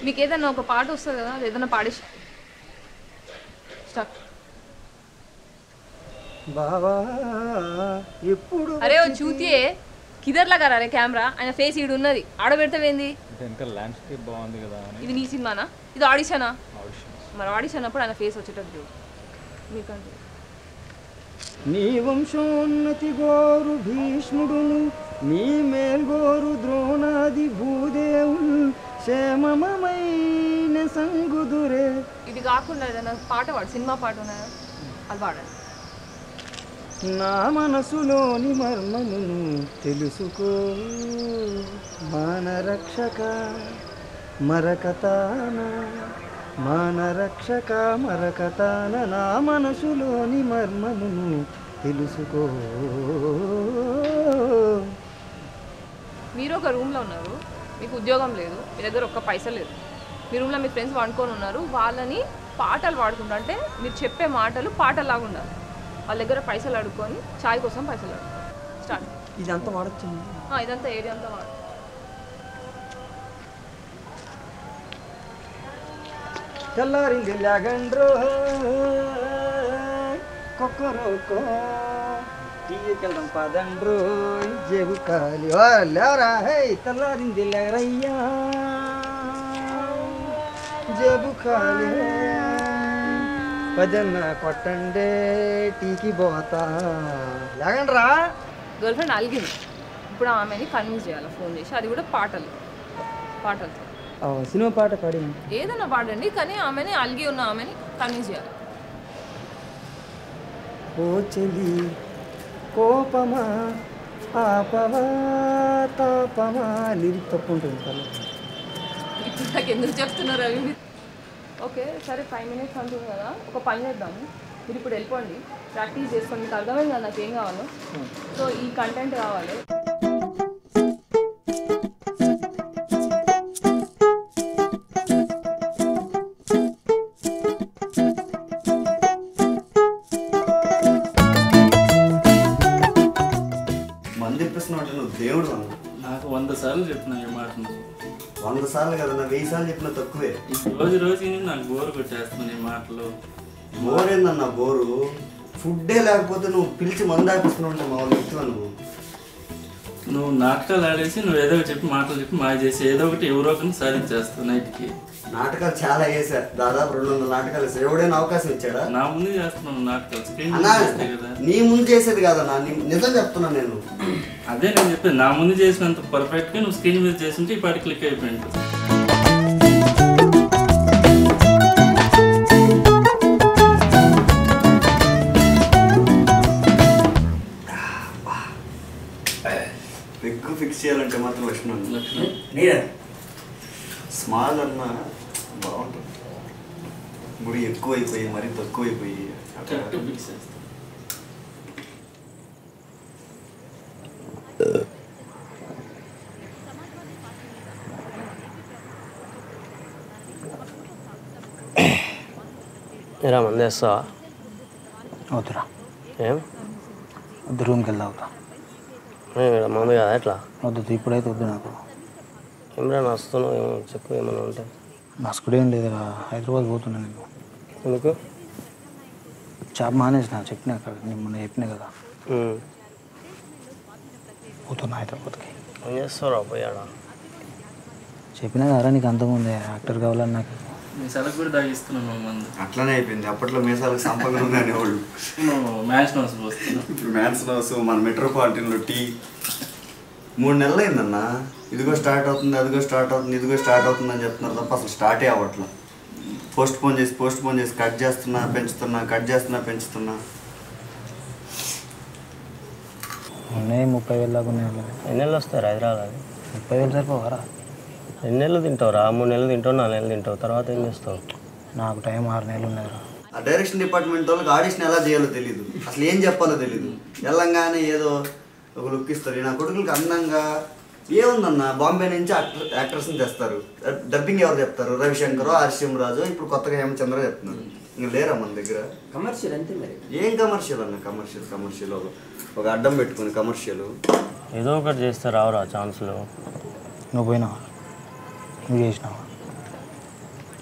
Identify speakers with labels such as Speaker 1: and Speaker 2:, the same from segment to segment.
Speaker 1: మీకు ఏదైనా ఒక పాట వస్తుంది కదా అది ఏదైనా పాడేసి స్టార్ట్
Speaker 2: బావా ఎప్పుడు
Speaker 1: అరే ఓ చూతియే కిదర్ లాగా రే కెమెరా ఆయన ఫేస్ ఈడు ఉన్నది ఆడబెడతావేంది
Speaker 3: అంటే ఇంకా ల్యాండ్స్కేప్ బాగుంది కదా అని
Speaker 1: ఇది నీ సినిమానా ఇది ఆడిషనా
Speaker 3: ఆడిషన్
Speaker 1: మరి ఆడిషన్ అప్పుడు ఆయన ఫేస్ వచ్చేటట్టు చూడు మీకంటే
Speaker 2: నీ వంశోన్నతి గోరు భీష్ముడును నీ మేల్గోరు ద్రోణాది భూదేవులు క్షేమమైన సంగుదురే
Speaker 1: ఇది కాకుండా ఏదైనా పాట పాడు సినిమా పాట ఉన్నాయా అది పాడండి
Speaker 2: నా మనసులోని మర్మమును తెలుసుకో మానరక్షక మరకతాన మానరక్షక మరకతాన నా మనసులోని మర్మమును తెలుసుకో
Speaker 1: మీరు ఒక రూమ్లో ఉన్నారు మీకు ఉద్యోగం లేదు మీ దగ్గర ఒక్క పైసా లేదు మీ రూమ్లో మీ ఫ్రెండ్స్ వండుకొని ఉన్నారు వాళ్ళని పాటలు పాడుకుంటా అంటే మీరు చెప్పే మాటలు పాటలాగా ఉండాలి వాళ్ళ దగ్గర పైసలు అడుక్కొని చాయ్ కోసం పైసలు అడుగు స్టార్ట్
Speaker 2: ఇదంతా వాడచ్చు
Speaker 1: ఇదంతా ఏరియా అంతా వాడు
Speaker 2: తెల్లారింది లేగండ్రో కొక్కరోకో తీయకెళ్దాం పదండ్రో జేబు కాలి ఓ లేవరా హే తెల్లారింది లేరయ్యా జేబు ఖాళీ పదన్న కొట్టండే టీకి పోతా లేగండ్రా
Speaker 1: గర్ల్ ఫ్రెండ్ అలిగింది ఇప్పుడు ఆమెని కన్విన్స్ చేయాలి ఫోన్ చేసి అది కూడా పాటలు పాటలతో
Speaker 2: సినిమా పాట పాడి
Speaker 1: ఏదైనా పాడండి కానీ ఆమెని అలిగి ఉన్న ఆమెని కన్విన్స్ చేయాలి
Speaker 2: ఓ చెలి కోపమా ఆపమా తాపమా లిరిక్ తప్పు ఉంటుంది కదా
Speaker 1: ఇప్పుడు నాకు ఎందుకు చెప్తున్నారు అవి మీరు ఓకే సరే ఫైవ్ మినిట్స్ అంటుంది కదా ఒక పని చేద్దాము మీరు ఇప్పుడు వెళ్ళిపోండి ప్రాక్టీస్ చేసుకోండి మీకు అర్థమైంది కదా నాకు ఏం కావాలో సో ఈ కంటెంట్ కావాలి
Speaker 4: మంది ఇప్పిస్తున్నావు అంటే నువ్వు దేవుడు అన్న
Speaker 5: నాకు వంద సార్లు చెప్పిన ఈ మాట నువ్వు.
Speaker 4: వంద సార్లు కదా నా వెయ్యి సార్లు చెప్పిన తక్కువే
Speaker 5: రోజు రోజుకి నాకు బోరు కొట్టేస్తుంది ఈ మాటలు
Speaker 4: బోరేందన్న బోరు ఫుడ్డే లేకపోతే నువ్వు పిలిచి మంది ఆపిస్తున్నావు అంటే మా వాళ్ళు వ్యక్తివా నువ్వు
Speaker 5: నువ్వు నాటకాలు ఆడేసి నువ్వు ఏదో ఒకటి చెప్పి మాటలు చెప్పి మాయ చేసి ఏదో ఒకటి ఎవరో ఒకరిని సాధించేస్తావు నైట్కి
Speaker 4: నాటకాలు చాలా వేసా దాదాపు రెండు వందల నాటకాలు వేసా ఎవడైనా అవకాశం ఇచ్చాడా
Speaker 5: నా ముందు చేస్తున్నావు నాటకాలు స్క్రీన్
Speaker 4: అన్నా
Speaker 5: చేస్తే కదా
Speaker 4: నీ ముందు చేసేది కాదన్నా నీ- నిజం చెప్తున్నా నేను
Speaker 5: అదే నేను చెప్పేది నా ముందు చేసినంత పర్ఫెక్ట్గా నువ్వు స్క్రీన్ మీద చేస్తుంటే ఈ పాటి క్లిక్ అయిపోయింది
Speaker 4: ఎక్కువ ఫిక్స్ చేయాలంటే మాత్రం లక్ష్మణ్
Speaker 5: లక్ష్మణ్.
Speaker 4: స్మాల్ అన్న బాగుంటుంది గుడి ఎక్కువ అయిపోయి మరీ తక్కువ అయిపోయి
Speaker 5: కరెక్ట్ ఫిక్స్ చేస్తా
Speaker 6: ఏరా మంది వేస్తావా
Speaker 2: వద్దురా
Speaker 6: ఏం
Speaker 2: వద్దు రూమ్కి వెళ్దావుతా
Speaker 6: ఏం ఈడ మందు కదా ఎట్లా
Speaker 2: వద్దు ఇప్పుడైతే వద్దు నాకు
Speaker 6: ఏమరా వస్తున్నావు ఏమో చెప్పు ఏమైనా ఉంటే
Speaker 2: మస్కుడు ఏం లేదు హైదరాబాద్ పోతున్నా నేను
Speaker 6: ఎందుకు
Speaker 2: జాబ్ మానేసిన చెప్పినా కదా నేను మొన్న చెప్పినా కదా
Speaker 6: ఉమ్.
Speaker 2: పోతున్నా హైదరాబాద్కి
Speaker 6: ఏం చేస్తావురా పోయాడా
Speaker 2: చెప్పినా కదా నీకు అంతకుముందే యాక్టర్ కావాలని నాకు
Speaker 5: నీ సెలకు కూడా దాగిస్తున్నాను మంది
Speaker 4: అట్లనే అయిపోయింది అప్పట్లో మీసాలకు సంపంగా ఉంది అనేవాళ్ళు
Speaker 5: నువ్వు మ్యాచ్ నోట్స్ పోస్తున్నావు
Speaker 4: ఇప్పుడు మ్యాన్స్ హౌస్ మన మెట్రోపాలిటన్లో టీ మూడు నెలలు అయిందన్న ఇదిగో స్టార్ట్ అవుతుంది అదిగో స్టార్ట్ అవుతుంది ఇదిగో స్టార్ట్ అవుతుంది అని చెప్తున్నారు తప్ప అసలు స్టార్టే అవ్వట్లా పోస్ట్ పోన్ చేసి పోస్ట్ పోన్ చేసి కట్ చేస్తున్నా పెంచుతున్నా కట్ చేస్తున్నా పెంచుతున్నా
Speaker 2: ఉన్నాయి ముప్పై వేలు దాకా ఉన్నాయి వాళ్ళవి.
Speaker 6: ఎన్ని నెలలు వస్తారు హైదరాబాద్
Speaker 2: ముప్పై వేలు సరిపోవారా
Speaker 6: ఎన్ని నెలలు తింటావు రా మూడు నెలలు తింటావు నాలుగు నెలలు తింటావు తర్వాత ఏం చేస్తావు
Speaker 2: నాకు టైం ఆరు నెలలు ఉన్నాయిరా
Speaker 4: ఆ డైరెక్షన్ డిపార్ట్మెంట్ వాళ్ళకి ఆడిషన్ ఎలా చేయాలో తెలియదు అసలు ఏం చెప్పాలో తెలియదు వెళ్ళంగానే ఏదో ఒక లుక్ ఇస్తారు ఈ నా కొడుకులకి అందంగా ఏముందన్న బాంబే నుంచి యాక్టర్ యాక్టర్స్ని తెస్తారు డబ్బింగ్ ఎవరు చెప్తారు రవిశంకర్ హర్షిం రాజు ఇప్పుడు కొత్తగా హేమచంద్ర చెప్తున్నారు ఇంకా లేరా మన దగ్గర
Speaker 2: కమర్షియల్ అంతే మరి
Speaker 4: ఏం కమర్షియల్ అన్న కమర్షియల్ కమర్షియల్ ఒక అడ్డం పెట్టుకుని కమర్షియల్
Speaker 6: ఏదో ఒకటి చేస్తే రావురా ఛాన్సులు
Speaker 2: నువ్వు పోయినావా నువ్వు చేసినావా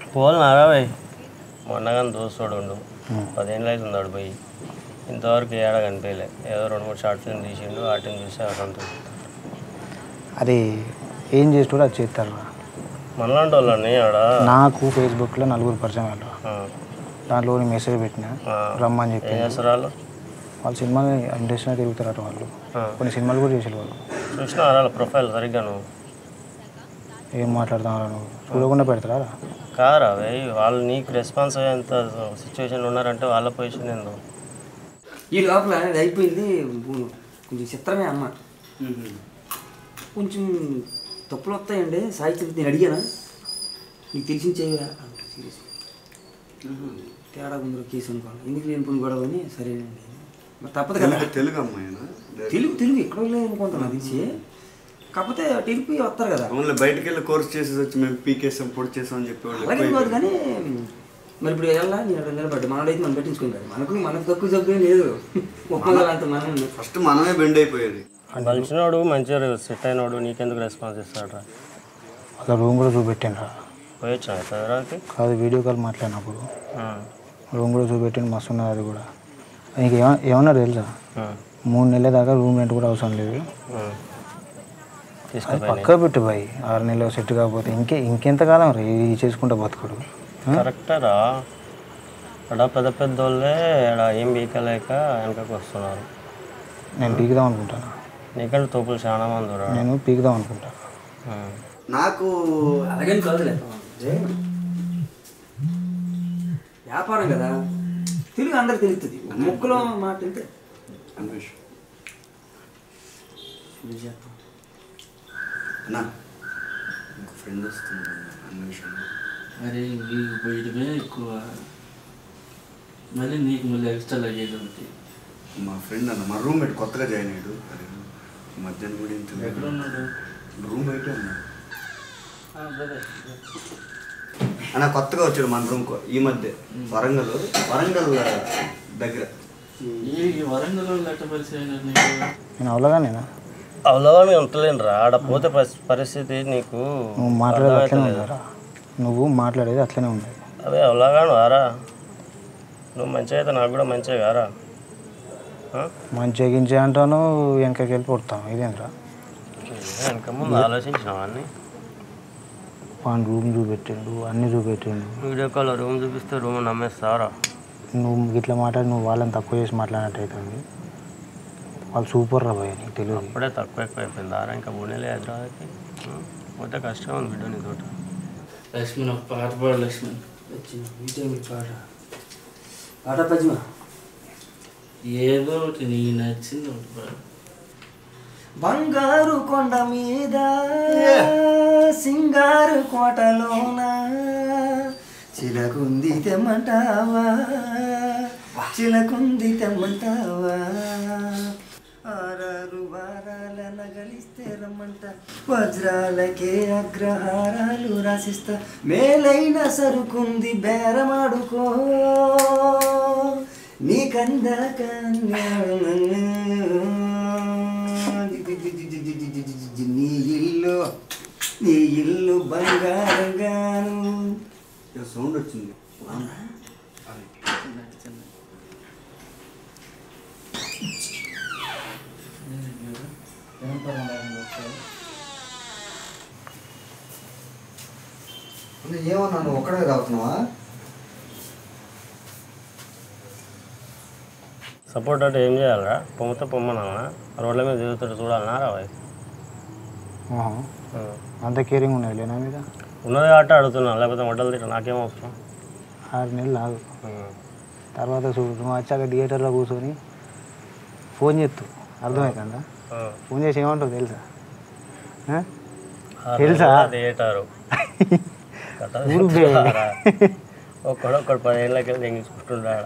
Speaker 6: పోలు నారాబాయ్ మొన్నగాని దోస్తుడు ఉండు పదేళ్ళు అవుతుంది వాడు పోయి ఇంతవరకు ఏడ కనిపించలే ఏదో రెండు మూడు షార్ట్ ఫిల్మ్ తీసిండు వాటిని చూసి సంతోషం
Speaker 2: అరే ఏం చేస్తాడో అది చేస్తారు
Speaker 6: మనలాంటి వాళ్ళని ఆడ
Speaker 2: నాకు ఫేస్బుక్లో నలుగురు పరిచయం వాళ్ళు
Speaker 6: ఆ,
Speaker 2: దాంట్లో నేను మెసేజ్ పెట్టిన
Speaker 6: ఆ.
Speaker 2: రమ్మని చెప్పి
Speaker 6: ఏం చేస్తారు వాళ్ళు
Speaker 2: వాళ్ళు సినిమాలు ఇండస్ట్రీలో తిరుగుతారట వాళ్ళు
Speaker 6: ఆ.
Speaker 2: కొన్ని సినిమాలు కూడా చేసారు వాళ్ళు
Speaker 6: చూసినా వాళ్ళ ప్రొఫైల్ సరిగ్గా నువ్వు
Speaker 2: ఏం మాట్లాడుతున్నారు నువ్వు చూడకుండా పెడతారా
Speaker 6: కారా వేయ్ వాళ్ళు నీకు రెస్పాన్స్ అయ్యేంత సిచ్యువేషన్ ఉన్నారంటే వాళ్ళ పొజిషన్ ఏందో
Speaker 7: ఈ లోపల అది అయిపోయింది గు- కొంచెం చిత్రమే అమ్మ కొంచెం తప్పులు వస్తాయండి సాహిత్యం నేను అడిగానా నీకు తెలిసిన చేయవా సీరియస్ తేడా ముందు కేసు అనుకోవాలి ఎందుకు లేని పని గొడవ అని సరేనండి మరి తప్పదు కదా
Speaker 4: తెలుగు తెలుగు అమ్మాయినా
Speaker 7: తెలుగు తెలుగు ఎక్కడో లేదు అనుకుంటున్నా తెలిసి కాకపోతే టిడిపి వస్తారు కదా
Speaker 4: ఓన్లీ బయటకు వెళ్ళి కోర్స్ చేసేసి వచ్చి మేము పీకేసాం పొడి చేసాం అని చెప్పేవాళ్ళు
Speaker 7: అలాగే కాదు
Speaker 4: ఎక్కువైపోయారు.
Speaker 7: కానీ మరి ఇప్పుడు ఎలా నేను అక్కడ నిలబడ్డా మనోడైతే మనం పెట్టించుకోం కదా మనకు మనకు తక్కువ జబ్బు ఏం లేదు ఒప్పందాలు అంత మనం
Speaker 4: ఫస్ట్ మనమే బెండ్ అయిపోయేది
Speaker 6: కలిసినోడు మంచిగా సెట్ అయినోడు నీకెందుకు రెస్పాన్స్ ఇస్తాడు
Speaker 2: వాళ్ళ రూమ్ కూడా చూపెట్టిండ్రా
Speaker 6: పోయొచ్చా చదవడానికి
Speaker 2: కాదు వీడియో కాల్ మాట్లాడినప్పుడు రూమ్ కూడా చూపెట్టిండు మస్తు ఉన్నది అది కూడా నీకు ఏమ ఏమన్నా తెలుసా మూడు నెలల దాకా రూమ్ రెంట్ కూడా అవసరం లేదు అది
Speaker 6: తీసుకుపోయి
Speaker 2: పక్క పెట్టు బాయ్ ఆరు నెలలు సెట్ కాకపోతే ఇంకే ఇంకెంతకాలం రా ఇది చేసుకుంటా బతుకుడు ఆ?
Speaker 6: కరెక్టరా ఇక్కడ పెద్ద పెద్ద వాళ్ళే ఇక్కడ ఏం బీకలేక వెనకకు వస్తున్నారు
Speaker 2: నేను పీకుదాం అనుకుంటాను
Speaker 6: నీకంటే తోపులు చాలా మంది ఉన్నారు.
Speaker 2: నేను పీకుదాం అనుకుంటా
Speaker 6: ఉమ్.
Speaker 4: నాకు
Speaker 7: అలాగని కాదులే వ్యాపారం కదా తెలుగు అందరికి తెలుస్తుంది ముక్కులో మాట అంటే
Speaker 4: అన్వేష్
Speaker 7: ఇది చేస్తాం.
Speaker 4: అన్నా ఇంకో ఫ్రెండ్ వస్తుంది అన్వేషణ
Speaker 5: అరే నీకు బయటమే ఎక్కువ మళ్ళీ నీకు మళ్ళీ ఎక్స్ట్రా లగేజ్ ఒకటి
Speaker 4: మా ఫ్రెండ్ అన్న మా రూమ్మేట్ కొత్తగా జాయిన్ అయ్యాడు అది మధ్యాహ్నం కూడా ఏం
Speaker 5: ఎక్కడ
Speaker 4: తెలియదు
Speaker 5: ఉన్నాడు
Speaker 4: రూమ్ అయితే ఉన్నాడు
Speaker 5: ఆ, బ్రదర్.
Speaker 4: అన్న కొత్తగా వచ్చాడు మన రూమ్ ఈ మధ్య వరంగల్ వరంగల్ దగ్గర
Speaker 5: ఈ ఈ వరంగల్ లెక్క పరిచయం అయినారు నీకు
Speaker 2: నేను అవలగా నేను
Speaker 6: అవలవాని ఉంటలేను రా ఆడ పోతే పరి- పరిస్థితి నీకు
Speaker 2: నువ్వు మాట్లాడేది అట్లనే
Speaker 6: అర్థమవుతలేదు.
Speaker 2: ఉందిరా నువ్వు మాట్లాడేది అట్లనే ఉంది
Speaker 6: అదే అవలాగాను ఆరా నువ్వు మంచిగా అయితే నాకు కూడా మంచిగా కారా ఆ?
Speaker 2: మంచిగా గించే అంటాను వెనకకి వెళ్ళి కొడతాను ఇదేంద్రా
Speaker 6: వెనక ముందు ఆలోచించినావా అన్ని
Speaker 2: వాడిని రూమ్ చూపెట్టిండు అన్నీ చూపెట్టిండు
Speaker 6: వీడియో కాల్ రూమ్ చూపిస్తే రూమ్ నమ్మేస్తారా
Speaker 2: నువ్వు ఇట్లా మాట్లాడి నువ్వు వాళ్ళని తక్కువ చేసి మాట్లాడినట్టు అవుతుంది వాళ్ళు సూపర్ రా భయ నీకు తెలియదు
Speaker 6: అప్పుడే తక్కువ ఎక్కువ అయిపోయింది ఆరా ఇంకా బుణేలే హైదరాబాద్కి ఉం. పోతే కష్టం ఉంది బిడ్డ నీ తోట
Speaker 5: లక్ష్మణ్ ఒక పాట పాడు లక్ష్మణ్
Speaker 7: వచ్చిన ఈ టైంకి పాట పాట పద్మ
Speaker 5: ఏదో ఒకటి నీకు నచ్చింది ఒకటి పాడు
Speaker 7: బంగారు కొండ మీద సింగారు కోటలోన చిలకుంది తెమ్మంటావా చిలకుంది తెమ్మంటావా ఆరారు వారాల గలిస్తే రమ్మంట వజ్రాలకే అగ్రహారాలు రాసిస్తా మేలైన సరుకుంది బేరమాడుకో నీకందాక నీ ఇల్లు నీ ఇల్లు బంగారంగాను
Speaker 4: సౌండ్ వచ్చింది ఏమన్నా నువ్వు ఒక్కడే తాగుతున్నావా
Speaker 6: సపోర్ట్ అంటే ఏం చేయాలరా పొమ్మితే పొమ్మనా రోడ్ల మీద తిరుగుతాడు చూడాలనా రా భాయ్
Speaker 2: ఆహా. అంత కేరింగ్ ఉన్నది లేనా మీద
Speaker 6: ఉన్నది కాబట్టి అడుగుతున్నా లేకపోతే మొట్టలు తిట్ట నాకేం అవసరం
Speaker 2: ఆరు నెలలు ఆగు
Speaker 6: ఉం.
Speaker 2: తర్వాత చూడు నువ్వు వచ్చాక థియేటర్లో కూర్చొని ఫోన్ చేస్తూ అర్థమవుతుందా
Speaker 6: ఆ.
Speaker 2: ఫోన్ చేసి ఏమంటావు తెలుసా ఆ?
Speaker 6: ఆ
Speaker 2: తెలుసా?
Speaker 6: రోజుల్లో థియేటరు
Speaker 2: ఊరు బే.
Speaker 6: ఒక్కడొక్కడు పదేళ్ళకి వెళ్ళి తెగించుకుంటున్నాడు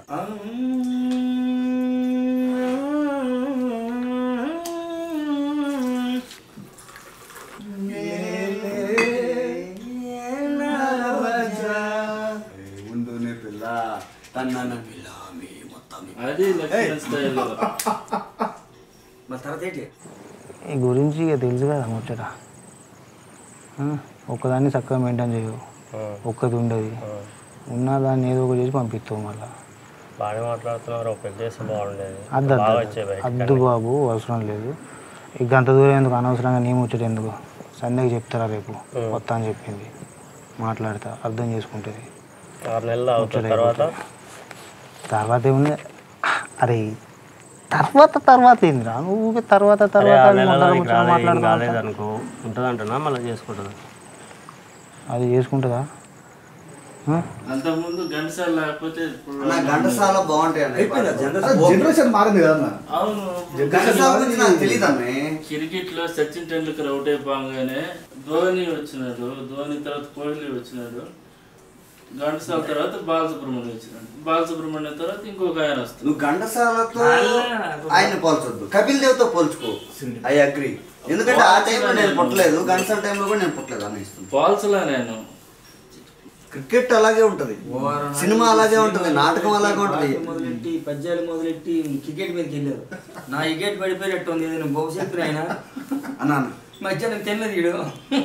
Speaker 4: ముందునే పిల్ల తన్నాన పిల్ల మీ మొత్తం
Speaker 5: అది లక్ష్మణ్ స్టైల్
Speaker 7: మరి తర్వాత ఏంటి
Speaker 2: ఈ గురించి ఇక తెలుసు కదా ముచ్చట ఆ? ఒక్కదాన్ని చక్కగా మెయింటైన్ చేయవు ఒక్కది ఉండదు ఉన్న దాన్ని ఏదో ఒకటి చేసి పంపిస్తావు మళ్ళీ
Speaker 6: బాగానే మాట్లాడుతున్నారు ఒక పెద్ద చేస్తే బాగుండేది
Speaker 2: అద్దు
Speaker 6: బాగా
Speaker 2: అద్దు
Speaker 6: వచ్చే బయట
Speaker 2: అద్దు బాబు అవసరం లేదు ఇక అంత దూరం ఎందుకు అనవసరంగా నీ ముచ్చట ఎందుకు సందేకి చెప్తారా రేపు కొత్త అని చెప్పింది మాట్లాడతా అర్థం చేసుకుంటుంది
Speaker 6: ఆరు నెలలు అవుతుంది తర్వాత
Speaker 2: తర్వాత ఏముంది అరే తర్వాత తర్వాత ఏందిరా నువ్వు ఊరికే తర్వాత
Speaker 6: అరే
Speaker 2: తర్వాత
Speaker 6: ఆరు
Speaker 2: అని
Speaker 6: నెలలు
Speaker 2: మొదలు
Speaker 6: నీకు
Speaker 2: ముచ్చట
Speaker 6: రాలేదు, ఏం
Speaker 2: మాట్లాడుకుంటా.
Speaker 6: కాలేదు అనుకో ఉంటుంది అంటున్నా మళ్ళీ చేసుకుంటుందా
Speaker 2: అది చేసుకుంటుందా ఆ?
Speaker 5: అంతకుముందు గంటసాల లేకపోతే ఇప్పుడు
Speaker 4: నా ఘంటసాల బాగుంటాయి అన్న
Speaker 7: అయిపోయిందా జనరల్
Speaker 8: జనరేషన్ మారింది కదన్నా
Speaker 5: అవును
Speaker 4: ఘంటసాల గురించి నాకు తెలియదు అన్న
Speaker 5: క్రికెట్ లో సచిన్ టెండూల్కర్ అవుట్ అయిపోగానే ధోని వచ్చినాడు ధోని తర్వాత కోహ్లీ వచ్చినాడు ఘంటసాల తర్వాత బాలసుబ్రహ్మణ్యం వచ్చినాడు బాలసుబ్రహ్మణ్యం తర్వాత ఇంకొక ఆయన వస్తుంది
Speaker 4: నువ్వు ఘంటసాలతో ఆయన పోల్చొద్దు కపిల్ దేవ్తో పోల్చుకో ఐ అగ్రి ఎందుకంటే ఆ టైంలో నేను పుట్టలేదు ఘంటసాల టైంలో కూడా నేను పుట్టలేదు అన్న ఇస్తుంది
Speaker 5: పాల్సలా నేను
Speaker 4: క్రికెట్ అలాగే ఉంటది సినిమా అలాగే ఉంటది నాటకం అలాగే ఉంటది
Speaker 7: మొదలెట్టి పద్యాలు మొదలెట్టి క్రికెట్ మీదకి వెళ్ళారు నా వికెట్ పడిపోయినట్టు ఉంది నేను భవిష్యత్తు ఆయన
Speaker 4: అన్నాను
Speaker 7: మధ్యాహ్నం తిన్నది ఈడు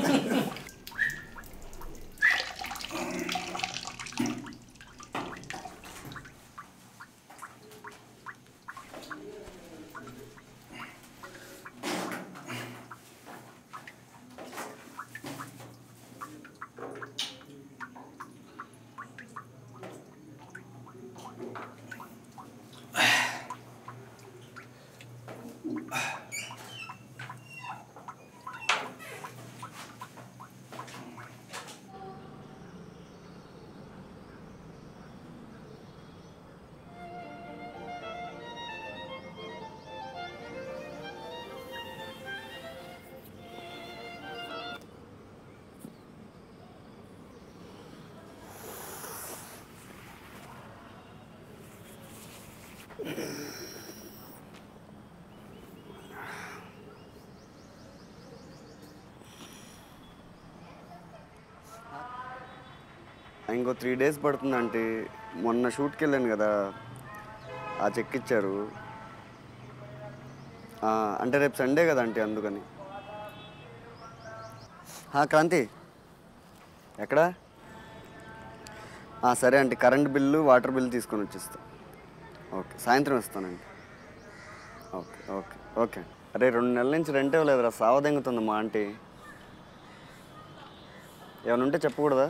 Speaker 4: ఇంకో త్రీ డేస్ పడుతుందంటే మొన్న షూట్కి వెళ్ళాను కదా ఆ చెక్ ఇచ్చారు ఆ, అంటే రేపు సండే కదా అంటే అందుకని ఆ, క్రాంతి ఎక్కడా ఆ, సరే అంటే కరెంట్ బిల్లు వాటర్ బిల్లు తీసుకొని వచ్చేస్తా ఓకే సాయంత్రం ఇస్తానండి ఓకే ఓకే ఓకే అరే రెండు నెలల నుంచి రెంట్ ఇవ్వలేదురా సావదెంగుతుంది మా ఆంటీ ఏమైనా ఉంటే చెప్పకూడదా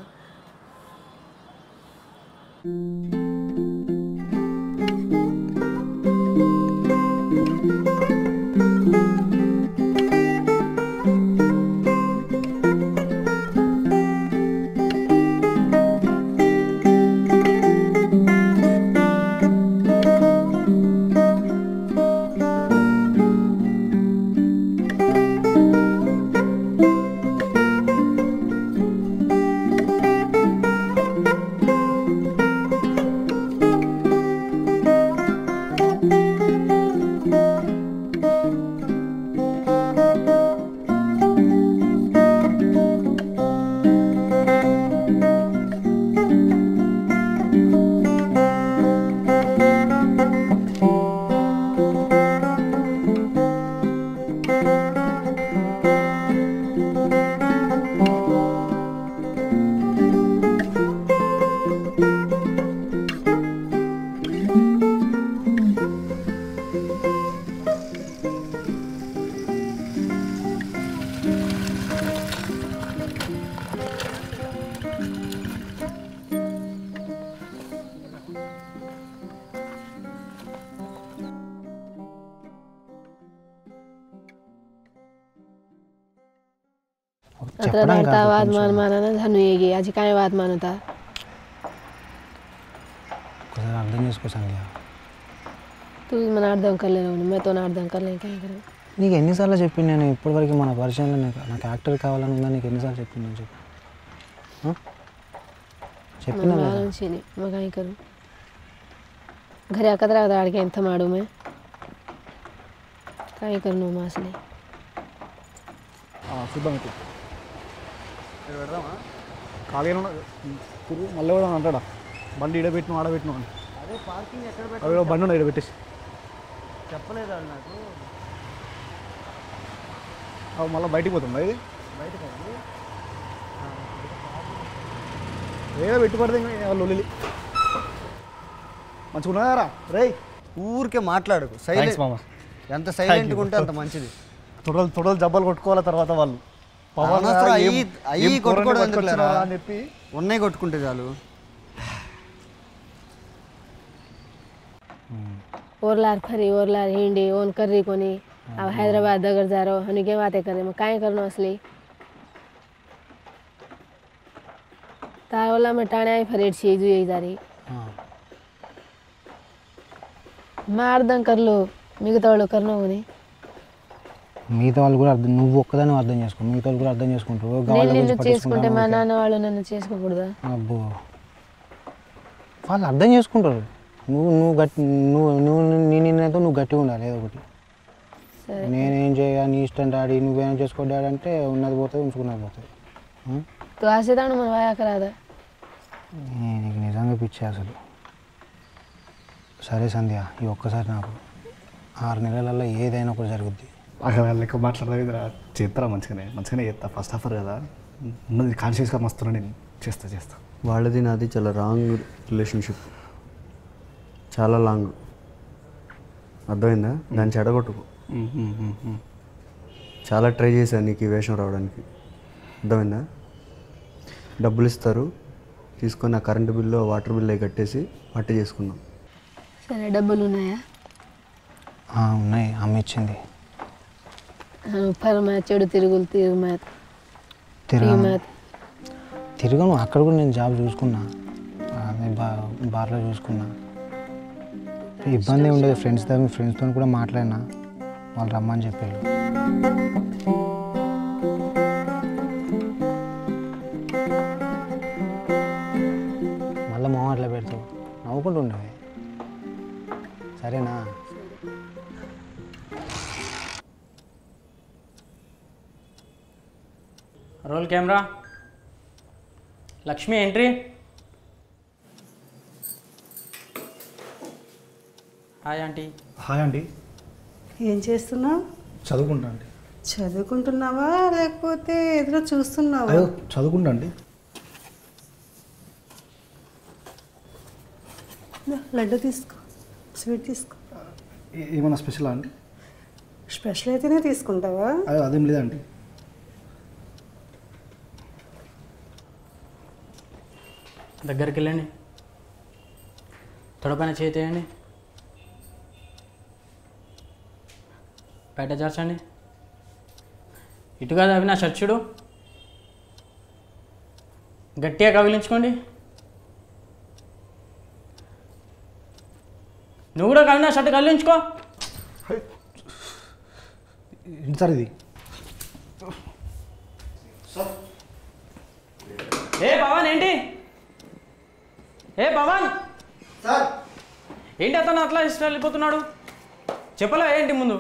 Speaker 9: आता धरता वाद मान माना धनु ये गया आज काय वाद मानता
Speaker 2: ఒకసారి అర్థం చేసుకో సంధ్య
Speaker 9: तू मन అర్థం करले मैं तो ना అర్థం करले क्या करूं
Speaker 2: నీకు ఎన్నిసార్లు చెప్పి నేను ఇప్పటివరకు మన పరిచయంలో నాకు నాకు యాక్టర్ కావాలని ఉందా నీకు ఎన్నిసార్లు చెప్పిందని చెప్పి ఆ? చెప్పినా
Speaker 9: मन
Speaker 2: లేదా
Speaker 9: मालूम छी नहीं मैं काय करूं घरे कतरा दाड़ के ಎಂತ ಮಾಡು मैं काय करनो मासले
Speaker 8: చూద్దాం ఇట్లా పెడదామా ఖాళీగా ఉన్న తిరుగు మళ్ళీ కూడా అంటాడా బండి ఈడ పెట్టిన ఆడ పెట్టిన
Speaker 2: అదే పార్కింగ్ ఎక్కడ
Speaker 8: అవి బండి ఉన్నాయి ఈడ పెట్టేసి
Speaker 2: చెప్పలేదు వాళ్ళు నాకు
Speaker 8: అవి మళ్ళీ బయటికి పోతుందా ఇది
Speaker 2: బయటకు
Speaker 8: ఏదో పెట్టుబడితే ఇంకా లొల్లి మంచిగా ఉన్నారా రేయ్
Speaker 4: ఊరికే మాట్లాడకు
Speaker 8: థ్యాంక్స్
Speaker 4: సైలెంట్
Speaker 8: మామ
Speaker 4: ఎంత సైలెంట్గా ఉంటే అంత మంచిది
Speaker 8: తొడలు తొడలు జబ్బలు కొట్టుకోవాలి తర్వాత వాళ్ళు పవన్
Speaker 4: అనవసరం
Speaker 8: ఏం-
Speaker 4: అయ్యి
Speaker 8: ఏం
Speaker 4: అయ్యి
Speaker 8: కూరని
Speaker 4: కొట్టుకోవడం ఎందుకు
Speaker 8: పట్టుకొచ్చినావా
Speaker 4: లేరా?
Speaker 8: అని చెప్పి
Speaker 4: ఉన్నాయి కొట్టుకుంటే చాలు
Speaker 9: ओरलार खरी ओरलार हिंडी ओन कर्री कोनी अब हैदराबाद दगर जा रहो हनी के बातें करे मैं काहे करनो असली तार वाला में टाणे आई फरेड छी जुई जा रही మార్దం కర్లు మిగతా వాళ్ళు కర్నో కొని
Speaker 2: మిగతా వాళ్ళు కూడా అర్థం నువ్వు ఒక్కదాన్ని అర్థం చేసుకో మిగతా వాళ్ళు కూడా అర్థం చేసుకుంటారు
Speaker 9: నేను
Speaker 2: గాళ్ళ
Speaker 9: నిన్ను
Speaker 2: గురించి
Speaker 9: చేసుకుంటే మా
Speaker 2: పట్టించుకుంటాను
Speaker 9: నాన్న వాళ్ళు నన్ను చేసుకోకూడదా
Speaker 2: అబ్బో వాళ్ళు అర్థం చేసుకుంటారు నువ్వు నువ్వు గట్టి నువ్వు నువ్వు నీ నిర్ణయంతో నువ్వు గట్టిగా ఉండాలి ఏదో ఒకటి
Speaker 9: సరే
Speaker 2: నేనేం చేయ నీ ఇష్టం డాడీ నువ్వేం చేసుకో డాడీ అంటే ఉన్నది పోతుంది ఉంచుకున్నది పోతుంది ఆ?
Speaker 9: తు ఆసేదాను మన వాయాక రాదా
Speaker 2: ఏ, నీకు నిజంగా పిచ్చి అసలు సరే సంధ్య ఈ ఒక్కసారి నాకు ఆరు నెలలలో ఏదైనా ఒకటి జరుగుద్ది
Speaker 8: అక్కడ లెక్క మాట్లాడదా చేస్తారా మంచిగానే మంచిగానే చేస్తా ఫస్ట్ ఆఫర్ కదా ఉన్నది కాన్షియస్గా మస్తున్నా నేను చేస్తా చేస్తా
Speaker 4: వాళ్ళది నాది చాలా రాంగ్ రిలేషన్షిప్ చాలా లాంగ్ అర్థమైందా దాన్ని చెడగొట్టుకు చాలా ట్రై చేశాను నీకు ఈ వేషం రావడానికి అర్థమైందా డబ్బులు ఇస్తారు తీసుకొని ఆ కరెంటు బిల్లు వాటర్ బిల్లు అవి కట్టేసి మట్టి చేసుకున్నాం
Speaker 9: సరే డబ్బులు ఉన్నాయా
Speaker 2: ఆ, ఉన్నాయి అమ్మ ఇచ్చింది
Speaker 9: పరమా చెడు తిరుగులు తిరుగు
Speaker 2: తిరగను తిరగను అక్కడ కూడా నేను జాబ్ చూసుకున్నా అదే బా బార్లో చూసుకున్నా ఇబ్బంది ఉండేది ఫ్రెండ్స్తో ఫ్రెండ్స్తో కూడా మాట్లాడినా వాళ్ళు రమ్మని చెప్పారు మళ్ళీ మొహం అట్లా పెడతావు నవ్వుకుంటూ ఉండేవి సరేనా
Speaker 10: roll camera Lakshmi entry hi aunty
Speaker 8: hi అండి
Speaker 11: ఏం చేస్తున్నావు
Speaker 8: చదువుకుంటా అండి
Speaker 11: చదువుకుంటున్నావా లేకపోతే ఎదురు చూస్తున్నావా
Speaker 8: అయ్యో చదువుకుంటా అండి
Speaker 11: దా, లడ్డు తీసుకో స్వీట్ తీసుకో
Speaker 8: ఏ- ఏమన్నా స్పెషలా అండి
Speaker 11: స్పెషల్ అయితేనే తీసుకుంటావా
Speaker 8: అయ్యో అదేం లేదండి
Speaker 10: దగ్గరికి వెళ్ళండి తొడపైన చేతేయండి బయట చేర్చండి ఇటు కాదు అవి నా షర్ట్ చూడు గట్టిగా కవిలించుకోండి నువ్వు కూడా కవిన షర్ట్ కవిలించుకో
Speaker 8: ఏంటి సార్ ఇది
Speaker 10: ఏ పవన్ ఏంటి ఏ పవన్
Speaker 4: సార్
Speaker 10: ఏంటి అతను అట్లా ఇష్టం వెళ్ళిపోతున్నాడు చెప్పలే ఏంటి ముందు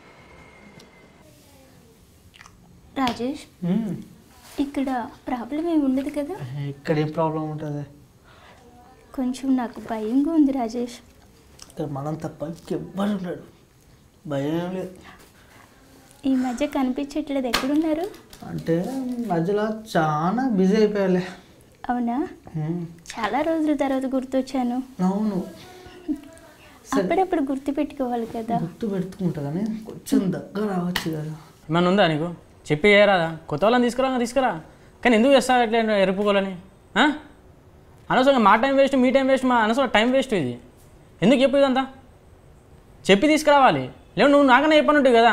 Speaker 12: రాజేష్ ఇక్కడ ప్రాబ్లం ఏమి ఉండదు కదా
Speaker 13: ఇక్కడ ఏం ప్రాబ్లం ఉంటుంది
Speaker 12: కొంచెం నాకు భయంగా ఉంది రాజేష్
Speaker 13: ఇక్కడ మనం తప్ప ఇంకెవ్వరు ఉన్నాడు భయం ఏం లేదు
Speaker 12: ఈ మధ్య కనిపించట్లేదు ఎక్కడున్నారు
Speaker 13: అంటే మధ్యలో చాలా బిజీ అయిపోయాలే
Speaker 12: అవునా చాలా రోజుల తర్వాత గుర్తొచ్చాను
Speaker 13: అవును
Speaker 12: అప్పుడప్పుడు గుర్తు పెట్టుకోవాలి కదా
Speaker 13: గుర్తు పెట్టుకుంటా కానీ కొంచెం దగ్గర రావచ్చు కదా
Speaker 10: ఏమన్నా ఉందా నీకు చెప్పి చేయరాదా కొత్త వాళ్ళని తీసుకురా తీసుకురా కానీ ఎందుకు చేస్తావు ఎట్లా ఎరుపుకోవాలని ఆ? అనవసరంగా మా టైం వేస్ట్ మీ టైం వేస్ట్ మా అనవసరం టైం వేస్ట్ ఇది ఎందుకు చెప్పు ఇదంతా చెప్పి తీసుకురావాలి లేవు నువ్వు నాకనే చెప్పనుంటుంది కదా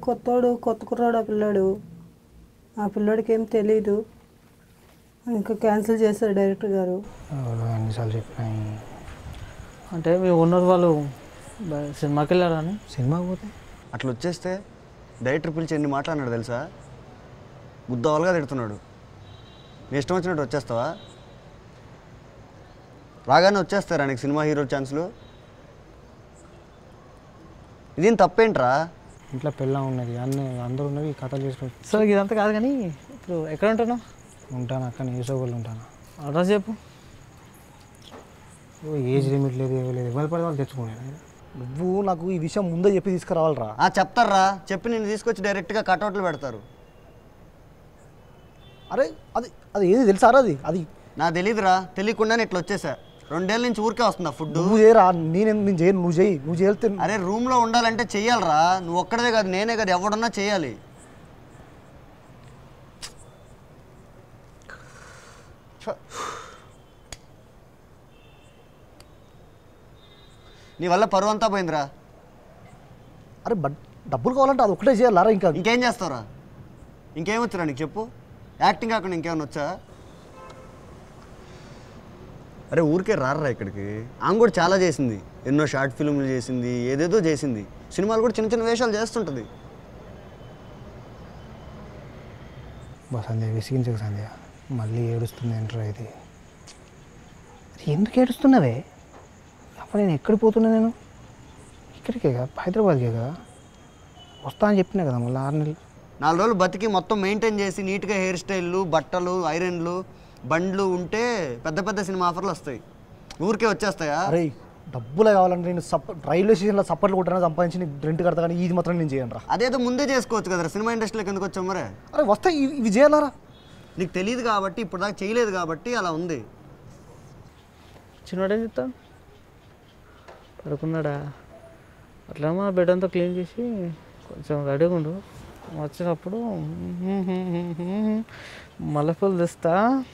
Speaker 11: కొత్తోడు కొత్త కుర్రాడు ఆ పిల్లాడు ఆ పిల్లోడికి ఏం తెలీదు ఇంకా క్యాన్సిల్ చేశారు డైరెక్టర్ గారు
Speaker 2: ఎవరు ఎన్నిసార్లు చెప్పినా
Speaker 13: అంటే మీ ఓనర్ వాళ్ళు బ- సినిమాకి వెళ్ళారా అని
Speaker 2: సినిమా పోతే
Speaker 4: అట్లా వచ్చేస్తే డైరెక్టర్ పిలిచి ఎన్ని మాట్లాడినాడు తెలుసా గుద్దవాలుగా తిడుతున్నాడు నీ ఇష్టం వచ్చినట్టు వచ్చేస్తావా రాగానే వచ్చేస్తారా నీకు సినిమా హీరో ఛాన్సులు ఇదేం తప్పేంట్రా
Speaker 2: ఇంట్లో పెళ్ళం ఉన్నది అన్నీ అందరూ ఉన్నది కథలు చేసుకుని
Speaker 13: సరే ఇదంతా కాదు కానీ ఇప్పుడు ఎక్కడ ఉంటున్నావు
Speaker 2: ఉంటాను అక్కడ నేసోగోళ్ళు ఉంటాను
Speaker 13: అడ్రస్ చెప్పు
Speaker 2: ఓ ఏజ్ లిమిట్ లేదు ఏమీ లేదు ఎవరి పడి వాళ్ళు తెచ్చుకున్నాను
Speaker 8: నువ్వు నాకు ఈ విషయం ముందే చెప్పి తీసుకురావాలరా
Speaker 4: ఆ చెప్తారా చెప్పి నేను తీసుకొచ్చి డైరెక్ట్గా కట్అవుట్లు పెడతారు
Speaker 8: అరే అది అది ఏది తెలుసారా అది అది
Speaker 4: నాకు తెలియదురా తెలియకుండానే ఇట్లా వచ్చేసా రెండేళ్ళ నుంచి ఊరికే వస్తుందా ఫుడ్
Speaker 8: నువ్వు చేయరా నేను నేను చేయను నువ్వు చేయి నువ్వు చేస్తే
Speaker 4: అరే రూమ్లో ఉండాలంటే చెయ్యాలరా నువ్వు ఒక్కడే కాదు నేనే కాదు ఎవడన్నా చేయాలి ఛ. నీ వల్ల పరువు అంతా పోయిందిరా
Speaker 8: అరే బట్ డబ్బులు కావాలంటే అది ఒకటే చేయాలరా ఇంకా
Speaker 4: ఇంకేం చేస్తావురా ఇంకేం వచ్చురా నీకు చెప్పు యాక్టింగ్ కాకుండా ఇంకేమైనా వచ్చా అరే ఊరికే రారా ఇక్కడికి ఆమె కూడా చాలా చేసింది ఎన్నో షార్ట్ ఫిల్మ్లు చేసింది ఏదేదో చేసింది సినిమాలు కూడా చిన్న చిన్న వేషాలు చేస్తుంటుంది
Speaker 2: బా సంధ్య విసిగించక సంధ్య మళ్ళీ ఏడుస్తుంది ఏంట్రా ఇది అరే ఎందుకు ఏడుస్తున్నావే అప్పుడు నేను ఎక్కడ పోతున్నా నేను ఇక్కడికే కదా హైదరాబాద్కే కదా వస్తా అని చెప్పినా కదా మళ్ళీ ఆరు నెలలు
Speaker 4: నాలుగు రోజులు బతికి మొత్తం మెయింటైన్ చేసి నీట్గా హెయిర్ స్టైల్లు బట్టలు ఐరన్లు బండ్లు ఉంటే పెద్ద పెద్ద సినిమా ఆఫర్లు వస్తాయి ఊరికే వచ్చేస్తాయా
Speaker 8: అరే డబ్బులే కావాలంటే నేను సప్ రైల్వే స్టేషన్లో సప్పట్లు కొట్టాను సంపాదించి నీకు రెంట్ కడతా కానీ ఇది మాత్రం నేను చేయను రా
Speaker 4: అదేదో ముందే చేసుకోవచ్చు కదా సినిమా ఇండస్ట్రీలోకి ఎందుకు వచ్చాం మరే
Speaker 8: అరే వస్తే ఇవి ఇవి చేయాలరా
Speaker 4: నీకు తెలియదు కాబట్టి ఇప్పుడు దాకా చేయలేదు కాబట్టి అలా ఉంది
Speaker 13: చిన్నవాడేం చెప్తాను పడుకున్నాడా అట్లా మా బెడ్ అంతా క్లీన్ చేసి కొంచెం రెడీగా ఉండు వచ్చినప్పుడు మల్లెపూలు తెస్తా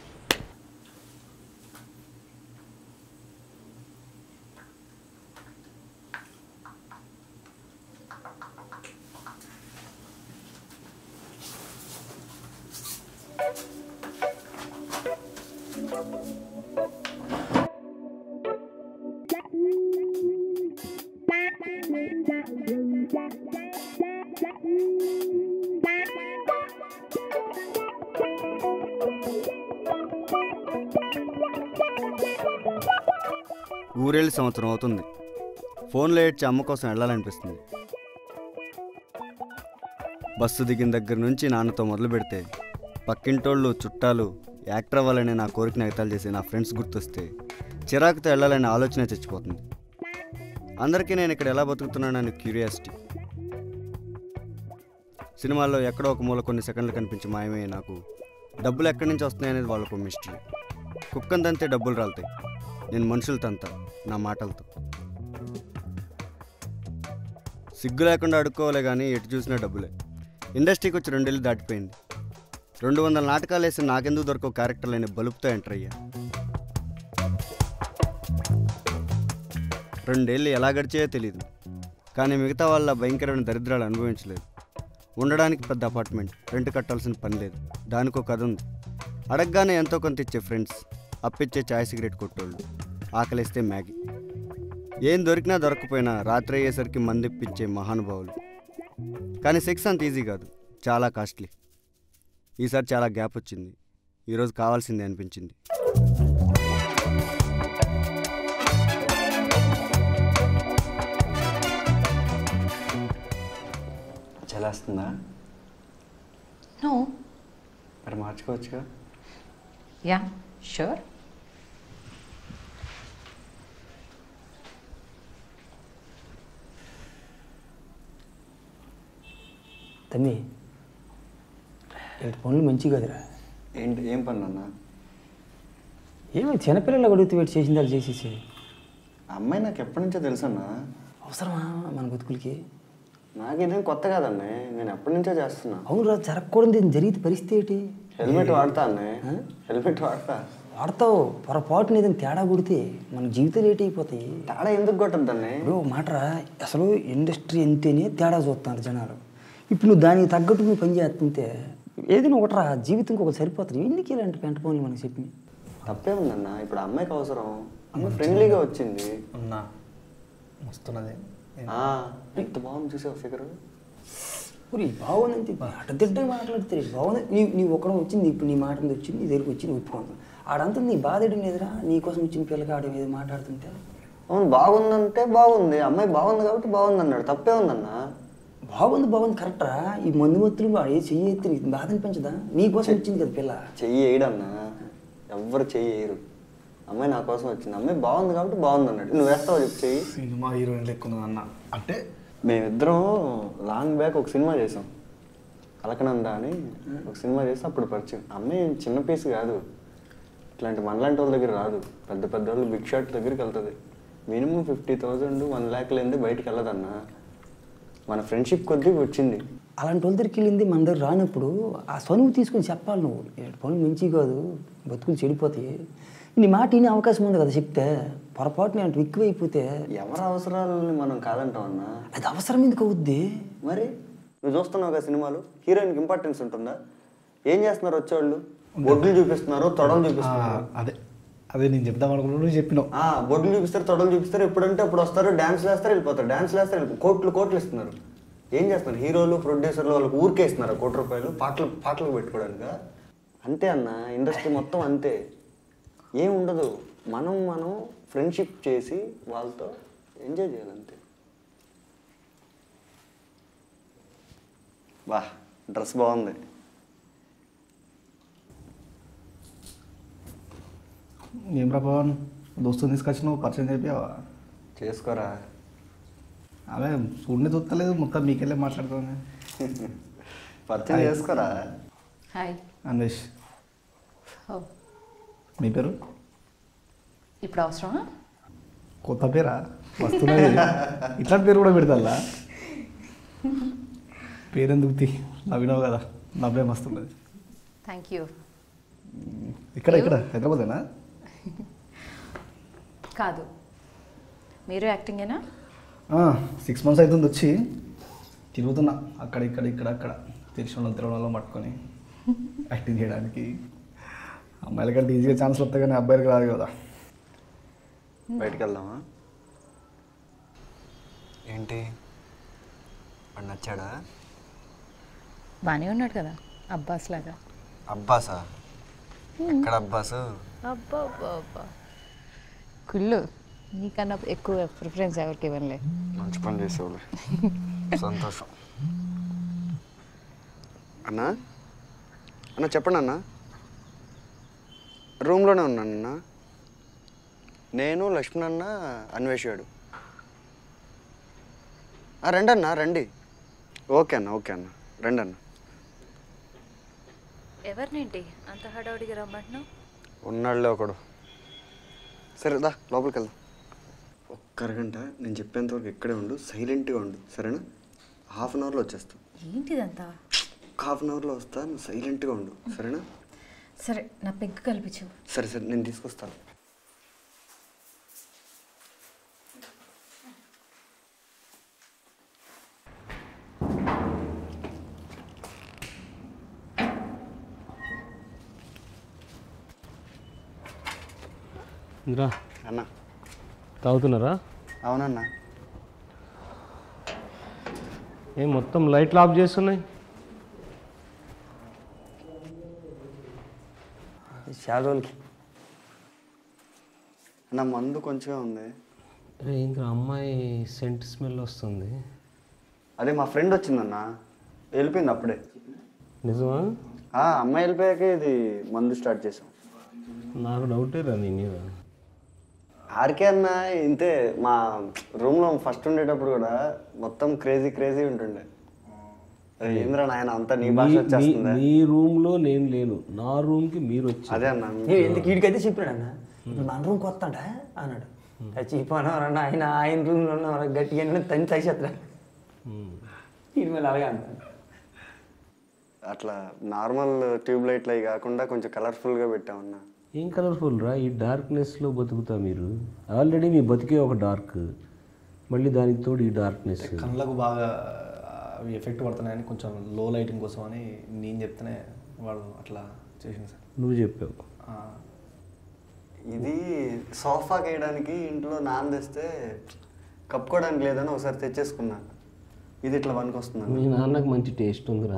Speaker 4: ఊరెళ్ళి సంవత్సరం అవుతుంది ఫోన్లో ఏడ్చి అమ్మ కోసం వెళ్ళాలనిపిస్తుంది బస్సు దిగిన దగ్గర నుంచి నాన్నతో మొదలు పెడితే పక్కింటోళ్ళు చుట్టాలు యాక్టర్ అవ్వాలనే నా కోరిక నగతాలు చేసే నా ఫ్రెండ్స్ గుర్తొస్తే చిరాకుతో వెళ్ళాలనే ఆలోచన చచ్చిపోతుంది అందరికీ నేను ఇక్కడ ఎలా బతుకుతున్నానని క్యూరియాసిటీ సినిమాల్లో ఎక్కడో ఒక మూల కొన్ని సెకండ్లు కనిపించి మాయమే నాకు డబ్బులు ఎక్కడి నుంచి వస్తున్నాయి అనేది వాళ్ళకు మిస్టరీ కుక్కని తంతే డబ్బులు రాలుతాయి నేను మనుషులు తంత నా మాటలతో సిగ్గు లేకుండా అడుక్కోవాలే కానీ ఎటు చూసినా డబ్బులే ఇండస్ట్రీకి వచ్చి రెండేళ్ళు దాటిపోయింది రెండు వందల నాటకాలు వేసి నాకెందుకు దొరకవు క్యారెక్టర్లు అనే బలుపుతో ఎంటర్ అయ్యా రెండేళ్ళు ఎలా గడిచాయో తెలియదు కానీ మిగతా వాళ్ళ భయంకరమైన దరిద్రాలు అనుభవించలేదు ఉండడానికి పెద్ద అపార్ట్మెంట్ రెంట్ కట్టాల్సిన పని లేదు దానికో కథ ఉంది అడగగానే ఎంతో కొంత ఇచ్చే ఫ్రెండ్స్ అప్పిచ్చే చాయ్ సిగరెట్ కొట్టోళ్ళు ఆకలిస్తే మ్యాగీ ఏం దొరికినా దొరకపోయినా రాత్రి అయ్యేసరికి మందిప్పించే మహానుభావులు కానీ సెక్స్ అంత ఈజీ కాదు చాలా కాస్ట్లీ ఈసారి చాలా గ్యాప్ వచ్చింది ఈరోజు కావాల్సిందే అనిపించింది చలేస్తుందా
Speaker 14: No.
Speaker 4: మరి మార్చుకోవచ్చుగా
Speaker 14: Yeah, sure.
Speaker 7: తమ్మి ఇంత పనులు మంచి కదరా
Speaker 4: ఏంటి ఏం పని అన్న
Speaker 7: ఏమో చిన్నపిల్లలు అడుగుతూ పెట్టి చేసింది వాళ్ళు చేసేసి
Speaker 4: అమ్మాయి నాకు ఎప్పటి నుంచో తెలుసన్నా
Speaker 7: అవసరమా మన బతుకులకి
Speaker 4: నాకు ఇదేం కొత్త కాదన్నే నేను ఎప్పటి నుంచో చేస్తున్నా
Speaker 7: అవునురా జరగకూడదు ఇది జరిగితే పరిస్థితి ఏంటి
Speaker 4: హెల్మెట్ వాడతా అన్నే హెల్మెట్ వాడతా
Speaker 7: వాడతావు పొరపాటున ఏదైనా తేడా కొడితే మన జీవితాలు ఏంటి అయిపోతాయి
Speaker 4: తేడా ఎందుకు కొట్టద్దన్నే
Speaker 7: ఇప్పుడు ఒక మాటరా అసలు ఇండస్ట్రీ అంతేనే తేడా చూస్తున్నారు జనాలు ఇప్పుడు నువ్వు దానికి తగ్గట్టు నువ్వు పని చేస్తుంటే ఏదైనా ఒకటరా జీవితం ఒకటి సరిపోతుంది ఎందుకు ఇలాంటి పెంట పనులు మనకి చెప్పి
Speaker 4: తప్పే ఉందన్న ఇప్పుడు ఆ అమ్మాయికి అవసరం అమ్మాయి ఫ్రెండ్లీగా వచ్చింది
Speaker 2: ఉన్నా వస్తున్నది
Speaker 4: ఆ, ఎంత బాగుంది చూసావు ఫిగర్
Speaker 7: మరి బాగుందంటే అట తిడ్డే మాట్లాడితే బాగుంది నీ నీ ఒక్కడం వచ్చింది ఇప్పుడు నీ మాట మీద వచ్చింది నీ దగ్గరికి వచ్చి నువ్వు ఒప్పుకోను ఆడంతా నీ బాధడి ఎదురా నీ కోసం వచ్చిన పిల్లకి ఆడ మీద మాట్లాడుతుంటే
Speaker 4: అవును బాగుందంటే బాగుంది అమ్మాయి బాగుంది కాబట్టి బాగుంది అన్నాడు తప్పే ఉందన్న
Speaker 7: బాగుంది బాగుంది కరెక్టరా ఈ మందు మత్తులు వాడు ఏ చెయ్యి ఎత్తి నీకు బాధ అనిపించదా నీ కోసం వచ్చింది కదా పిల్ల
Speaker 4: చెయ్యి వేయడన్నా ఎవ్వరు చెయ్యి వేయరు అమ్మాయి నా కోసం వచ్చింది అమ్మాయి బాగుంది కాబట్టి బాగుంది అన్నాడు నువ్వు వేస్తావు చెప్పు చెయ్యి
Speaker 2: సినిమా హీరోయిన్ లెక్క ఉన్నది అన్న అంటే
Speaker 4: మేమిద్దరం లాంగ్ బ్యాక్ ఒక సినిమా చేసాం అలకనంద అని ఒక సినిమా చేసి అప్పుడు పరిచయం అమ్మాయి చిన్న పీస్ కాదు ఇట్లాంటి మనలాంటి వాళ్ళ దగ్గర రాదు పెద్ద పెద్ద వాళ్ళు బిగ్ షాట్ దగ్గరికి వెళ్తుంది minimum fifty thousand one lakh లేనిదే బయటికి వెళ్ళదన్నా మన ఫ్రెండ్షిప్ కొద్దీ వచ్చింది
Speaker 7: అలాంటి వాళ్ళ దగ్గరికి వెళ్ళింది మన దగ్గర రానప్పుడు ఆ సనువు తీసుకొని చెప్పాలి నువ్వు "ఈ పనులు మంచి కాదు బతుకులు చెడిపోతాయి నీ మాట వినే అవకాశం ఉంది కదా చెప్తే పొరపాటున అంటే ఎక్కువైపోతే
Speaker 4: ఎవరి అవసరాలని మనం కాదంటాం అన్నా
Speaker 7: అది అవసరం ఎందుకు అవుద్ది
Speaker 4: మరి నువ్వు చూస్తున్నావు కదా సినిమాలు హీరోయిన్కి ఇంపార్టెన్స్ ఉంటుందా ఏం చేస్తున్నారు వచ్చేవాళ్ళు బొడ్లు చూపిస్తున్నారు తొడలు చూపిస్తున్నారు
Speaker 2: అదే అదే నేను చెప్దాం అనుకున్నా నువ్వు చెప్పినావు
Speaker 4: ఆ, బొడ్లు చూపిస్తారు తొడలు చూపిస్తారు ఎప్పుడంటే అప్పుడు వస్తారు డాన్స్ వేస్తారు వెళ్ళిపోతారు డాన్స్ వేస్తారు వెళ్ళిపో- కోట్లు కోట్లు ఇస్తున్నారు ఏం చేస్తున్నారు హీరోలు ప్రొడ్యూసర్లు వాళ్ళకి ఊరికే ఇస్తున్నారు కోటి రూపాయలు పాటలు పాటలు పెట్టుకోవడానికి అంతే అన్న ఇండస్ట్రీ మొత్తం అంతే ఏం ఉండదు మనం మనం ఫ్రెండ్షిప్ చేసి వాళ్ళతో ఎంజాయ్ చేయాలంతే బా డ్రెస్ బాగుంది
Speaker 2: ఏం రా పవన్ దోస్తుని తీసుకొచ్చినావు పరిచయం చెప్పావా
Speaker 4: చేసుకోరా
Speaker 2: అదే చూడనే చూస్తలేదు మొత్తం మీకెళ్ళే మాట్లాడుతుంది
Speaker 4: పరిచయం చేసుకోరా
Speaker 14: హాయ్
Speaker 2: అన్వేష్
Speaker 14: ఓ
Speaker 2: మీ పేరు
Speaker 14: ఇప్పుడు అవసరమా
Speaker 2: కొత్త పేరా వస్తున్నది ఇట్లాంటి పేరు కూడా పెడతా పేరెందుకు తీ నవ్వినావు కదా నవ్వే మస్తున్నది
Speaker 14: థ్యాంక్ యూ
Speaker 2: ఇక్కడ ఇక్కడ హైదరాబాదేనా
Speaker 14: కాదు మీరు యాక్టింగేనా
Speaker 2: సిక్స్ మంత్స్ అవుతుంది వచ్చి తిరుగుతున్నా అక్కడ ఇక్కడ ఇక్కడ అక్కడ తెలిసిన వాళ్ళు తిరగడం వల్ల పట్టుకొని యాక్టింగ్ చేయడానికి అమ్మాయిల కంటే ఈజీగా ఛాన్స్ వస్తాయి కానీ అబ్బాయిలకి రాదు కదా
Speaker 4: బయటికి వెళ్దామా ఏంటి వాడు నచ్చాడా
Speaker 14: బాగానే ఉన్నాడు కదా అబ్బాస్ లాగా
Speaker 4: అబ్బాసా ఎక్కడ అబ్బాసు
Speaker 14: అబ్బా అబ్బా అబ్బా కుళ్ళు నీకన్నా ఎక్కువ ప్రిఫరెన్స్ ఎవరికి ఇవ్వలే
Speaker 4: మంచి పని చేసేవాళ్ళు సంతోషం అన్నా అన్న చెప్పండి అన్న రూమ్లోనే ఉన్నాను అన్న నేను లక్ష్మణ్ అన్న అన్వేషాడు ఆ, రండి అన్న రండి ఓకే అన్న ఓకే అన్న రండి అన్న
Speaker 14: ఎవరినేంటి అంత హడావుడిగా రమ్మంటున్నావు
Speaker 4: ఉన్నాడులే ఒకడు సరే దా లోపలికి వెళ్దాం ఒక్క అరగంట నేను చెప్పేంతవరకు ఇక్కడే ఉండు సైలెంట్గా ఉండు సరేనా హాఫ్ అన్ అవర్లో వచ్చేస్తా
Speaker 14: ఏంటిదంతా
Speaker 4: ఒక హాఫ్ అన్ అవర్లో వస్తా నువ్వు సైలెంట్గా ఉండు సరేనా
Speaker 14: సరే నా పెగ్గు కల్పించు
Speaker 4: సరే సరే నేను తీసుకొస్తాను
Speaker 15: ఇంద్రా
Speaker 4: అన్న
Speaker 15: తాగుతున్నారా
Speaker 4: అవునన్నా
Speaker 15: ఏం మొత్తం లైట్లు ఆఫ్ చేస్తున్నాయి
Speaker 7: చాలా రోజులకి
Speaker 4: అన్న మందు కొంచెం ఉంది
Speaker 15: అరే ఇంకా అమ్మాయి సెంట్ స్మెల్ వస్తుంది
Speaker 4: అదే మా ఫ్రెండ్ వచ్చిందన్న వెళ్ళిపోయింది అప్పుడే
Speaker 15: నిజమా
Speaker 4: ఆ, అమ్మాయి వెళ్ళిపోయాక ఇది మందు స్టార్ట్ చేసాం
Speaker 15: నాకు డౌటే రా నీ మీద
Speaker 4: ఆర్కే అన్న ఇంతే మా రూమ్లో ఫస్ట్ ఉండేటప్పుడు కూడా మొత్తం క్రేజీ క్రేజీ ఉంటుండే అరే ఏంద్రా నాయన అంతా నీ భాష
Speaker 15: మీ-
Speaker 4: వచ్చేస్తుందా
Speaker 15: మీ రూమ్లో నేను లేను నా రూమ్కి మీరు వచ్చి
Speaker 4: అదే అన్న
Speaker 7: నేను ఎందుకు వీడికైతే చెప్పాడు అన్న ఇప్పుడు మన రూమ్కి వస్తాడా అన్నాడు చచ్చిపోయినా అన్న ఆయన ఆయన రూమ్లో ఉన్న గట్టిగా తని తగిసేస్తాడు వీడి మళ్ళీ అలాగే అంటాడు
Speaker 4: అట్లా నార్మల్ ట్యూబ్ లైట్లు అవి కాకుండా కొంచెం కలర్ఫుల్గా పెట్టామన్నా
Speaker 15: ఏం కలర్ఫుల్ రా ఈ డార్క్నెస్లో బతుకుతా మీరు ఆల్రెడీ మీ బతికే ఒక డార్క్ మళ్ళీ దానికి తోడు ఈ డార్క్నెస్
Speaker 2: కళ్ళకు బాగా
Speaker 8: అవి ఎఫెక్ట్ పడుతున్నాయని కొంచెం లో లైటింగ్ కోసం అని నేను చెప్తేనే వాడు అట్లా చేసింది సార్
Speaker 15: నువ్వు చెప్పావు
Speaker 8: ఆ,
Speaker 4: ఇది సోఫాకి వేయడానికి ఇంట్లో నాన్న తెస్తే కప్పుకోవడానికి లేదని ఒకసారి తెచ్చేసుకున్నా ఇది ఇట్లా పనికి వస్తుంది
Speaker 15: మీ నాన్నకు మంచి టేస్ట్ ఉందిరా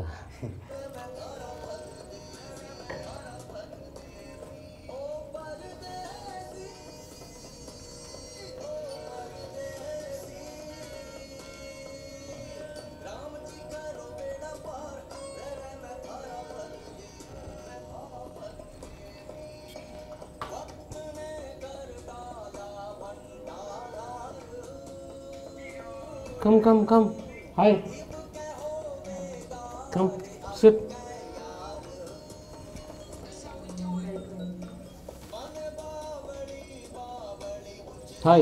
Speaker 15: Come, come, come. Hi. Come, sit. Hi.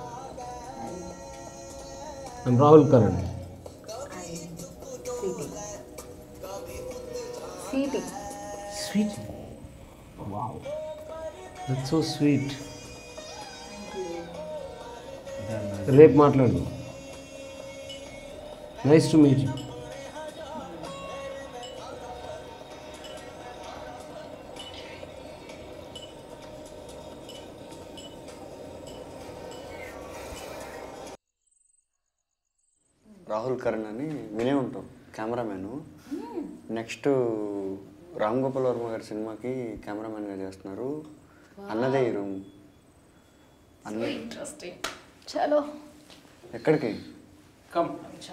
Speaker 15: I'm Rahul Karan.
Speaker 14: Sweetie.
Speaker 15: Sweet. Wow. That's so sweet. రేపు మాట్లాడు nice to meet you
Speaker 4: Rahul Karan అని వినే ఉంటాం కెమెరామ్యాన్ నెక్స్ట్ రామ్ గోపాల్ వర్మ గారి సినిమాకి కెమెరామ్యాన్గా చేస్తున్నారు అన్నదే ఈ రూమ్ అన్న
Speaker 14: ఇంట్రెస్టింగ్ చలో
Speaker 4: ఎక్కడికి
Speaker 15: కమ్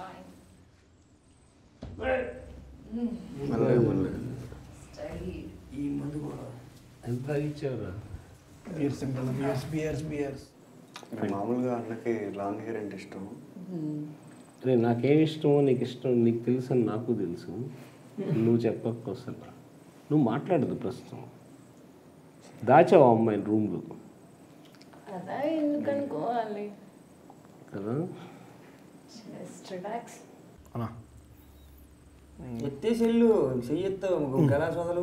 Speaker 4: మెల్లగా మెల్లగా
Speaker 7: ఈ మందు కూడా
Speaker 15: ఎంత ఇచ్చావురా
Speaker 2: బియర్స్ బియర్స్ బియర్స్ బియర్స్
Speaker 4: మామూలుగా అన్నకి లాంగ్ హెయిర్ అంటే ఇష్టం
Speaker 15: అరే నాకేం ఇష్టమో నీకు ఇష్టం నీకు తెలుసు అని నాకు తెలుసు నువ్వు చెప్పకపోసం నువ్వు మాట్లాడదు ప్రస్తుతం దాచావు ఆ అమ్మాయిని రూమ్లో
Speaker 14: అలా ఎందుకు అనుకోవాలి
Speaker 15: కదా
Speaker 14: జస్ట్ రిలాక్స్
Speaker 8: అన్నా
Speaker 7: ఎత్తేసి వెళ్ళు చెయ్యి ఎత్తావు ఒక గలా సోదలు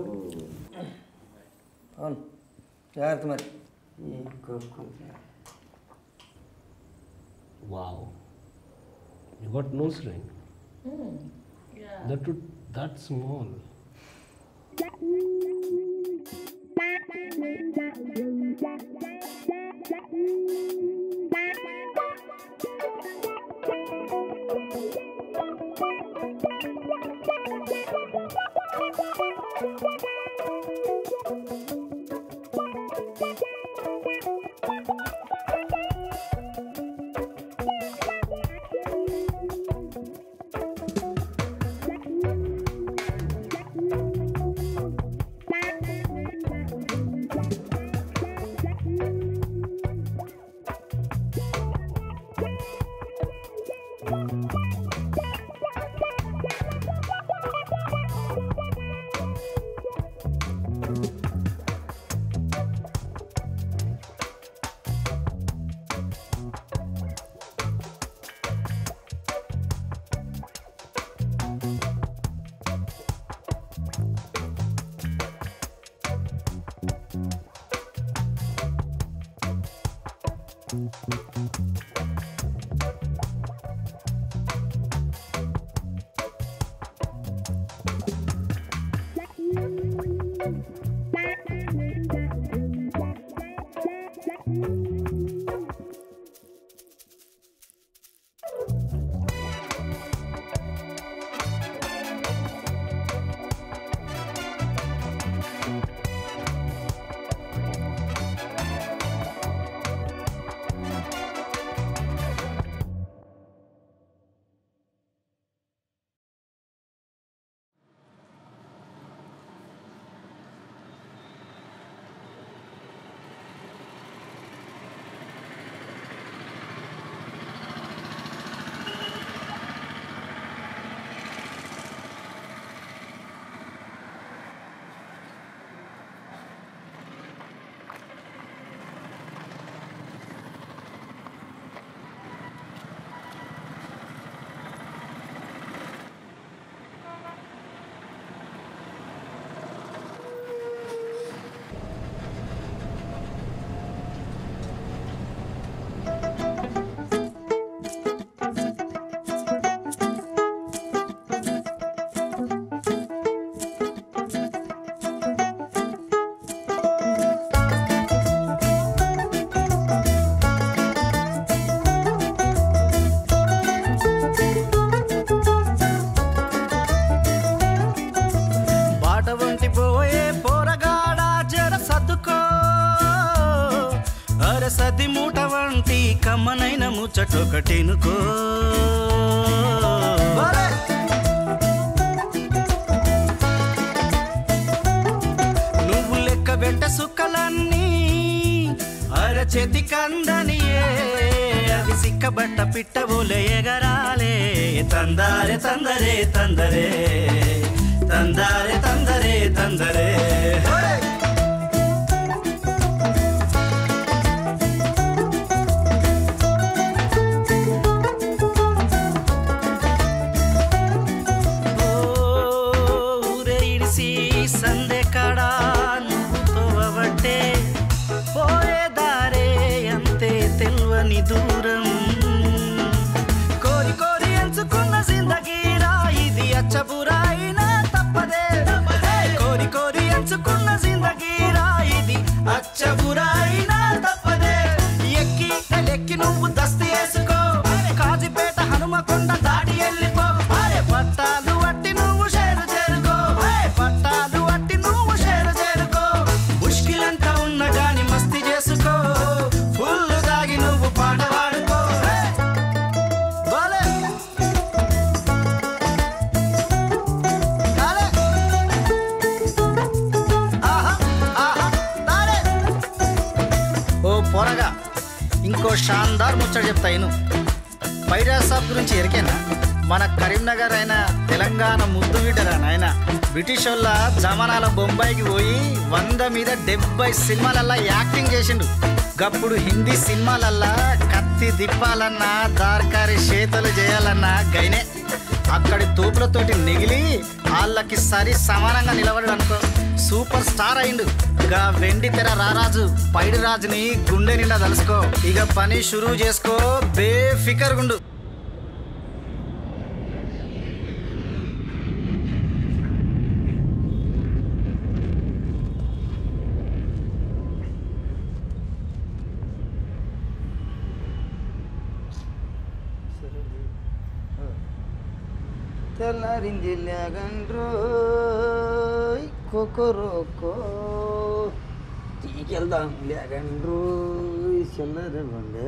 Speaker 7: అవును జాగ్రత్త మరి ఈ కొడుకు.
Speaker 15: Wow you got nose ring that that small
Speaker 16: పాట వంటి పోయే పోరగాడా జర సర్దుకో అర సది మూట వంటి కమ్మనైన ముచ్చటొకటినుకో నువ్వు లెక్క వెంట సుక్కలన్నీ అరచేతి కందనియే అవి సిక్కబట్ట పిట్టబోలే ఎగరాలే తందారే తందరే తందరే తందారే తందరే తందరే ఊరే ఇడిసి సందే కాడా నువ్వు తోవబట్టే పోయే దారే అంతే తెల్వని దూరం కోరి కోరి ఎంచుకున్న జిందగీరా ఇది అచ్చబురాయినా తప్పదే కోరి కోరి ఎంచుకున్న జిందగీరా ఇది అచ్చబురాయినా తప్పదే ఎక్కి ఎక్కి నువ్వు దస్తి వేసుకో కాజిపేట హనుమకొండ దాడి వెళ్ళిపో అరే పట్టాలు అట్టి నువ్వు షేరు చేరుకో పట్టాలు అట్టి నువ్వు షేరు చేరుకో ముష్కిలంతా ఉన్న గాని మస్తి చేసుకో ఫుల్ దాగి నువ్వు పాట పాడుకో బాలే దాలే ఆహా ఆహా దాలే ఓ పొరగా ఇంకో షాన్దార్ ముచ్చట చెప్తా ఇను ఫైరాజ్ సాబ్ గురించి ఎరికేనా మన కరీంనగర్ అయిన తెలంగాణ ముద్దు బిడ్డరా నాయన బ్రిటిష్ వాళ్ళ జమానాల బొంబాయికి పోయి వంద మీద డెబ్బై సినిమాలల్లా యాక్టింగ్ చేసిండు గప్పుడు హిందీ సినిమాలల్లా కత్తి దిప్పాలన్నా దార్కారి చేతలు చేయాలన్నా గైనే అక్కడి తోపులతోటి నెగిలి వాళ్ళకి సరి సమానంగా నిలబడాడు అనుకో సూపర్ స్టార్ అయిండు ఇక వెండి తెర రారాజు పైడి రాజుని గుండె నిండా తలుసుకో ఇక పని షురువు చేసుకో బేఫికర్ గుండు
Speaker 7: తెల్లారింది లేగండ్రోయ్ కొకొరోకో టీకెళ్దాం లేగండ్రోయ్ చెల్లరబండే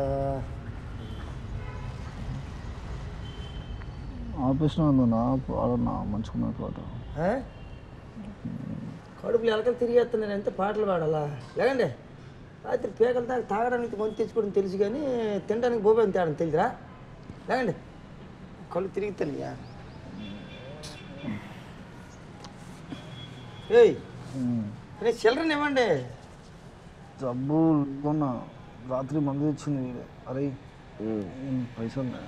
Speaker 8: ఆపేసిన నా పాడన్నా మంచుకున్న పాట
Speaker 7: కడుపులు ఎలకలు తిరిగేస్తున్నాను ఎంత పాటలు పాడాలా లేకండి రాత్రి పేకలు తాగి తాగడానికి మంచి తెచ్చుకోవడం తెలుసు కానీ తినడానికి బోబేని తేడం తెలియదురా లేకండి కళ్ళు తిరిగి తెలియా ఏయ్ రే చిల్లరని ఇవ్వండి
Speaker 8: జబ్బు కొన్న రాత్రి మంది తెచ్చింది వీడే అరే ఉమ్, పైసలు ఉన్నాయి.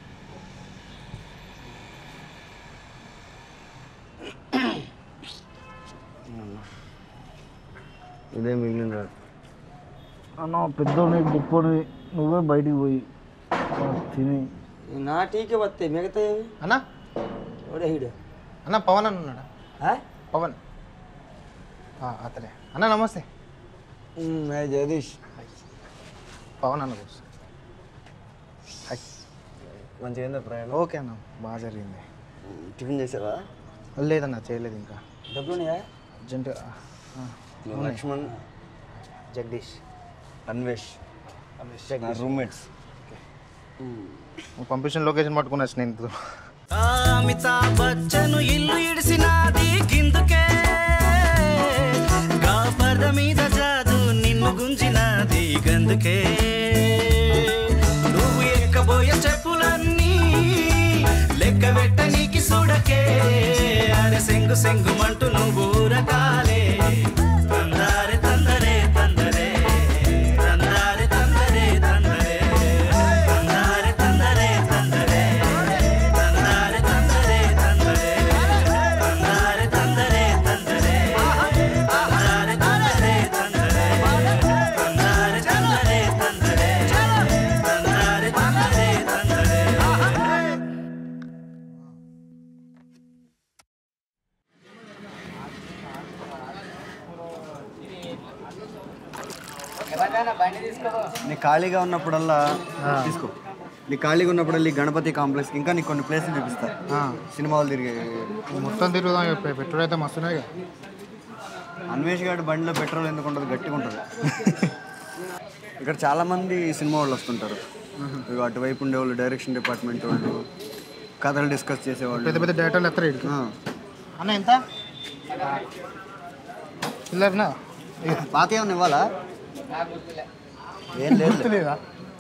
Speaker 7: ఇదే మిగిలిన
Speaker 8: అన్న పెద్దోని గొప్పని నువ్వే బయటికి పోయి ఆ, తిని
Speaker 7: నా టీకే వస్తాయి మిగతా
Speaker 2: అన్నా
Speaker 7: ఎవడే హీడు
Speaker 2: అన్న పవన్ అన్న ఉన్నాడా పవన్ ఆ, అతనే అన్న నమస్తే
Speaker 7: జగదీష్
Speaker 2: పవన్ అన్న కోసం హాయ్
Speaker 7: మంచిగా ప్రయాణం
Speaker 2: ఓకే అన్న బాగా జరిగింది
Speaker 7: టిఫిన్ చేసావా
Speaker 2: లేదన్న చేయలేదు ఇంకా
Speaker 7: డబ్బులున్నాయా
Speaker 2: అర్జెంట్
Speaker 7: లక్ష్మణ్
Speaker 2: జగదీష్
Speaker 7: అన్వేష్
Speaker 2: నా
Speaker 7: రూమ్మేట్స్
Speaker 2: నువ్వు పంపించిన లొకేషన్ పట్టుకున్నా స్నేహితుడు
Speaker 16: అమితాబ్ బచ్చను ఇల్లు ఇడిసినాది గిందుకే గా పరద మీద జాదు నిన్ను గుంజినాది గందుకే నువ్వు ఎక్కబోయే చెప్పులన్నీ లెక్క పెట్టనీకి చూడకే అరే సెంగు సెంగుమంటూ నువ్వు ఊరకాలే తందారే తందరే తందరే తందారే తందరే తందరే తందారే తందరే తందరే తందారే తందరే తందరే తందారే తందరే తందరే తందారే తందరే తందరే తందారే తందరే తందరే తందారే తందరే తందరే
Speaker 4: నీ ఖాళీగా ఉన్నప్పుడల్లా తీసుకో నీ ఖాళీగా ఉన్నప్పుడు ఈ గణపతి కాంప్లెక్స్ ఇంకా నీకు కొన్ని ప్లేసులు చూపిస్తా సినిమా వాళ్ళు తిరిగే
Speaker 2: మొత్తం తిరుగుదాం చెప్పి పెట్రోల్ అయితే మస్తున్నాయి
Speaker 4: అన్వేష్ గారి బండిలో పెట్రోల్ ఎందుకు ఉండదు గట్టిగా ఉంటుంది ఇక్కడ చాలా మంది సినిమా వాళ్ళు వస్తుంటారు ఇగో అటువైపు ఉండేవాళ్ళు డైరెక్షన్ డిపార్ట్మెంట్ వాళ్ళు కథలు డిస్కస్ చేసేవాళ్ళు
Speaker 2: పెద్ద పెద్ద డేటాలు ఎత్తరు ఇటు
Speaker 4: ఆ.
Speaker 2: అన్న ఎంత చిల్లరనా
Speaker 4: పాత ఏమన్నా ఇవ్వాలా ఏం లేదు
Speaker 2: గుర్తులేదా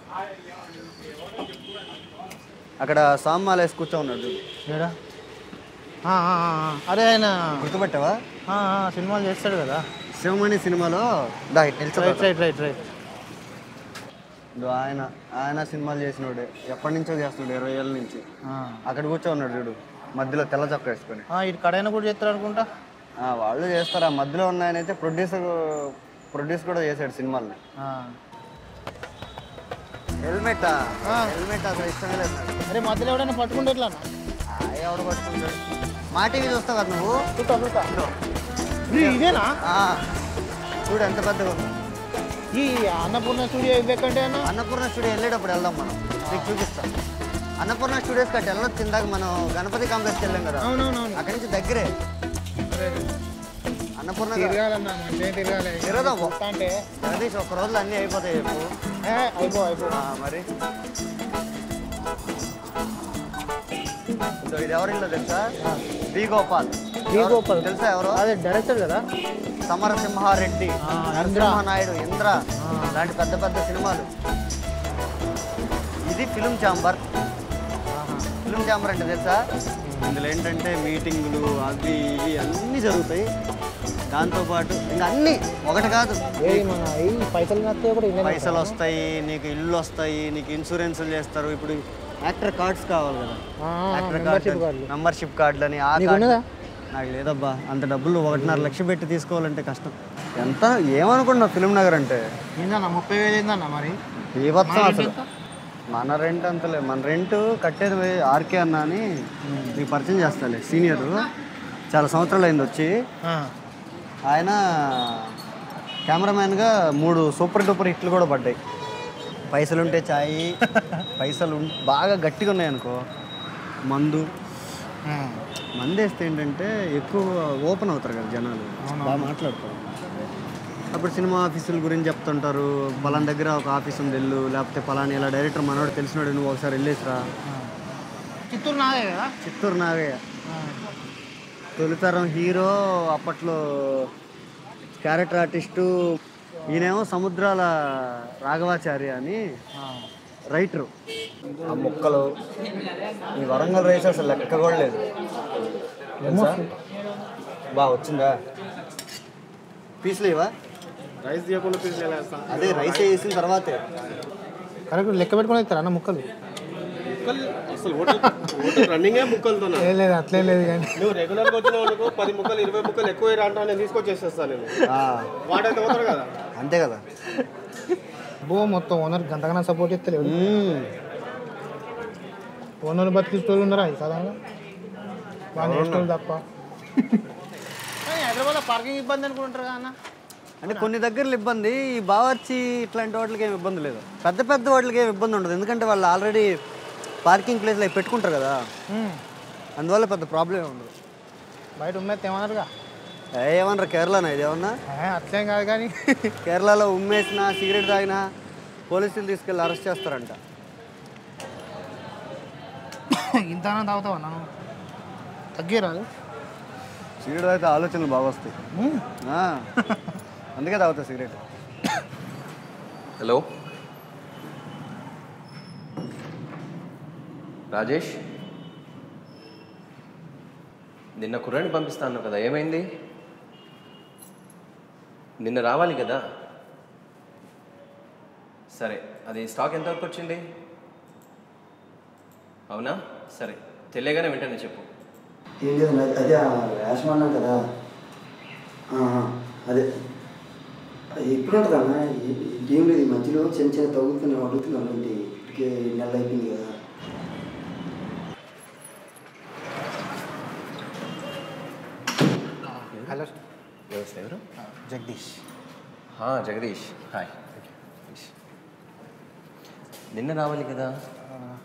Speaker 4: అక్కడ సామ్మాలు వేసి కూర్చో ఉన్నాడు
Speaker 2: ఏడా ఆ, ఆ, ఆ, ఆ. అరే ఆయన
Speaker 4: గుర్తుపెట్టావా
Speaker 2: ఆ, ఆ, సినిమాలు చేస్తాడు కదా
Speaker 4: శివమణి సినిమాలో దా ఇటు నిల్చో
Speaker 2: రైట్ రైట్ రైట్ రైట్
Speaker 4: ఇదో ఆయన ఆయన సినిమాలు చేసినోడే ఎప్పటి నుంచో చేస్తున్నాడు ఇరవై ఏళ్ళ నుంచి అక్కడ కూర్చో ఉన్నాడు చూడు మధ్యలో తెల్ల చొక్క వేసుకొని
Speaker 2: ఇటు కడైనా కూడా చేస్తారు అనుకుంటా
Speaker 4: ఆ, వాళ్ళు చేస్తారు ఆ మధ్యలో ఉన్న ఆయన అయితే ప్రొడ్యూసర్ ప్రొడ్యూస్ కూడా చేశాడు సినిమాల్ని హెల్మెట్ హెల్మెట్ అసలు ఇష్టమే లేదు నాకు.
Speaker 2: అరే మధ్యలో ఎవడైనా పట్టుకుంటే ఎట్లా అన్న?
Speaker 4: ఆ, ఎవడు పట్టుకుంటాడు మా టీవీ చూస్తావు కదా నువ్వు
Speaker 2: చూస్తా చూస్తా ఇది ఇదేనా
Speaker 4: ఆ, చూడు ఎంత పెద్దగా ఉంది
Speaker 2: ఈ అన్నపూర్ణ స్టూడియో ఇవ్వకంటే అన్న
Speaker 4: అన్నపూర్ణ స్టూడియో వెళ్ళేటప్పుడు వెళ్దాం మనం నీకు చూపిస్తా అన్నపూర్ణ స్టూడియోస్ కట్టి వెళ్ళొచ్చు ఇందాక మనం గణపతి కాంప్లెక్స్కి వెళ్ళాం కదా
Speaker 2: అవునవునవును.
Speaker 4: అక్కడి నుంచి దగ్గరే అన్నపూర్ణ
Speaker 2: తిరగాలన్నా మంచిగా తిరగాలి
Speaker 4: తిరగదాం
Speaker 2: వస్తా అంటే
Speaker 4: జగదీష్ ఒక రోజులో అన్నీ అయిపోతాయి చెప్పు
Speaker 2: ఏ, అయిపో అయిపో
Speaker 4: ఆ, మరి ఇదో ఇది ఎవరిల్లో తెలుసా బి గోపాల్
Speaker 2: బి గోపాల్.
Speaker 4: తెలుసా ఎవరు
Speaker 2: అదే డైరెక్టర్ కదా
Speaker 4: సమరసింహారెడ్డి నరసింహనాయుడు ఇంద్ర లాంటి పెద్ద పెద్ద సినిమాలు ఇది ఫిలిం ఛాంబర్ ఫిలిం ఛాంబర్ అంటే తెలుసా ఇందులో ఏంటంటే మీటింగులు అవి ఇవి అన్నీ జరుగుతాయి దాంతోపాటు ఇంకా అన్నీ ఒకటి కాదు
Speaker 2: ఏ మన ఈ పైసలు నచ్చితే కూడా ఇదే
Speaker 4: పైసలు వస్తాయి నీకు ఇల్లు వస్తాయి నీకు ఇన్సూరెన్స్లు చేస్తారు ఇప్పుడు యాక్టర్ కార్డ్స్ కావాలి కదా
Speaker 2: ఆ,
Speaker 4: యాక్టర్
Speaker 2: membership
Speaker 4: కార్డ్
Speaker 2: కార్డులు.
Speaker 4: మెంబర్షిప్ కార్డులని ఆ
Speaker 2: నీకు
Speaker 4: కార్డు-
Speaker 2: ఉన్నదా?
Speaker 4: నాకు లేదబ్బా అంత డబ్బులు ఒకటిన్నర లక్ష పెట్టి తీసుకోవాలంటే కష్టం ఎంత ఏమనుకున్నావు ఫిలిం నగర్ అంటే
Speaker 2: ఏందన్న ముప్పై వేలు ఏందన్న మరి
Speaker 4: ఏ వస్తాం
Speaker 2: మన
Speaker 4: అసలు
Speaker 2: rent ఎంత?
Speaker 4: మన రెంట్ అంతలే మన రెంట్ కట్టేది పోయి ఆర్కే అన్న అని నీకు పరిచయం చేస్తాలే సీనియర్ చాలా సంవత్సరాలు అయింది వచ్చి ఆయన కెమెరామ్యాన్గా మూడు సూపర్ డూపర్ హిట్లు కూడా పడ్డాయి పైసలుంటే చాయ్ పైసలు ఉం- బాగా గట్టిగా ఉన్నాయి అనుకో మందు మందు వేస్తే ఏంటంటే ఎక్కువ ఓపెన్ అవుతారు కదా జనాలు బాగా మాట్లాడతారు అప్పుడు సినిమా ఆఫీసుల గురించి చెప్తుంటారు పలానా దగ్గర ఒక ఆఫీస్ ఉంది వెళ్ళు లేకపోతే పలానా ఇలా డైరెక్టర్ మనోడు తెలిసినాడు నువ్వు ఒకసారి వెళ్ళేసిరా
Speaker 2: చిత్తూరు నాదే కదా
Speaker 4: చిత్తూరు నాగయ్య తొలితరం హీరో అప్పట్లో క్యారెక్టర్ ఆర్టిస్టు ఈయనేమో సముద్రాల రాఘవాచారి అని రైటరు ఆ మొక్కలు ఈ వరంగల్ రైస్ అసలు లెక్క కూడా లేదు తెలుసా? బా వచ్చిందా పీసులు ఇవా
Speaker 8: రైస్ తీయకుండా పీసులు ఎలా వేస్తాం
Speaker 4: అదే రైస్ వేసిన తర్వాతే
Speaker 2: కరెక్ట్ లెక్క పెట్టుకుని ఇస్తారు అన్న ముక్కలు
Speaker 8: అసలు హోటల్ హోటల్ రన్నింగే ముక్కలతో
Speaker 2: ఏం లేదు అట్లే లేదు కానీ
Speaker 8: నువ్వు రెగ్యులర్గా వచ్చిన వాళ్ళకు పది ముక్కలు ఇరవై ముక్కలు ఎక్కువ అంటా నేను తీసుకొచ్చేసేస్తాను నేను
Speaker 4: ఆ,
Speaker 8: వాడైతే పోతారు కదా
Speaker 4: అంతే కదా
Speaker 2: బో మొత్తం ఓనర్ గంతగానే సపోర్ట్ ఇస్తలేవు ఓనర్ బతికి స్టోరీ ఉన్నారా ఈ సాధారణ వాళ్ళు స్టోరీ తప్ప హైదరాబాద్లో పార్కింగ్ ఇబ్బంది అనుకుంటారు కదా అన్న
Speaker 4: అంటే కొన్ని దగ్గరలో ఇబ్బంది ఈ బావర్చి ఇట్లాంటి వాటికి ఏమి ఇబ్బంది లేదు పెద్ద పెద్ద వాటికి ఏమి ఇబ్బంది ఉండదు ఎందుకంటే వాళ్ళు ఆల్రెడీ పార్కింగ్ ప్లేస్లో పెట్టుకుంటారు కదా అందువల్ల పెద్ద ప్రాబ్లం ఏమి ఉండదు
Speaker 2: బయట ఉమ్మేస్తే ఏమన్నారుగా
Speaker 4: ఏ ఏమన్నారు కేరళనా ఇది ఏమన్నా
Speaker 2: ఏ, అట్లేం కాదు కానీ
Speaker 4: కేరళలో ఉమ్మేసినా సిగరెట్ తాగినా పోలీసులు తీసుకెళ్ళి అరెస్ట్ చేస్తారంట
Speaker 2: ఇంత తాగుతావా అన్న తగ్గిరాదు
Speaker 4: సిగరెట్ తాగితే ఆలోచనలు బాగా వస్తాయి ఆ, అందుకే తాగుతా సిగరెట్
Speaker 17: హలో రాజేష్ నిన్న కుర్రాన్ని పంపిస్తాను కదా ఏమైంది నిన్న రావాలి కదా సరే అది స్టాక్ ఎంతవరకు వచ్చింది అవునా సరే తెలియగానే వెంటనే చెప్పు
Speaker 4: ఏం లేదు నా- అదే రేషన్ అన్నాం కదా ఆ, అదే అది ఎప్పుడు ఉంటుంది అన్న ఏ- ఏం లేదు ఈ మధ్యలో చిన్న చిన్న తగ్గుతున్నాయి అడుగుతున్నాను ఏంటి ఇప్పటికే నెల అయిపోయింది కదా
Speaker 2: హలో
Speaker 17: వ్యవస్థ ఎవరు
Speaker 2: జగదీష్
Speaker 17: హా, జగదీష్ హాయ్ నిన్న రావాలి కదా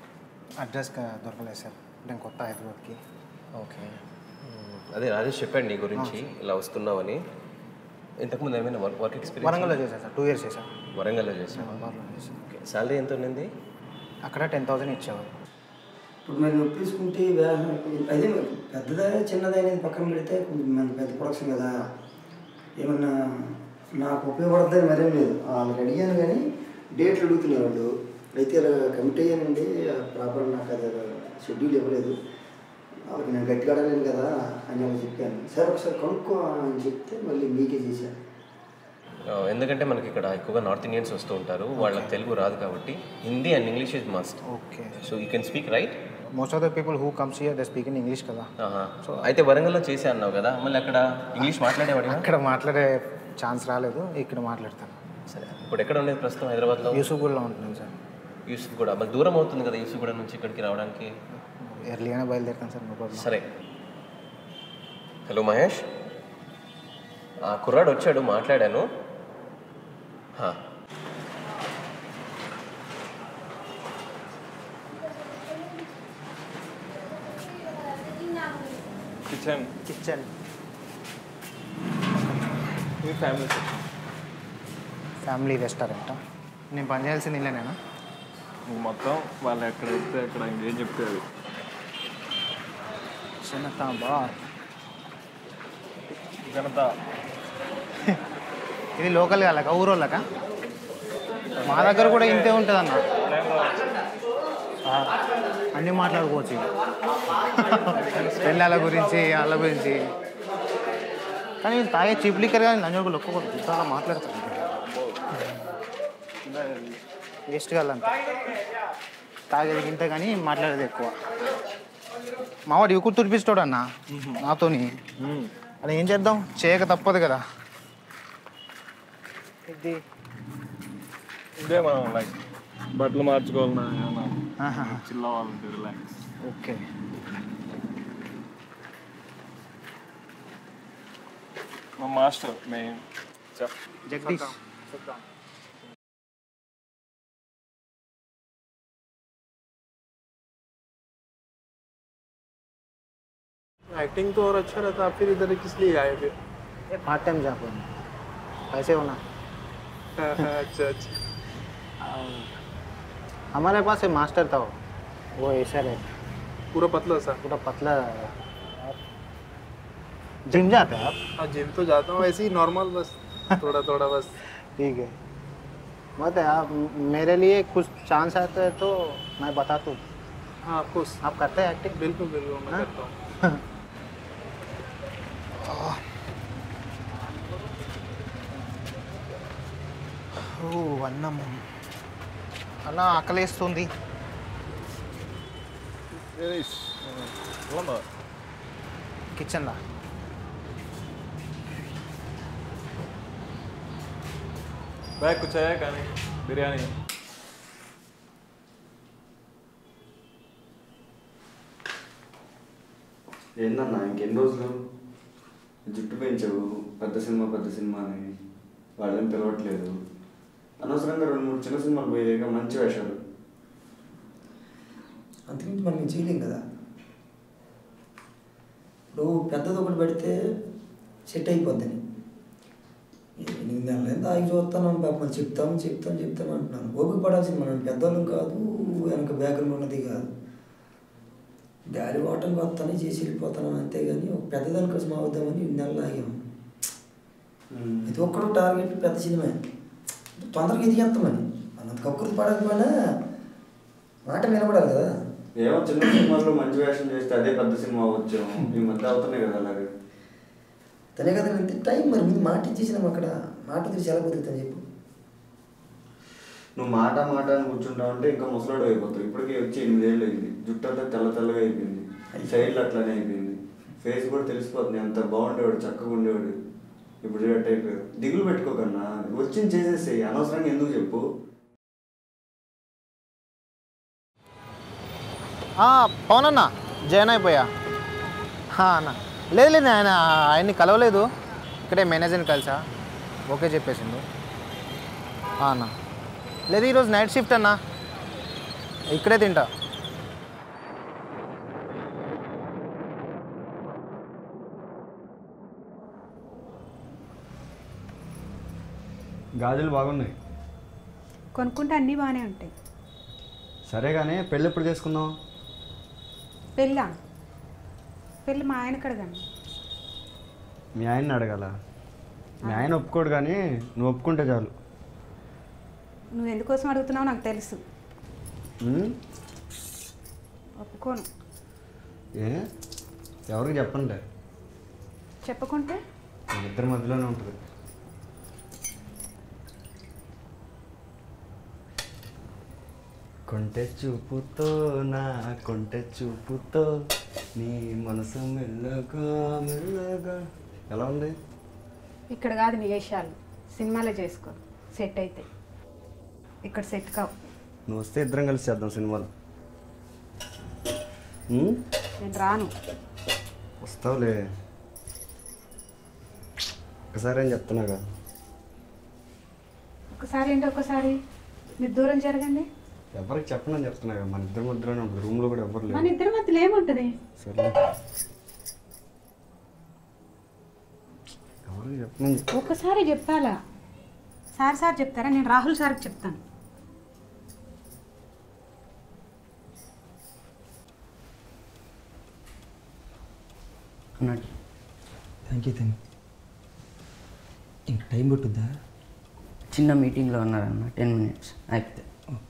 Speaker 2: అడ్రస్ దొరకలేదు సార్ నేను కొత్త హైదరాబాద్కి
Speaker 17: ఓకే అదే రాజేష్ చెప్పాడు నీ గురించి ఇలా వస్తున్నావని ఇంతకుముందు ఏమైనా వర్క్ వర్క్ ఎక్స్పీరియన్స్
Speaker 2: వరంగల్లో చేశాను సార్ టూ ఇయర్స్ చేశాను
Speaker 17: వరంగల్లో చేసావా
Speaker 2: వరంగల్లో చేశాను
Speaker 17: ఓకే శాలరీ ఎంత ఉన్నింది
Speaker 2: అక్కడ టెన్ థౌసండ్ ఇచ్చేవారు
Speaker 7: ఇప్పుడు మరి నొప్పించుకుంటే వ్యాధి అదే మరి పెద్దదా చిన్నదా అనేది పక్కన పెడితే కొంచెం మన పెద్ద ప్రొడక్షన్ కదా ఏమన్నా నాకు ఉపయోగపడుతుంది మరేం లేదు వాళ్ళకి అడిగాను కానీ డేట్లు అడుగుతున్నారు వాళ్ళు అయితే ఇలా కమిట్ అయ్యానండి ప్రాపర్ నాకు అది షెడ్యూల్ ఇవ్వలేదు వాళ్ళకి నేను గట్టిగా అడగలేను కదా అని వాళ్ళు చెప్పాను సరే ఒకసారి కనుక్కో అని చెప్తే మళ్ళీ మీకే చేశాను
Speaker 17: ఆ, ఎందుకంటే మనకి ఇక్కడ ఎక్కువగా నార్త్ ఇండియన్స్ వస్తూ ఉంటారు వాళ్ళకి తెలుగు రాదు కాబట్టి Hindi and English is must
Speaker 2: okay
Speaker 17: so you can speak right
Speaker 2: most of the people who comes here they speak in English కదా
Speaker 17: సో అయితే వరంగల్లో చేసే అన్నావు కదా మళ్ళీ అక్కడ ఇంగ్లీష్ మాట్లాడేవాడివా
Speaker 2: అక్కడ మాట్లాడే ఛాన్స్ రాలేదు ఇక్కడ మాట్లాడతాను
Speaker 17: సరే ఇప్పుడు ఎక్కడ ఉండేది ప్రస్తుతం హైదరాబాద్లో
Speaker 2: యూసుఫ్గూడలో ఉంటున్నాను సార్
Speaker 17: యూసుఫ్ కూడా మరి దూరం అవుతుంది కదా యూసుఫ్ కూడా నుంచి ఇక్కడికి రావడానికి
Speaker 2: ఎర్లీగానే బయలుదేరుతాను సార్ నో ప్రాబ్లం
Speaker 17: సరే హలో మహేష్ ఆ కుర్రాడు వచ్చాడు మాట్లాడాను హా.
Speaker 3: కిచెన్
Speaker 2: కిచెన్
Speaker 3: మీ ఫ్యామిలీ
Speaker 2: ఫ్యామిలీ రెస్టారెంట్ నేను పని చేయాల్సింది ఇల్లేనేనా
Speaker 3: నువ్వు మొత్తం వాళ్ళు ఎక్కడ చెప్తే అక్కడ ఇంకేం చెప్తే అది
Speaker 2: చిన్నత బా
Speaker 3: ఘనత
Speaker 2: ఇది లోకల్ వాళ్ళక ఊరోళ్ళక మా దగ్గర కూడా ఇంతే ఉంటుంది అన్న అన్నీ మాట్లాడుకోవచ్చు ఇక. పెళ్ళాల గురించి వాళ్ళ గురించి కానీ తాగే చీప్ లిక్కర్ కానీ లంజోకులు ఒక్కొక్కరు చాలా మాట్లాడతారు వేస్ట్ కాదంత తాగేది ఇంత కానీ మాట్లాడేది ఎక్కువ మావాడు ఎక్కువ తుడిపిస్తాడు అన్న నాతోని అలా ఏం చేద్దాం చేయక తప్పదు కదా ఇది
Speaker 3: ఇదే మనం లైక్ బట్టలు మార్చుకోవాలన్నా ఏమన్నా
Speaker 2: ఆహా.
Speaker 3: చిల్ అవ్వాలంటే రిలాక్స్
Speaker 2: ఓకే
Speaker 3: మా master main chef
Speaker 2: Jagadish
Speaker 18: acting तो और अच्छा रहता आप फिर इधर किस लिए आए फिर
Speaker 2: पार्ट टाइम जॉब है पैसे होना
Speaker 18: अच्छा अच्छा
Speaker 2: हमारे पास एक मास्टर था वो वो ऐसा रहता
Speaker 18: पूरा पतला सा
Speaker 2: पूरा पतला जिम जाते हैं आप
Speaker 18: हाँ जिम तो जाता हूँ ऐसे ही नॉर्मल बस थोड़ा थोड़ा बस
Speaker 2: ठीक है मत है आप मेरे लिए कुछ चांस आता है तो मैं बता दूँ
Speaker 18: हाँ खुश
Speaker 2: आप करते हैं एक्टिंग
Speaker 18: बिल्कुल बिल्कुल मैं
Speaker 2: हाँ?
Speaker 18: करता हूँ
Speaker 2: ఓ అన్నం అన్న ఆకలేస్తుంది కిచెన్లా
Speaker 3: బ్యాగ్ కూర్చోయా కానీ బిర్యానీ
Speaker 4: ఏందన్నా ఇంకెన్ని రోజులు జుట్టు పెంచావు పెద్ద సినిమా పెద్ద సినిమా అని వాళ్ళేం పిలవట్లేదు అనవసరంగా రెండు మూడు చిన్న సినిమాలు పోయాక మంచి వేషాలు
Speaker 7: అంతకుమించి మనం ఏం చేయలేం కదా ఇప్పుడు పెద్దది ఒకటి పెడితే సెట్ అయిపోద్దని ఎనిమిది నెలలు ఎంత ఆగి చూస్తాను పాపం చెప్తాం చెప్తాం చెప్తాం అంటున్నాను ఓపిక పడాల్సింది మనం పెద్దవాళ్ళం కాదు వెనక బ్యాక్గ్రౌండ్ ఉన్నది కాదు గాలి వాటం వస్తానే చేసి వెళ్ళిపోతాను అంతేగాని ఒక పెద్దదాని కోసం అవుద్దామని ఇన్ని నెలలు ఆగాము ఇది ఒక్కడు టార్గెట్ పెద్ద సినిమా తొందరగా ఇది చేస్తామని అన్నంత కక్కుర్తి పడకపోయినా మాట నిలబడాలి కదా
Speaker 4: ఏమో చిన్న సినిమాల్లో మంచి వేషం చేస్తే అదే పెద్ద సినిమా వచ్చాము ఈ మధ్య అవుతున్నాయి కదా అలాగే
Speaker 7: తనే కదా ఇంత టైం మరి ముందు మాట ఇచ్చేసినాం అక్కడ మాట తీసి ఎలా కుదురుతాను చెప్పు
Speaker 4: నువ్వు మాట మాట అని కూర్చుంటావు అంటే ఇంకా ముసలాడు అయిపోతావు ఇప్పటికే వచ్చి ఎనిమిదేళ్ళు అయింది జుట్టు అంతా తెల్ల తెల్లగా అయిపోయింది సైడ్లు అట్లానే అయిపోయింది ఫేస్ కూడా తెలిసిపోతుంది అంత బాగుండేవాడు చక్కగా ఉండేవాడు ఇప్పుడు చూడట్టు అయిపోయాడు దిగులు పెట్టుకోకన్నా వచ్చింది చేసేసేయి అనవసరంగా ఎందుకు చెప్పు
Speaker 2: పవన్ అన్న జాయిన్ అయిపోయా హా, అన్న లేదు లేదు ఆయన ఆయన్ని కలవలేదు ఇక్కడే మేనేజర్ని కలిసా ఓకే చెప్పేసిండు ఆ, అన్న లేదు ఈరోజు నైట్ షిఫ్ట్ అన్న ఇక్కడే తింటా
Speaker 4: గాజులు బాగున్నాయి
Speaker 11: కొనుక్కుంటే అన్నీ బాగానే ఉంటాయి
Speaker 4: సరే కానీ పెళ్ళి ఎప్పుడు చేసుకుందాం
Speaker 11: పెళ్ళా పెళ్ళి మా ఆయన కడగాను
Speaker 4: మీ ఆయన్ని అడగాల మీ ఆయన ఒప్పుకోడు కానీ నువ్వు ఒప్పుకుంటే చాలు
Speaker 11: నువ్వు ఎందుకోసం అడుగుతున్నావు నాకు తెలుసు
Speaker 4: ఉమ్?
Speaker 11: ఒప్పుకోను
Speaker 4: ఏ ఎవరికి చెప్పండి
Speaker 11: చెప్పకుంటే
Speaker 4: మన ఇద్దరి మధ్యలోనే ఉంటుంది కొంటె చూపుతో నా కొంటె చూపుతో నీ మనసు మెల్లగా మెల్లగా ఎలా ఉంది
Speaker 11: ఇక్కడ కాదు నీ వేషాలు సినిమాలో చేసుకో సెట్ అయితే ఇక్కడ సెట్ కావు
Speaker 4: నువ్వు వస్తే ఇద్దరం కలిసి చేద్దాం సినిమాలు ఉమ్?
Speaker 11: నేను రాను
Speaker 4: వస్తావులే ఒకసారి ఏం చెప్తున్నాగా
Speaker 11: ఒకసారి ఏంటి ఒకసారి మీరు దూరం జరగండి
Speaker 4: ఎవరికి చెప్పనని చెప్తున్నాగా మన ఇద్దరి మధ్యలోనే ఉంటుంది రూమ్లో కూడా ఎవరు
Speaker 11: మన
Speaker 4: లేరు
Speaker 11: ఇద్దరి మధ్యలో ఏముంటుంది
Speaker 4: సరే ఎవరికి చెప్పనని చెప్-
Speaker 11: ఒక్కసారి చెప్పాలా సార్ సార్ చెప్తారా నేను రాహుల్ సార్కి చెప్తాను
Speaker 7: అన్నాడు థ్యాంక్ యూ థ్యాంక్ ఇంక టైం పట్టుద్దా చిన్న మీటింగ్లో ఉన్నారన్న టెన్ మినిట్స్ అయిపోతే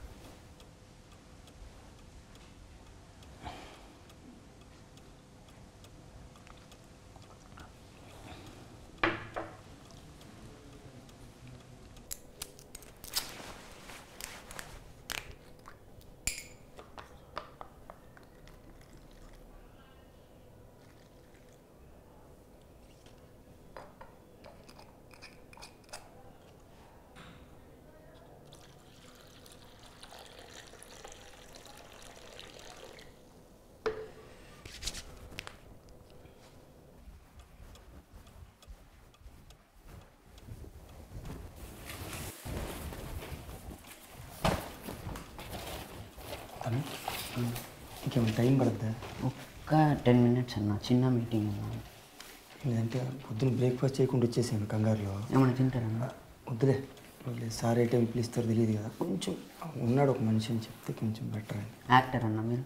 Speaker 7: ఇంకేమైనా టైం పడుద్దా ఒక్క టెన్ మినిట్స్ అన్న చిన్న మీటింగ్ అన్న లేదంటే పొద్దున్న బ్రేక్ఫాస్ట్ చేయకుండా వచ్చేసాను కంగారులో ఏమైనా తింటారన్న వద్దులే వదిలే సార్ ఏ టైం పిలుస్తారో తెలియదు కదా కొంచెం ఉన్నాడు ఒక మనిషి అని చెప్తే కొంచెం బెటర్ అని యాక్టర్ అన్న మీరు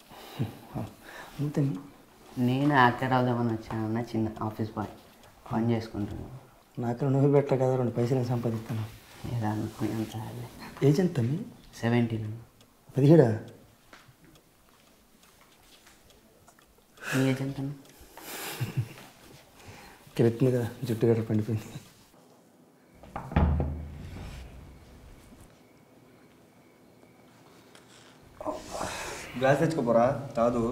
Speaker 7: అంతే నేను యాక్టర్ అవుదామని వచ్చానన్న చిన్న ఆఫీస్ బాయ్ పని చేసుకుంటున్నాను నాకు నువ్వు బెటర్ కదా రెండు పైసలు సంపాదిస్తాను ఏదో అనుకునేంత ఏజ్ ఎంత సెవెంటీన్ పదిహేడా మీ ఏజ్ ఎంత కెరెక్ట్ కదా జుట్టు గట్ట పండిపోయింది
Speaker 4: గ్లాస్ తెచ్చుకోపోరా కాదు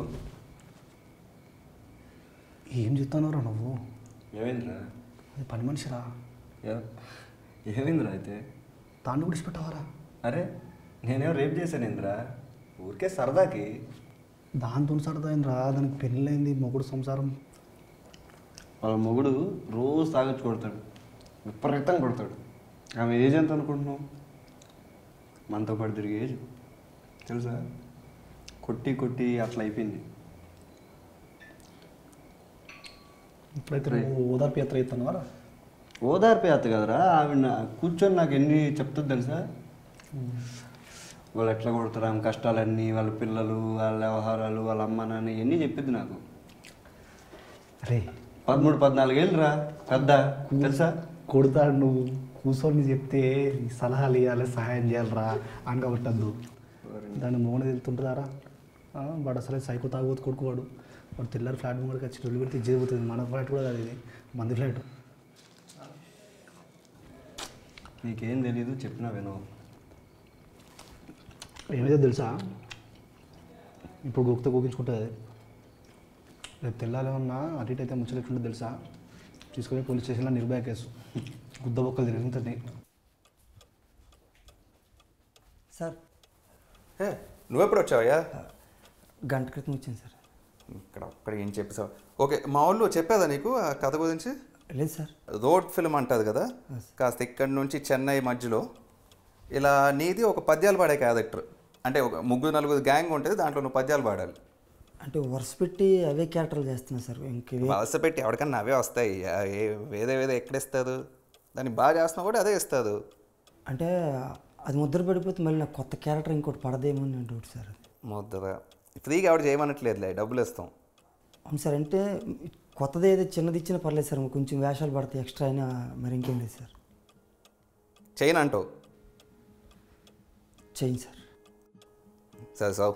Speaker 8: ఏం చెప్తున్నావురా నువ్వు
Speaker 4: ఏమైందిరా
Speaker 8: అది పని మనిషిరా
Speaker 4: ఏమైందిరా అయితే
Speaker 8: తాండు విడిచిపెట్టావరా
Speaker 4: అరే నేనేం రేపు చేశాను ఇంద్రా ఊరికే సరదాకి
Speaker 8: దాంతో సరదైందిరా దానికి పెళ్ళైంది మొగుడు సంసారం
Speaker 4: వాళ్ళ మొగుడు రోజు తాగొచ్చి కొడతాడు విపరీతంగా కొడతాడు ఆమె ఏజ్ ఎంత అనుకుంటున్నావు మనతో పాటు తిరిగే ఏజ్ తెలుసా కొట్టి కొట్టి అట్లా అయిపోయింది
Speaker 8: ఇప్పుడైతే నువ్వు ఓదార్పు యాత్ర అవుతున్నావా
Speaker 4: ఓదార్పు యాత్ర కదరా ఆవిడ నా- కూర్చొని నాకు ఎన్ని చెప్తుంది తెలుసా వాళ్ళు ఎట్లా కొడతారు ఆమె కష్టాలన్నీ వాళ్ళ పిల్లలు వాళ్ళ వ్యవహారాలు వాళ్ళ అమ్మ నాన్న ఇవన్నీ చెప్పింది నాకు
Speaker 8: అరే
Speaker 4: పదమూడు పద్నాలుగేళ్ళు రా పెద్ద తెలుసా
Speaker 8: కొడతాడు నువ్వు కూర్చొని చెప్తే నీ సలహాలు ఇవ్వాలి సహాయం చేయాలరా అనగా కొట్టద్దు దాన్ని మోన వెళ్తుంటుందారా వాడు అసలే సైకో తాగబోతు కొడుకువాడు వాడు తెల్లారి ఫ్లాట్ ముంగడికి వచ్చి రొల్లు పెడితే ఇజ్జే పోతుంది మన ఫ్లాట్ కూడా కాదు ఇది మంది ఫ్లాట్
Speaker 4: నీకేం తెలీదు చెప్పినా విను
Speaker 8: ఏమైతే తెలుసా ఇప్పుడు గోక్తో గోకించుకుంటుంది రేపు తెల్లాలేమన్నా అటు ఇటు అయితే ముచ్చట ఎట్లుంటుంది తెలుసా తీసుకొని పోలీస్ స్టేషన్లో నిర్భయ కేసు గుద్ద బొక్కలు తిరుగుతుంది
Speaker 7: సార్
Speaker 19: ఏ నువ్వెప్పుడు వచ్చావయ్యా
Speaker 7: గంట క్రితం వచ్చింది సార్
Speaker 19: ఇక్కడ ఒక్కడ ఏం చెప్పేసావు ఓకే మా వాళ్ళు చెప్పేదా నీకు ఆ కథ గురించి
Speaker 7: లేదు సార్
Speaker 19: రోడ్ ఫిల్మ్ అంటుంది కదా కాస్త ఇక్కడి నుంచి చెన్నై మధ్యలో ఇలా నీది ఒక పద్యాలు పాడే క్యారెక్టర్ అంటే ఒక ముగ్గురు నలుగురు గ్యాంగ్ ఉంటుంది దాంట్లో నువ్వు పద్యాలు పాడాలి
Speaker 7: అంటే వరుస పెట్టి అవే క్యారెక్టర్లు చేస్తున్నా సార్ ఇంక ఇవే-
Speaker 19: వలస పెట్టి ఎవరికన్నా అవే వస్తాయి ఆ, ఏ- వేరే వేరే ఎక్కడిస్తారు దాన్ని బాగా చేస్తున్నా కూడా అదే ఇస్తుంది
Speaker 7: అంటే అది ముద్ర పడిపోతే మళ్ళీ నాకు కొత్త క్యారెక్టర్ ఇంకోటి పడదేమో అని డౌట్ సార్
Speaker 19: ముద్దరా ఫ్రీగా ఎవరు చేయమనట్లేదులే డబ్బులు ఇస్తాం
Speaker 7: అవును సార్ అంటే కొత్తది ఏదో చిన్నది ఇచ్చినా పర్లేదు సార్ కొంచెం వేషాలు పడతాయి ఎక్స్ట్రా అయినా మరి ఇంకేం లేదు సార్
Speaker 19: చేయను అంటావు
Speaker 7: చేయండి సార్
Speaker 19: సరే సావు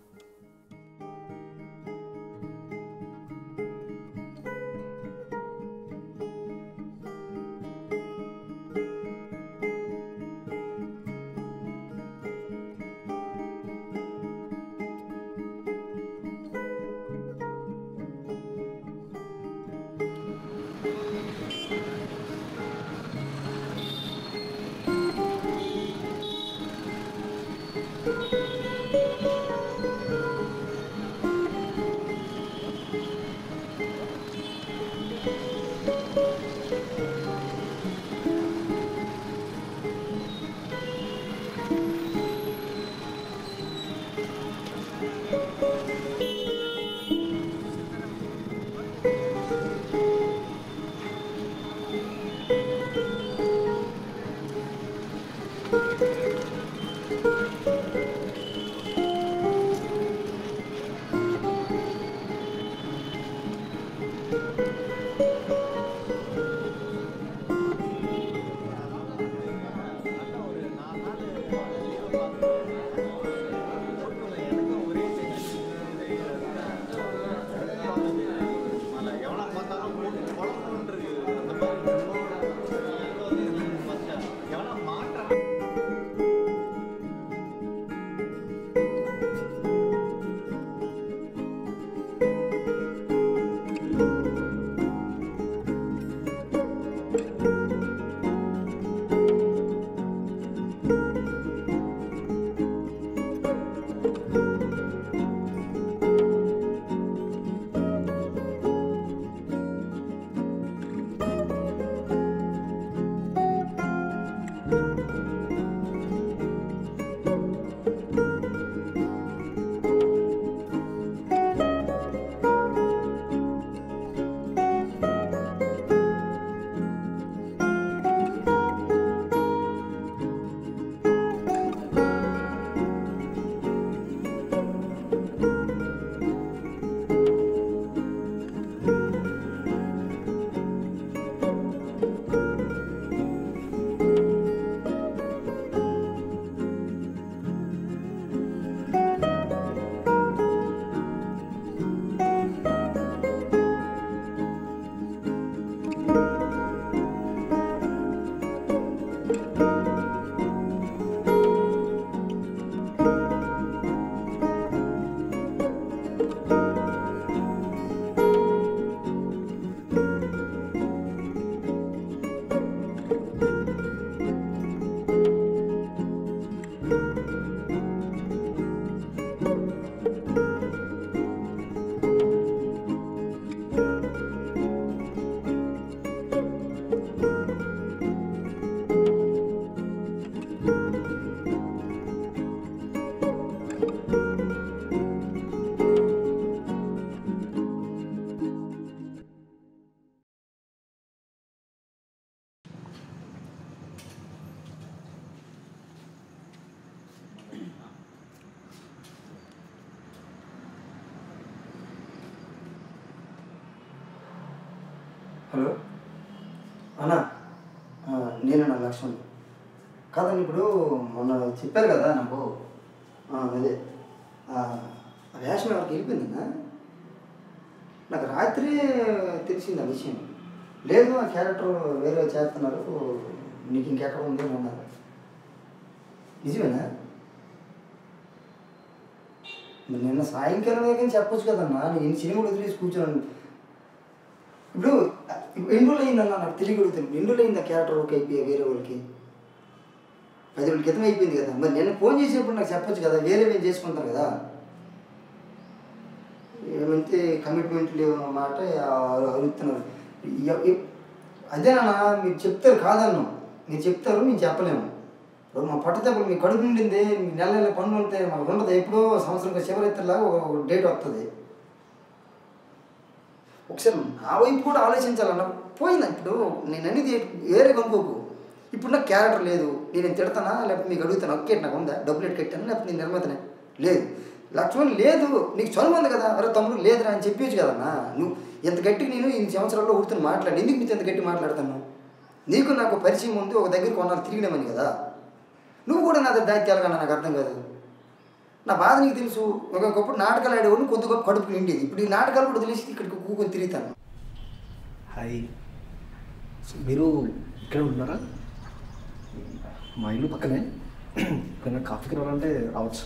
Speaker 7: హలో అన్నా ఆ, నేనన్నా లక్ష్మణ్ కాదండి ఇప్పుడు మొన్న చెప్పారు కదా నాకు ఆ, అదే ఆ, ఆ వేషం ఎవరికి వెళ్ళిపోయిందన్నా నాకు రాత్రి తెలిసింది ఆ విషయం లేదు ఆ క్యారెక్టర్ వేరే చేస్తున్నారు నీకు ఇంకెక్కడ ఉంది అని అన్నారు నిజమేనా మరి నిన్న సాయంకాలం కానీ చెప్పొచ్చు కదన్నా నేను ఇన్ని సినిమాలు వదిలేసి కూర్చున్నాను ఇప్పుడు ఎన్ని రోజులు అయిందన్నా నాకు తెలియగలుగుతాను ఎన్ని రోజులు అయింది ఆ క్యారెక్టర్ ఓకే అయిపోయి వేరే వాళ్ళకి పది రోజుల క్రితం అయిపోయింది కదా మరి నేను ఫోన్ చేసినప్పుడు నాకు చెప్పొచ్చు కదా వేరే మేము చేసుకుంటారు కదా ఏమంటే కమిట్మెంట్ లేవు మాట అడుగుతున్నారు ఎ- ఎ- అదేనా మీరు చెప్తారు కాదన్నాం మీరు చెప్తారు మేము చెప్పలేము ఇప్పుడు మా పట్టదెబ్బలు మీ కడుపు నిండింది మీకు నెల నెల పనులు ఉంటాయి మాకు ఉండదు ఎప్పుడో సంవత్సరం చివరెత్తలాగా ఒక డేట్ వస్తుంది ఒకసారి నా వైపు కూడా ఆలోచించాలన్న పోయింది ఇప్పుడు నేను అనేది వేరే గంకోకు ఇప్పుడు నాకు క్యారెక్టర్ లేదు నేను ఏం తిడతానా లేకపోతే మీకు అడుగుతాను ఒకే నాకు ఉందా డబ్బులు ఎట్టు కట్టాను లేకపోతే నేను నిర్మాతనే లేదు లక్ష్మణ్ లేదు నీకు చదువు ఉంది కదా అరే తమ్ముడు లేదురా అని చెప్పేచ్చు కదన్నా నువ్వు ఎంత గట్టిగా నేను ఇన్ని సంవత్సరాల్లో ఊరుతుని మాట్లాడి ఎందుకు నీతో ఎంత గట్టి మాట్లాడతాను నీకు నాకు పరిచయం ఉంది ఒక దగ్గర కొన్నాళ్ళు తిరిగినామని కదా నువ్వు కూడా నా దగ్గర దానికి వెళ్ళగలనా నాకు అర్థం కాదు నా బాధ నీకు తెలుసు ఒకప్పుడు నాటకాలు ఆడేవాడిని కొద్ది గొప్ప కడుపు నిండేది ఇప్పుడు ఈ నాటకాలు కూడా తెలిసి ఇక్కడికి కూకొని తిరుగుతాను
Speaker 8: హాయ్ సో మీరు ఇక్కడ ఉన్నారా మా ఇల్లు పక్కనే ఇక్కడ కాఫీకి రావాలంటే రావచ్చు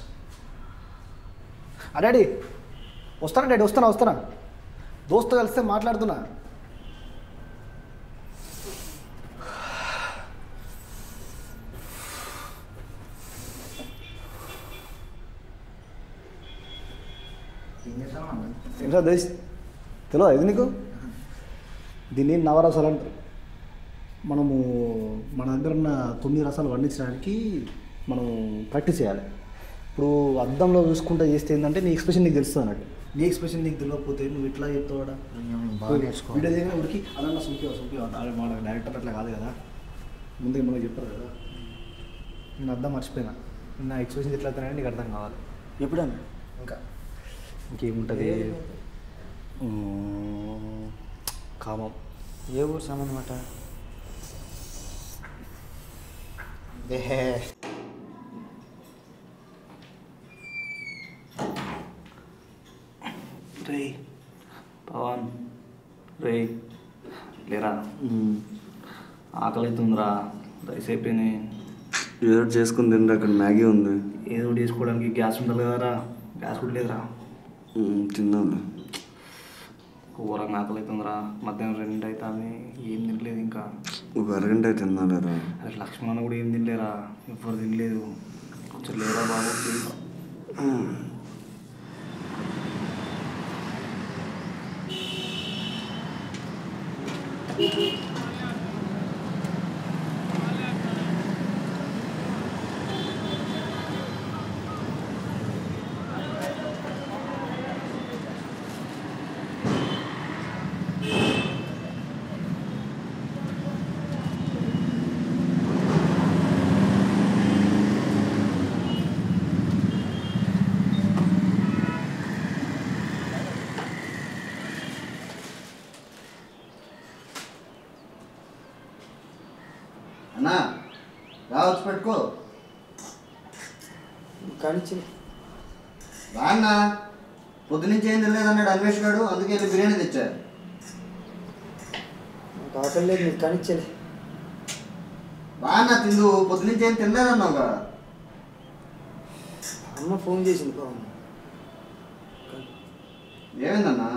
Speaker 8: ఆ డాడీ వస్తానా డాడీ వస్తానా వస్తానా దోస్తు కలిస్తే మాట్లాడుతున్నా ఏంటో దేశ్ తెలియదు ఇది నీకు దీన్ని నవరసాలు అంటారు మనము మన దగ్గర ఉన్న తొమ్మిది రసాలు వర్ణించడానికి మనం ప్రాక్టీస్ చేయాలి ఇప్పుడు అద్దంలో చూసుకుంటా చేస్తే ఏంటంటే నీ ఎక్స్ప్రెషన్ నీకు తెలుస్తుంది అన్నట్టు నీ ఎక్స్ప్రెషన్ నీకు తెలియకపోతే నువ్వు ఇట్లా చెప్తావాడా
Speaker 2: బాగా నేర్చుకోవాలి.
Speaker 8: వీడియో చేయగానే ఉడికి అదన్న సుంపి సుంపి మన డైరెక్టర్ అట్లా కాదు కదా ముందే మనకు చెప్పారు కదా నేను అర్థం మర్చిపోయినా నా ఎక్స్ప్రెషన్ ఎట్లా అవుతానని నీకు అర్థం కావాలి
Speaker 7: ఎప్పుడన్నా
Speaker 8: ఇంకా ఇంకేముంటుంది మ్మ్. కామం
Speaker 7: ఏ ఊరు సంబంధమాట
Speaker 8: రే పవన్ రే లేరా ఆకలి అవుతుందిరా రైస్ అయిపోయినాయి
Speaker 4: ఏదో చేసుకుని తిండి అక్కడ మ్యాగీ ఉంది
Speaker 8: ఏదో ఒకటి చేసుకోవడానికి గ్యాస్ ఉండాలి కదరా గ్యాస్ కూడా లేదురా
Speaker 4: తిన్నాను
Speaker 8: ఘోరంగా ఆకలి అవుతుందిరా మధ్యాహ్నం రెండు అవుతుంది ఏం తినలేదు ఇంకా
Speaker 4: ఒక అరగంట తిన్నాలేరా
Speaker 8: అరే లక్ష్మణ కూడా ఏం తినలేరా ఎవ్వరు తినలేదు కొంచెం లేరా బాబు ప్లీజ్
Speaker 4: అన్నా రావచ్చు పెట్టుకో
Speaker 7: కానిచ్చి
Speaker 4: రాన్నా పొద్దునుంచి ఏం తెలియదన్నాడు అన్వేష్ గారు అందుకే వెళ్ళి బిర్యానీ తెచ్చారు
Speaker 7: నాకు ఆకలి లేదు మీరు కానిచ్చేది
Speaker 4: రాన్నా తిందు పొద్దునుంచి ఏం తినలేదన్నావుగా
Speaker 7: అమ్మ ఫోన్ చేసింది పవన్
Speaker 4: ఏమైందన్నా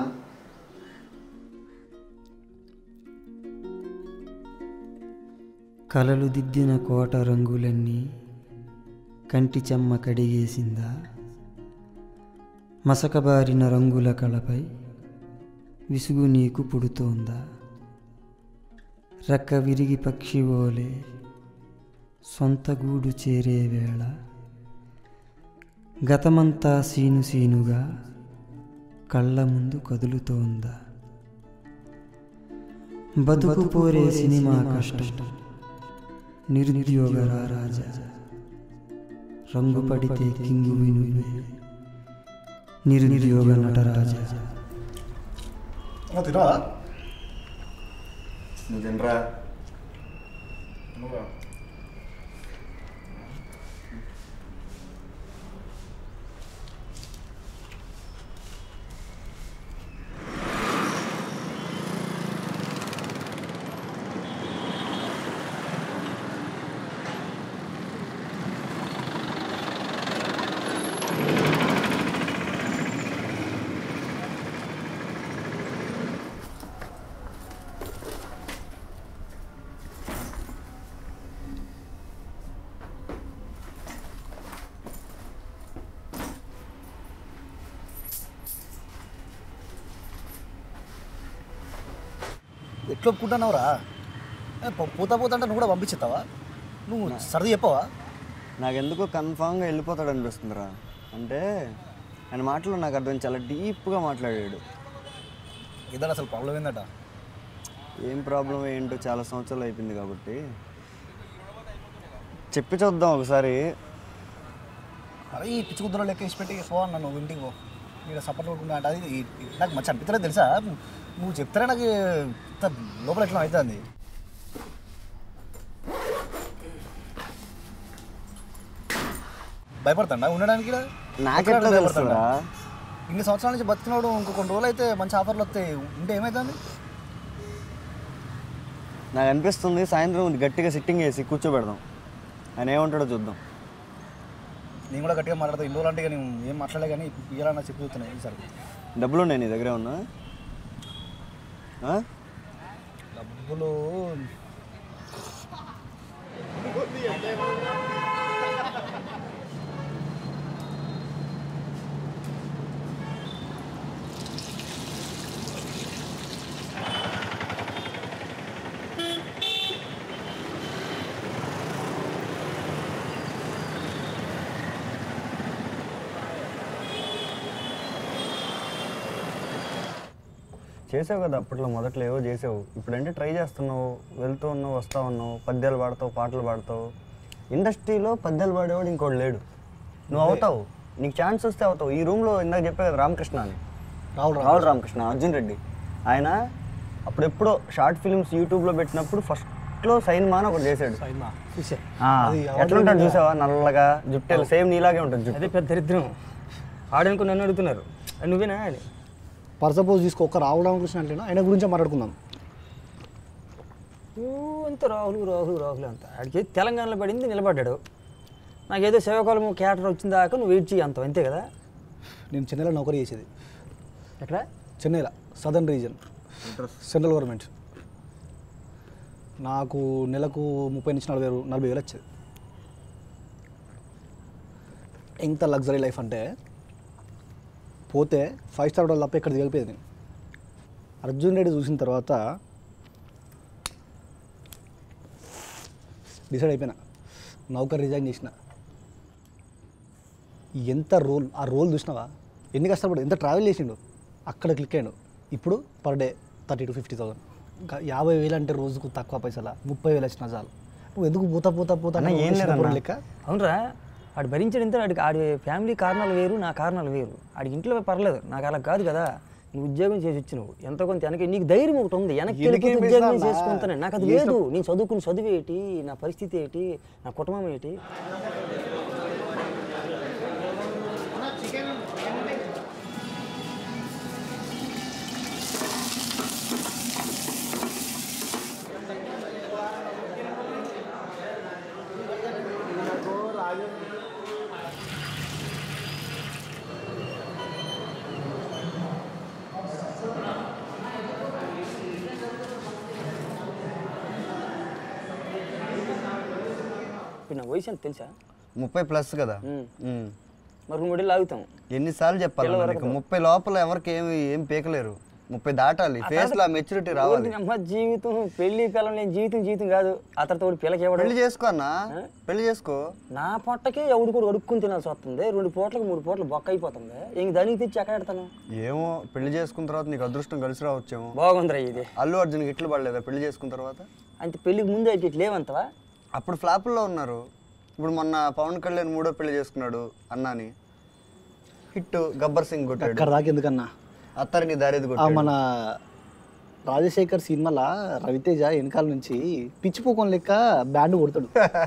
Speaker 20: కలలు దిద్దిన కోట రంగులన్నీ కంటి చెమ్మ కడిగేసిందా మసకబారిన రంగుల కళపై విసుగు నీకు పుడుతోందా రెక్క విరిగి పక్షి ఓలే సొంత గూడు చేరే వేళ గతమంతా సీను సీనుగా కళ్ళ ముందు కదులుతోందా బతుకు పోరే సినిమా కష్టం నిరుద్యోగ రాజా రంగు పడితే కింగు వినువే నిరుద్యోగ నటరాజా
Speaker 8: తినవా
Speaker 4: నువ్వు తినరా
Speaker 8: ఎట్లా ఒప్పుకుంటున్నావురా ఏ, పో- పోతా పోతా అంటే నువ్వు కూడా పంపించేస్తావా నువ్వు సర్ది చెప్పవా
Speaker 4: నాకెందుకో కన్ఫామ్గా వెళ్ళిపోతాడు అనిపిస్తుందిరా అంటే ఆయన మాటలు నాకు అర్థం చాలా డీప్గా మాట్లాడాడు
Speaker 8: ఇద్దరు అసలు ప్రాబ్లం ఏందట
Speaker 4: ఏం ప్రాబ్లం ఏంటో చాలా సంవత్సరాలు అయిపోయింది కాబట్టి చెప్పి చూద్దాం ఒకసారి
Speaker 8: అరే ఈ పిచ్చి కుద్దలో లెక్క ఇచ్చి పెట్టి పో అన్న నువ్వు ఇంటికి పో ఇక్కడ సపోర్ట్ కొట్టుకుంటా అంటే అది ఈ- ఈ- నాకు మంచి అనిపించలేదు తెలుసా నువ్వు చెప్తానే నాకు ఇంత లోపల ఎట్లా అవుతుంది భయపడతాడా ఉండడానికి ఈడ?
Speaker 4: నాకెట్లా
Speaker 8: ఒక్కడే భయపడతాడా?
Speaker 4: తెలుస్తుందా?
Speaker 8: ఇన్ని సంవత్సరాల నుంచి బతికినోడు ఇంకో కొన్ని రోజులు అయితే మంచి ఆఫర్లు వస్తాయి ఉంటే ఏమవుతుంది
Speaker 4: నాకు అనిపిస్తుంది సాయంత్రం గట్టిగా సిట్టింగ్ వేసి కూర్చోబెడదాం ఆయన ఏమంటాడో చూద్దాం
Speaker 8: నేను కూడా గట్టిగా మాట్లాడతా ఇన్ని రోజులు అంటే ఇక నేను ఏం మాట్లాడలే కానీ ఇయ్యాలన్నా చెప్పి చూస్తున్నాయి ఈసారి
Speaker 4: డబ్బులు ఉన్నాయి నీ దగ్గర ఉన్నా
Speaker 8: డబ్బులు
Speaker 4: చేసావు కదా అప్పట్లో మొదట్లో ఏవో చేసావు ఇప్పుడంటే ట్రై చేస్తున్నావు వెళ్తూ ఉన్నావు వస్తా ఉన్నావు పద్యాలు పాడతావు పాటలు పాడతావు ఇండస్ట్రీలో పద్యాలు పాడేవాడు ఇంకోటి లేడు నువ్వు అవుతావు నీకు ఛాన్స్ వస్తే అవుతావు ఈ రూమ్లో ఇందాక చెప్పే కదా రామకృష్ణ అని
Speaker 8: రాహుల్
Speaker 4: రాహుల్ రామకృష్ణ అర్జున్ రెడ్డి ఆయన అప్పుడెప్పుడో షార్ట్ ఫిల్మ్స్ యూట్యూబ్లో పెట్టినప్పుడు ఫస్ట్లో సైన్ మాన్ ఒకటి చేశాడు
Speaker 8: సైన్మా చూసా
Speaker 4: ఆ,
Speaker 8: అది
Speaker 4: ఎట్లుంటాడు చూసావా నల్లగా జుట్టు సేమ్ నీలాగే ఉంటుంది జుట్టు
Speaker 21: అదే పెద్ద దరిద్రం ఆడనుకో నన్ను అడుగుతున్నారు అది నువ్వేనా అని
Speaker 8: ఫర్ సపోజ్ తీసుకో ఒక్క రాహుల్ రామకృష్ణ అంటే ఆయన గురించే మాట్లాడుకుందాం
Speaker 21: ఊ, అంత రాహుల్ రాహుల్ రాహుల్ అంత ఆడికి తెలంగాణలో పడింది నిలబడ్డాడు నాకేదో సేవకాలం క్యాటర్ వచ్చిన దాకా నువ్వు వెయిట్ చేయి అంత అంతే కదా
Speaker 8: నేను చెన్నైలో నౌకరీ చేసేది
Speaker 21: ఎక్కడ
Speaker 8: చెన్నైలో సదర్న్ రీజన్ సెంట్రల్ గవర్నమెంట్ నాకు నెలకు ముప్పై నుంచి నలభై రూ- నలభై వేలు వచ్చేది ఎంత లగ్జరీ లైఫ్ అంటే పోతే ఫైవ్ స్టార్ హోటల్ తప్ప ఇక్కడ దిగలిపోయేది నేను అర్జున్ రెడ్డి చూసిన తర్వాత డిసైడ్ అయిపోయినా నౌకర్ రిజైన్ చేసిన ఎంత రోల్ ఆ రోల్ చూసినావా ఎన్ని కష్టపడు ఎంత ట్రావెల్ చేసిండు అక్కడ క్లిక్ అయ్యాడు ఇప్పుడు per day thirty to fifty thousand ఇంకా యాభై వేలు అంటే రోజుకు తక్కువ పైసలా ముప్పై వేలు వచ్చిన చాలు నువ్వు ఎందుకు పోతా పోతా పోతా
Speaker 4: అన్న,
Speaker 8: అంటే
Speaker 4: ఏం
Speaker 8: ఒక
Speaker 4: లేదన్న.
Speaker 8: లెక్క
Speaker 21: అవునరా ఆడు భరించడం ఇంత ఆడికి ఆడి ఫ్యామిలీ కారణాలు వేరు నా కారణాలు వేరు ఆడికి ఇంట్లో పర్లేదు నాకు అలా కాదు కదా నువ్వు ఉద్యోగం చేసి వచ్చి నువ్వు ఎంత కొంత వెనక నీకు ధైర్యం ఒకటి ఉంది వెనక్కి
Speaker 8: ఎందుకు
Speaker 21: వెళ్ళిపోతే
Speaker 8: ఏం
Speaker 21: ఉద్యోగం
Speaker 8: చేసినా
Speaker 21: చేసుకుంటాను నాకు అది
Speaker 8: ఏ
Speaker 21: లేదు
Speaker 8: సబ్-
Speaker 21: నేను చదువుకుని చదువు ఏంటి నా పరిస్థితి ఏంటి నా కుటుంబం ఏంటి ఇప్పుడు నా వయసు ఎంత తెలుసా
Speaker 4: ముప్పై ప్లస్ కదా
Speaker 21: ఉమ్.
Speaker 4: ఉమ్.
Speaker 21: మరి మూడు లాగుతాం
Speaker 4: ఎన్నిసార్లు చెప్పాలి
Speaker 21: పిల్ల
Speaker 4: అన్న
Speaker 21: వరకు.
Speaker 4: నీకు ముప్పై లోపల ఎవరికి ఏమి ఏం పీకలేరు ముప్పై దాటాలి ఫేస్ లో మెచ్యూరిటీ రావాలి
Speaker 21: అమ్మ జీవితం పెళ్లి పిల్లలు నేను జీవితం జీవితం కాదు అతనితో పిల్లకి ఎవడు
Speaker 4: పెళ్లి చేసుకో అన్న పెళ్లి చేసుకో
Speaker 21: నా పొట్టకే ఎవడు కూడా అడుక్కుని తినాల్సి వస్తుంది రెండు పూటలకు మూడు పూటలు బొక్క అయిపోతుంది ఇంక దానికి తెచ్చి ఎక్కడ పెడతాను
Speaker 4: ఏమో పెళ్లి చేసుకున్న తర్వాత నీకు అదృష్టం కలిసి రావచ్చేమో
Speaker 21: బాగుందిరా ఇది
Speaker 4: అల్లు అర్జున్ ఇట్లు పడలేదా పెళ్లి చేసుకున్న తర్వాత
Speaker 21: అంత పెళ్లికి ముందు అయితే ఇట్లా లేవంతవా
Speaker 4: అప్పుడు ఫ్లాపుల్లో ఉన్నారు ఇప్పుడు మొన్న పవన్ కళ్యాణ్ మూడో పెళ్లి చేసుకున్నాడు అన్నాని హిట్ గబ్బర్ సింగ్
Speaker 8: అక్కడ
Speaker 4: కొట్టాడు
Speaker 8: దాకా ఎందుకన్నా
Speaker 4: అత్తరిని దారేది
Speaker 8: ఆ
Speaker 4: కొట్టాడు
Speaker 8: మన రాజశేఖర్ సినిమాల రవితేజ వెనకాల నుంచి పిచ్చిపోకొని లెక్క బ్యాండ్ కొడతాడు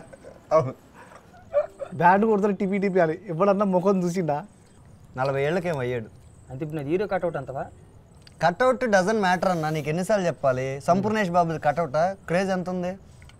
Speaker 8: బ్యాండ్ కొడతాడు టిపి టిపి అని ఎప్పుడన్నా ముఖం చూసిండా
Speaker 4: నలభై ఏళ్ళకేం అయ్యాడు
Speaker 21: అంటే ఇప్పుడు నాది హీరో కట్అవుట్ అంతవా
Speaker 4: కట్అవుట్ డజన్ మ్యాటర్ అన్న నీకు ఎన్నిసార్లు చెప్పాలి సంపూర్ణేష్ బాబు కట్అవుటా క్రేజ్ ఎంత ఉంది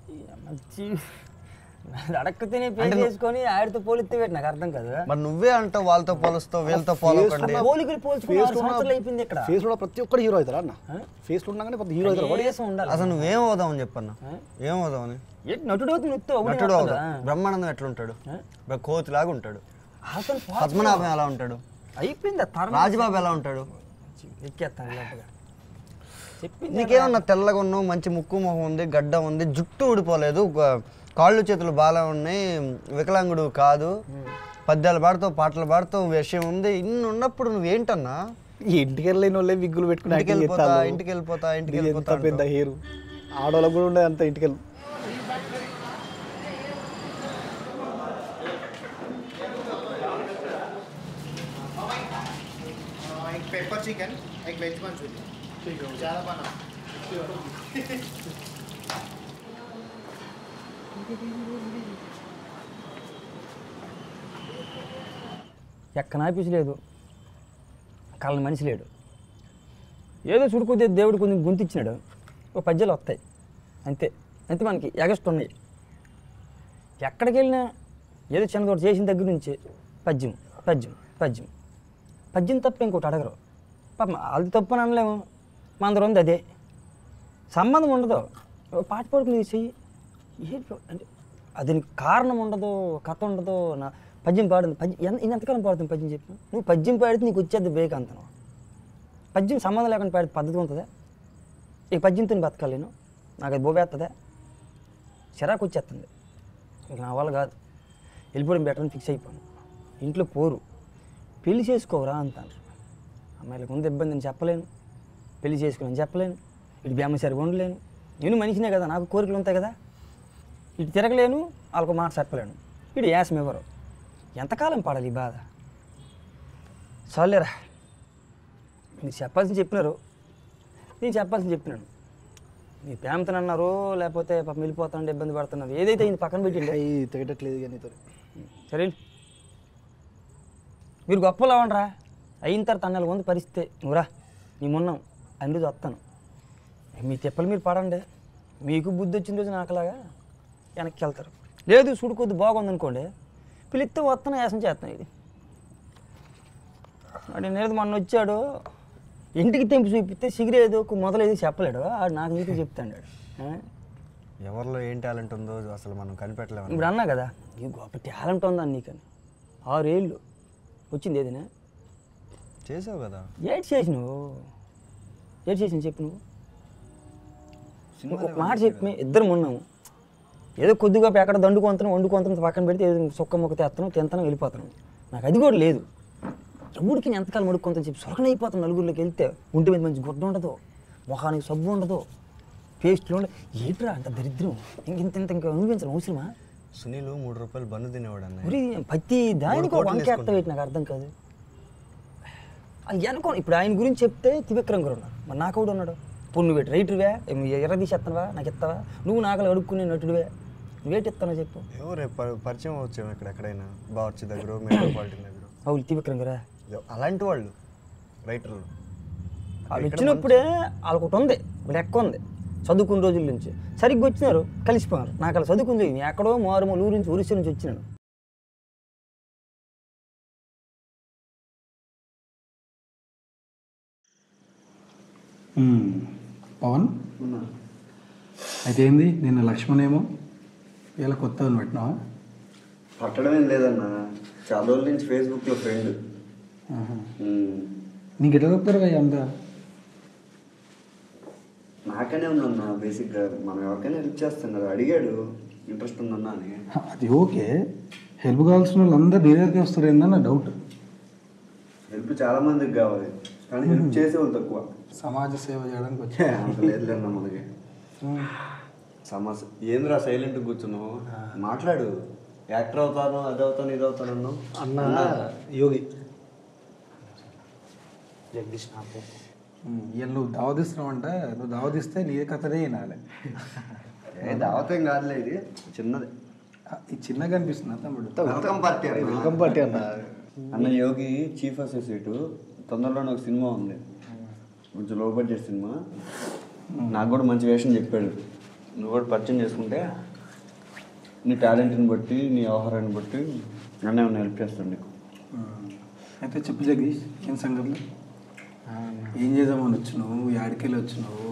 Speaker 21: అడక్కతేనే పే చేసుకొని ఆడితో పోలిస్తే పెట్టి నాకు అర్థం కాదు
Speaker 4: మరి నువ్వే అంటావు వాళ్ళతో పోలుస్తావు వీళ్ళతో పోలకండి
Speaker 21: పోలికలు పోల్చుకుని ఆరు సంవత్సరాలు అయిపోయింది ఇక్కడ
Speaker 8: ఫేస్ లో ప్రతి ఒక్కరు హీరో అవుతారా అన్న ఫేస్ లో ఉండగానే ప్రతి హీరో అవుతారు వాడు
Speaker 21: కనీసం ఉండాలి.
Speaker 4: అసలు నువ్వేం అవుదామని చెప్పన్న ఏం అవుదామని
Speaker 21: ఏంటి నటుడు అవుతుంది నువ్వు అవును
Speaker 4: నటుడు
Speaker 21: అవుతుందా?
Speaker 4: అవుదాం బ్రహ్మానందం ఎట్లుంటాడు కోతిలాగా ఉంటాడు
Speaker 21: అసలు
Speaker 4: పద్మనాభం ఎలా ఉంటాడు
Speaker 21: అయిపోయింది ఆ తరం
Speaker 4: రాజబాబు ఎలా ఉంటాడు
Speaker 21: ఎక్కేస్తాను లోపల. చెప్పింది
Speaker 4: నీకేమన్నా తెల్లగా ఉన్నావు మంచి ముక్కు మొహం ఉంది గడ్డ ఉంది జుట్టు ఊడిపోలేదు గ- కాళ్ళు చేతులు బాగా ఉన్నాయి వికలాంగుడు కాదు పద్యాలు పాడుతావు పాటలు పాడుతావు విషయం ఉంది ఇన్ని ఉన్నప్పుడు నువ్వేంటన్నా
Speaker 8: ఈ ఇంటికి వెళ్ళలేని వాళ్ళే విగ్గులు పెట్టుకుని
Speaker 4: ఇంటికి
Speaker 8: acting
Speaker 4: వెళ్ళిపోతా,
Speaker 8: చేస్తాళ్ళు.
Speaker 4: ఇంటికి వెళ్ళిపోతా, ఇంటికి
Speaker 8: ఇది
Speaker 4: వెళ్ళిపోతా
Speaker 8: ఎంత పెద్ద
Speaker 4: అంటావు.
Speaker 8: హేరు ఆడవాళ్ళకు కూడా ఉండదు అంత ఇంటికి వెళ్ళి
Speaker 16: एक पेपर चिकन एक वेज मंचूरियन ज़्यादा बना
Speaker 21: ఎక్కడ ఆఫీస్ లేదు కళ్ళని మనిషి లేడు ఏదో చుడుకుతే దేవుడు కొంచెం గుంతిచ్చినాడు ఓ పద్యాలు వస్తాయి అంతే అంతే మనకి ఎగస్ట్ ఉన్నాయి ఎక్కడికి వెళ్ళినా ఏదో చిన్నదోటి చేసిన దగ్గర నుంచి పద్యం పద్యం పద్యం పద్యం తప్ప ఇంకోటి అడగరు పాపం అది తప్పు అని అనలేము మా అందరం ఉంది అదే సంబంధం ఉండదు ఓ పాట పాడుకుని చెయ్యి ఏంటి అంటే అది నీకు కారణం ఉండదు కథ ఉండదు నా పద్యం పాడింది పద్యం ఎంత నేను ఎంతకాలం పాడుతుంది పద్యం చెప్పు నువ్వు పద్యం పాడితే నీకు వచ్చేది బేక్ అంతను పద్యం సంబంధం లేకుండా పాడే పద్ధతి ఉంటుందా ఈ పద్యంతో నేను బతకాలేను నాకు అది బోబేస్తుందా చిరాకు వచ్చేస్తుంది ఇక నా వల్ల కాదు వెళ్ళిపోవడం బెటర్ అని ఫిక్స్ అయిపోయాను ఇంట్లో పోరు పెళ్లి చేసుకోవరా అంటాను అమ్మాయిలకు ఉంది ఇబ్బంది అని చెప్పలేను పెళ్లి చేసుకోవాలని చెప్పలేను ఇటు బేమసరిగా ఉండలేను నేను మనిషినే కదా నాకు కోరికలు ఉంటాయి కదా ఇటు తిరగలేను వాళ్ళకు మాట చెప్పలేను ఇటు యాసం ఎవరు ఎంతకాలం పాడాలి ఈ బాధ చాలేరా మీరు చెప్పాల్సింది చెప్పినారు నేను చెప్పాల్సింది చెప్పినాను మీ ప్రేమతో అన్నారు లేకపోతే పాపం వెళ్ళిపోతాంటే ఇబ్బంది పడుతున్నారు ఏదైతే అయింది పక్కన పెట్టిండే
Speaker 8: తెగటట్లేదు కానీ నీతో
Speaker 21: సరే మీరు గొప్పలు అవ్వండిరా అయిన తర్వాత అన్నలు ఉంది పరిస్థితి నువ్వురా నీ మొన్నం అన్ని రోజు వస్తాను మీ తిప్పలు మీరు పడండి మీకు బుద్ధి వచ్చిన రోజు నాకులాగా వెనక్కి వెళ్తారు లేదు చూడు కొద్ది బాగుంది అనుకోండి పిలిస్తే వస్తాను యాసం చేస్తాను ఇది వాడు నేను మొన్న వచ్చాడు ఇంటికి తెంపి చూపిస్తే సిగరేదో మొదలేది చెప్పలేడు ఆడు నాకు నీకు చెప్తాడు ఆ?
Speaker 4: ఎవరిలో ఏం టాలెంట్ ఉందో అసలు మనం కనిపెట్టలేము
Speaker 21: ఇప్పుడు అన్నా కదా ఈ గొప్ప టాలెంట్ ఉందా నీకని ఆరేళ్ళు వచ్చింది ఏదైనా
Speaker 4: చేసావు కదా
Speaker 21: ఏడ్ చేసినావు ఏడ్ చేసిన చెప్పు నువ్వు
Speaker 4: సినిమాలో
Speaker 21: ఒక మాట చెప్పి ఇద్దరం ఉన్నాము ఏదో కొద్దిగా ఎక్కడ దండుకొంతనం వండుకొంతనం పక్కన పెడితే ఏదో సుక్క మొక్క తెస్తాను తింటాను వెళ్ళిపోతాను నాకు అది కూడా లేదు ఎవరికి నేను ఎంతకాలం అడుక్కుంటాను చెప్పి సొరకన అయిపోతాను నలుగురిలోకి వెళ్తే ఒంటి మీద మంచి గుడ్డ ఉండదు మొహానికి సబ్బు ఉండదు పేస్ట్లు ఉండదు ఏంట్రా అంత దరిద్రం ఇంక ఇంత ఇంత ఇంకా అనిపించడం అవసరమా
Speaker 4: సునీల్ మూడు రూపాయలు బన్ను తినేవాడు అన్న
Speaker 21: ఒరి ప్రతి దానికి ఒక
Speaker 4: కోట్లు
Speaker 21: వంక
Speaker 4: వేసుకుంటాడు.
Speaker 21: ఎత్త నాకు అర్థం కాదు అది అనుకో ఇప్పుడు ఆయన గురించి చెప్తే త్రివిక్రమ్ గారు ఉన్నారు మరి నాకు కూడా ఉన్నాడు ఇప్పుడు నువ్వు రైటర్వే ఎర్ర తీసేస్తావా నాకు ఇస్తావా నువ్వు నాకు అడుక్కునే నటుడివే నువ్వేటి ఇస్తానో చెప్పు
Speaker 4: ఎవరు రేపు పరి- పరిచయం వచ్చాము ఇక్కడ ఎక్కడైనా బావర్చి దగ్గర మెట్రోపాలిటన్ దగ్గర
Speaker 21: అవును త్రివిక్రమ్ గారా
Speaker 4: అలాంటి వాళ్ళు రైటర్లు
Speaker 21: వాళ్ళు వచ్చినప్పుడే వాళ్ళకి ఒకటి ఉంది లెక్క ఉంది చదువుకున్న రోజుల నుంచి సరిగ్గా వచ్చినారు కలిసిపోయారు నాకు అలా చదువుకుంది నేను ఎక్కడో మారుమూల ఊరు నుంచి ఒరిస్సా నుంచి వచ్చినాను
Speaker 1: మ్మ్. పవన్ అయితే ఏంది నిన్న లక్ష్మణ్ ఏమో ఇలా కొత్త పెట్టినావా
Speaker 4: పట్టడం ఏం లేదన్న చాలా రోజుల నుంచి ఫేస్బుక్లో ఫ్రెండ్
Speaker 1: నీకు ఎట్లా చెప్తారు భయ్య అంతా
Speaker 4: నాకనే ఉందన్న బేసిక్గా మనం ఎవరికైనా హెల్ప్ చేస్తాం కదా అడిగాడు ఇంట్రెస్ట్ ఉందన్నా అని
Speaker 1: అది ఓకే హెల్ప్ కావాల్సిన వాళ్ళు అందరు నీ దగ్గరికి వస్తారు ఏందన్న డౌట్
Speaker 4: హెల్ప్ చాలా మందికి కావాలి కానీ హెల్ప్ చేసే వాళ్ళు తక్కువ
Speaker 1: సమాజ సేవ చేయడానికి
Speaker 4: ఛే,
Speaker 1: వచ్చా
Speaker 4: అంత లేదులేన్న మనకి సమస్య ఏంద్రా సైలెంట్ కూర్చున్నావు మాట్లాడు యాక్టర్ అవుతాను అది అవుతాను ఇది అవుతాను అన్నావు
Speaker 8: అన్న యోగి జగదీష్ నా పేరు.
Speaker 1: ఇవాళ నువ్వు దావదిస్తున్నావు అంటే నువ్వు దావదిస్తే నీ కథనే వినాలి
Speaker 4: ఏ దావతం కాదులే ఇది చిన్నది
Speaker 1: ఈ చిన్నగా అనిపిస్తుంది తమ్ముడు
Speaker 4: వెల్కమ్ పార్టీ అన్న.
Speaker 1: వెల్కమ్ పార్టీ అన్న
Speaker 4: అన్న యోగి చీఫ్ అసోసియేట్ తొందరలోనే ఒక సినిమా ఉంది కొంచెం లో బడ్జెట్ సినిమా నాకు కూడా మంచి వేషం చెప్పాడు నువ్వు కూడా పరిచయం చేసుకుంటే నీ టాలెంట్ని బట్టి నీ వ్యవహారాన్ని బట్టి నన్ను ఏమైనా హెల్ప్ చేస్తాను నీకు
Speaker 1: అయితే చెప్పు జగదీష్ ఏం సంగతులు ఏం చేద్దామని వచ్చినావు యాడికెళ్ళి వచ్చినావు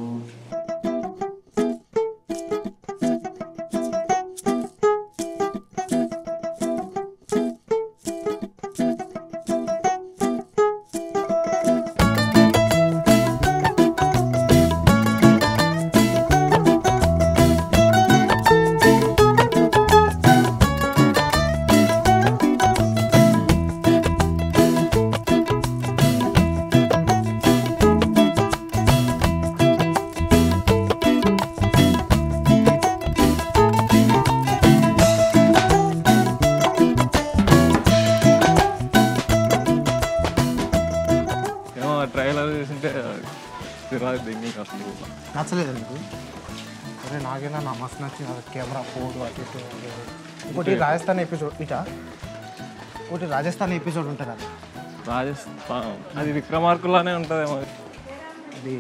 Speaker 2: నచ్చలేదు నీకు అరే నాకేనా నా మస్తు నచ్చింది అది కెమెరా ఫోటో అటు ఇటు అది ఇది. ఇంకోటి రాజస్థాన్ ఎపిసోడ్ ఇట ఒకటి రాజస్థాన్ ఎపిసోడ్ ఉంటుంది అది
Speaker 3: రాజస్థాన్ అది విక్రమార్కులానే ఉంటుందేమో
Speaker 2: అది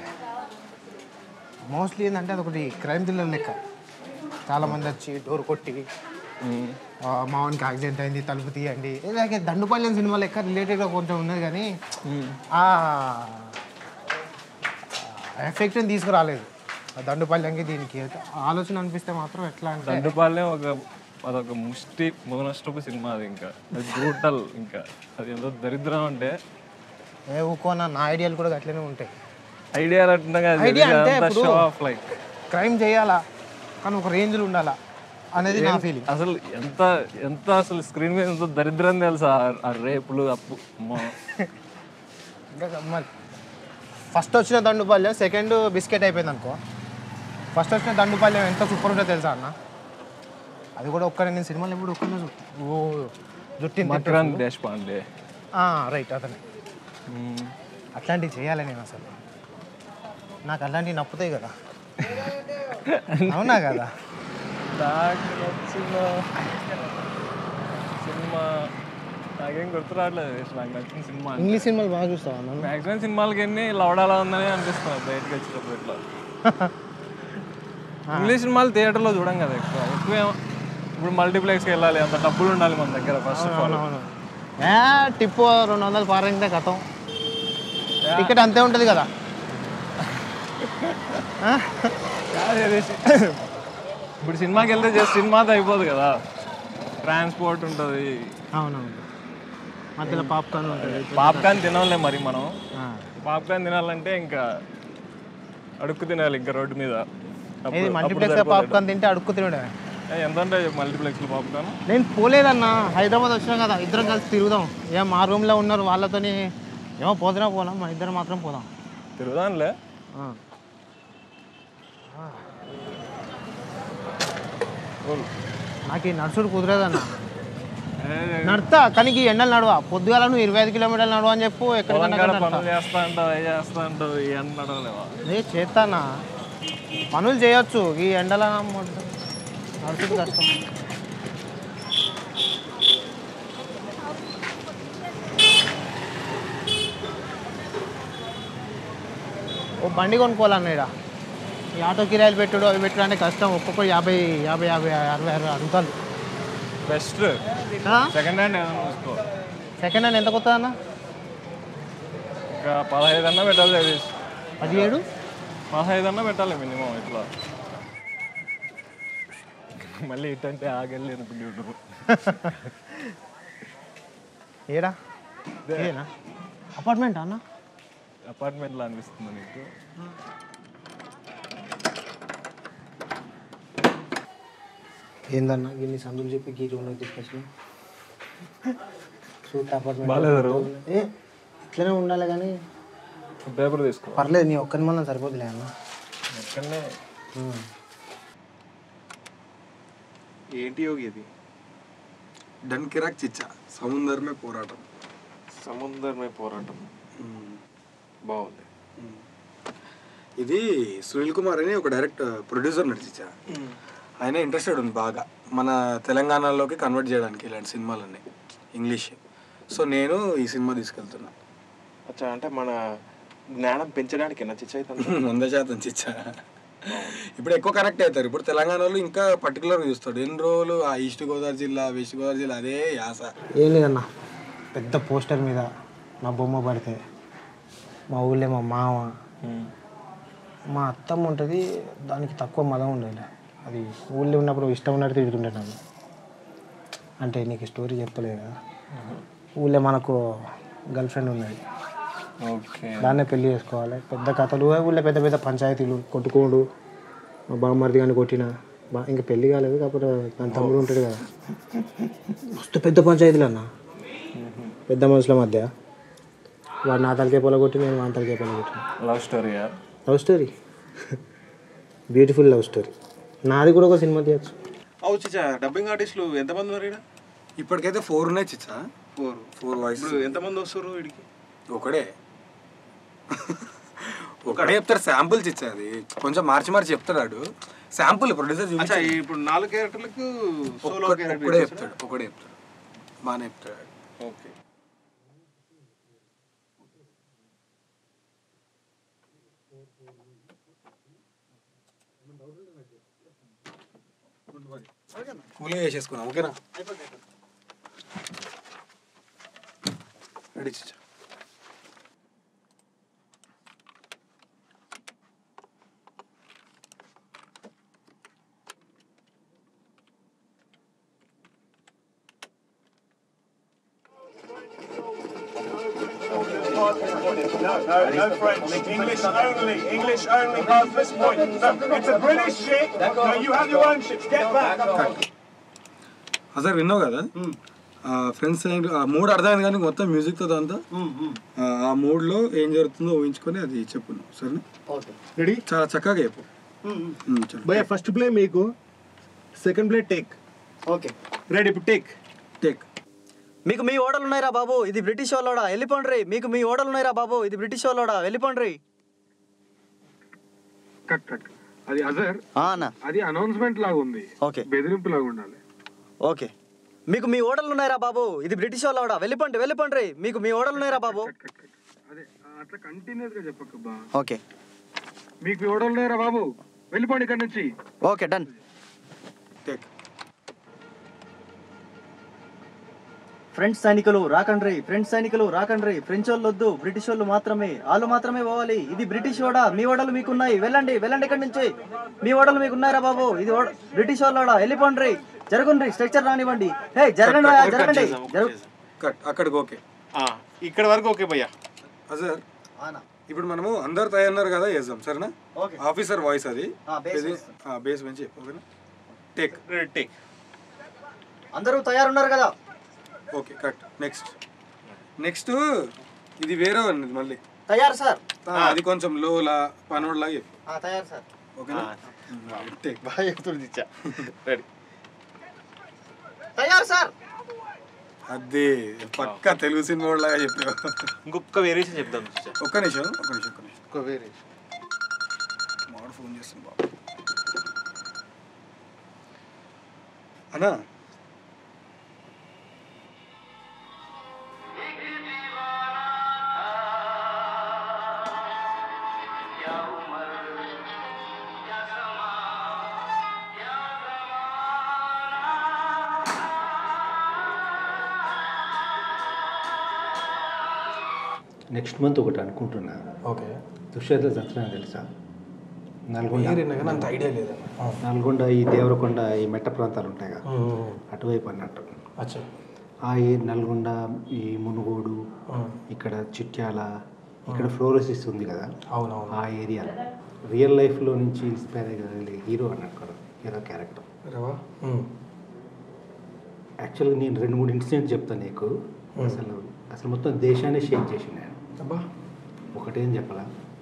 Speaker 2: మోస్ట్లీ ఏంటంటే అది ఒకటి క్రైమ్ థ్రిల్లర్ లెక్క చాలా మంది వచ్చి డోర్ కొట్టి ఆ, మావానికి యాక్సిడెంట్ అయింది తలుపు తీయండి ఇలాగే దండుపాలెం సినిమా లెక్క రిలేటెడ్గా కొంచెం ఉన్నది కానీ ఆ ఎఫెక్ట్ని తీసుకురాలేదు ఆ దండుపాలెంకి దీనికి ఆలోచన అనిపిస్తే మాత్రం ఎట్లా అంటే
Speaker 3: దండుపాలెం ఒక అదొక ముష్టి మొదనష్టపు సినిమా అది ఇంకా అది బ్రూటల్ ఇంకా అది ఎంతో దరిద్రం అంటే
Speaker 2: ఏ ఊకోనా నా ఐడియాలు కూడా అట్లనే ఉంటాయి
Speaker 3: ఐడియా అంటున్నా
Speaker 2: ఐడియా అంటే ఇప్పుడు
Speaker 3: షో ఆఫ్ లైక్
Speaker 2: క్రైమ్ చేయాలా కానీ ఒక రేంజ్లో ఉండాలా అనేది నా ఫీలింగ్
Speaker 3: అసలు ఎంత ఎంత అసలు స్క్రీన్ మీద ఎంత దరిద్రం తెలుసా ఆ- ఆ రేపులు అప్పు అమ్మో.
Speaker 2: ఫస్ట్ వచ్చిన దండుపాలెం సెకండ్ బిస్కెట్ అయిపోయింది అనుకో ఫస్ట్ వచ్చిన దండుపాలెం ఎంత సూపర్ ఉంటుందో తెలుసా అన్న అది కూడా ఒక్కడే నేను సినిమాలు ఎప్పుడు ఒక్కనే చూస్తాను ఓ జుట్టిని
Speaker 3: మకరంద్ దేశపాండే
Speaker 2: రైట్ అతనే అట్లాంటివి చేయాలి నేను అసలు నాకు అలాంటివి నప్పుతాయి కదా అవునా కదా
Speaker 3: నాకు నచ్చిన సినిమా నాకేం గుర్తు రావట్లేదు నాకు నచ్చిన సినిమా
Speaker 2: ఇంగ్లీష్ సినిమాలు బాగా చూస్తావా అన్న
Speaker 3: మ్యాక్సిమం సినిమాలకి ఎన్ని లవడాలా ఉందని అనిపిస్తుంది బయటకు వచ్చేటప్పుడు ఇట్లా ఇంగ్లీష్ సినిమాలు థియేటర్లో చూడం కదా ఎక్కువ ఎక్కువ ఏమో- ఇప్పుడు మల్టీప్లెక్స్కి వెళ్ళాలి అంత డబ్బులు ఉండాలి మన దగ్గర ఫస్ట్ ఆఫ్ ఆల్
Speaker 2: అవునవును ఏ టిప్పు రెండు వందలు పారంగితే కథం టికెట్ అంతే ఉంటుంది కదా ఆ?
Speaker 3: కాదు ఇది సి- ఇప్పుడు సినిమాకి వెళ్తే జస్ట్ సినిమాతో అయిపోదు కదా ట్రాన్స్పోర్ట్ ఉంటుంది
Speaker 2: అవునవును మధ్యలో పాప్కార్న్ ఉంటుంది
Speaker 3: పాప్కార్న్ తినాలే మరి మనం పాప్కార్న్ తినాలంటే ఇంకా అడుక్కు తినాలి ఇంకా రోడ్డు మీద అప్పుడు-
Speaker 2: ఇది
Speaker 3: అప్పుడు
Speaker 2: మల్టీప్లెక్స్
Speaker 3: సరిపోతుంది.
Speaker 2: పాప్కార్న్ తింటే అడుక్కు తినడే
Speaker 3: ఏ, ఎంత ఉంటాయి మల్టీప్లెక్స్ పాప్కార్న్
Speaker 2: నేను పోలేదన్నా హైదరాబాద్ వచ్చినాం కదా ఇద్దరం కలిసి తిరుగుదాం ఏం మా రూమ్లో ఉన్నారు వాళ్ళతోని ఏమో పోతున్నా పోదాం మన ఇద్దరం మాత్రం పోదాం
Speaker 3: తిరుగుదాంలే
Speaker 2: ఆ. నాకు ఈ నడుచుడు కుదరదన్న నడుతా కానీ ఈ ఎండలు నడవా పొద్దుగాల నువ్వు ఇరవై ఐదు కిలోమీటర్లు నడవ అని చెప్పు
Speaker 3: పొలం కాడ
Speaker 2: ఎక్కడ
Speaker 3: పనులు చేస్తా అంటావు ఏ చేస్తా అంటావు ఈ అన్న నడవలేవా
Speaker 2: ఏ చేస్తానా పనులు చేయొచ్చు ఈ ఎండల నడుచుడు కష్టం ఓ బండి కొనుక్కోవాలన్న ఇక్కడ ఈ ఆటో కిరాయిలు పెట్టుడు అవి పెట్టుడు అంటే కష్టం ఒక్కొక్కరు యాభై యాభై యాభై అరవై అరవై అడుగుతారు
Speaker 3: బెస్ట్
Speaker 2: ఆ?
Speaker 3: సెకండ్ హ్యాండ్ ఏదైనా చూసుకో
Speaker 2: సెకండ్ హ్యాండ్ ఎంత కొత్త అన్న
Speaker 3: ఇంకా పదహైదు అన్నా పెట్టాలి జగదీష్
Speaker 2: పదిహేడు
Speaker 3: పదహైదు అన్నా పెట్టాలి మినిమం ఇట్లా మళ్ళీ ఇటంటే ఆగెళ్ళి అనుకుంటు
Speaker 2: ఏడా ఏనా అపార్ట్మెంట్ అన్న
Speaker 3: అపార్ట్మెంట్లో అనిపిస్తుంది నీకు
Speaker 2: ఏందన్నా ఇన్ని సందులు చెప్పి గీ రూమ్లోకి తీసుకొచ్చిన సూట్ అపార్ట్మెంట్
Speaker 3: బాగాలేదా room?
Speaker 2: ఏ ఇట్లనే ఉండాలి కానీ
Speaker 3: పేపర్ తీసుకో
Speaker 2: పర్లేదు నీ ఒక్కరి మనం సరిపోతులే అన్న
Speaker 3: ఎక్కడనే
Speaker 2: ఉమ్.
Speaker 1: ఏంటి యోగి ఇది డన్ కిరాక్ చిచ్చా సముందరమే పోరాటం
Speaker 3: సముద్రమే పోరాటం బాగుంది
Speaker 1: ఇది సునీల్ కుమార్ అని ఒక డైరెక్ట్ ప్రొడ్యూసర్ నడిచిచ్చా ఆయన ఇంట్రెస్టెడ్ ఉంది బాగా మన తెలంగాణలోకి కన్వర్ట్ చేయడానికి ఇలాంటి సినిమాలన్నీ ఇంగ్లీష్ సో నేను ఈ సినిమా తీసుకెళ్తున్నా
Speaker 18: అచ్చా అంటే మన జ్ఞానం పెంచడానికి నచ్చిచ్చైతే
Speaker 1: వంద శాతం చిచ్చా ఇప్పుడు ఎక్కువ కనెక్ట్ అవుతారు ఇప్పుడు తెలంగాణ వాళ్ళు ఇంకా పర్టికులర్గా చూస్తాడు ఎన్ని రోజులు ఆ ఈస్ట్ గోదావరి జిల్లా వెస్ట్ గోదావరి జిల్లా అదే యాస
Speaker 2: ఏం లేదన్న పెద్ద పోస్టర్ మీద నా బొమ్మ పడితే మా ఊళ్ళో మా మామ మా అత్తమ్మ ఉంటుంది దానికి తక్కువ మదం ఉండేది అది ఊళ్ళో ఉన్నప్పుడు ఇష్టం ఉన్నట్టు తిడుతుండే నన్ను అంటే నీకు స్టోరీ చెప్పలేదు కదా ఊళ్ళో మనకు గర్ల్ ఫ్రెండ్ ఉన్నది
Speaker 3: ఓకే
Speaker 2: దాన్నే పెళ్లి చేసుకోవాలి పెద్ద కథలు ఊళ్ళో పెద్ద పెద్ద పంచాయతీలు కొట్టుకోడు మా బామ్మర్ది కానీ కొట్టిన బా ఇంకా పెళ్లి కాలేదు కాకపోతే దాని తమ్ముడు ఉంటాడు కదా మస్తు పెద్ద పంచాయతీలు అన్న పెద్ద మనుషుల మధ్య వాడు నా తలకే పొల కొట్టి నేను వాని తలకే పొల కొట్టిన
Speaker 3: లవ్ స్టోరీయా
Speaker 2: love story beautiful love story నాది కూడా ఒక సినిమా తీయచ్చు
Speaker 18: అవు చిచ్చా డబ్బింగ్ ఆర్టిస్టులు ఎంతమంది ఉన్నారు ఇక్కడ
Speaker 1: ఇప్పటికైతే ఫోర్ ఉన్నాయి చిచ్చా ఫోర్ ఫోర్ వాయిస్
Speaker 18: ఇప్పుడు ఎంతమంది వస్తారు వీడికి
Speaker 1: ఒకడే ఒకడే చెప్తారు శాంపుల్స్ ఇచ్చేది కొంచెం మార్చి మార్చి చెప్తాడు శాంపుల్ ప్రొడ్యూసర్
Speaker 6: అచ్చా
Speaker 1: చూపించాడు
Speaker 6: ఇప్పుడు నాలుగు క్యారెక్టర్లకు సోలో
Speaker 1: ఒక్క-
Speaker 6: క్యారెక్టర్
Speaker 1: ఒక్కడే చెప్తాడు ఒకడే చెప్తాడు బాగానే చెప్తాడు
Speaker 6: ఓకే
Speaker 1: కూల్గా చేసేసుకున్నాం ఓకేనా రెడీ చిచ్చా
Speaker 22: No, no French. English only. English only past this point. No, it's a British ship. No, you have your own ships. Get back.
Speaker 1: అసలు విన్నావు కదా ఫ్రెండ్స్ ఆ మూడ్ అర్థమైంది కానీ మొత్తం మ్యూజిక్తో దాంతో ఆ, ఆ మూడ్లో ఏం జరుగుతుందో ఊహించుకొని అది చెప్పు నువ్వు, సరేనా
Speaker 18: ఓకే రెడీ
Speaker 1: చాలా చక్కగా చెప్పు ఉమ్, చలో.
Speaker 18: భయ ఫస్ట్ ప్లే మీకు second play take
Speaker 23: okay
Speaker 18: ready ఇప్పుడు టేక్
Speaker 1: టేక్
Speaker 23: మీకు మీ ఓడలు ఉన్నాయిరా బాబు ఇది బ్రిటిష్ వాళ్ళోడా వెళ్ళిపోండ్రి మీకు మీ ఓడలు ఉన్నాయిరా బాబు ఇది బ్రిటిష్ వాళ్ళోడా వెళ్ళిపోండ్రి
Speaker 1: కట్ కట్ అది అజర్
Speaker 23: ఆ అన్న
Speaker 1: అది అనౌన్స్మెంట్ లాగా ఉంది
Speaker 23: ఓకే
Speaker 1: బెదిరింపు లాగా ఉండాలి
Speaker 23: ఓకే మీకు మీ ఓడలు ఉన్నాయిరా బాబు ఇది బ్రిటిష్ వాళ్ళోడా వెళ్ళిపోండి వెళ్ళిపోండ్రి మీకు మీ ఓడలు ఉన్నాయిరా బాబు
Speaker 1: అదే ఆ, అట్లా కంటిన్యూస్ గా చెప్పకు బా
Speaker 23: ఓకే
Speaker 1: మీకు ఎవడో లేరా బాబు వెళ్ళిపోండి ఇక్కడ నుంచి
Speaker 23: ఓకే డన్
Speaker 1: టేక్
Speaker 23: ఫ్రెంచ్ సైనికులు రాకండ్రి ఫ్రెంచ్ సైనికులు రాకండ్రి ఫ్రెంచ్ వాళ్ళు వద్దు బ్రిటిష్ వాళ్ళు మాత్రమే వాళ్ళు మాత్రమే పోవాలి ఇది బ్రిటిష్ ఓడ మీ ఓడలు మీకున్నాయి వెళ్ళండి వెళ్ళండి ఇక్కడి నుంచి మీ ఓడలు మీకు ఉన్నారా బాబు ఇది ఓడ- బ్రిటిష్ వాళ్ళోడా వెళ్ళిపోండ్రి జరగండి స్ట్రక్చర్ రానివ్వండి హే జరగండి రా, జరగండి జరుగు
Speaker 1: కట్ అక్కడికి ఓకే
Speaker 6: ఇక్కడ వరకు ఓకే భయ్యా
Speaker 1: అజర్ ఇప్పుడు మనము అందరు తయారున్నారు కదా వేద్దాం సరేనా ఆఫీసర్ వాయిస్ అది
Speaker 23: ఆ, base
Speaker 1: ఇది బేస్ పెంచి చెప్పు ఓకేనా టేక్
Speaker 6: టేక్
Speaker 23: అందరూ తయారున్నారు కదా
Speaker 1: ఓకే కట్ నెక్స్ట్ నెక్స్ట్ ఇది వేరే ఉంది మళ్ళీ
Speaker 23: తయారు సార్
Speaker 1: ఆ, అది కొంచెం లోలా పనోడ్లాగా చెప్పు
Speaker 23: ఆ, తయారు సార్
Speaker 1: ఓకేనా టేక్
Speaker 6: బాగా చెప్తుంది ఇచ్చా రెడీ
Speaker 23: తయారు సార్
Speaker 1: అదే పక్కా తెలుగు సినిమా లాగా చెప్పావు
Speaker 6: ఇంకొక వేరియేషన్ చెప్దాం ఇచ్చా
Speaker 1: ఒక్క నిమిషం ఒక్క నిమిషం ఒక్క నిమిషం
Speaker 6: ఇంకో వేరియేషన్
Speaker 1: మాడు ఫోన్ చేస్తుంది బాబు అన్నా
Speaker 8: నెక్స్ట్ మంత్ ఒకటి అనుకుంటున్నా
Speaker 1: ఓకే
Speaker 8: దుశ్చేత సత్యన తెలుసా నల్గొండ
Speaker 1: పేరు విన్నా కానీ అంత ఐడియా లేదన్న.
Speaker 8: నల్గొండ ఈ దేవరకొండ ఈ మెట్ట ప్రాంతాలు ఉంటాయి కదా
Speaker 1: మ్మ్.
Speaker 8: అటువైపు అన్నట్టు
Speaker 1: అచ్చా
Speaker 8: ఆ ఏ నల్గొండ ఈ మునుగోడు ఇక్కడ చిట్యాల ఇక్కడ ఫ్లోరోసిస్ ఉంది కదా
Speaker 1: అవునవును
Speaker 8: ఆ ఏరియా రియల్ లైఫ్లో నుంచి ఇన్స్పైర్ అయ్యే హీరో అన్నట్టు కదా హీరో క్యారెక్టర్
Speaker 1: రవా
Speaker 8: యాక్చువల్గా నేను రెండు మూడు ఇన్సిడెంట్స్ చెప్తాను నీకు అసలు అసలు మొత్తం దేశాన్ని షేక్ చేసి నేను
Speaker 1: అబ్బా
Speaker 8: ఒకటేం చెప్పాలా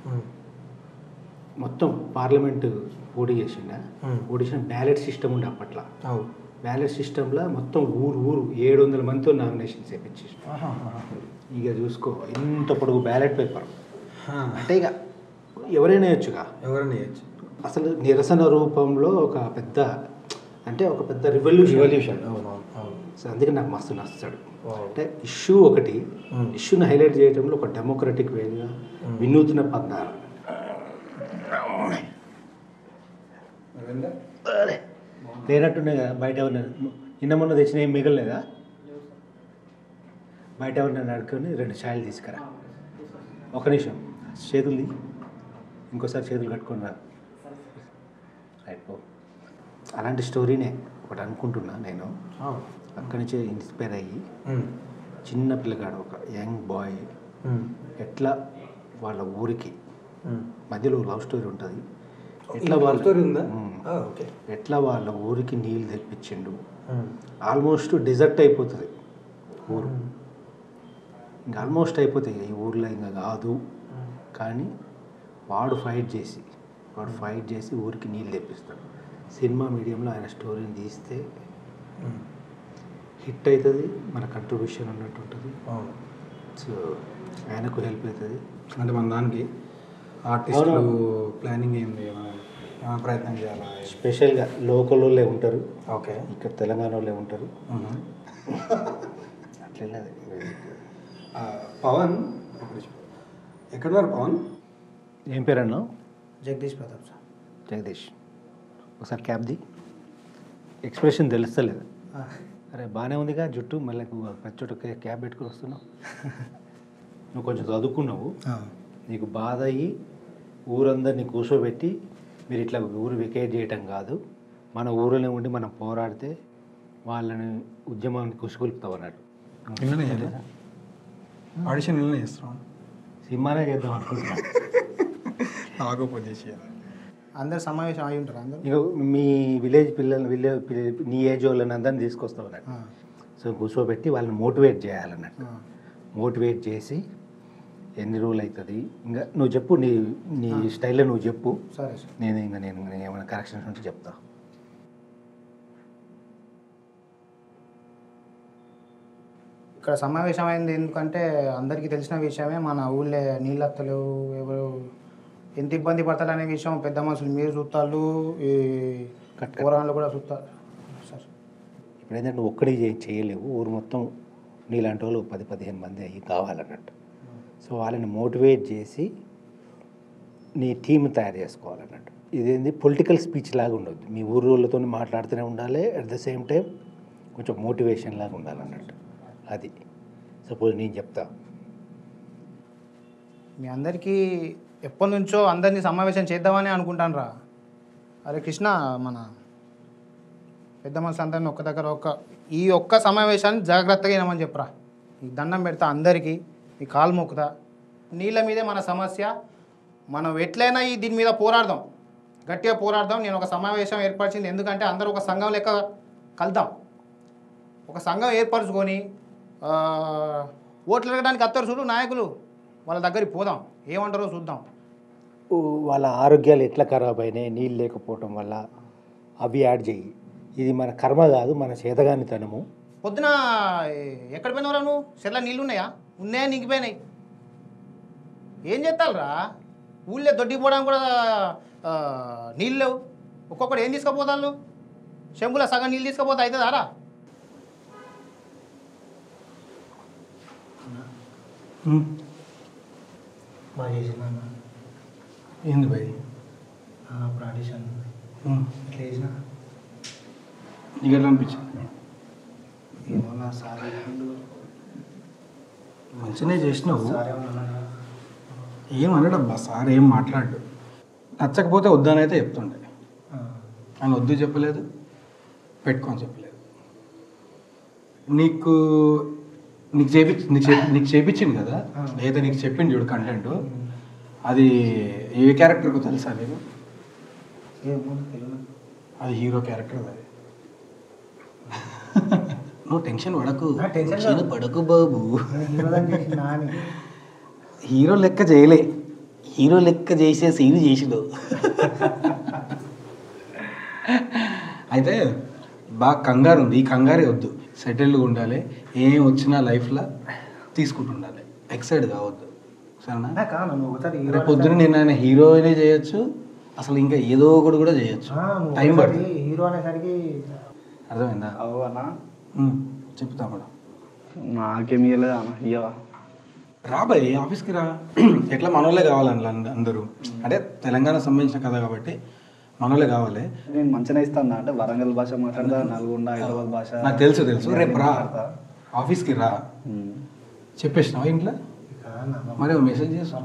Speaker 8: మొత్తం పార్లమెంట్ పోటీ చేసిండ పోటీ చేసిన బ్యాలెట్ సిస్టమ్ ఉండే అప్పట్లో
Speaker 1: అవును
Speaker 8: బ్యాలెట్ సిస్టంలో మొత్తం ఊరు ఊరు ఏడు వందల మందితో నామినేషన్స్ వేయించేసి ఇక చూసుకో ఇంత పొడుగు బ్యాలెట్ పేపర్ అంటే ఇక ఎవరైనా వేయచ్చుగా
Speaker 1: ఎవరైనా వేయచ్చు
Speaker 8: అసలు నిరసన రూపంలో ఒక పెద్ద అంటే ఒక పెద్ద రివల్యూషన్
Speaker 1: Revolution, అవును, అవును, అవును.
Speaker 8: సో అందుకే నాకు మస్తు నచ్చుతాడు అంటే ఇష్యూ ఒకటి ఇష్యూని హైలైట్ చేయడంలో ఒక డెమోక్రటిక్ వేగా వినూత్న పందాలు లేనట్టున్నాయి కదా బయట ఎవరిన నిన్న మొన్న తెచ్చిన ఏం మిగలలేదా బయట ఎవరినైనా అడుకొని రెండు ఛాయలు తీసుకురా ఒక నిమిషం చేతులు తీ. ఇంకోసారి చేతులు కట్టుకొని రా రైట్ పో అలాంటి స్టోరీనే ఒకటి అనుకుంటున్నా నేను అక్కడి నుంచే ఇన్స్పైర్ అయ్యి చిన్న పిల్లగాడు ఒక యంగ్ బాయ్ ఎట్లా వాళ్ళ ఊరికి మధ్యలో లవ్ స్టోరీ ఉంటుంది ఎట్లా
Speaker 1: love
Speaker 8: వాళ్ళ
Speaker 1: story ఉందా?
Speaker 8: మ్మ్.
Speaker 1: ఆ, ఓకే.
Speaker 8: ఎట్లా వాళ్ళ ఊరికి నీళ్ళు తెప్పించిండు ఆల్మోస్ట్ డిజర్ట్ అయిపోతుంది ఊరు ఇంకా ఆల్మోస్ట్ అయిపోతాయి ఈ ఊర్లో ఇంకా కాదు కానీ వాడు ఫైట్ చేసి వాడు ఫైట్ చేసి ఊరికి నీళ్ళు తెప్పిస్తాడు సినిమా మీడియంలో ఆయన స్టోరీని తీస్తే హిట్ అవుతుంది మన కంట్రిబ్యూషన్ ఉన్నట్టు ఉంటుంది సో ఆయనకు హెల్ప్ అవుతుంది
Speaker 1: అంటే మన దానికి ఆర్టిస్టులు ప్లానింగ్ ఏంది ఏమైనా ఏమైనా ప్రయత్నం చేయాలా
Speaker 8: స్పెషల్గా లోకల్ వాళ్ళే ఉంటారు
Speaker 1: ఓకే
Speaker 8: ఇక్కడ తెలంగాణ వాళ్ళే ఉంటారు అట్లా
Speaker 1: ఆ, పవన్ ఒక నిమిషం. ఎక్కడున్నారు పవన్
Speaker 8: ఏం పేరన్నా
Speaker 2: జగదీష్ ప్రతాప్ సార్
Speaker 8: జగదీష్ ఒకసారి క్యాబ్ ది ఎక్స్ప్రెషన్ తెలుస్తలేదు అరే బాగానే ఉందిగా జుట్టు మళ్ళీ నువ్వు ప్రతి చోట క్యా- క్యాబ్ పెట్టుకుని వస్తున్నావు నువ్వు కొంచెం చదువుకున్నావు నీకు బాధ అయ్యి ఊరందరినీ కూర్చోబెట్టి మీరు ఇట్లా ఊరు వికేట్ చేయటం కాదు మన ఊరిలో ఉండి మనం పోరాడితే వాళ్ళని ఉద్యమాన్ని కుసుకొలుపుతావు అన్నట్టు
Speaker 1: ఇళ్ళనే చేయలేదా ఆడిషన్ ఇళ్ళనే చేస్తున్నాను
Speaker 8: సినిమానే చేద్దాం అనుకుంటున్నా
Speaker 1: ఆగోపోతే చేయాలి
Speaker 2: అందరు సమావేశం అయి ఉంటారు అందరూ
Speaker 8: ఇక మీ విలేజ్ పిల్లలు విలేజ్ పిల్ల- నీ ఏజ్ వాళ్ళని అందరిని తీసుకొస్తావు అన్నట్టు సో కూర్చోబెట్టి వాళ్ళని మోటివేట్ చేయాలన్నట్టు మోటివేట్ చేసి ఎన్ని రోజులు అవుతుంది ఇంకా నువ్వు చెప్పు నీ నీ స్టైల్లో నువ్వు చెప్పు
Speaker 2: సరే సార్
Speaker 8: నేను ఇంకా నేను నేను ఏమైనా కరెక్షన్స్ ఉంటే చెప్తా
Speaker 2: ఇక్కడ సమావేశం అయింది ఎందుకంటే అందరికీ తెలిసిన విషయమే మన ఊళ్ళో నీళ్ళత్తలు ఎవరు ఎంత ఇబ్బంది పడతారు అనే విషయం పెద్ద మనుషులు మీరు చూస్తారు ఈ పోరాళ్ళు కూడా చూస్తారు సార్
Speaker 8: ఇప్పుడు ఏంటంటే నువ్వు ఒక్కడే చే- చేయలేవు ఊరు మొత్తం నీలాంటి వాళ్ళు పది పదిహేను మంది అయ్యి కావాలన్నట్టు సో వాళ్ళని మోటివేట్ చేసి నీ టీం తయారు చేసుకోవాలన్నట్టు ఇదేంది పొలిటికల్ స్పీచ్ లాగా ఉండొద్దు మీ ఊరు వాళ్ళతో మాట్లాడుతూనే ఉండాలి అట్ ద సేమ్ టైం కొంచెం మోటివేషన్ లాగా ఉండాలన్నట్టు అది సపోజ్ నేను చెప్తా
Speaker 2: మీ అందరికీ ఎప్పటి నుంచో అందరినీ సమావేశం చేద్దామని అనుకుంటాను రా అరే కృష్ణ మన పెద్ద మనిషి అందరిని ఒక్క దగ్గర ఒక్క ఈ ఒక్క సమావేశాన్ని జాగ్రత్తగా వినమని చెప్పరా ఈ దండం పెడతా అందరికీ ఈ కాలు మొక్కుతా నీళ్ళ మీదే మన సమస్య మనం ఎట్లయినా ఈ దీని మీద పోరాడదాం గట్టిగా పోరాడదాం నేను ఒక సమావేశం ఏర్పరిచింది ఎందుకంటే అందరూ ఒక సంఘం లెక్క కలుద్దాం ఒక సంఘం ఏర్పరచుకొని ఆ, ఓట్లు అడగడానికి అత్తరు చూడు నాయకులు వాళ్ళ దగ్గరికి పోదాం ఏమంటారో చూద్దాం
Speaker 8: ఊ, వాళ్ళ ఆరోగ్యాలు ఎట్లా ఖరాబ్ అయినాయి నీళ్ళు లేకపోవటం వల్ల అవి యాడ్ చెయ్యి ఇది మన కర్మ కాదు మన చేతగానితనము
Speaker 2: పొద్దున ఏ- ఎక్కడ పోయినవరా నువ్వు చెర్ల నీళ్ళు ఉన్నాయా ఉన్నాయా నింగిపోయినాయి ఏం చేస్తారా ఊళ్ళో దొడ్డికి పోవడానికి కూడా ఆ, నీళ్ళు లేవు ఒక్కొక్కడు ఏం తీసుకుపోతాళ్ళు చెంబుల సగం నీళ్ళు తీసుకుపోతే అవుతుందారా బాగా చేసిన
Speaker 1: ఏంది భయ్
Speaker 2: అప్పుడు ఆడిషన్ ఇట్లా చేసిన
Speaker 1: నీకు ఎట్లా అనిపించింది
Speaker 2: ఏమో నా సార్
Speaker 1: మంచిగానే చేసినావు
Speaker 2: సార్ ఏమన్నా
Speaker 1: ఏమన్నాడబ్బా సార్ ఏం మాట్లాడు నచ్చకపోతే వద్దని అయితే చెప్తుండే ఆయన వద్దు చెప్పలేదు పెట్టుకొని చెప్పలేదు నీకు నీకు చేపి నీకు చెప్పి నీకు చేపించింది కదా లేదా నీకు చెప్పింది చూడు కంటెంట్ అది ఏ క్యారెక్టర్కు తెలుసా నీకు
Speaker 2: ఏమో తెలియదు
Speaker 1: అది హీరో క్యారెక్టర్ అది నువ్వు టెన్షన్ పడకు
Speaker 2: టెన్షన్
Speaker 1: టెన్షన్ పడకు బాబు
Speaker 2: నాని
Speaker 1: హీరో లెక్క చేయలే హీరో లెక్క చేసే సీన్ చేసిడు అయితే బాగా కంగారు ఉంది ఈ కంగారే వద్దు సెటిల్డ్గా ఉండాలి ఏం వచ్చినా లైఫ్లో తీసుకుంటుండాలి ఎక్సైడ్ కావద్దు సరేనా
Speaker 2: కాను నువ్వు ఒకసారి hero
Speaker 1: రేపు పొద్దున నేను ఆయన హీరోయినే చేయొచ్చు అసలు ఇంకా ఏదో ఒకటి కూడా చేయొచ్చు
Speaker 2: ఆ, నువ్వు
Speaker 1: టైం
Speaker 2: ఒకసారి
Speaker 1: పడుతుంది
Speaker 2: హీరో అనేసరికి
Speaker 1: అర్థమైందా
Speaker 23: అవు అన్న
Speaker 1: ఉమ్, చెప్తా మేడం
Speaker 23: నాకేం ఇవ్వలేదు అన్న ఇయ్యవా
Speaker 1: రాబాయ్ ఆఫీస్కి రా ఎట్లా మనోళ్ళే కావాలని అందరూ అంటే తెలంగాణ సంబంధించిన కథ కాబట్టి మనోళ్ళే కావాలి
Speaker 23: నేను మంచిగా ఇస్తాను అంటే వరంగల్ భాష మాట్లాడతా నల్గొండ హైదరాబాద్ భాష
Speaker 1: నాకు తెలుసు తెలుసు రేపు రా
Speaker 23: మాట్లాడతా.
Speaker 1: ఆఫీస్కి రా చెప్పేసినావా ఇంట్లో మరి ఓ మెసేజ్ చేస్తా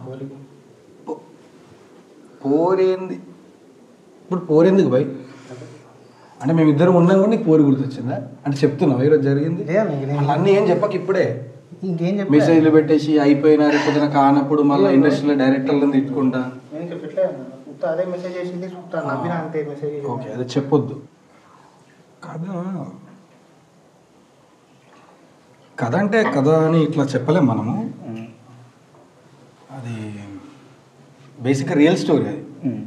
Speaker 1: పోరేంది ఇప్పుడు పోరేందుకు భయ్ అంటే మేము ఇద్దరం ఉన్నాం కూడా నీకు పోరి గుర్తొచ్చిందా అంటే చెప్తున్నావు ఈరోజు జరిగింది మళ్ళీ అన్నీ ఏం చెప్పక ఇప్పుడే
Speaker 2: ఇంకేం చెప్పా
Speaker 1: మెసేజ్లు పెట్టేసి అయిపోయినా రేపు పొద్దున కానప్పుడు మళ్ళీ ఇండస్ట్రీలో డైరెక్టర్లను తిట్టుకుంటా
Speaker 2: నేను ఇంకా పెట్టలే అన్న. ఉత్త అదే మెసేజ్ చేసింది చూస్తా నవ్విన అంతే మెసేజ్ చేసింది.
Speaker 1: ఓకే అది చెప్పొద్దు కథ కథ అంటే కథ అని ఇట్లా చెప్పలేం మనము అది బేసిక్గా రియల్ స్టోరీ అది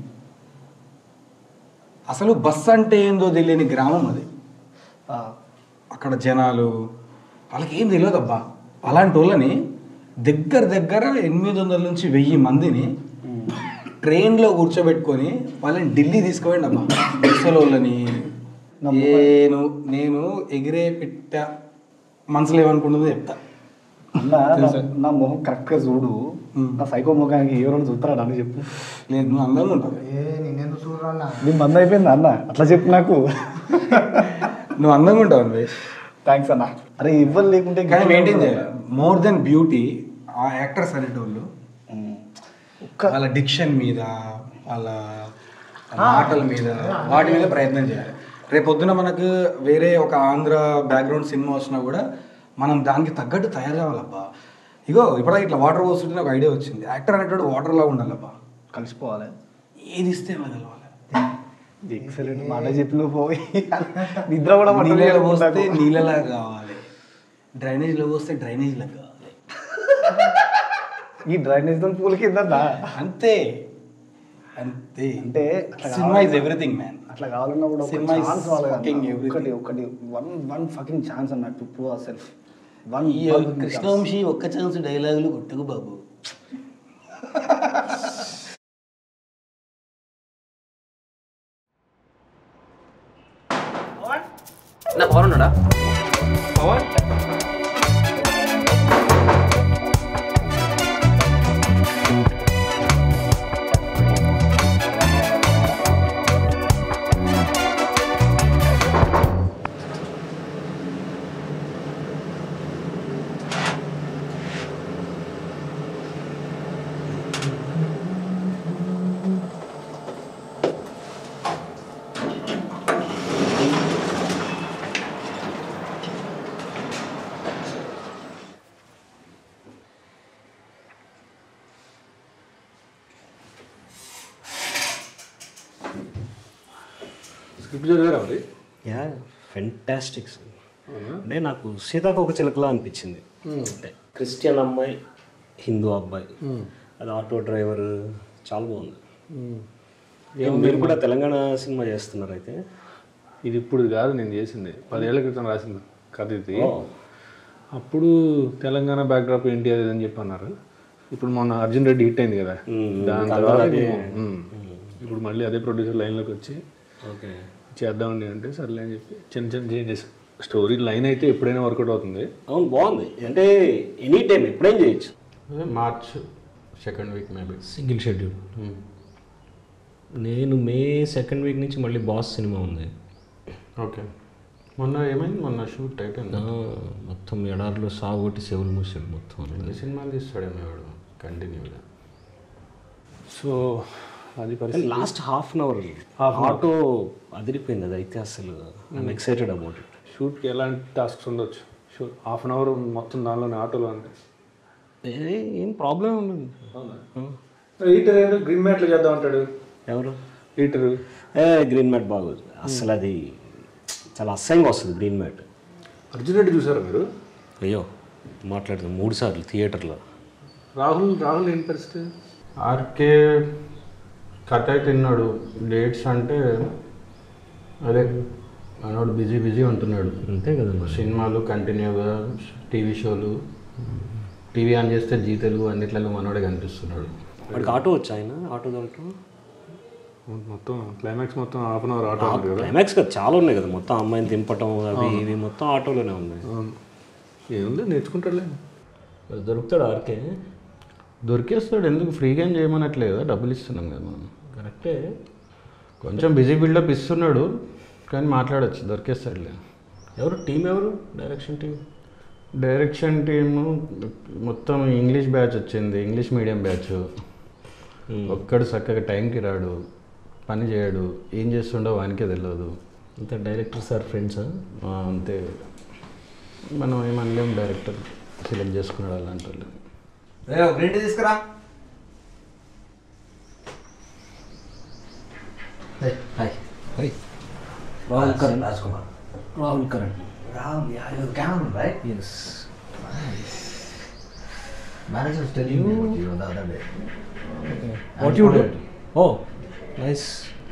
Speaker 1: అసలు బస్ అంటే ఏందో తెలియని గ్రామం అది అక్కడ జనాలు వాళ్ళకి ఏం తెలియదు అబ్బా అలాంటి వాళ్ళని దగ్గర దగ్గర ఎనిమిది వందల నుంచి వెయ్యి మందిని ట్రైన్లో కూర్చోబెట్టుకొని వాళ్ళని ఢిల్లీ తీసుకుపోయిండి అమ్మా వాళ్ళని నేను నేను ఎగిరే పిట్ట మనసులో ఏమనుకుంటుందో చెప్తా
Speaker 8: అన్న నా- నా మొహం కరెక్ట్గా చూడు నా సైకో ముఖానికి ఎవరైనా చూస్తారా అని చెప్పు
Speaker 1: లేదు నువ్వు అందంగా ఉంటావు
Speaker 2: నేనెందుకు చూడరా
Speaker 8: నీ మంద అయిపోయింది అన్న అట్లా చెప్పు నాకు
Speaker 1: నువ్వు అందంగా ఉంటావు అన్వేష్
Speaker 8: థ్యాంక్స్ అన్న అరే ఇవ్వరు లేకుంటే
Speaker 1: కానీ మెయింటైన్ చేయాలి మోర్ దెన్ బ్యూటీ ఆ యాక్టర్స్ అనేటోళ్ళు వాళ్ళ డిక్షన్ మీద వాళ్ళ మాటల మీద వాటి మీద ప్రయత్నం చేయాలి రేపు పొద్దున మనకు వేరే ఒక ఆంధ్ర బ్యాక్గ్రౌండ్ సినిమా వచ్చినా కూడా మనం దానికి తగ్గట్టు తయారు కావాలబ్బా ఇగో ఇప్పుడు ఇట్లా వాటర్ పోస్తుంటే నాకు ఐడియా వచ్చింది యాక్టర్ అనేటోడు వాటర్లా ఉండాలబ్బా
Speaker 8: కలిసిపోవాలి
Speaker 1: ఏది ఇస్తే అలా కలవాలి
Speaker 8: ఎక్సలెంట్ మాట చెప్పి నువ్వు పోయి నిద్ర కూడా పట్టలేదు
Speaker 1: నీళ్ళలో పోస్తే
Speaker 8: నాకు.
Speaker 1: నీళ్ళలా కావాలి డ్రైనేజ్లో పోస్తే డ్రైనేజ్లా కావాలి
Speaker 8: ఈ డ్రైనేజ్ తో పూల కింద
Speaker 1: అంతే అంతే
Speaker 8: అంటే అట్లా
Speaker 1: సినిమా
Speaker 8: కావాలి.
Speaker 1: ఇస్ ఎవ్రీథింగ్ మ్యాన్
Speaker 8: అట్లా కావాలన్నా కూడా
Speaker 1: Cinema is
Speaker 8: ఛాన్స్ కావాలి
Speaker 1: fucking
Speaker 8: అన్న.
Speaker 1: everything.
Speaker 8: ఒకటి ఒకటి వన్ వన్ ఫకింగ్ ఛాన్స్ అన్న to prove our self one
Speaker 1: ఈ కృష్ణవంశీ ఒక్క ఛాన్స్ డైలాగులు కొట్టుకు బాబు
Speaker 17: నా పవన్ ఉన్నాడా
Speaker 1: పవన్
Speaker 15: స్క్రిప్ట్ చదివారా మరి
Speaker 5: యా ఫెంటాస్టిక్ అంటే నాకు సీతాకోక చిలకలా అనిపించింది
Speaker 15: Hmm.
Speaker 5: అంటే క్రిస్టియన్ అమ్మాయి హిందూ అబ్బాయి
Speaker 15: Hmm.
Speaker 5: అది ఆటో డ్రైవర్ చాలా బాగుంది
Speaker 15: Hmm.
Speaker 5: ఏం మీరు కూడా తెలంగాణ సినిమా చేస్తున్నారు అయితే
Speaker 15: ఇది ఇప్పుడు కాదు నేను చేసింది పదేళ్ల క్రితం రాసింది కథ ఇది
Speaker 5: ఓ.
Speaker 15: అప్పుడు తెలంగాణ బ్యాక్డ్రాప్ ఏంటి అది ఇది అని చెప్పి అన్నారు ఇప్పుడు మొన్న అర్జున్ రెడ్డి హిట్ అయింది కదా
Speaker 5: మ్మ్.
Speaker 15: దాని
Speaker 5: అందరూ
Speaker 15: తర్వాత
Speaker 5: అదే.
Speaker 15: మ్మ్. ఇప్పుడు మళ్ళీ అదే ప్రొడ్యూసర్ లైన్లోకి వచ్చి
Speaker 5: ఓకే
Speaker 15: చేద్దామండి అంటే సర్లే అని చెప్పి చిన్న చిన్న చేంజెస్ స్టోరీ లైన్ అయితే ఎప్పుడైనా వర్కౌట్ అవుతుంది
Speaker 5: అవును బాగుంది అంటే ఎనీ టైం ఎప్పుడైం చేయొచ్చు
Speaker 15: March second week maybe
Speaker 5: single schedule నేను మే సెకండ్ వీక్ నుంచి మళ్ళీ బాస్ సినిమా ఉంది
Speaker 15: ఓకే మొన్న ఏమైంది మొన్న షూట్ అయిపోయింది
Speaker 5: ఆ, మొత్తం ఎడారిలో సాగొట్టి చెవులు మూసాడు మొత్తం
Speaker 15: అన్ని సినిమాలు తీస్తాడేమో వాడు కంటిన్యూగా సో అది
Speaker 5: last half an hour
Speaker 15: Half an hour.
Speaker 5: Auto అదిరిపోయింది అది అయితే అసలు ఐఎమ్ ఎక్సైటెడ్ అబౌట్ ఇట్
Speaker 15: షూట్కి ఎలాంటి టాస్క్స్ ఉండొచ్చు షూట్ హాఫ్ అన్ అవర్ మొత్తం దానిలోనే ఆటోలో అంటే
Speaker 5: ఏం ప్రాబ్లం ఉండదు
Speaker 15: ఈటర్ ఏదో గ్రీన్ మ్యాట్లు చేద్దాం అంటాడు
Speaker 5: ఎవరు
Speaker 15: ఈటరు
Speaker 5: ఏ గ్రీన్ మ్యాట్ బాగోదు అసలు అది చాలా అసహ్యంగా వస్తుంది గ్రీన్ మ్యాట్
Speaker 15: అర్జున్ రెడ్డి చూసారా మీరు
Speaker 5: అయ్యో మాట్లాడుతాం మూడు సార్లు థియేటర్లో
Speaker 15: రాహుల్ రాహుల్ ఏం పరిస్థితి ఆర్కే కథ తిన్నాడు డేట్స్ అంటే అదే మనోడు బిజీ బిజీ ఉంటున్నాడు
Speaker 5: అంతే కదా మరి.
Speaker 15: సినిమాలు కంటిన్యూగా టీవీ షోలు టీవీ ఆన్ చేస్తే జీ తెలుగు అన్నిట్లలో మనోడే కనిపిస్తున్నాడు
Speaker 5: వాడికి ఆటో వచ్చా ఆయన ఆటో దొరకటం
Speaker 15: మొత్తం క్లైమాక్స్ మొత్తం హాఫ్ అన్ అవర్ ఆటో ఉంది కదా
Speaker 5: క్లైమాక్స్ కదా చాలా ఉన్నాయి కదా మొత్తం అమ్మాయిని దింపటం అవి
Speaker 15: అవును.
Speaker 5: ఇవి మొత్తం ఆటోలోనే ఉన్నాయి
Speaker 15: అవును. ఏముంది నేర్చుకుంటాడులే
Speaker 5: దొరుకుతాడు ఆర్కే
Speaker 15: దొరికేస్తాడు ఎందుకు ఫ్రీగా ఏం చేయమనట్లేదు డబ్బులు ఇస్తున్నాం కదా మనం
Speaker 5: కరెక్టే
Speaker 15: కొంచెం బిజీ బిల్డప్ ఇస్తున్నాడు కానీ మాట్లాడచ్చు దొరికేస్తాడులే
Speaker 5: ఎవరు టీం ఎవరు డైరెక్షన్ టీం
Speaker 15: డైరెక్షన్ టీము మొత్తం ఇంగ్లీష్ బ్యాచ్ వచ్చింది ఇంగ్లీష్ మీడియం బ్యాచ్ ఒక్కడు చక్కగా టైంకి రాడు పని చేయడు ఏం చేస్తుండో వానికే తెలియదు
Speaker 5: అంతే డైరెక్టర్ సార్ ఫ్రెండ్సా
Speaker 15: అంతే మనం ఏమనలేం డైరెక్టర్ సెలెక్ట్ చేసుకున్నాడు అలాంటి వాళ్ళు
Speaker 4: గ్రీన్ టీ తీసుకురా
Speaker 21: hi hi Rahul Karan
Speaker 4: Rajkumar
Speaker 21: Rahul Karan
Speaker 4: Rahul, yeah, you're Cameron, right?
Speaker 21: Yes.
Speaker 4: Manager was telling me about you the other day.
Speaker 21: Okay.
Speaker 4: I'm
Speaker 21: What you do?
Speaker 4: proud.
Speaker 5: Oh, nice.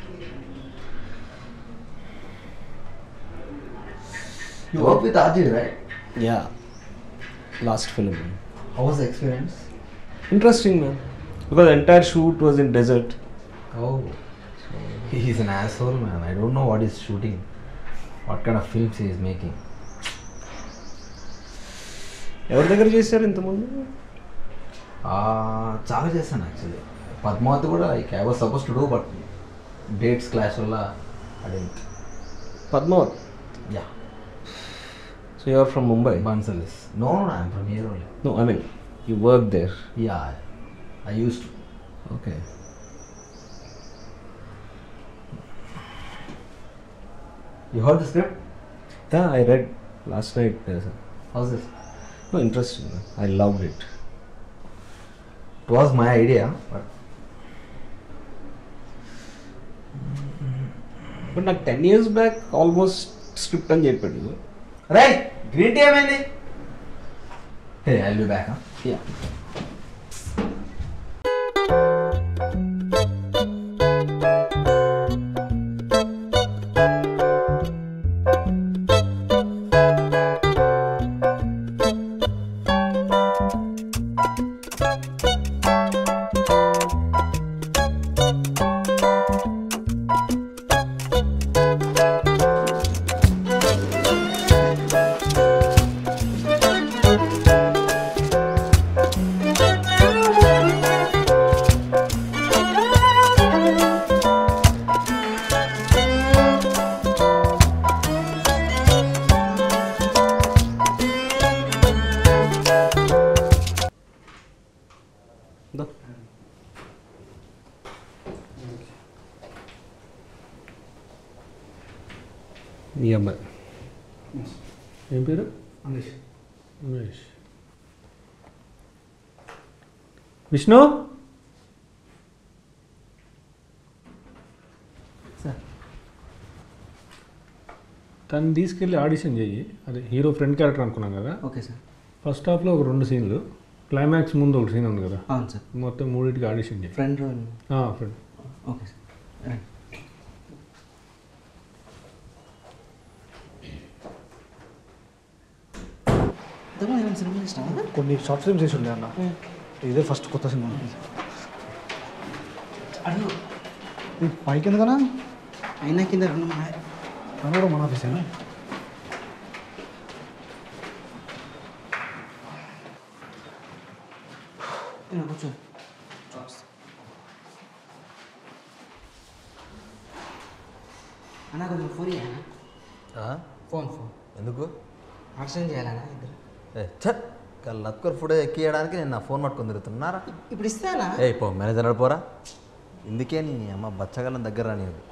Speaker 4: You work with Ajit, right?
Speaker 5: Yeah. Last film.
Speaker 4: How was the experience?
Speaker 5: Interesting, man. Because the entire shoot was in desert.
Speaker 9: Oh, he's an asshole, man. I don't know what he's shooting. What kind of films he is making.
Speaker 8: ఎవరి దగ్గర చేశారు ఇంతకుముందు
Speaker 9: Uh, చాలా చేశాను actually Padmavati కూడా like I was suppose to do but dates clash వల్ల అడేంట్
Speaker 8: Padmaavat
Speaker 9: yeah
Speaker 15: So you're from Mumbai?
Speaker 9: Bansalis. No, no, I'm from here only.
Speaker 15: No, I mean, you work there.
Speaker 9: Yeah, I used to.
Speaker 15: Okay.
Speaker 9: You heard the script?
Speaker 15: Yeah, I read last night. Uh,
Speaker 9: How's it?
Speaker 15: no, interesting. I loved it.
Speaker 9: It was my idea, but
Speaker 15: but నాకు ten years back almost script అని చెప్పాడు
Speaker 9: రే green tea ఏమైంది hey I be back
Speaker 15: yeah ఈ అమ్మాయి ఏం పేరు
Speaker 8: Amesh
Speaker 15: Umesh Vishnu
Speaker 8: sir
Speaker 15: తను తీసుకెళ్ళి ఆడిషన్ చెయ్యి అదే హీరో ఫ్రెండ్ క్యారెక్టర్ అనుకున్నాం కదా
Speaker 8: ఓకే సార్
Speaker 15: ఫస్ట్ హాఫ్లో ఒక రెండు సీన్లు క్లైమాక్స్ ముందు ఒక సీన్ ఉంది కదా
Speaker 8: అవును సార్
Speaker 15: మొత్తం మూడింటికి ఆడిషన్ చేయి
Speaker 8: friend role
Speaker 15: friend
Speaker 8: okay sir రండి. ఇంతకుముందు ఏమైనా సినిమా చేసినావా?
Speaker 2: కొన్ని షార్ట్ ఫిల్మ్స్ చేసి ఉండే అన్న ఇదే ఫస్ట్ కొత్త సినిమా
Speaker 8: అడుగు
Speaker 2: ఇది పైకి ఎందుకనా
Speaker 8: అయినా కింద రెండు మన
Speaker 2: తను కూడా మన ఆఫీసేనా
Speaker 8: ఇలా కూర్చో అన్నా కొంచెం ఫోన్ ఇయ్యనా ఫోన్ ఫోన్
Speaker 9: ఎందుకు
Speaker 8: యాక్షన్ చేయాలన్నా ఇద్దరు
Speaker 9: ఏ చట్ లత్కర్ ఫుడ్ ఎక్కియడానికి నేను నా ఫోన్ పట్టుకొని తిరుగుతున్నారా
Speaker 8: ఇప్పుడు ఇస్తానా
Speaker 9: ఏ పో మేనేజర్ పోరా ఇందుకే నీ అమ్మ బచ్చగలం దగ్గర రానియదు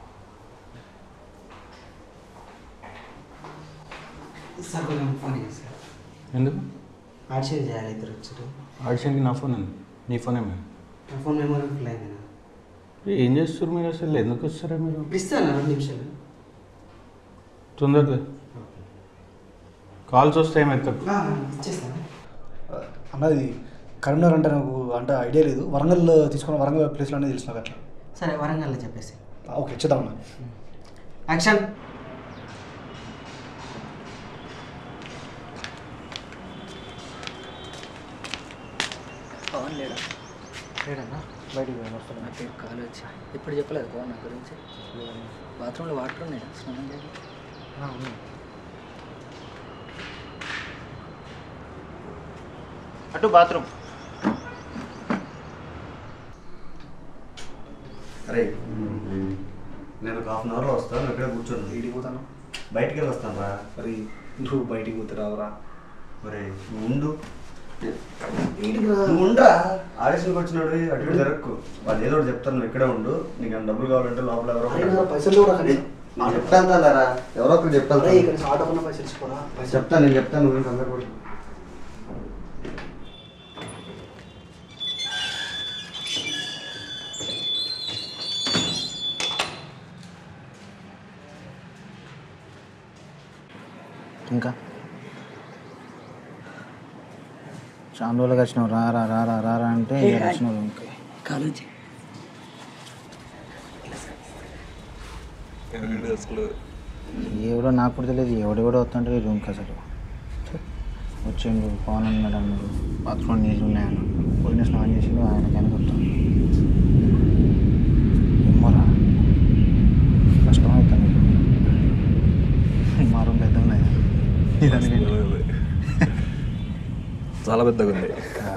Speaker 8: సార్ కొంచెం ఫోన్ ఇయ్యండి సార్
Speaker 15: ఎందుకు
Speaker 8: యాక్షన్ చేయాలి ఇద్దరు వచ్చారు
Speaker 15: ఆడిషన్కి నా ఫోన్ ఉంది నీ ఫోన్ ఏమైనా
Speaker 8: నా ఫోన్ మెమరీ ఫుల్ అయింది
Speaker 15: ఏం చేస్తారు మీరు అసలు ఎందుకు వస్తారా మీరు
Speaker 8: ఇప్పుడు ఇస్తానా రెండు నిమిషాలు
Speaker 15: తొందరగా కాల్స్ వస్తే ఏమైతే
Speaker 8: ఆ, ఇచ్చేస్తాను
Speaker 2: అన్నది కరీంనగర్ అంటే నాకు అంటే ఐడియా లేదు వరంగల్ తీసుకున్న వరంగల్ ప్లేస్లో అనేది తెలిసిన అట్లా
Speaker 8: సరే వరంగల్లో చెప్పేసి
Speaker 2: ఓకే ఇచ్చేద్దాం అన్న
Speaker 8: యాక్షన్ పవన్ లేడా లేడన్నా
Speaker 2: బయటికి పోయి వస్తాను
Speaker 8: నాకు కాలు వచ్చి ఇప్పుడు చెప్పలేదు పవన్ నా గురించి బాత్రూంలో వాటర్ ఉన్నాయి స్నానం చేయాలి
Speaker 6: అటు బాత్రూమ్
Speaker 4: అరే నేను ఒక హాఫ్ అన్ అవర్లో వస్తాను నువ్వు ఇక్కడే కూర్చోను
Speaker 2: బయటికి పోతాను
Speaker 4: బయటికి వెళ్ళి వస్తాను రా
Speaker 2: మరి నువ్వు బయటికి పోతే రావురా
Speaker 4: ఒరే నువ్వు ఉండు
Speaker 2: బయటికి రా.
Speaker 4: నువ్వు ఉండరా ఆడిషన్కి వచ్చినాడు అటు ఇటు జరగకు వాళ్ళు ఏదో ఒకటి చెప్తాను నువ్వు ఇక్కడే ఉండు నీకు ఏమైనా డబ్బులు కావాలంటే లోపల ఎవరో ఒకరు-
Speaker 2: అయినా పైసలు కూడా కనీసం.
Speaker 4: నేను చెప్తాను తారా ఎవరో ఒకరు చెప్తాను
Speaker 2: అరే ఇక్కడ షార్ట్ అవ్వకుండా పైసలు ఇచ్చుకోరా పైసలు
Speaker 4: చెప్తాను నేను చెప్తాను నువ్వు కంగారు పడు.
Speaker 21: ఇంకా చాలా రోజులుగా వచ్చినావు రా రా రా రా రా రా అంటే
Speaker 8: ఏ,
Speaker 21: ఇక వచ్చినావు ఇంకా
Speaker 8: కాలేజీ
Speaker 9: అసలు
Speaker 21: ఎవడో నాకు కూడా తెలియదు ఎవడెవడో వస్తుంటే ఈ రూమ్కి అసలు వచ్చిండు పవన్ అన్నాడు అన్నాడు బాత్రూమ్ నీళ్ళు ఉన్నాయన్న పోయిన స్నానం చేసిండు ఆయన కనుకొస్తాను
Speaker 3: చాలా పెద్దగా ఉంది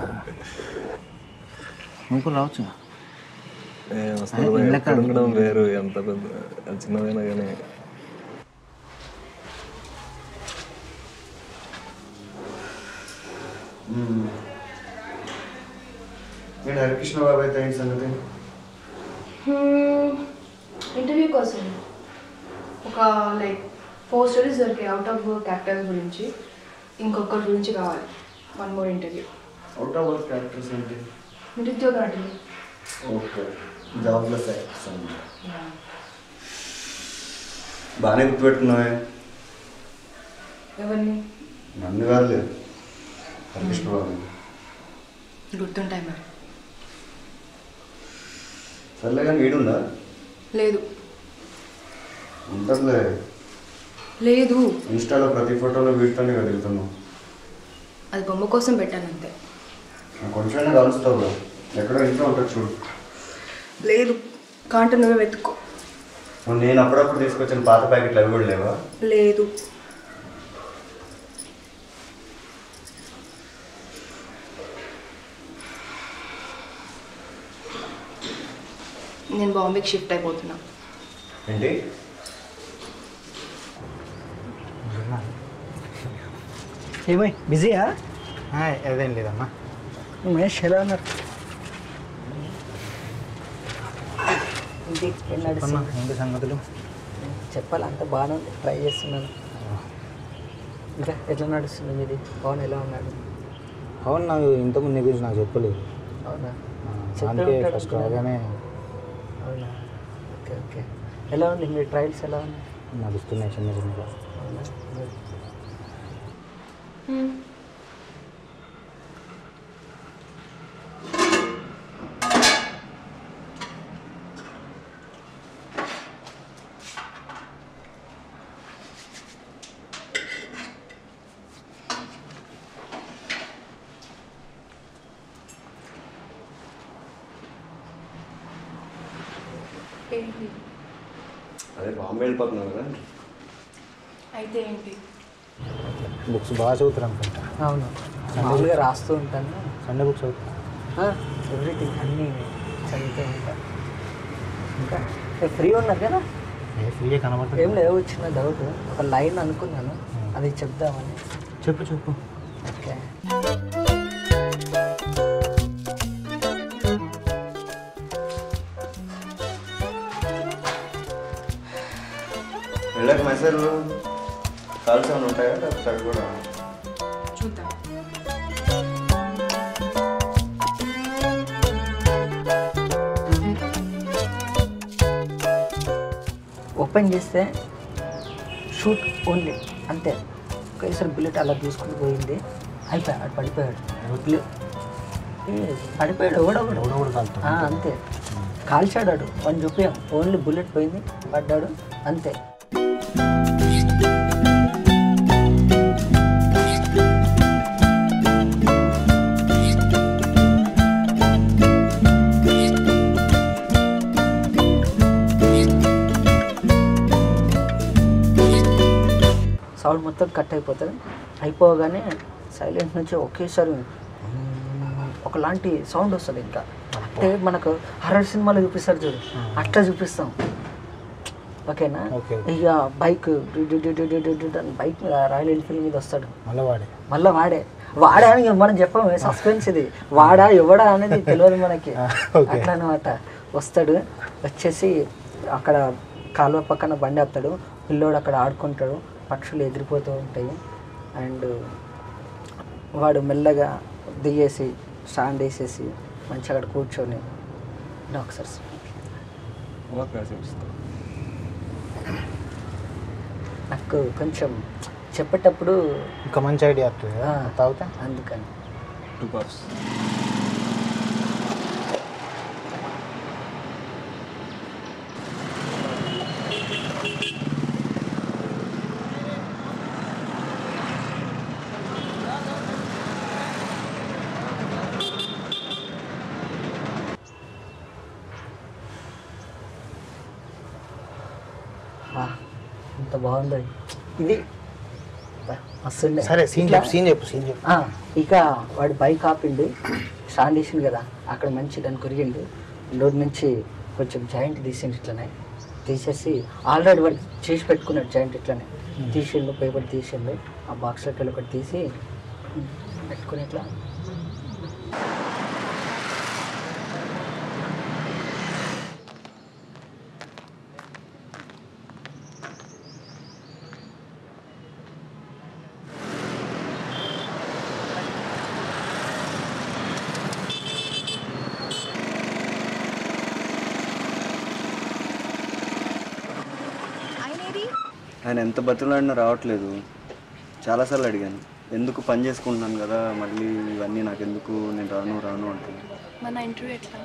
Speaker 2: నువ్వు కూడా రావచ్చు
Speaker 3: ఏ, వస్తుంది భయ.
Speaker 2: ఇందాక
Speaker 3: ఇక్కడ ఉండడం వేరు ఎంత పెద్ద ఎంత చిన్నదైనా కానీ
Speaker 4: నేను హరికృష్ణ బాబు అయితే ఏంటి సంగతి
Speaker 10: ఇంటర్వ్యూ కోసం ఒక లైక్ ఫోర్ స్టోరీస్ దొరికాయి అవుట్ ఆఫ్ వర్క్ యాక్టర్స్ గురించి ఇంకొకరి గురించి కావాలి one more interview
Speaker 4: out of work characters ఏంటి
Speaker 10: నిరుద్యోగ నటులు
Speaker 4: ఓకే జాబ్లెస్ యాక్టర్స్ అన్నమాట బాగానే గుర్తుపెట్టుకున్నావే
Speaker 10: ఎవరిని
Speaker 4: నన్ను కాదులే హరికృష్ణ బాబు
Speaker 10: గుర్తుంటాయి మరి
Speaker 4: సర్లే కానీ వీడుందా
Speaker 10: లేదు
Speaker 4: ఉంటుందిలే
Speaker 10: లేదు
Speaker 4: ఇన్స్టాలో ప్రతి ఫోటోలో వీటితోనే కదులుతున్నావు
Speaker 10: అది బొమ్మ కోసం పెట్టాను అంతే
Speaker 4: నాకు కొంచెమైనా కలుస్తావు కదా ఎక్కడో ఇంట్లో ఉంటుంది చూడు
Speaker 10: లేదు కాంట నువ్వే వెతుక్కో
Speaker 4: నువ్వు నేను అప్పుడప్పుడు తీసుకొచ్చిన పాత ప్యాకెట్లు అవి కూడా లేవా
Speaker 10: లేదు నేను బాంబేకి షిఫ్ట్ అయిపోతున్నా
Speaker 4: ఏంటి
Speaker 2: ఏమై బిజీయా అదేం లేదమ్మా మహేష్ ఎలా ఉన్నారు
Speaker 21: ఏంటి ఏం
Speaker 2: అమ్మా,
Speaker 21: నడుస్తుంది
Speaker 2: ఏంటి సంగతులు
Speaker 21: చెప్పాలి అంత బాగానే ఉంది ట్రై చేస్తున్నాను ఇంకా ఎట్లా నడుస్తుంది మీది పవన్ ఎలా ఉన్నాడు
Speaker 2: అవును నాకు ఇంతకుముందు నీ గురించి నాకు చెప్పలేదు
Speaker 21: అవునా
Speaker 2: ఆ,
Speaker 21: చెప్పే
Speaker 2: అందుకే
Speaker 21: ఉంటాడు
Speaker 2: ఫస్ట్
Speaker 21: అనుకున్నాను.
Speaker 2: రాగానే
Speaker 21: అవునా ఓకే ఓకే ఎలా ఉంది మీ ట్రయల్స్ ఎలా ఉన్నాయి
Speaker 2: నడుస్తున్నాయి చిన్న చిన్నగా
Speaker 21: అవునా Good.
Speaker 10: ఏంటి
Speaker 4: అదే బాంబే వెళ్ళిపోతున్నావు కదా
Speaker 10: అయితే ఏంటి
Speaker 2: బుక్స్ బాగా చదువుతారు అనుకుంటా
Speaker 21: అవును
Speaker 2: సండే
Speaker 21: మామూలుగా
Speaker 2: బుక్స్
Speaker 21: రాస్తూ ఉంటాను
Speaker 2: సండే బుక్స్ చదువుతా
Speaker 21: ఎవ్రీథింగ్ అన్నీ చదువుతూ ఉంటాను ఇంకా ఫ్రీ ఉన్నారు కదా
Speaker 2: ఏ ఫ్రీగా కనబడుతుంది
Speaker 21: ఏం లేవు చిన్న డౌట్ ఒక లైన్ అనుకున్నాను అది చెప్దామని
Speaker 2: చెప్పు చెప్పు
Speaker 21: ఓకే
Speaker 4: వెళ్ళాక మెసేజ్ కాల్స్ ఏమైనా ఉంటాయా లేకపోతే అవి కూడా
Speaker 10: చూద్దాం
Speaker 21: ఓపెన్ చేస్తే షూట్ ఓన్లీ అంతే ఒకేసారి బుల్లెట్ అలా తీసుకుని పోయింది అయిపోయాడు ఆడు పడిపోయాడు బుల్లెట్ ఏ, పడిపోయాడు ఎవడో అంతే కాల్చాడు ఆడు వన్ చూపాం ఓన్లీ బుల్లెట్ పోయింది పడ్డాడు అంతే సౌండ్ మొత్తం కట్ అయిపోతుంది అయిపోగానే సైలెంట్ నుంచి ఒకేసారి మ్మ్ ఒకలాంటి సౌండ్ వస్తుంది ఇంకా అంటే మనకు హర్రర్ సినిమాలో చూపిస్తారు చూడు అట్లా చూపిస్తాం ఓకేనా
Speaker 2: ఓకే.
Speaker 21: ఇక బైక్ బైక్ మీద రాయల్ ఎన్ఫీల్డ్ మీద వస్తాడు
Speaker 2: మళ్ళీ వాడే
Speaker 21: మళ్ళీ వాడే వాడా అని మనం చెప్పాము సస్పెన్స్ ఇది వాడా ఎవడా అనేది తెలియదు మనకి
Speaker 2: ఓకే.
Speaker 21: అట్లా అనమాట వస్తాడు వచ్చేసి అక్కడ కాలువ పక్కన బండి ఆపుతాడు పిల్లోడు అక్కడ ఆడుకుంటాడు పక్షులు ఎదిరిపోతూ ఉంటాయి అండ్ వాడు మెల్లగా దిగేసి స్టాండ్ వేసేసి మంచిగా అక్కడ కూర్చొని డాక్టర్స్ నాకు కొంచెం చెప్పేటప్పుడు
Speaker 2: ఇంకా మంచి ఐడియా వస్తుంది
Speaker 21: ఆ,
Speaker 2: తాగుతా
Speaker 21: అందుకని
Speaker 3: టూ పఫ్స్
Speaker 21: వా, ఎంత బాగుందో ఇది
Speaker 12: మస్తుండే
Speaker 2: సరే, scene
Speaker 12: ఇట్లా-
Speaker 2: చెప్పు, scene చెప్పు, scene చెప్పు.
Speaker 12: ఆ, ఇక వాడు బైక్ ఆపిండు స్టాండ్ వేసిండు కదా అక్కడ మంచి దాన్ని కొరిగిండు రోడ్ నుంచి కొంచెం జాయింట్ తీసిండు ఇట్లనే తీసేసి ఆల్రెడీ వాడు చేసి పెట్టుకున్నాడు జాయింట్ ఇట్లనే తీసిండు పేపర్ తీసిండు ఆ బాక్స్లోకి వెళ్ళి ఒకటి తీసి పెట్టుకుని ఇట్లా
Speaker 4: ఆయన ఎంత బతులాడినా రావట్లేదు చాలాసార్లు అడిగాను ఎందుకు పని చేసుకుంటున్నాను కదా మళ్ళీ ఇవన్నీ నాకు ఎందుకు నేను రాను రాను అంటుంది
Speaker 10: మన ఇంటర్వ్యూ ఎట్లా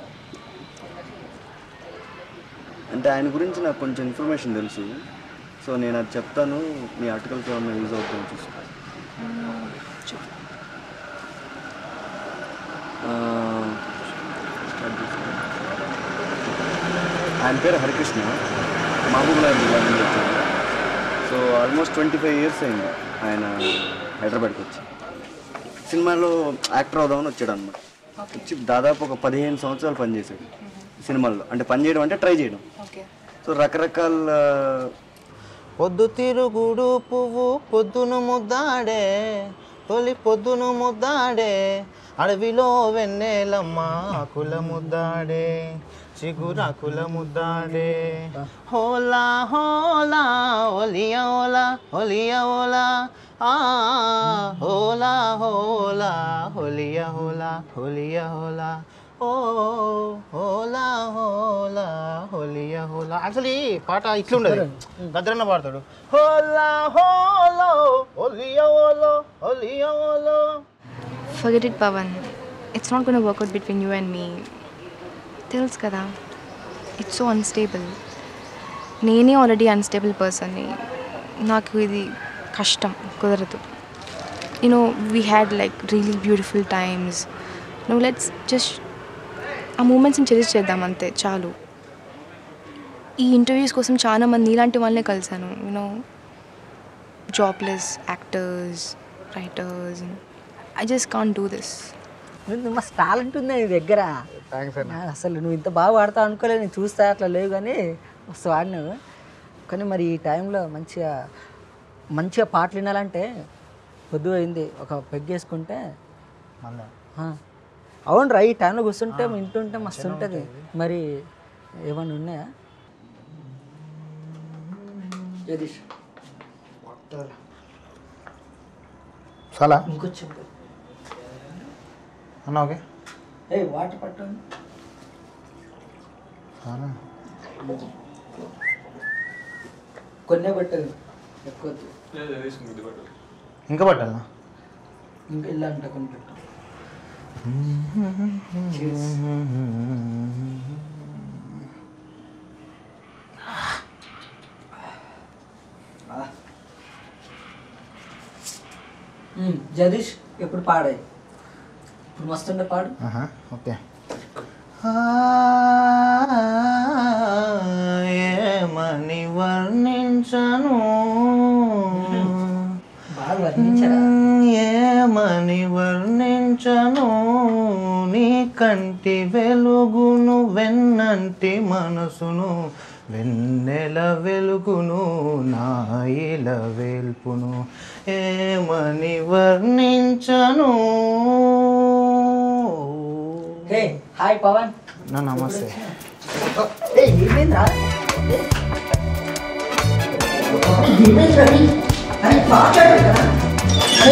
Speaker 4: అంటే ఆయన గురించి నాకు కొంచెం ఇన్ఫర్మేషన్ తెలుసు సో నేను అది చెప్తాను మీ ఆర్టికల్కి ఏమన్నా యూజ్ అవుతుందని చూసుకో ఆ, start చేస్తాను. ఆయన పేరు హరికృష్ణ మహబూబ్ నగర్ జిల్లా నుంచి వచ్చాడు so almost twenty five years అయింది ఆయన హైదరాబాద్కి వచ్చి సినిమాలో యాక్టర్ అవుదామని వచ్చాడు అనమాట వచ్చి దాదాపు ఒక పదిహేను సంవత్సరాలు పనిచేశాడు సినిమాల్లో అంటే పని చేయడం అంటే ట్రై చేయడం సో రకరకాల
Speaker 2: పొద్దు తిరుగుడు పువ్వు పొద్దును ముద్దాడే తొలి పొద్దును ముద్దాడే అడవిలో వెన్నెలమ్మ కుల ముద్దాడే చిగురాకుల ముద్దాడే హోలా హోలా ఒలియా ఓలా ఒలియా ఓలా ఆ హోలా హోలా హోలియా హోలా హోలియా హోలా ఓ హోలా హోలా హోలియా హోలా యాక్చువల్లీ పాట ఇట్లుండదు గద్రన్న పాడతాడు హోలా హోలో ఒలియా ఓలో ఒలియా ఓలో
Speaker 10: Forget it, Pavan. It's not going to work out between you and me. తెలుసు కదా ఇట్స్ సో అన్స్టేబుల్ నేనే ఆల్రెడీ అన్స్టేబుల్ పర్సన్ని నాకు ఇది కష్టం కుదరదు you know we had like really beautiful times నువ్వు లెట్స్ జస్ట్ ఆ మూమెంట్స్ని చెరిష్ చేద్దాం అంతే చాలు ఈ ఇంటర్వ్యూస్ కోసం చాలా మంది నీలాంటి వాళ్ళనే కలిశాను you know jobless actors writers I just can do this
Speaker 12: నువ్వు మస్తు టాలెంట్ ఉంది నీ దగ్గర నా అసలు నువ్వు ఇంత బాగా పాడతావు అనుకోలేదు నేను చూస్తా అట్లా లేవు కానీ మస్తు వాడినావు కానీ మరి ఈ టైంలో మంచిగా మంచిగా పాటలు వినాలంటే పొద్దు అయింది ఒక పెగ్గేసుకుంటే ఆ. అవును రా ఈ టైంలో కూర్చుంటే వింటుంటే మస్తు ఉంటుంది మరి ఏమన్నా ఉన్నాయా జగదీష్
Speaker 2: చాలా
Speaker 12: ఇంకొంచెం
Speaker 2: అన్నా ఓకే
Speaker 12: ఏ వాటర్ పట్టండి
Speaker 2: చాలా
Speaker 12: కొన్నే పట్టదు ఎక్కువ వద్దు.
Speaker 2: ఇంకా పట్టాలా
Speaker 12: ఇంకా ఇల్లు అంట కొన్ని పెట్టు జగదీష్ ఎప్పుడు పాడాయి ఇప్పుడు మస్తుండే పాడు
Speaker 2: ఆహా, ఓకే ఏమని వర్ణించను
Speaker 12: బాగా వర్ణించరా
Speaker 2: ఏమని వర్ణించను నీ కంటి వెలుగును వెన్నంటి మనసును వెన్నెల వెలుగును నాయిల వేల్పును ఏమని వర్ణించను
Speaker 12: హే హాయ్ పవన్
Speaker 2: నా నమస్తే
Speaker 12: ఏ ఏమైందా ఏమైందిరా నీ? అరే మాట్లాడు కదా అరే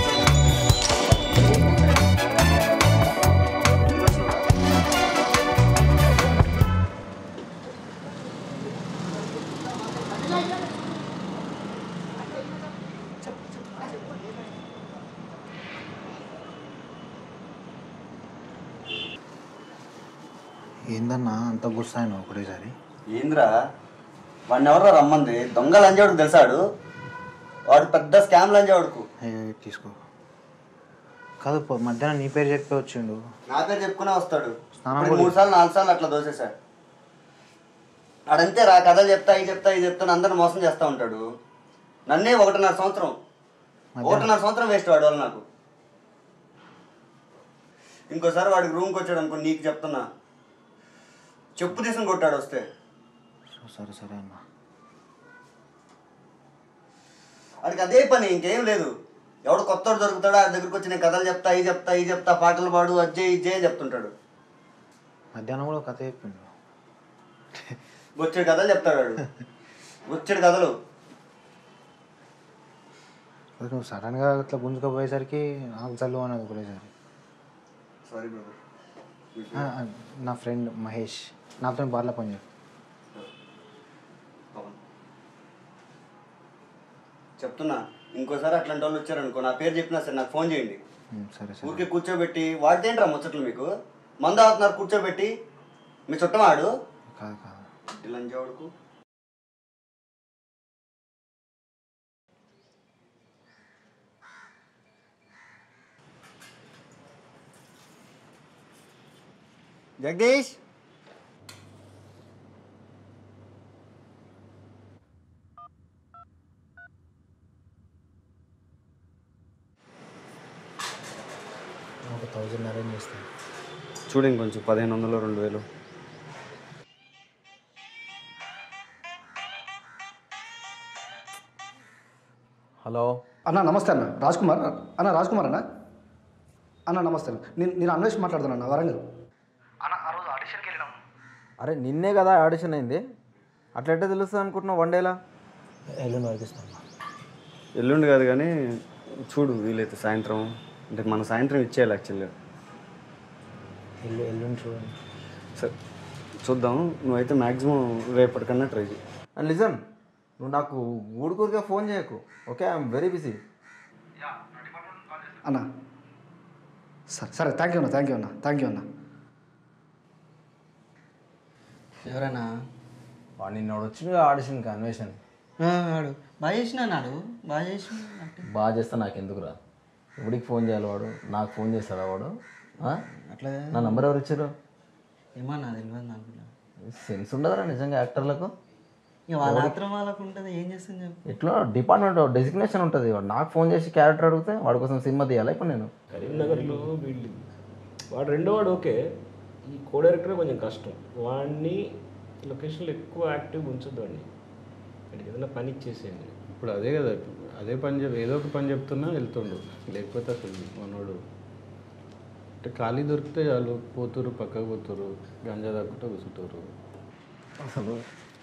Speaker 2: ఏందన్నా అంత గుర్సాయను ఒకటేసారి
Speaker 4: ఏంద్రా వాడిని ఎవరో రమ్మంది దొంగ లంజావుడికి తెలిసాడు వాడు పెద్ద స్కామ్ లంజావుడుకు
Speaker 2: ఏ, తీసుకో కాదు పో, మధ్యాహ్నం నీ పేరు చెప్పి వచ్చిండు
Speaker 4: నా పేరు చెప్పుకునే వస్తాడు
Speaker 2: స్నానం
Speaker 4: ఇప్పుడు
Speaker 2: కూడా-
Speaker 4: మూడు సార్లు నాలుగు సార్లు అట్లా దోసేశాడు ఆడంతే రా కథలు చెప్తా ఇవి చెప్తా ఇది చెప్తా అందరిని మోసం చేస్తూ ఉంటాడు నన్నే ఒకటిన్నర సంవత్సరం ఒకటిన్నర సంవత్సరం వేస్ట్ వాడి వల్ల నాకు ఇంకోసారి వాడికి రూమ్కి వచ్చాడు అనుకో నీకు చెప్తున్నా చెప్పు తీసుకుని కొట్టాడు వస్తే
Speaker 23: సరే సరే అన్న
Speaker 4: వాడికి అదే పని ఇంకేం లేదు ఎవడు కొత్త దొరుకుతాడో ఆ దగ్గరికి వచ్చి నేను కథలు చెప్తా ఈ చెప్తా ఈ చెప్తా పాటలు పాడు అజ్జే ఇజ్జే చెప్తుంటాడు
Speaker 23: మధ్యాహ్నం కూడా కథ చెప్పిండు
Speaker 4: వచ్చాడు కథలు చెప్తాడు వాడు వచ్చాడు కథలు
Speaker 23: అది నువ్వు సడన్గా అట్లా గుంజుకపోయేసరికి నాకు చల్లు అన్నది ఒకటేసారి
Speaker 4: సారీ బ్రదర్
Speaker 23: ఆ, ఆ, నా ఫ్రెండ్ మహేష్ నాతో బార్లో పని చేస్తాడు
Speaker 4: చెప్తున్నా ఇంకోసారి అట్లాంటి వాళ్ళు వచ్చారనుకో నా పేరు చెప్పినా సరే నాకు ఫోన్ చేయండి
Speaker 23: ఉమ్, సరే సరే
Speaker 4: ఊరికే కూర్చోబెట్టి వాడితేంట్రా ముచ్చట్లు మీకు మంద అవుతున్నారు కూర్చోబెట్టి మీ చుట్టమాడు
Speaker 23: కాదు కాదు
Speaker 4: లంజావుడుకు జగదీష్
Speaker 23: ఒక థౌజండ్ అరేంజ్ చేస్తాను
Speaker 4: చూడండి కొంచెం పదిహేను వందలు రెండు వేలు
Speaker 9: హలో
Speaker 8: అన్న నమస్తే అన్న రాజ్ కుమార్ అన్న రాజ్ కుమార్ అన్న అన్న నమస్తే అన్న నేను నేను అన్వేష్ మాట్లాడుతాను అన్న వరంగల్ అన్న ఆ రోజు ఆడిషన్కి వెళ్ళినాం
Speaker 9: అరే నిన్నే కదా ఆడిషన్ అయింది అట్లా ఎట్లా తెలుస్తుంది అనుకుంటున్నావు వన్ డేలా
Speaker 23: ఎల్లుండి వరకు ఇస్తాను
Speaker 4: ఎల్లుండి కాదు కానీ చూడు వీలైతే సాయంత్రం అంటే మన సాయంత్రం ఇచ్చేయాలి యాక్చువల్గా
Speaker 23: ఎల్లు ఎల్లుండి చూడండి
Speaker 4: సరే చూద్దాం నువ్వైతే మ్యాక్సిమం రేపటికన్నా ట్రై చేయి
Speaker 9: అండ్ లిజన్ నువ్వు నాకు ఊడుకూరిగా ఫోన్ చేయకు ఓకే ఐఎమ్ వెరీ బిజీ
Speaker 8: అన్న సరే సరే థ్యాంక్ యూ అన్న థ్యాంక్ యూ అన్న థ్యాంక్ యూ అన్న
Speaker 23: ఎవరన్నా
Speaker 9: వాడు నిన్న వచ్చిన ఆడిషన్కి అన్వేషణ
Speaker 23: వాడు బాగా చేసిన నాడు బాగా చేసిన
Speaker 9: బాగా చేస్తా నాకు ఎందుకురా ఎవడికి ఫోన్ చేయాలి వాడు నాకు ఫోన్ చేస్తాడా వాడు ఆ?
Speaker 23: అట్లా
Speaker 9: నా నంబర్ ఎవరు ఇచ్చారు
Speaker 23: ఏమన్నా తెలియదు నాకు
Speaker 9: సెన్స్ ఉండదురా నిజంగా యాక్టర్లకు
Speaker 23: ఇక వాళ్ళ
Speaker 9: ఎవరికి-
Speaker 23: ఆత్రం వాళ్ళకు ఉంటుంది ఏం చేస్తుంది చెప్పు
Speaker 9: ఎట్లా డిపార్ట్మెంట్ డెసిగ్నేషన్ ఉంటుంది వాడు నాకు ఫోన్ చేసి క్యారెక్టర్ అడిగితే వాడి కోసం సినిమా తీయాలి ఇప్పుడు నేను
Speaker 15: కరీంనగర్లో వీళ్ళు వాడు రెండో వాడు ఓకే ఈ కో డైరెక్టర్ కొంచెం కష్టం వాడిని లొకేషన్లో ఎక్కువ యాక్టివ్ ఉంచొద్దు వాడిని వాడికి ఏదైనా పని ఇచ్చేసేయండి
Speaker 11: ఇప్పుడు అదే కదా అదే పని చెప్ ఏదో ఒక పని చెప్తున్నా వెళ్తుండు లేకపోతే అసలు మనోడు అంటే ఖాళీ దొరికితే చాలు పోతురు పక్కకు పోతురు గంజా తగ్గుతూ కూర్చుంటారు
Speaker 9: అసలు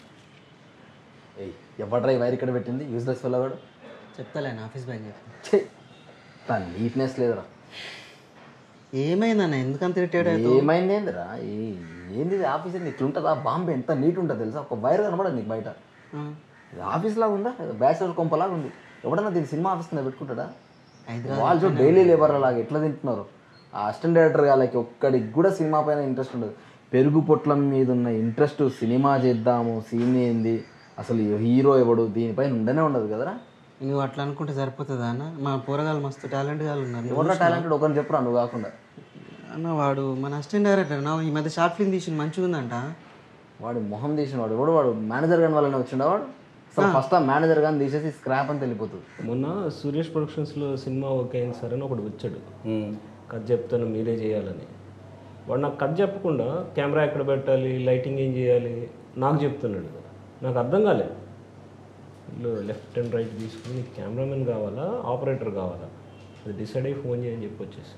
Speaker 9: ఏయ్ ఎవడ్రా ఈ వైర్ ఇక్కడ పెట్టింది యూజ్లెస్ వాడు
Speaker 23: చెప్తాలే నా ఆఫీస్ బ్యాగ్ చెప్పి
Speaker 9: ఛే దాని నీట్నెస్ లేదురా
Speaker 23: ఏమైందన్న ఎందుకంత ఇరిటేట్ అవుతావు
Speaker 9: ఏమైంది ఏందిరా ఏ- ఏంది ఇది ఆఫీస్ ఏంది ఇట్లుంటుందా బాంబే ఎంత నీట్ ఉంటుంది తెలుసా ఒక వైర్ కనబడదు నీకు బయట ఇది ఆఫీస్ లాగా ఉందా బ్యాచిలర్ కొంపలాగా ఉంది ఎవడన్నా దీని సినిమా ఆఫీస్ కింద పెట్టుకుంటాడా
Speaker 23: హైదరాబాద్
Speaker 9: వాళ్ళు చూడు డైలీ లేబర్ లాగా ఎట్లా తింటున్నారు ఆ అసిస్టెంట్ డైరెక్టర్ వాళ్ళకి ఒక్కడికి కూడా సినిమా పైన ఇంట్రెస్ట్ ఉండదు పెరుగు పొట్లం మీద ఉన్న ఇంట్రెస్ట్ సినిమా చేద్దాము సీన్ ఏంది అసలు హీరో ఎవడు దీనిపైన ఉండనే ఉండదు కదరా
Speaker 23: నువ్వు అట్లా అనుకుంటే సరిపోతుందా అన్న మా పోరగాళ్ళు మస్తు టాలెంట్ గాళ్ళు ఉన్నారు
Speaker 9: ఎవరన్నా టాలెంటెడ్ ఒకరిని చెప్పురా నువ్వు కాకుండా
Speaker 23: అన్న వాడు మన అసిస్టెంట్ డైరెక్టర్ నా ఈ మధ్య షార్ట్ ఫిల్మ్ తీసి మంచిగా ఉందంట
Speaker 9: వాడు మొహం తీసిన వాడు ఎవడు వాడు మేనేజర్ గాని వాళ్ళని వచ్చిండా వాడు అసలు ఫస్ట్ ఆ మేనేజర్ గాని తీసేసి స్క్రాప్ అని వెళ్ళిపోతుంది
Speaker 15: మొన్న సురేష్ ప్రొడక్షన్స్లో సినిమా ఓకే అయింది సార్ అని ఒకడు వచ్చాడు కథ చెప్తాను మీరే చేయాలని వాడు నాకు కథ చెప్పకుండా కెమెరా ఎక్కడ పెట్టాలి లైటింగ్ ఏం చేయాలి నాకు చెప్తున్నాడు నాకు అర్థం కాలేదు వీళ్ళు లెఫ్ట్ అండ్ రైట్ తీసుకుని కెమెరామెన్ కావాలా ఆపరేటర్ కావాలా అది డిసైడ్ అయ్యి ఫోన్ చేయని చెప్పి వచ్చేసి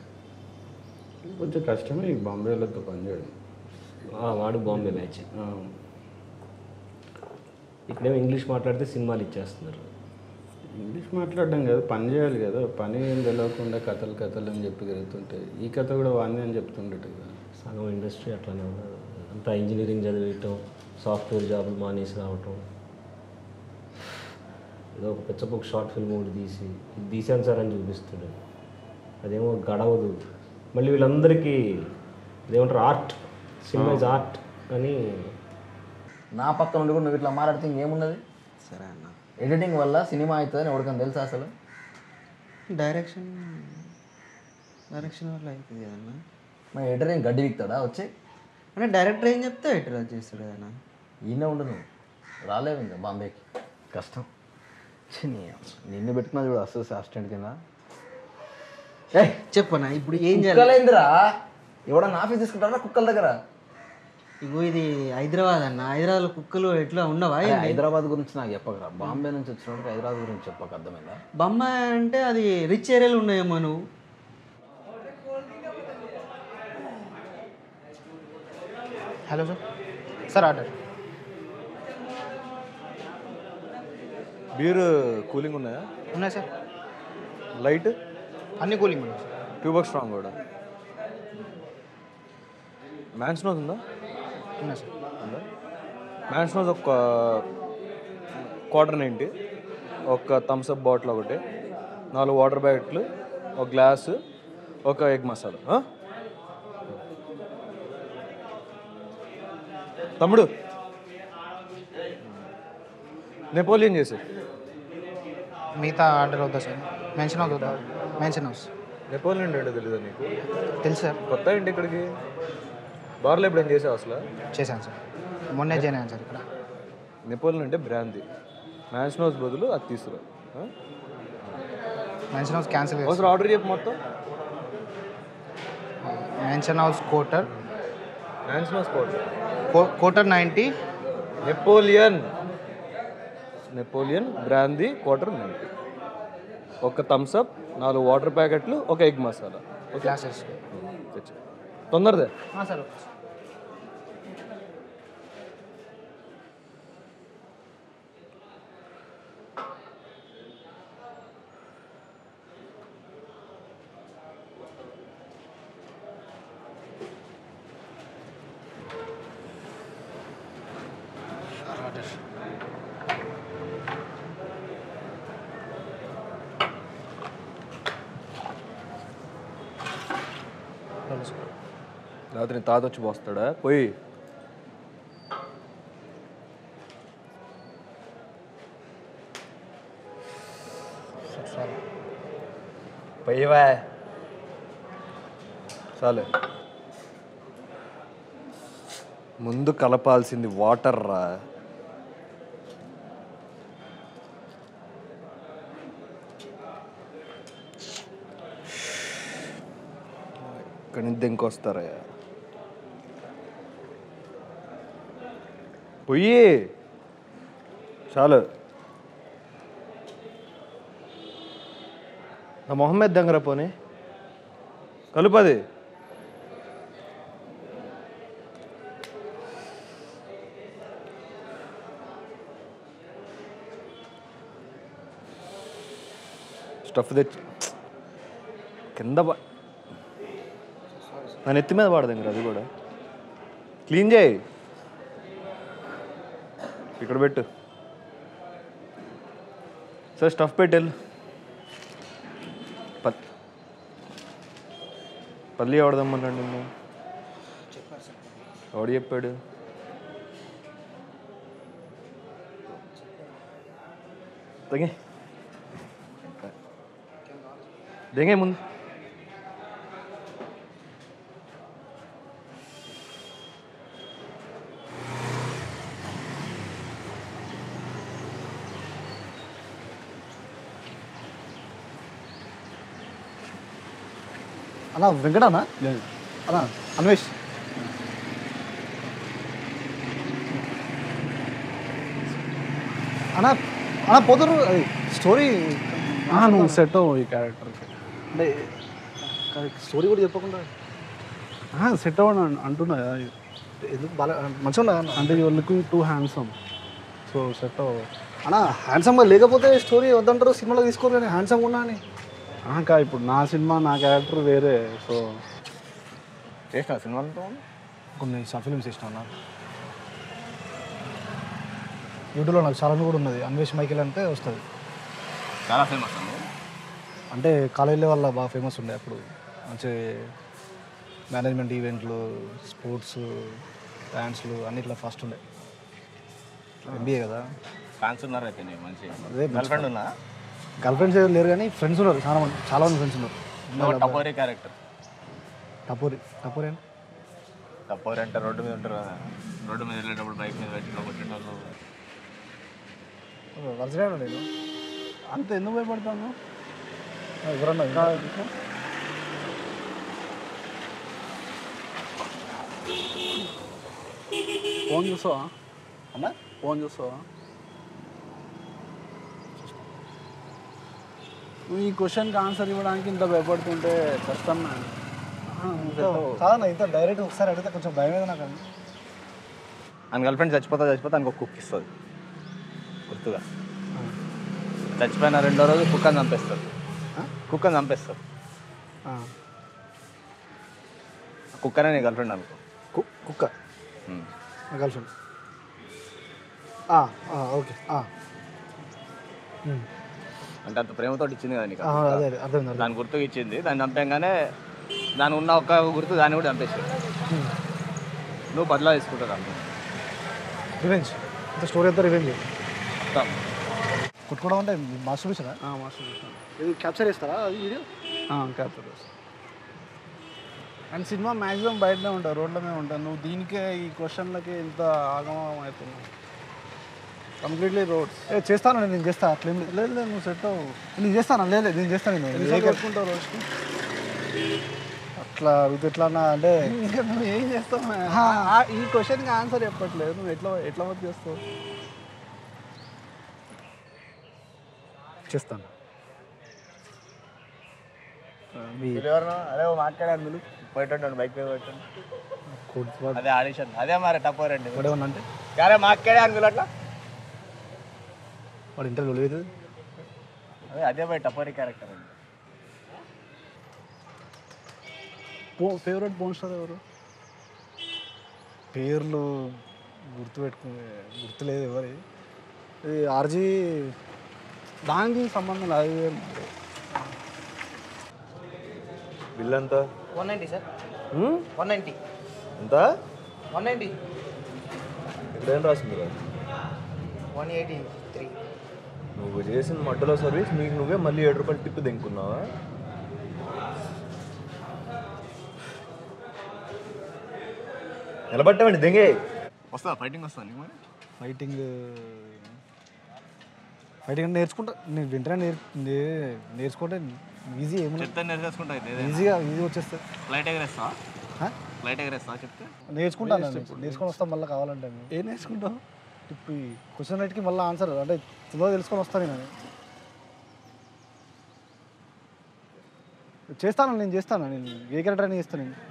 Speaker 11: కొంచెం కష్టమే ఈ బాంబే వాళ్ళతో పనిచేయడం
Speaker 15: ఆ, వాడు బాంబే మ్యాచ్ ఇక్కడేమో ఇంగ్లీష్ మాట్లాడితే సినిమాలు ఇచ్చేస్తున్నారు
Speaker 11: ఇంగ్లీష్ మాట్లాడడం కదా పని చేయాలి కదా పని ఏం తెలియకుండా కథలు కథలు అని చెప్పి తిరుగుతుంటే ఈ కథ కూడా వాడిని అని చెప్తుండేట కదా
Speaker 15: సగం ఇండస్ట్రీ అట్లానే ఉన్నది అంతా ఇంజనీరింగ్ చదివేయటం సాఫ్ట్వేర్ జాబులు మానేసి రావటం ఏదో ఒక పిచ్చపొక్క షార్ట్ ఫిల్మ్ ఒకటి తీసి ఇది తీసాను సార్ అని చూపిస్తాడు అదేమో గడవదు మళ్ళీ వీళ్ళందరికీ ఇదేమంటారు ఆర్ట్ సినిమా ఇస్ ఆర్ట్ అని
Speaker 9: నా పక్కన ఉండి కూడా నువ్వు ఇట్లా మాట్లాడితే ఇంకేమున్నది
Speaker 23: సరే అన్న
Speaker 9: ఎడిటింగ్ వల్ల సినిమా అవుతుందని ఎవరికైనా తెలుసా అసలు
Speaker 23: డైరెక్షన్ డైరెక్షన్ వల్ల అవుతుంది కదన్నా
Speaker 9: మా ఎడిటర్ ఏం గడ్డి విక్తాడా వచ్చి
Speaker 23: అంటే డైరెక్టర్ ఏం చెప్తే ఎటర్ చేస్తాడు కదన్నా
Speaker 9: ఈయన ఉండు నువ్వు రాలేవు ఇంకా బాంబేకి కష్టం ఛీ, నీ- నిన్ను పెట్టుకున్నా చూడు అసలు అసిస్టెంట్ కింద
Speaker 12: ఏ చెప్పనా ఇప్పుడు ఏం చేయాలి
Speaker 9: కుక్కలేందిరా ఎవడన్నా ఆఫీస్ తీసుకుంటారా కుక్కల దగ్గర
Speaker 12: ఇగో ఇది హైదరాబాద్ అన్న హైదరాబాద్లో కుక్కలు ఎట్లా ఉండవా
Speaker 9: అరే,
Speaker 12: ఏంది?
Speaker 9: హైదరాబాద్ గురించి నాకు చెప్పకరా బాంబే నుంచి వచ్చినప్పుడు హైదరాబాద్ గురించి చెప్పక అర్థమైందా
Speaker 12: బొంబాయి అంటే అది రిచ్ ఏరియాలో ఉన్నాయేమో నువ్వు
Speaker 2: hello sir sir order
Speaker 13: beer cooling ఉన్నాయా
Speaker 2: ఉన్నాయి సార్
Speaker 13: లైట్
Speaker 2: అన్ని కూలింగ్ ఉన్నాయి
Speaker 13: ట్యూబక్ స్ట్రాంగ్ కూడా మ్యాన్స్ నోజ్ ఉందా
Speaker 2: ఉన్నాయి సార్
Speaker 13: ఉందా మ్యాన్స్ నోజ్ ఒక క్వార్టర్ నైంటీ ఒక థమ్స్అప్ బాటిల్ ఒకటి నాలుగు వాటర్ బ్యాకెట్లు ఒక గ్లాసు ఒక ఎగ్ మసాలా ఆ? తమ్ముడు నెపోలియన్ చేసి
Speaker 2: మిగతా ఆర్డర్ అవుతా సార్ మెన్షన్ అవుతుందా మెన్షన్ హౌస్
Speaker 13: నెపోలియన్ ఏంటో తెలీదా నీకు
Speaker 2: తెలుసు సార్
Speaker 13: కొత్త ఏంటి ఇక్కడికి బార్లో ఎప్పుడు ఏం చేసావు అసలు
Speaker 2: చేశాను సార్ మొన్నే జాయిన్ అయ్యాను సార్ ఇక్కడ
Speaker 13: నెపోలియన్ అంటే బ్రాంతి మ్యాన్స్నోస్ బదులు అది తీసుకురా ఆ?
Speaker 2: మెన్షన్ హౌస్ క్యాన్సిల్
Speaker 13: ఒకసారి ఆర్డర్ చెప్పు మొత్తం
Speaker 2: మెన్షన్ హౌస్ కోటర్
Speaker 13: మ్యాన్స్నోస్ quarter
Speaker 2: quarter ninety
Speaker 13: Napoleon Napoleon brandy quarter ninety ఒక థమ్స్అప్ నాలుగు వాటర్ ప్యాకెట్లు ఒక ఎగ్ మసాలా ఓకే
Speaker 2: గ్లాసెస్
Speaker 13: తెచ్చు. తొందరదే
Speaker 2: సార్
Speaker 13: రాత్రి నీ తాత వచ్చి పోస్తాడా పోయి
Speaker 2: సార్
Speaker 13: పోయివా చాలే ముందు కలపాల్సింది వాటర్ రా ఇక్కడి నుంచి ఇంకొస్తారా పొయ్యి చాలు నా మొహం మీద దగ్గర పోనీ కలుపది స్టఫ్ తెచ్చి కింద ప- నా నెత్తి మీద పడదు ఇంకా అది కూడా క్లీన్ చేయి ఇక్కడ పెట్టు సార్ స్టఫ్ పెట్టెళ్ళు ప- పల్లి ఎవడదమ్మన్నాడు నిన్ను ఎవడు చెప్పాడు తగే దేంగే ముందు
Speaker 8: అన్నా వెంకటనా అన్నా అన్వేష్ అన్నా అన్నా పోతారు అది స్టోరీ నువ్వు సెట్ ఈ క్యారెక్టర్కి అంటే స్టోరీ కూడా చెప్పకుండా సెట్ అవ్వను అంటున్నా కదా. ఎందుకు బాగా మంచిగా ఉన్నా అంటే your looking too handsome so set అవ్వ అన్నా హ్యాండ్సమ్గా లేకపోతే స్టోరీ వద్దంటారు సినిమాలో తీసుకోరు కానీ హ్యాండ్సమ్గా ఉన్నా అని కా ఇప్పుడు నా సినిమా నా క్యారెక్టర్ వేరే సో
Speaker 13: చేసిన సినిమాలతో
Speaker 8: కొన్ని ఫిల్మ్స్ చేసిన అన్న యూట్యూబ్లో నాకు చాలా కూడా ఉన్నది అన్వేష్ మైకేల్ అంటే వస్తుంది
Speaker 17: చాలా ఫేమస్
Speaker 8: అంటే కాలేజ్ లెవెల్లో బాగా ఫేమస్ ఉండే అప్పుడు మంచి మేనేజ్మెంట్ ఈవెంట్లు స్పోర్ట్స్ డ్యాన్స్లు అన్నిట్లో ఫస్ట్ ఉండే ఎంబీఏ కదా
Speaker 17: ఫ్యాన్స్ ఉన్నారు అయితే నీకు మంచి
Speaker 8: అదే
Speaker 17: గర్ల్ ఫ్రెండ్ ఉన్నా
Speaker 8: గర్ల్ ఫ్రెండ్స్ లేరు కానీ ఫ్రెండ్స్ ఉన్నారు చాలా మంది చాలా మంది ఫ్రెండ్స్ ఉన్నారు
Speaker 17: టపోరీ క్యారెక్టర్
Speaker 8: టపోరి టపోరి అంటే
Speaker 17: టపోరీ అంటే రోడ్డు మీద ఉంటారు కదా రోడ్డు మీద వెళ్ళేటప్పుడు బైక్ మీద పెట్టి కొట్టేటోళ్ళు
Speaker 8: వరుసగా నేను అంత ఎందుకు భయపడతాను ఎవరన్నా ఇంకా ఫోన్ చూసావా అన్నా ఫోన్ చూసావా నువ్వు ఈ క్వశ్చన్కి ఆన్సర్ ఇవ్వడానికి ఇంత భయపడుతుంటే కష్టం నా కాదన్నా ఇంత డైరెక్ట్ ఒకసారి అడిగితే కొంచెం భయం ఏదైనా కానీ
Speaker 23: ఆయన గర్ల్ ఫ్రెండ్ చచ్చిపోతా చచ్చిపోతా ఆయనకు కుక్ ఇస్తుంది గుర్తుగా చచ్చిపోయిన రెండో రోజు కుక్కని చంపేస్తారు కుక్కని చంపేస్తారు కుక్కనే నీ గర్ల్ ఫ్రెండ్ అనుకో
Speaker 8: కుక్క గర్ల్ ఫ్రెండ్ ఓకే
Speaker 23: అంటే అంత ప్రేమతో ఇచ్చింది కదా నీకు
Speaker 8: ఆ, అదే, అదే, అర్థమైంది, అర్థమైంది.
Speaker 23: దాని గుర్తుకు ఇచ్చింది దాన్ని చంపంగానే దాని ఉన్న ఒక్క గుర్తు దాన్ని కూడా చంపేసాడు నువ్వు బదిలా తీసుకుంటావు అన్న
Speaker 8: రివెంజ్ ఇంత స్టోరీ అంతా రివెంజ్
Speaker 23: మొత్తం
Speaker 8: కొట్టుకోవడం అంటే మాస్టర్ చూసారా మాస్టర్ చూసాను ఇది క్యాప్చర్ చేస్తారా అది వీడియో క్యాప్చర్ చేస్తాను అండ్ సినిమా మ్యాక్సిమం బయటనే ఉంటావు రోడ్ల మీద ఉంటాను నువ్వు దీనికే ఈ క్వశ్చన్లకి ఇంత ఆగమం అవుతున్నావు కంప్లీట్లీ రోడ్స్ ఏ చేస్తాను నేను నేను చేస్తాను అట్లేం లేదు లేదు లేదు నువ్వు సెట్ అవ్వు నేను చేస్తాను లేదు లేదు, నేను చేస్తాను నేను
Speaker 23: ఎన్నిసార్లు
Speaker 8: కొట్టుకుంటావు రోజుకి అట్లా ఇది ఎట్లా అన్నా అంటే ఇంకా నువ్వు ఏం చేస్తావు ఆ, ఆ, ఈ క్వశ్చన్కి ఆన్సర్ చెప్పట్లేదు నువ్వు ఎట్లా ఎట్లా వర్క్ చేస్తావు చేస్తాను
Speaker 23: అరే మాట్లాడాను మీరు పోయేటట్టు బైక్ మీద పెట్టండి అదే ఆడిషన్ అదే మరి టపోరండి
Speaker 8: వాడు ఏమన్నా అంటే
Speaker 23: అరే మాట్లాడే అనుకులు అట్లా
Speaker 8: వాడు ఇంటర్వ్యూ లేదు
Speaker 23: అదే అదే బై టపోరీ క్యారెక్టర్ అండి
Speaker 8: పో ఫేవరెట్ పోన్ స్టార్ ఎవరు పేర్లు గుర్తుపెట్టుకునే గుర్తులేదు ఎవరి ఇది ఆర్జీ దానికి సంబంధం లేదు అది వేరు.
Speaker 13: బిల్ ఎంత
Speaker 23: one ninety sir one ninety
Speaker 13: ఎంత
Speaker 23: వన్ నైంటీ
Speaker 13: ఇక్కడ ఏం రాసింది రా
Speaker 23: వన్ ఎయిటీ త్రీ
Speaker 13: నువ్వు చేసిన మడ్డలో సర్వీస్ నీకు నువ్వే మళ్ళీ ఏడు రూపాయలు టిప్ దింకున్నావా నిలబట్టామండి దెంగే
Speaker 23: వస్తా ఫైటింగ్ వస్తా నీకు మరి
Speaker 8: ఫైటింగ్ ఫైటింగ్ అంటే నేర్చుకుంటా నేను వెంటనే నేర్ నే- నేర్చుకుంటే ఈజీ ఏమన్నా
Speaker 23: చెప్తే నేర్చేసుకుంటా
Speaker 8: ఈజీగా ఈజీ వచ్చేస్తుంది
Speaker 23: ఫ్లైట్ ఎగరేస్తా
Speaker 8: హా?
Speaker 23: ఫ్లైట్ ఎగరేస్తా చెప్తే
Speaker 8: నేర్చుకుంటాను నేను. నేర్చుకొని వస్తాం మళ్ళీ కావాలంటే ఏం నేర్చుకుంటావు ఇప్పుడు ఈ క్వశ్చన్ రైట్కి మళ్ళీ ఆన్సర్ అంటే తులో తెలుసుకొని వస్తాను నేను చేస్తాను నేను చేస్తాను నేను ఏ క్యారెక్టర్ అయినా చేస్తాను నేను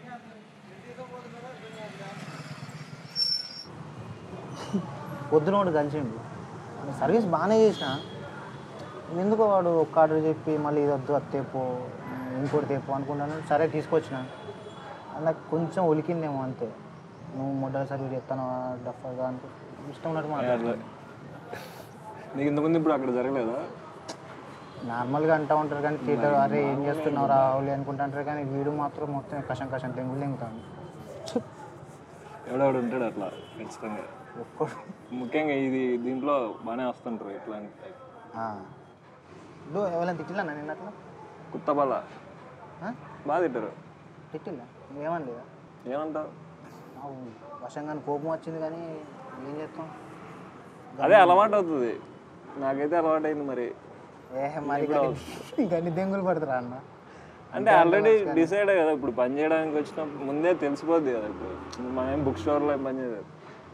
Speaker 2: పొద్దున వాడు కలిసిండు సర్వీస్ బాగానే చేసిన ఎందుకో వాడు ఒక్క ఆర్డర్ చెప్పి మళ్ళీ ఇది వద్దు అది తేపో ఇంకోటి తేపో అనుకుంటాను సరే తీసుకొచ్చిన నాకు కొంచెం ఒలికిందేమో అంతే నువ్వు మొదటి సర్వీస్ చెప్తాను డఫర్గా అనుకో ఇష్టం ఉన్నట్టు మాట్లాడుతున్నాను
Speaker 3: నీకు ఇంతకుముందు ఇప్పుడు అక్కడ జరగలేదా
Speaker 2: నార్మల్గా అంటూ ఉంటారు కానీ థియేటర్ అరే ఏం చేస్తున్నావు రాహుల్ అనుకుంటుంటారు కానీ వీడు మాత్రం మొత్తం కషం కషం తెంగులు తెంగుతాను
Speaker 3: ఎవడెవడు ఉంటాడు అట్లా ఖచ్చితంగా ముఖ్యంగా ఇది దీంట్లో బాగానే వస్తుంటారు ఇట్లాంటి type.
Speaker 2: నువ్వు ఎవరైనా తిట్టిలా నేను అట్లా
Speaker 3: కుత్త బల
Speaker 2: ఆ?
Speaker 3: బాగా తింటారు
Speaker 2: తిట్టిల్లా నువ్వేమని లేదా
Speaker 3: ఏమంటావు
Speaker 2: వశంగా కోపం వచ్చింది కానీ ఏం చేస్తాం
Speaker 3: అదే అలవాటు అవుతుంది నాకైతే అలవాటు అయింది మరి
Speaker 2: ఏ మరి
Speaker 3: ఇప్పుడు
Speaker 2: గన్ని- గన్ని దెంగులు పడతారా అన్న
Speaker 3: అంటే ఆల్రెడీ డిసైడ్ కదా ఇప్పుడు పని చేయడానికి వచ్చినప్పుడు ముందే తెలిసిపోద్ది కదా ఇప్పుడు మనం ఏం బుక్ స్టోర్లో ఏం పని చేయదు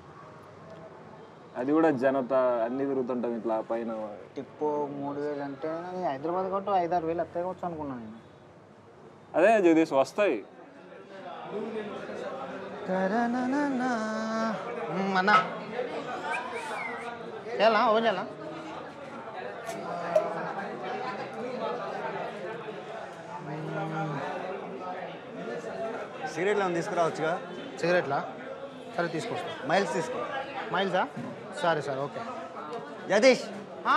Speaker 3: అది కూడా జనత అన్ని తిరుగుతుంటుంది ఇట్లా పైన
Speaker 2: టిప్పు మూడు వేలు అంటే నేను హైదరాబాద్ కొట్టు ఐదు ఆరు వేలు అత్తే వచ్చు అనుకున్నాను నేను
Speaker 3: అదే జగదీష్ వస్తాయి
Speaker 2: మ్మ్, అన్న చేయాలా ఓపెన్ చేయాలా
Speaker 23: సిగరెట్లు ఏమైనా తీసుకురావచ్చుగా
Speaker 2: సిగరెట్లా సరే తీసుకొస్తా
Speaker 23: మైల్స్ తీసుకో
Speaker 2: మైల్సా సరే సరే ఓకే
Speaker 23: జగదీష్
Speaker 2: ఆ,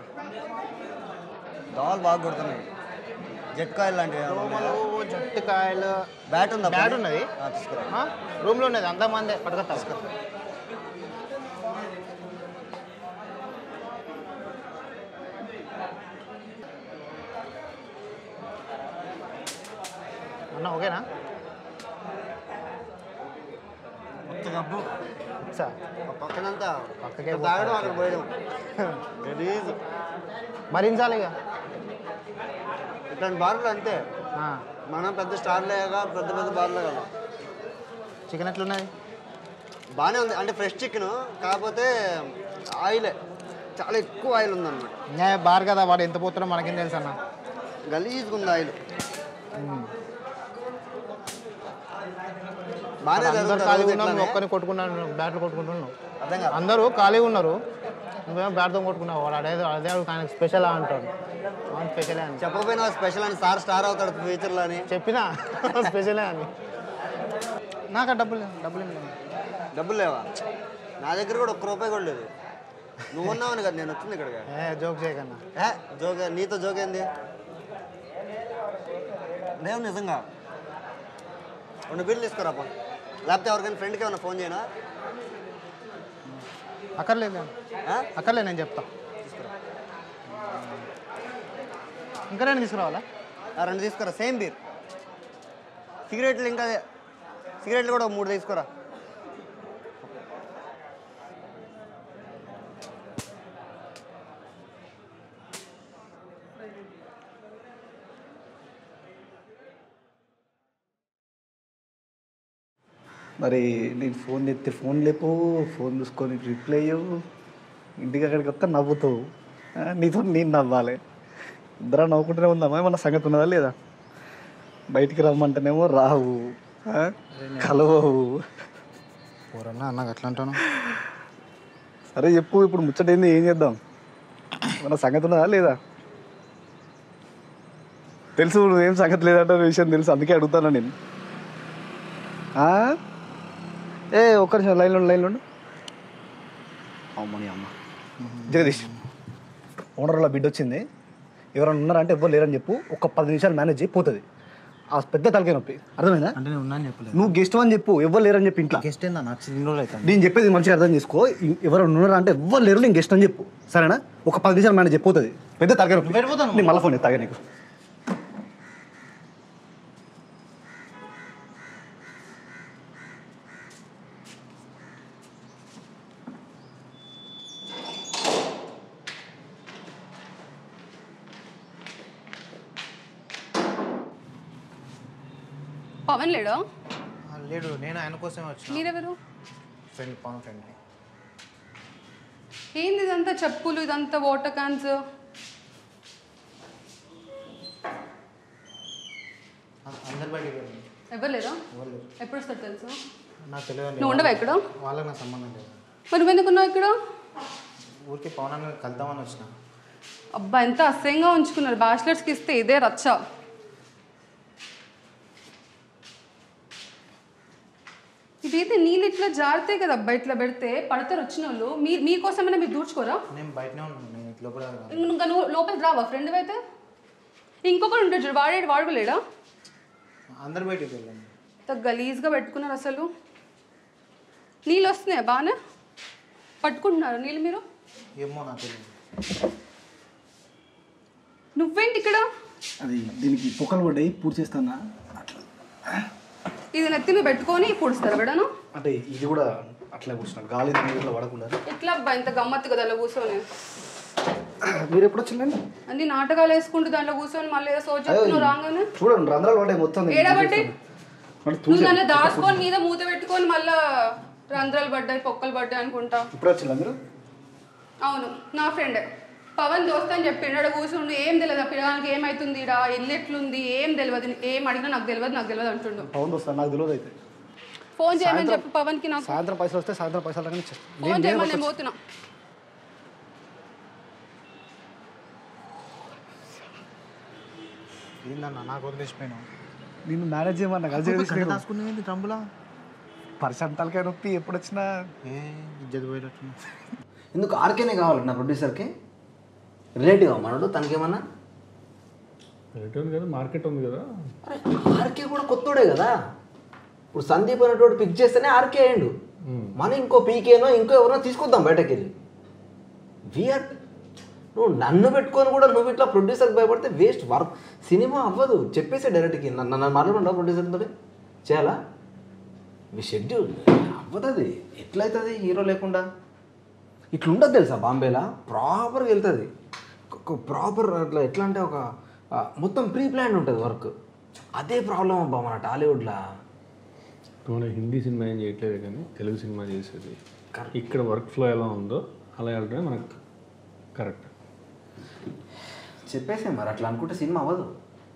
Speaker 23: దోమలు బాగా కొడుతున్నాయి జెట్ కాయలు లాంటివి ఏమైనా ఉన్నాయా?
Speaker 2: దోమలు జట్టు కాయలు
Speaker 23: బ్యాట్ ఉందా
Speaker 2: బ్యాట్ ఉన్నది
Speaker 23: ఆ, తీసుకురా
Speaker 2: ఆ, రూమ్లో ఉన్నది అంతా మందే పట్టుకొస్తా అన్న ఓకేనా
Speaker 23: మొత్తం డబ్బు
Speaker 2: సార్
Speaker 23: పక్కనంతా
Speaker 2: పక్కకే
Speaker 23: తాగడం
Speaker 2: పోతా.
Speaker 23: అక్కడ పోయడం గలీజ్
Speaker 2: భరించాలి ఇక
Speaker 7: ఇట్లాంటి బార్లు అంతే మనం పెద్ద స్టార్లేగా పెద్ద పెద్ద బార్లే కదా
Speaker 2: చికెన్ ఎట్లున్నది
Speaker 7: బాగానే ఉంది అంటే ఫ్రెష్ చికెన్ కాకపోతే ఆయిలే చాలా ఎక్కువ ఆయిల్ ఉందన్నమాట
Speaker 2: ఇంకా బార్ కదా వాడు ఎంత పోతాడో మనకేం తెలుసు అన్న
Speaker 7: గలీజ్గా ఉంది ఆయిల్ బాగానే
Speaker 2: అందరు
Speaker 7: జరుగుతుంది
Speaker 2: ఖాళీగా
Speaker 7: రోజు
Speaker 2: ఉన్నాం
Speaker 7: ఇట్లానే.
Speaker 2: ఒక్కరిని కొట్టుకున్నాను బ్యాట్లు కొట్టుకుంటున్నావు
Speaker 7: అర్థం కాదు.
Speaker 2: అందరూ ఖాళీగా ఉన్నారు నువ్వేమో బ్యాట్తో కొట్టుకున్నావు వాడు అదే అదే ఆయన స్పెషల్ అంటాడు అవును స్పెషలే అని
Speaker 7: చెప్పకపోయినా స్పెషల్ అని సార్ స్టార్ అవుతాడు ఫ్యూచర్లో అని
Speaker 2: చెప్పినా స్పెషలే అని నాకు ఆ డబ్బులు లేవు, డబ్బులు ఏం లేవు
Speaker 7: డబ్బులు లేవా నా దగ్గర కూడా ఒక్క రూపాయి కూడా లేదు నువ్వు ఉన్నావని కదా నేను వచ్చింది ఇక్కడికి
Speaker 2: ఏ జోక్ చేయకన్నా
Speaker 7: ఏ జోక్ నీతో జోక్ ఏంది లేవు నిజంగా రెండు బిల్లు తీసుకురాపా లేకపోతే ఎవరికైనా ఫ్రెండ్కి ఏమైనా ఫోన్ చేయనా
Speaker 2: అక్కర్లేదు అక్కర్లేదు నేను చెప్తా ఇంకా నేను తీసుకురావాలా
Speaker 7: ఆ, రెండు తీసుకురా సేమ్ బీర్ సిగరెట్లు ఇంకా అదే సిగరెట్లు కూడా ఒక మూడు తీసుకురా
Speaker 8: మరి నేను ఫోన్ ఎత్తే ఫోన్ లేపు ఫోన్ చూసుకొని రిప్లై ఇవ్వు ఇంటికి అక్కడికి వస్తే నవ్వుతావు ఆ, నీతో నేను నవ్వాలి ఇద్దరు నవ్వుకుంటూనే ఉందామా మన సంగతి ఉన్నదా లేదా బయటికి రమ్మంటేనేమో రావు ఆ, కలవవు
Speaker 2: పోరన్నా అన్నకు అట్లా అంటాను
Speaker 8: సరే చెప్పు ఇప్పుడు ముచ్చటేంది ఏం చేద్దాం మన సంగతి ఉన్నదా లేదా తెలుసు నువ్వేం సంగతి లేదంటే విషయం తెలుసు అందుకే అడుగుతాను నేను ఆ? ఏ ఒక్క నిమిషం లైన్లో ఉండు, లైన్లో ఉండు. అమ్మని అమ్మ జగదీష్ ఓనర్లో బిడ్డ వచ్చింది ఎవరైనా ఉన్నారంటే ఎవ్వరు లేరని చెప్పు ఒక పది నిమిషాలు మేనేజ్ చేయి పోతుంది ఆ పెద్ద తలకాయ నొప్పి అర్థమైందా
Speaker 2: అంటే నేను ఉన్నాను చెప్పలేదు
Speaker 8: నువ్వు గెస్ట్ అని చెప్పు ఎవ్వరు లేరని చెప్పి ఇంట్లో
Speaker 2: గెస్ట్ ఏందా నాకు ఇన్ని రోజులు అవుతుంది
Speaker 8: నేను చెప్పేది మంచిగా అర్థం చేసుకో ఇ- ఎవరైనా ఉన్నారా అంటే ఎవ్వరు లేరు నేను గెస్ట్ అని చెప్పు సరేనా ఒక పది నిమిషాలు మేనేజ్ చెప్పిపోతుంది పెద్ద తలకాయ నొప్పి నేను మళ్ళీ ఫోన్ తాగా నీకు
Speaker 14: పవన్ లేడా
Speaker 2: లేడు నేను ఆయన కోసమే వచ్చిన
Speaker 14: మీరెవరు
Speaker 2: ఫ్రెండ్ పవన్ ఫ్రెండ్
Speaker 14: ఏంది ఇదంతా చెప్పులు ఇదంతా వాటర్ క్యాన్స్
Speaker 2: అందరు బయటికి వెళ్ళండి.
Speaker 14: ఎవరు లేరా
Speaker 2: ఎవరు లేరు.
Speaker 14: ఎప్పుడు వస్తారు తెలుసు
Speaker 2: నాకు తెలియదు
Speaker 14: నువ్వు ఉండవా ఇక్కడ
Speaker 2: వాళ్ళకి నాకు సంబంధం లేదు
Speaker 14: మరి నువ్వెందుకున్నావు ఇక్కడ
Speaker 2: ఊరికి పవన్ అన్న కలుద్దామని వచ్చిన
Speaker 14: అబ్బా ఎంత అసహ్యంగా ఉంచుకున్నారు బ్యాచిలర్స్కి ఇస్తే ఇదే రచ్చ ఇదైతే నీళ్ళు ఇట్లా జారితే కదా అబ్బా ఇట్లా పెడితే పడతారు వచ్చిన వాళ్ళు మీ మీకోసమైనా మీరు దూర్చుకోరా
Speaker 2: నేను బయటనే ఉన్నాను నేను ఇంట్లో కూడా రాను.
Speaker 14: ఇంక ఇంకా నువ్వు లోపలికి రావా ఫ్రెండ్ అయితే ఇంకొకరు ఉంటాడు చూడు వాడేడు వాడుకోలేడా
Speaker 2: అందరు బయటికి వెళ్ళండి
Speaker 14: ఇంత గలీజ్గా పెట్టుకున్నారు అసలు నీళ్ళు వస్తున్నాయా బాగానే పట్టుకుంటున్నారు నీళ్ళు మీరు
Speaker 2: ఏమో నాకు తెలియదు
Speaker 14: నువ్వేంటి ఇక్కడ
Speaker 8: అది దీనికి పొక్కలు పడ్డాయి పూర్తి చేస్తానా
Speaker 14: ఇది నెత్తి మీద పెట్టుకొని పూడుస్తారు ఎవడను
Speaker 8: అంటే ఇది కూడా అట్లా కూర్చున్నాను గాలి దాని ఇట్లా పడకుండా
Speaker 14: ఇట్లా అబ్బా ఇంత గమ్మత్తు కదా అలా కూర్చొని
Speaker 8: మీరు ఎప్పుడు వచ్చిందండి
Speaker 14: అన్ని నాటకాలు వేసుకుంటూ దాంట్లో కూర్చొని మళ్ళీ ఏదో సోచి చెప్తున్నావు రాగానే
Speaker 8: చూడండి రంధ్రాలు పడ్డాయి మొత్తం
Speaker 14: ఏడబట్టి
Speaker 8: మళ్ళీ
Speaker 14: నువ్వు
Speaker 8: చూసి
Speaker 14: దాంట్లో దాచుకొని మీద మూత పెట్టుకొని మళ్ళా రంధ్రాలు పడ్డాయి పొక్కలు పడ్డాయి అనుకుంటా
Speaker 8: ఇప్పుడు వచ్చిందా మీరు
Speaker 14: అవును నా ఫ్రెండ్ పవన్ దోస్త్ అని చెప్పిండు ఆడ కూర్చుండు ఏం తెలియదు ఆ పిల్లగానికి ఏమైతుంది ఈడ ఇల్లు ఎట్లుంది ఏం తెలియదు ఏం అడిగినా నాకు తెలియదు నాకు తెలియదు అంటుండు
Speaker 8: పవన్ వస్తాను నాకు తెలియదు అయితే
Speaker 14: ఫోన్ చేయమని
Speaker 8: సాయంత్రం-
Speaker 14: చెప్పు పవన్కి నాకు
Speaker 8: సాయంత్రం పైసలు వస్తే సాయంత్రం పైసలు రాగానే ఇచ్చేస్తాను.
Speaker 14: ఫోన్
Speaker 8: నేను- నేను
Speaker 14: చేయమని నేను
Speaker 8: వచ్చి-
Speaker 14: పోతున్నా
Speaker 2: ఏందన్నా నాకు వదిలేసిపోయినావు
Speaker 8: నిన్ను మేనేజ్ చేయమన్నా కలిసి
Speaker 2: గంట దాచుకునేది డ్రమ్ములా
Speaker 8: పరిశంతాలకాయ నొప్పి ఎప్పుడు వచ్చినా
Speaker 2: ఏ ఇజ్జత్ పోయేటట్టు
Speaker 9: ఎందుకు ఆర్కేనే కావాలి నా ప్రొడ్యూసర్కి రిలేటివ్ మనడు తనకేమన్నా
Speaker 3: రిటర్న్ కదా మార్కెట్ ఉంది కదా
Speaker 9: ఆర్కే కూడా కొత్తోడే కదా ఇప్పుడు సందీప్ అనేటోడు పిక్ చేస్తేనే ఆర్కే అయ్యిండు మనం ఇంకో పీకేనో ఇంకో ఎవరినో తీసుకొద్దాం బయటకి వెళ్ళి వీఆర్ నువ్వు నన్ను పెట్టుకొని కూడా నువ్వు ఇట్లా ప్రొడ్యూసర్కి భయపడితే వేస్ట్ వర్క్ సినిమా అవ్వదు చెప్పేసే డైరెక్ట్కి నన్ను నన్ను మాట్లాడుకుంటా ప్రొడ్యూసర్తో చేయాలా మీ షెడ్యూల్ అవ్వదు అది ఎట్లయితుంది హీరో లేకుండా ఇట్లుండదు తెలుసా బాంబేలా ప్రాపర్గా వెళ్తుంది ఒక ప్రాపర్ అట్లా ఎట్లా అంటే ఒక ఆ, మొత్తం ప్రీ ప్లాన్ ఉంటుంది వర్క్ అదే ప్రాబ్లం అబ్బా మన టాలీవుడ్లో
Speaker 11: మన హిందీ సినిమా ఏం చేయట్లేదు కానీ తెలుగు సినిమా చేసేది ఇక్కడ వర్క్ ఫ్లో ఎలా ఉందో అలా వెళ్ళడమే మనకు కరెక్ట్
Speaker 9: చెప్పేసే మరి అట్లా అనుకుంటే సినిమా అవ్వదు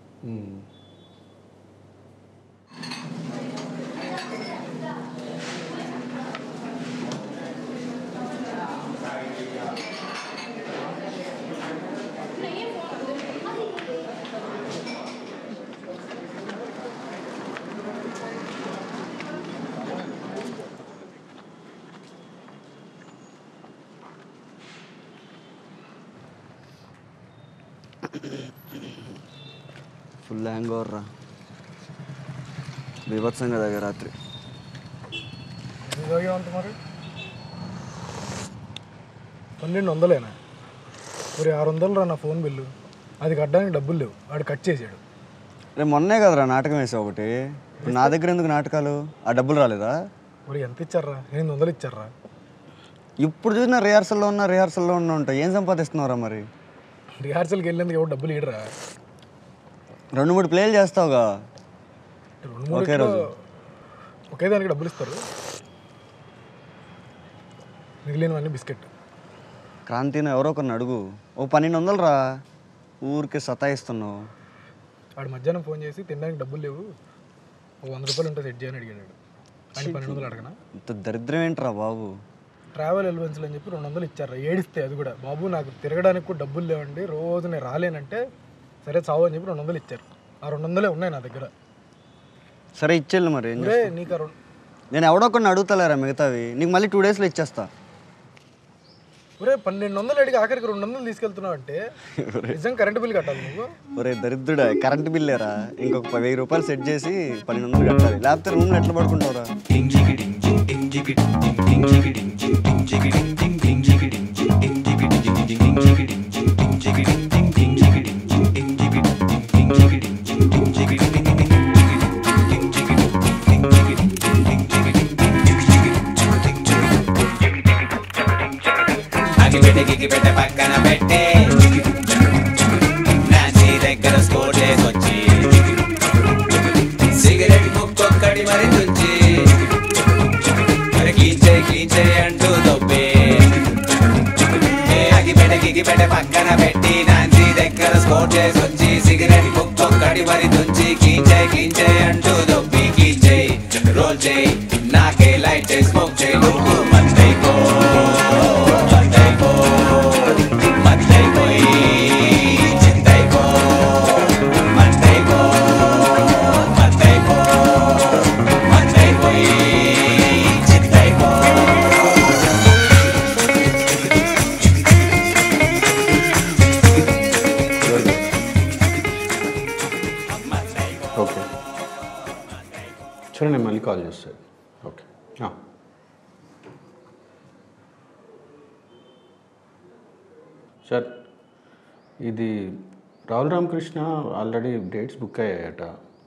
Speaker 4: ఫుల్ హ్యాంగ్ ఓవర్ రా బీభత్సంగా దగ్గర రాత్రి
Speaker 1: తాగేవంత మరి పన్నెండు వందలేనా మరి ఆరు వందలు రా నా ఫోన్ బిల్లు అది కట్టడానికి డబ్బులు లేవు వాడు కట్ చేసాడు
Speaker 4: రే మొన్నే కదరా నాటకం వేసావు ఒకటి ఇప్పుడు నా దగ్గర ఎందుకు నాటకాలు ఆ డబ్బులు రాలేదా
Speaker 1: మరి ఎంత ఇచ్చారా ఎనిమిది వందలు ఇచ్చారా
Speaker 4: ఇప్పుడు చూసిన రిహార్సల్లో ఉన్న రిహార్సల్లో ఉన్న ఉంటాయి ఏం సంపాదిస్తున్నావురా మరి
Speaker 1: రిహార్సల్కి వెళ్ళేందుకు ఎవరు డబ్బులు ఇడరా
Speaker 4: రెండు మూడు ప్లేలు చేస్తావుగా
Speaker 1: రెండు
Speaker 4: ఒకే
Speaker 1: మూడు
Speaker 4: రోజు
Speaker 1: ఒకే దానికి డబ్బులు ఇస్తారు మిగిలినవన్నీ బిస్కెట్
Speaker 4: క్రాంతిని ఎవరో ఒకరిని అడుగు ఓ పన్నెండు వందలు రా ఊరికే సతాయిస్తున్నావు
Speaker 1: వాడు మధ్యాహ్నం ఫోన్ చేసి తినడానికి డబ్బులు లేవు ఒక వంద రూపాయలు ఉంటే సెట్ చేయని అడిగాడు అని పన్నెండు వందలు అడగనా
Speaker 4: ఇంత దరిద్రం ఏంట్రా బాబు
Speaker 1: ట్రావెల్ ఎలివెన్స్లు అని చెప్పి రెండు వందలు ఇచ్చారు ఏడిస్తే అది కూడా బాబు నాకు తిరగడానికి కూడా డబ్బులు లేవండి రోజు నేను రాలేనంటే సరే చావు అని చెప్పి రెండు వందలు ఇచ్చారు ఆ రెండు వందలే ఉన్నాయి నా దగ్గర
Speaker 4: సరే ఇచ్చేళ్ళు మరి ఏం
Speaker 1: ఒరే,
Speaker 4: చేస్తావు?
Speaker 1: నీకు ఆ రెండు
Speaker 4: నేను ఎవడో కొన్ని అడుగుతలేరా మిగతావి నీకు మళ్ళీ టూ డేస్లో ఇచ్చేస్తా
Speaker 1: ఒరే పన్నెండు వందలు అడిగి ఆఖరికి రెండు వందలు తీసుకెళ్తున్నావు అంటే నిజం కరెంట్ బిల్ కట్టాలి నువ్వు
Speaker 4: ఒరే దరిద్రుడా కరెంట్ బిల్లేరా ఇంకొక వెయ్యి రూపాయలు సెట్ చేసి పన్నెండు వందలు కట్టాలి లేకపోతే రూమ్లో ఎట్లా పడుకుంటావురా
Speaker 16: అగిపెట్టి గిగిపెట్టి పక్కన పెట్టి నాచి దగ్గర స్కోర్ చేసుకొచ్చి సిగరెట్ ముక్కొక్కడి మరి తుంచి మరి క్లీన్ చేయి క్లీన్ చేయి అంటూ దొబ్బి ఏ అగిపెట్టి గిగిపెట్టి పక్కన పెట్టి నాచి దగ్గర స్కోర్ చేసుకొచ్చి సిగరెట్ ముక్కొక్కడి మరి తుంచి క్లీన్ చేయి క్లీన్ చేయి అంటూ దొబ్బి క్లీన్ చేయి రోల్ చేయి నాకే లైట్ చేయి స్మోక్ చేయి నువ్వు మందైపో మందైపో మందైపోయి చిందైపో మందైపో మందైపో మందైపోయి చిందైపో
Speaker 11: ఓకే సరే నేను మళ్ళీ కాల్ చేస్తాను ఓకే ఆ. సార్ ఇది Rahul Ramakrishna already dates book అయ్యాయట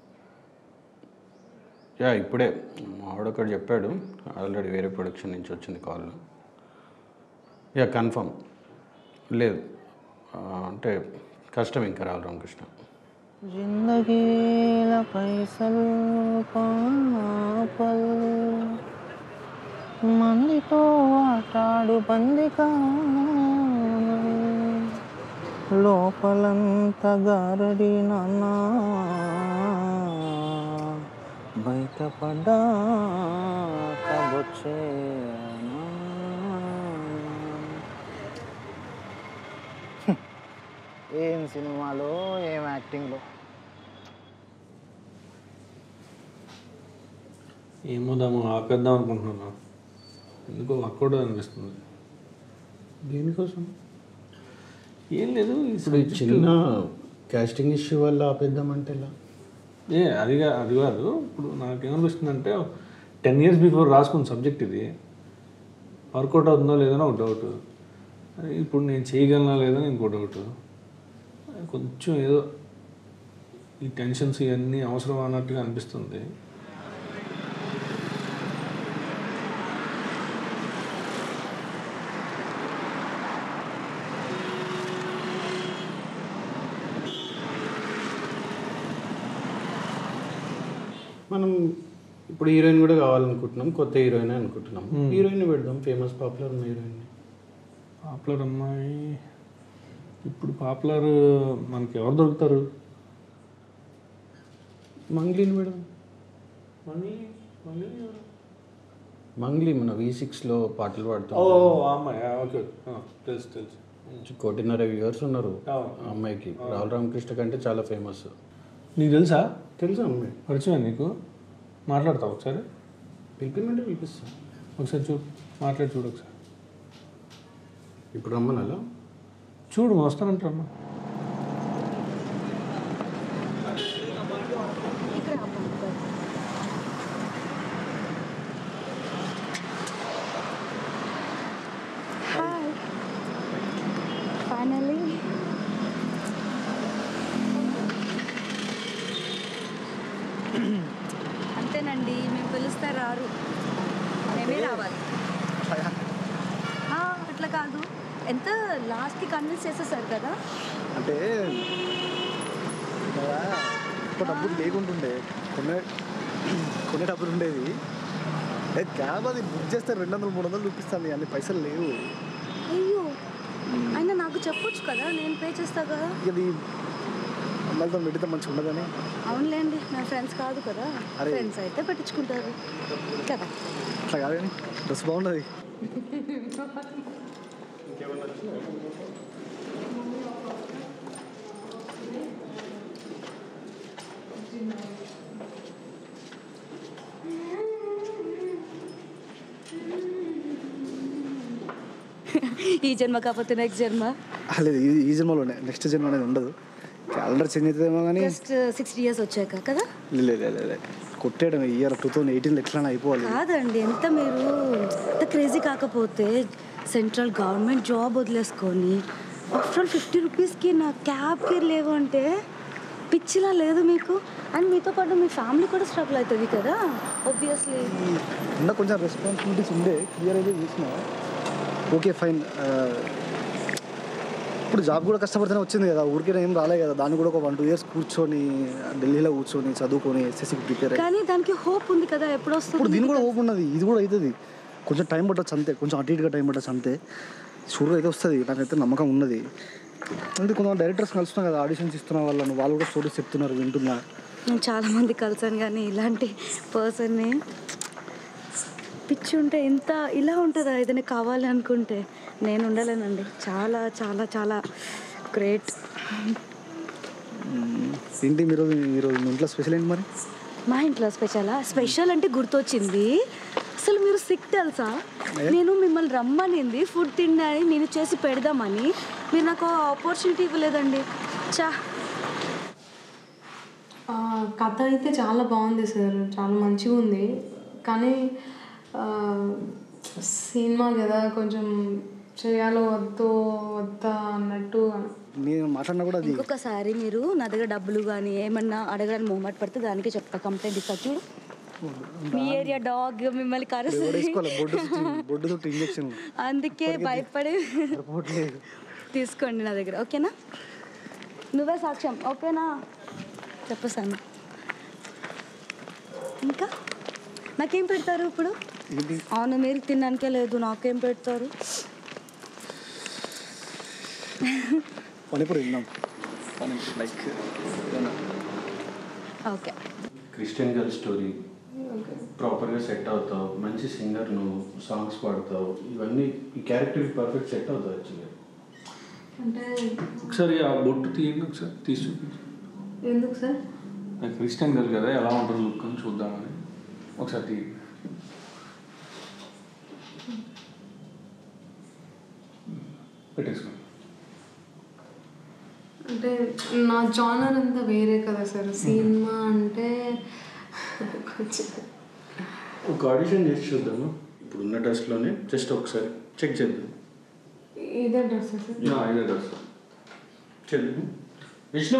Speaker 11: యా ఇప్పుడే ఆవిడొకడు చెప్పాడు ఆల్రెడీ వేరే ప్రొడక్షన్ నుంచి వచ్చింది కాల్ యా కన్ఫర్మ్ లేదు ఆ, అంటే కష్టం ఇంకా రాహుల్ రామకృష్ణ
Speaker 2: जिंदगीల పైసలు పాపల్ మందితో ఆటాడు బందిగా లోపలంత గారడి నాన్న బయటపడ్డా కబొచ్చే ఏం సినిమాలో ఏం యాక్టింగ్లో
Speaker 11: ఏమో దాము ఆపేద్దాం అనుకుంటున్నాను ఎందుకో అక్కడ అనిపిస్తుంది దేనికోసం ఏం లేదు ఇప్పుడు ఈ చిన్న కాస్టింగ్ ఇష్యూ వల్ల ఆపేద్దామంటే ఎలా ఏ అది కా- అది కాదు ఇప్పుడు నాకేమనిపిస్తుంది అంటే టెన్ ఇయర్స్ బిఫోర్ రాసుకున్న సబ్జెక్ట్ ఇది వర్కౌట్ అవుతుందో లేదో ఒక డౌట్ ఇప్పుడు నేను చేయగలనా లేదో ఇంకో డౌట్ కొంచెం ఏదో ఈ టెన్షన్స్ ఇవన్నీ అవసరం అన్నట్టుగా అనిపిస్తుంది మనం ఇప్పుడు హీరోయిన్ కూడా కావాలనుకుంటున్నాం కొత్త హీరోయిన్ అనుకుంటున్నాం
Speaker 18: Hmm.
Speaker 11: హీరోయిన్ పెడదాం ఫేమస్ పాపులర్ ఉన్న హీరోయిన్
Speaker 18: పాపులర్ అమ్మాయి ఇప్పుడు పాపులర్ మనకి ఎవరు దొరుకుతారు
Speaker 11: మంగ్లీని పెడదాం మంగ్లీ మంగ్లీ ఎవరు? మంగ్లీ మన వి సిక్స్లో పాటలు పాడుతాం
Speaker 18: ఓ ఆ అమ్మాయి ఆ, ఓకే ఆ, తెలుసు తెలుసు
Speaker 11: కోటిన్నర వ్యూవర్స్ ఉన్నారు
Speaker 18: అవును.
Speaker 11: ఆ అమ్మాయికి రాహుల్ రామకృష్ణ కంటే చాలా ఫేమస్
Speaker 18: నీకు తెలుసా
Speaker 11: తెలుసా అమ్మాయి
Speaker 18: పరిచయం నీకు మాట్లాడతావు ఒకసారి
Speaker 11: పిలిపిమంటే పిలిపిస్తా
Speaker 18: ఒకసారి చూడు మాట్లాడి చూడు ఒకసారి
Speaker 11: ఇప్పుడు రమ్మనాలా
Speaker 18: చూడు వస్తానంటారమ్మా
Speaker 19: హాయ్ ఫైనలీ అంతేనండి మేము పిలిస్తే రారు మేమే రావాలి ఆ, అట్లా కాదు ఎంత లాస్ట్కి కన్విన్స్ చేసేసారు కదా
Speaker 8: అంటే ఇక్కడ ఎక్కువ డబ్బులు లేకుంటుండే కొనే కొనే డబ్బులు ఉండేది ఏ క్యాబ్ అది బుక్ చేస్తే రెండు వందలు మూడు వందలు చూపిస్తుంది అన్ని పైసలు లేవు
Speaker 19: అయ్యో అయినా నాకు చెప్పొచ్చు కదా నేను పే చేస్తా కదా
Speaker 8: ఇక అది అమ్మాయిలతో పెడితే మంచిగా ఉండదని
Speaker 19: అవునులేండి నా ఫ్రెండ్స్ కాదు కదా
Speaker 8: అరే.
Speaker 19: ఫ్రెండ్స్ అయితే పెట్టించుకుంటారు కదా
Speaker 8: అట్లా కాదు కానీ డ్రెస్ బాగున్నది
Speaker 19: ఈ జన్మ కాకపోతే నెక్స్ట్ జన్మ
Speaker 8: ఆ, లేదు ఈ ఈ జన్మలోనే నెక్స్ట్ జన్మ అనేది ఉండదు క్యాలెండర్ చేంజ్ అవుతుందేమో కానీ
Speaker 19: జస్ట్ సిక్స్టీ ఇయర్స్ వచ్చాక కదా
Speaker 8: లేదు లేదు లేదు కొట్టేయడం ఇయర్ టూ థౌసండ్ ఎయిటీన్లో ఎట్లా అయిపోవాలి
Speaker 19: కాదండి ఎంత మీరు ఎంత క్రేజీ కాకపోతే సెంట్రల్ గవర్నమెంట్ జాబ్ వదిలేసుకొని ఆఫ్టర్ ఆల్ ఫిఫ్టీ రూపీస్కి నా క్యాబ్కి లేవు అంటే పిచ్చిలా లేదు మీకు అండ్ మీతో పాటు మీ ఫ్యామిలీ కూడా స్ట్రగుల్ అవుతుంది కదా ఒబ్వియస్లీ
Speaker 8: ఉన్న కొంచెం రెస్పాన్సిబిలిటీస్ ఉండే క్లియర్ అయితే చేసిన ఓకే ఫైన్ ఇప్పుడు జాబ్ కూడా కష్టపడితేనే వచ్చింది కదా ఊరికే ఏం రాలే కదా దాన్ని కూడా ఒక వన్ టూ ఇయర్స్ కూర్చొని ఢిల్లీలో కూర్చొని చదువుకొని ఎస్ఎస్సికి ప్రిపేర్ అయ్యి
Speaker 19: కానీ దానికి హోప్ ఉంది కదా ఎప్పుడు
Speaker 8: ఇప్పుడు
Speaker 19: వస్తుంది
Speaker 8: దీని కూడా ఓపెన్ ఉన్నది ఇది కూడా అవుతుంది కొంచెం టైం పట్టచ్చు అంతే కొంచెం అటు ఇటుగా టైం పట్టచ్చు అంతే షూర్గా అయితే వస్తుంది నాకైతే నమ్మకం ఉన్నది అంటే కొంతమంది డైరెక్టర్స్ కలుస్తున్నాం కదా ఆడిషన్స్ ఇస్తున్న వాళ్ళను వాళ్ళు కూడా స్టోరీస్ చెప్తున్నారు వింటున్నా
Speaker 19: నేను చాలా మంది కలిసాను కానీ ఇలాంటి పర్సన్ని పిచ్చి ఉంటే ఇంత ఇలా ఉంటుందా ఏదైనా కావాలి అనుకుంటే నేను ఉండలేనండి చాలా చాలా చాలా గ్రేట్
Speaker 8: మ్మ్. ఏంటి మీరు మీరు మీ ఇంట్లో స్పెషల్ ఏంటి మరి
Speaker 19: మా ఇంట్లో స్పెషలా స్పెషల్ అంటే గుర్తొచ్చింది అసలు మీరు సిక్ తెలుసా నేను మిమ్మల్ని రమ్మనింది ఫుడ్ తినడానికి నేను చేసి పెడదామని మీరు నాకు ఆపర్చునిటీ ఇవ్వలేదండి చా
Speaker 20: ఆ, కథ అయితే చాలా బాగుంది సార్ చాలా మంచిగా ఉంది కానీ ఆ, సినిమా కదా కొంచెం చేయాలో వద్దో వద్దా అన్నట్టు
Speaker 8: నేను మాట్లాడినా కూడా అది
Speaker 19: ఇంకొకసారి మీరు నా దగ్గర డబ్బులు కానీ ఏమన్నా అడగడానికి మొహమాట పడితే దానికి చెప్తా కంప్లైంట్ ఇస్తా చూడు మీ ఏరియా డాగ్ మిమ్మల్ని కరుస్తుంది
Speaker 8: వేసుకోవాలి బొడ్డు చుట్టూ- బొడ్డు చుట్టూ ఇంజక్షన్
Speaker 19: అందుకే భయపడి
Speaker 8: సరిపోవట్లేదు
Speaker 19: తీసుకోండి నా దగ్గర ఓకేనా నువ్వే సాక్ష్యం ఓకేనా చెప్పేసాను ఇంకా నాకేం పెడతారు ఇప్పుడు
Speaker 8: ఏంటి
Speaker 19: అవును మీరు తినడానికే లేదు నాకేం పెడతారు
Speaker 8: పనిపూరి తిందాం panipuri like
Speaker 19: okay
Speaker 11: Christian girl story ప్రాపర్గా సెట్ అవుతావు మంచి సింగర్ నువ్వు సాంగ్స్ పాడతావు ఇవన్నీ ఈ క్యారెక్టర్ పర్ఫెక్ట్ సెట్ అవుతావు యాక్చువల్లీ
Speaker 20: అంటే
Speaker 18: ఒకసారి ఆ బొట్టు తీయండి ఒకసారి తీసి చూపించు
Speaker 20: ఎందుకు సార్
Speaker 18: నాకు క్రిస్టియన్ గర్ల్ కదా ఎలా ఉంటుంది లుక్ అని చూద్దామని ఒకసారి తీ పెట్టేసుకోండి
Speaker 20: అంటే నా జానర్ అంతా వేరే కదా సార్ సినిమా అంటే కొంచెం
Speaker 11: ఒక ఆడిషన్ చేసి చూద్దాము ఇప్పుడు ఉన్న డ్రెస్లోనే జస్ట్ ఒకసారి చెక్ చేద్దాం
Speaker 20: ఇదే డ్రెస్ సార్
Speaker 11: యా, ఇదే డ్రెస్ చేద్దాం విష్ణు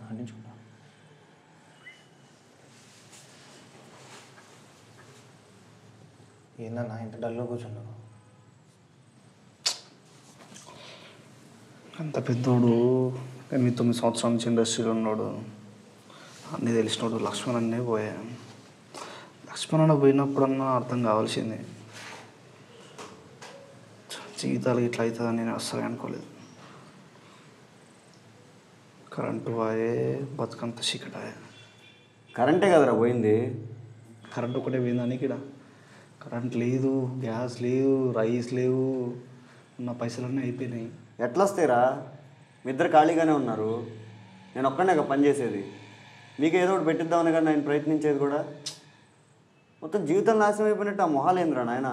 Speaker 2: ఖండించుకుంటా ఏందన్నా ఇంత డల్లో కూర్చున్నావు
Speaker 8: అంత పెద్దోడు ఎనిమిది తొమ్మిది సంవత్సరాల నుంచి ఇండస్ట్రీలో ఉన్నాడు అన్నీ తెలిసినోడు లక్ష్మణ్ అన్నే పోయా లక్ష్మణ్ అన్న పోయినప్పుడన్నా అర్థం కావాల్సిందే జీవితాలు ఇట్లా అవుతుందని నేను అస్సలు అనుకోలేదు కరెంటు వాయే బతుకంత చీకటాయే
Speaker 4: కరెంటే కదరా పోయింది
Speaker 8: కరెంట్ ఒకటే పోయిందని ఇక్కడ కరెంట్ లేదు గ్యాస్ లేదు రైస్ లేవు ఉన్న పైసలన్నీ అయిపోయినాయి
Speaker 4: ఎట్లా వస్తాయిరా మీ ఇద్దరు ఖాళీగానే ఉన్నారు నేను ఒక్కనే పని చేసేది మీకు ఏదో ఒకటి పెట్టిద్దామని కానీ నేను ప్రయత్నించేది కూడా మొత్తం జీవితం నాశనం అయిపోయినట్టు ఆ మొహాలేంద్రా నాయన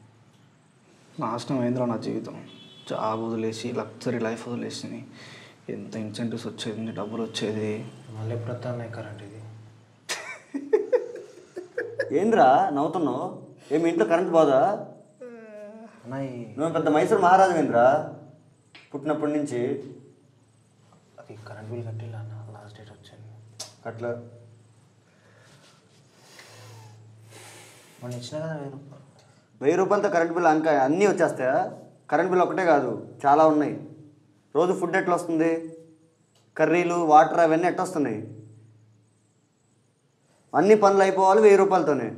Speaker 8: నాశనం అయిందిరా నా జీవితం జాబ్ వదిలేసి లగ్జరీ లైఫ్ వదిలేసి ఎంత ఇన్సెంటివ్స్ వచ్చేది డబ్బులు వచ్చేది
Speaker 2: మళ్ళీ ఎప్పుడు వస్తున్నాయి కరెంట్ ఇది
Speaker 4: ఏంద్రా నవ్వుతున్నావు ఏమి ఇంట్లో కరెంట్ పోదా
Speaker 2: అన్న ఈ
Speaker 4: నువ్వు పెద్ద మైసూర్ మహారాజు ఏంద్రా పుట్టినప్పటి నుంచి
Speaker 2: అది కరెంట్ బిల్ కట్టిల్లా అన్న లాస్ట్ డేట్ వచ్చింది
Speaker 4: అట్లా
Speaker 2: మొన్న ఇచ్చిన కదా వెయ్యి రూపాయలు
Speaker 4: వెయ్యి రూపాయలతో కరెంట్ బిల్ అంక అన్నీ వచ్చేస్తాయా కరెంట్ బిల్ ఒకటే కాదు చాలా ఉన్నాయి రోజు ఫుడ్ ఎట్లా వస్తుంది కర్రీలు వాటర్ అవన్నీ ఎట్లా వస్తున్నాయి అన్ని పనులు అయిపోవాలి వెయ్యి రూపాయలతోనే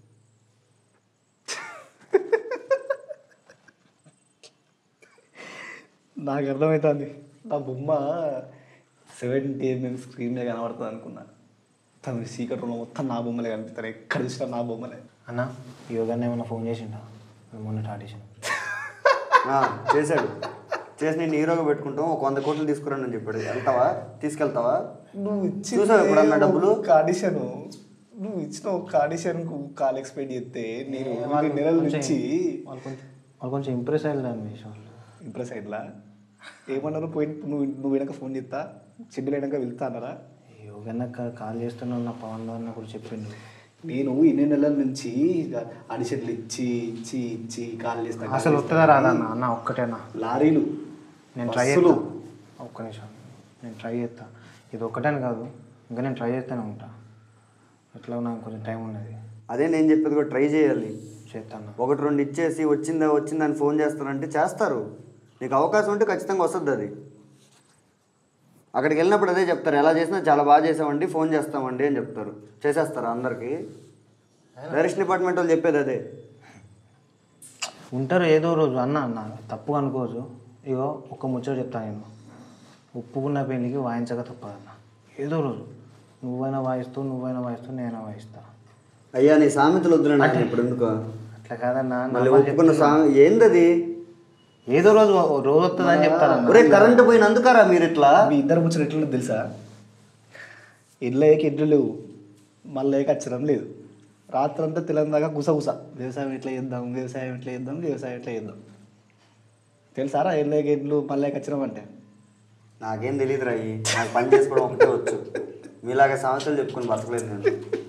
Speaker 8: నాకు అర్థమవుతుంది నా బొమ్మ సెవెంటీ ఎంఎం స్క్రీన్ మీద కనబడుతుంది అనుకున్నా తను సీక్రెట్ రూమ్ మొత్తం నా బొమ్మలే కనిపిస్తాయి ఎక్కడ చూసినా నా బొమ్మలే
Speaker 2: అన్న యోగాన్ని ఏమన్నా ఫోన్ చేసిండా మొన్న ఆడిషన్
Speaker 4: ఆ, చేశాడు చేసి నేను హీరోగా పెట్టుకుంటాం ఒక వంద కోట్లు తీసుకురండి అని చెప్పాడు వెళ్తావా తీసుకెళ్తావా
Speaker 8: నువ్వు ఇచ్చి
Speaker 4: చూసావా ఎప్పుడన్నా డబ్బులు
Speaker 8: ఒక ఆడిషన్ నువ్వు ఇచ్చిన ఒక ఆడిషన్కు కాల్ ఎక్స్పెక్ట్ చేస్తే నేను మూడు నెలల నుంచి
Speaker 2: వాళ్ళు కొంచెం వాళ్ళు కొంచెం ఇంప్రెస్ అయ్యారు దాని విషయంలో
Speaker 8: ఇంప్రెస్ అయ్యట్లా ఏమన్నారు పోయి నువ్వు నువ్వు వెనక ఫోన్ చేస్తా షెడ్యూల్ అయినాక వెళ్తా అన్నారా
Speaker 2: యోగన్న కాల్ చేస్తున్నావు నా పవన్ అన్న కూడా చెప్పిండు
Speaker 8: నేను ఎన్ని నెలల నుంచి ఆడిషన్లు ఇచ్చి ఇచ్చి ఇచ్చి కాల్ చేస్తా
Speaker 2: అసలు వస్తుందా రాదా అన్న అన్న ఒక్కటేనా
Speaker 8: లారీలు
Speaker 2: నేను ట్రై
Speaker 8: బస్సులు.
Speaker 2: చేస్తా ఒక్క నిమిషం నేను ట్రై చేస్తా ఇది ఒక్కటని కాదు ఇంకా నేను ట్రై చేస్తూనే ఉంటా ఎట్లా నాకు కొంచెం టైం ఉన్నది
Speaker 4: అదే నేను చెప్పేది కూడా ట్రై చేయాలి
Speaker 2: చేస్తాను
Speaker 4: ఒకటి రెండు ఇచ్చేసి వచ్చిందా వచ్చిందని ఫోన్ చేస్తారంటే చేస్తారు నీకు అవకాశం ఉంటే ఖచ్చితంగా వస్తుంది అది అక్కడికి వెళ్ళినప్పుడు అదే చెప్తారు ఎలా చేసినా చాలా బాగా చేసామండి ఫోన్ చేస్తామండి అని చెప్తారు చేసేస్తారు అందరికీ డైరెక్షన్ డిపార్ట్మెంట్ వాళ్ళు చెప్పేది అదే
Speaker 2: ఉంటారు ఏదో రోజు అన్న అన్న తప్పుగా అనుకోవచ్చు ఇగో ఒక్క ముచ్చట చెప్తాను నేను ఒప్పుకున్న పెళ్ళికి వాయించక తప్పదన్న ఏదో రోజు నువ్వైనా వాయిస్తావు నువ్వైనా వాయిస్తావు నేనైనా వాయిస్తా
Speaker 4: అయ్యా నీ సామెతలు వద్దులే నాకు ఇప్పుడు ఎందుకు
Speaker 2: అట్లా కాదన్నా
Speaker 4: మళ్ళీ
Speaker 2: normal
Speaker 4: ఒప్పుకున్న
Speaker 2: చెప్తున్నా.
Speaker 4: సామె ఏందది
Speaker 2: ఏదో రోజు రోజు వస్తుందని చెప్తారన్న
Speaker 4: ఒరే కరెంటు పోయినందుకరా మీరు ఇట్లా
Speaker 8: మీ ఇద్దరు ముచ్చట ఎట్లా తెలుసా ఎడ్లయ్యాక ఎడ్లు లేవు మళ్ళీ అచ్చరం లేదు రాత్రంతా తెలంగాణ గుసగుస వ్యవసాయం ఎట్లా చేద్దాం వ్యవసాయం ఎట్లా చేద్దాం వ్యవసాయం ఎట్లా చేద్దాం తెలుసారా ఎడ్లయ్యాక ఎడ్లు మళ్ళీ అచ్చరం అంటే
Speaker 4: నాకేం తెలియదు రాయి నాకు పని చేసుకోవడం ఒకటే వచ్చు మీలాగా సామెతలు చెప్పుకొని బతకలేదు నేను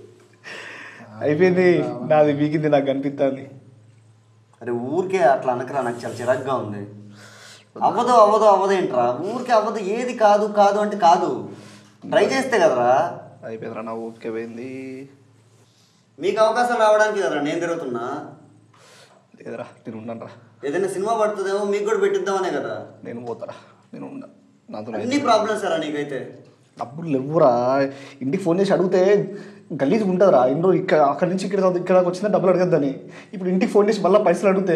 Speaker 8: అయిపోయింది నాది వీకింది నాకు కనిపిస్తుంది
Speaker 4: అరే ఊరికే అట్లా అనకరా నాకు చాలా చిరాగ్గా ఉంది అవ్వదు అవ్వదు అవ్వదు ఏంట్రా ఊరికే అవ్వదు ఏది కాదు కాదు అంటే కాదు ట్రై చేస్తే కదరా
Speaker 8: అయిపోయిందిరా నా ఓపిక పోయింది
Speaker 4: మీకు అవకాశం రావడానికి కదరా నేను తిరుగుతున్నా
Speaker 8: లేదురా నేను ఉన్నాను రా
Speaker 4: ఏదైనా సినిమా పడుతుందేమో మీకు కూడా పెట్టిద్దామనే కదా
Speaker 8: నేను పోతారా నేను ఉన్నా నాతో
Speaker 4: అన్ని ప్రాబ్లమ్స్ రా నీకైతే
Speaker 8: డబ్బులు లేవురా ఇంటికి ఫోన్ చేసి అడిగితే గలీజ్ ఉంటుందిరా ఇన్ని రోజులు ఇక్కడ అక్కడి నుంచి ఇక్కడ ఇక్కడ దాకా వచ్చిందా డబ్బులు అడగద్దని ఇప్పుడు ఇంటికి ఫోన్ చేసి మళ్ళీ పైసలు అడిగితే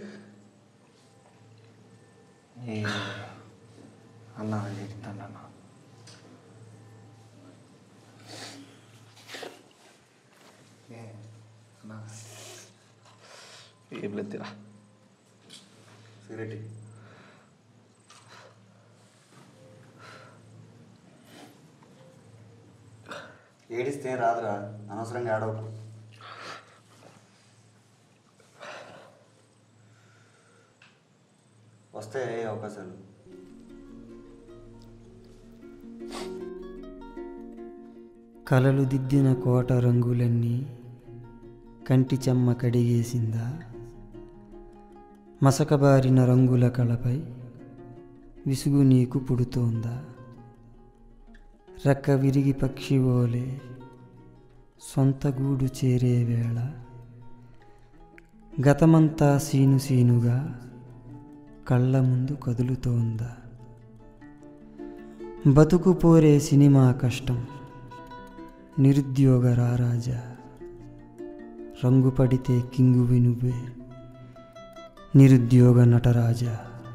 Speaker 2: ఏ అన్న చెప్తాను అన్న ఏ అన్న
Speaker 8: ఏం లేదురా
Speaker 4: సిగరెట్ ఏడిస్తే రాదురా అనవసరంగా ఆడవకు వస్తాయి అవకాశాలు
Speaker 5: కలలు దిద్దిన కోట రంగులన్నీ కంటి చెమ్మ కడిగేసిందా మసకబారిన రంగుల కళపై విసుగు నీకు పుడుతోందా రెక్క విరిగి పక్షి ఓలే సొంత గూడు చేరే వేళ గతమంతా సీను సీనుగా కళ్ళ ముందు కదులుతోందా బతుకు పోరే సినిమా కష్టం నిరుద్యోగ రారాజా రంగు పడితే కింగు వినువే నిరుద్యోగ నటరాజా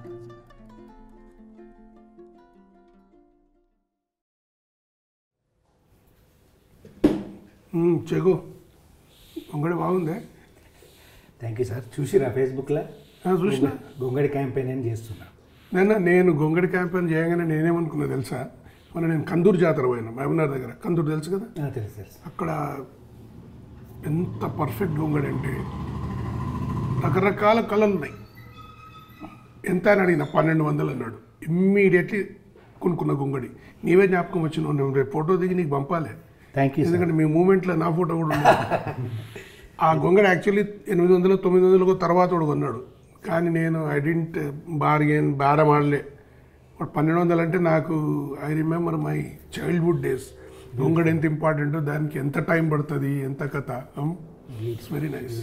Speaker 6: మ్మ్, చెగు గొంగడి బాగుందే
Speaker 8: థ్యాంక్ యూ సార్ చూసిరా ఫేస్బుక్లో
Speaker 6: చూసిన
Speaker 8: గొంగడి క్యాంపెయిన్ అని చేస్తున్నా
Speaker 6: నిన్న నేను గొంగడి క్యాంపెయిన్ చేయగానే నేనేమనుకున్నా తెలుసా మన నేను కందూరు జాతర పోయినా మహబూబ్నగర్ దగ్గర కందూరు తెలుసు కదా
Speaker 8: తెలుసు తెలుసు
Speaker 6: అక్కడ ఎంత పర్ఫెక్ట్ గొంగడి అంటే రకరకాల కళలు ఉన్నాయి ఎంత అని అడిగిన పన్నెండు వందలు అన్నాడు ఇమ్మీడియట్లీ కొనుక్కున్న గొంగడి నీవే జ్ఞాపకం వచ్చిన నేను రేపు ఫోటో దిగి నీకు పంపాలి
Speaker 8: థ్యాంక్ యూ
Speaker 6: ఎందుకంటే మీ మూమెంట్లో నా ఫోటో కూడా ఉంది ఆ గొంగడి యాక్చువల్లీ ఎనిమిది వందలు తొమ్మిది వందలకు తర్వాత కూడా కొన్నాడు కానీ నేను ఐ డింట్ బార్గెన్ బేరం ఆడలే వాడు పన్నెండు వందలు అంటే నాకు I remember my childhood days గొంగడి ఎంత ఇంపార్టెంటో దానికి ఎంత టైం పడుతుంది ఎంత కథ ఇట్స్ వెరీ నైస్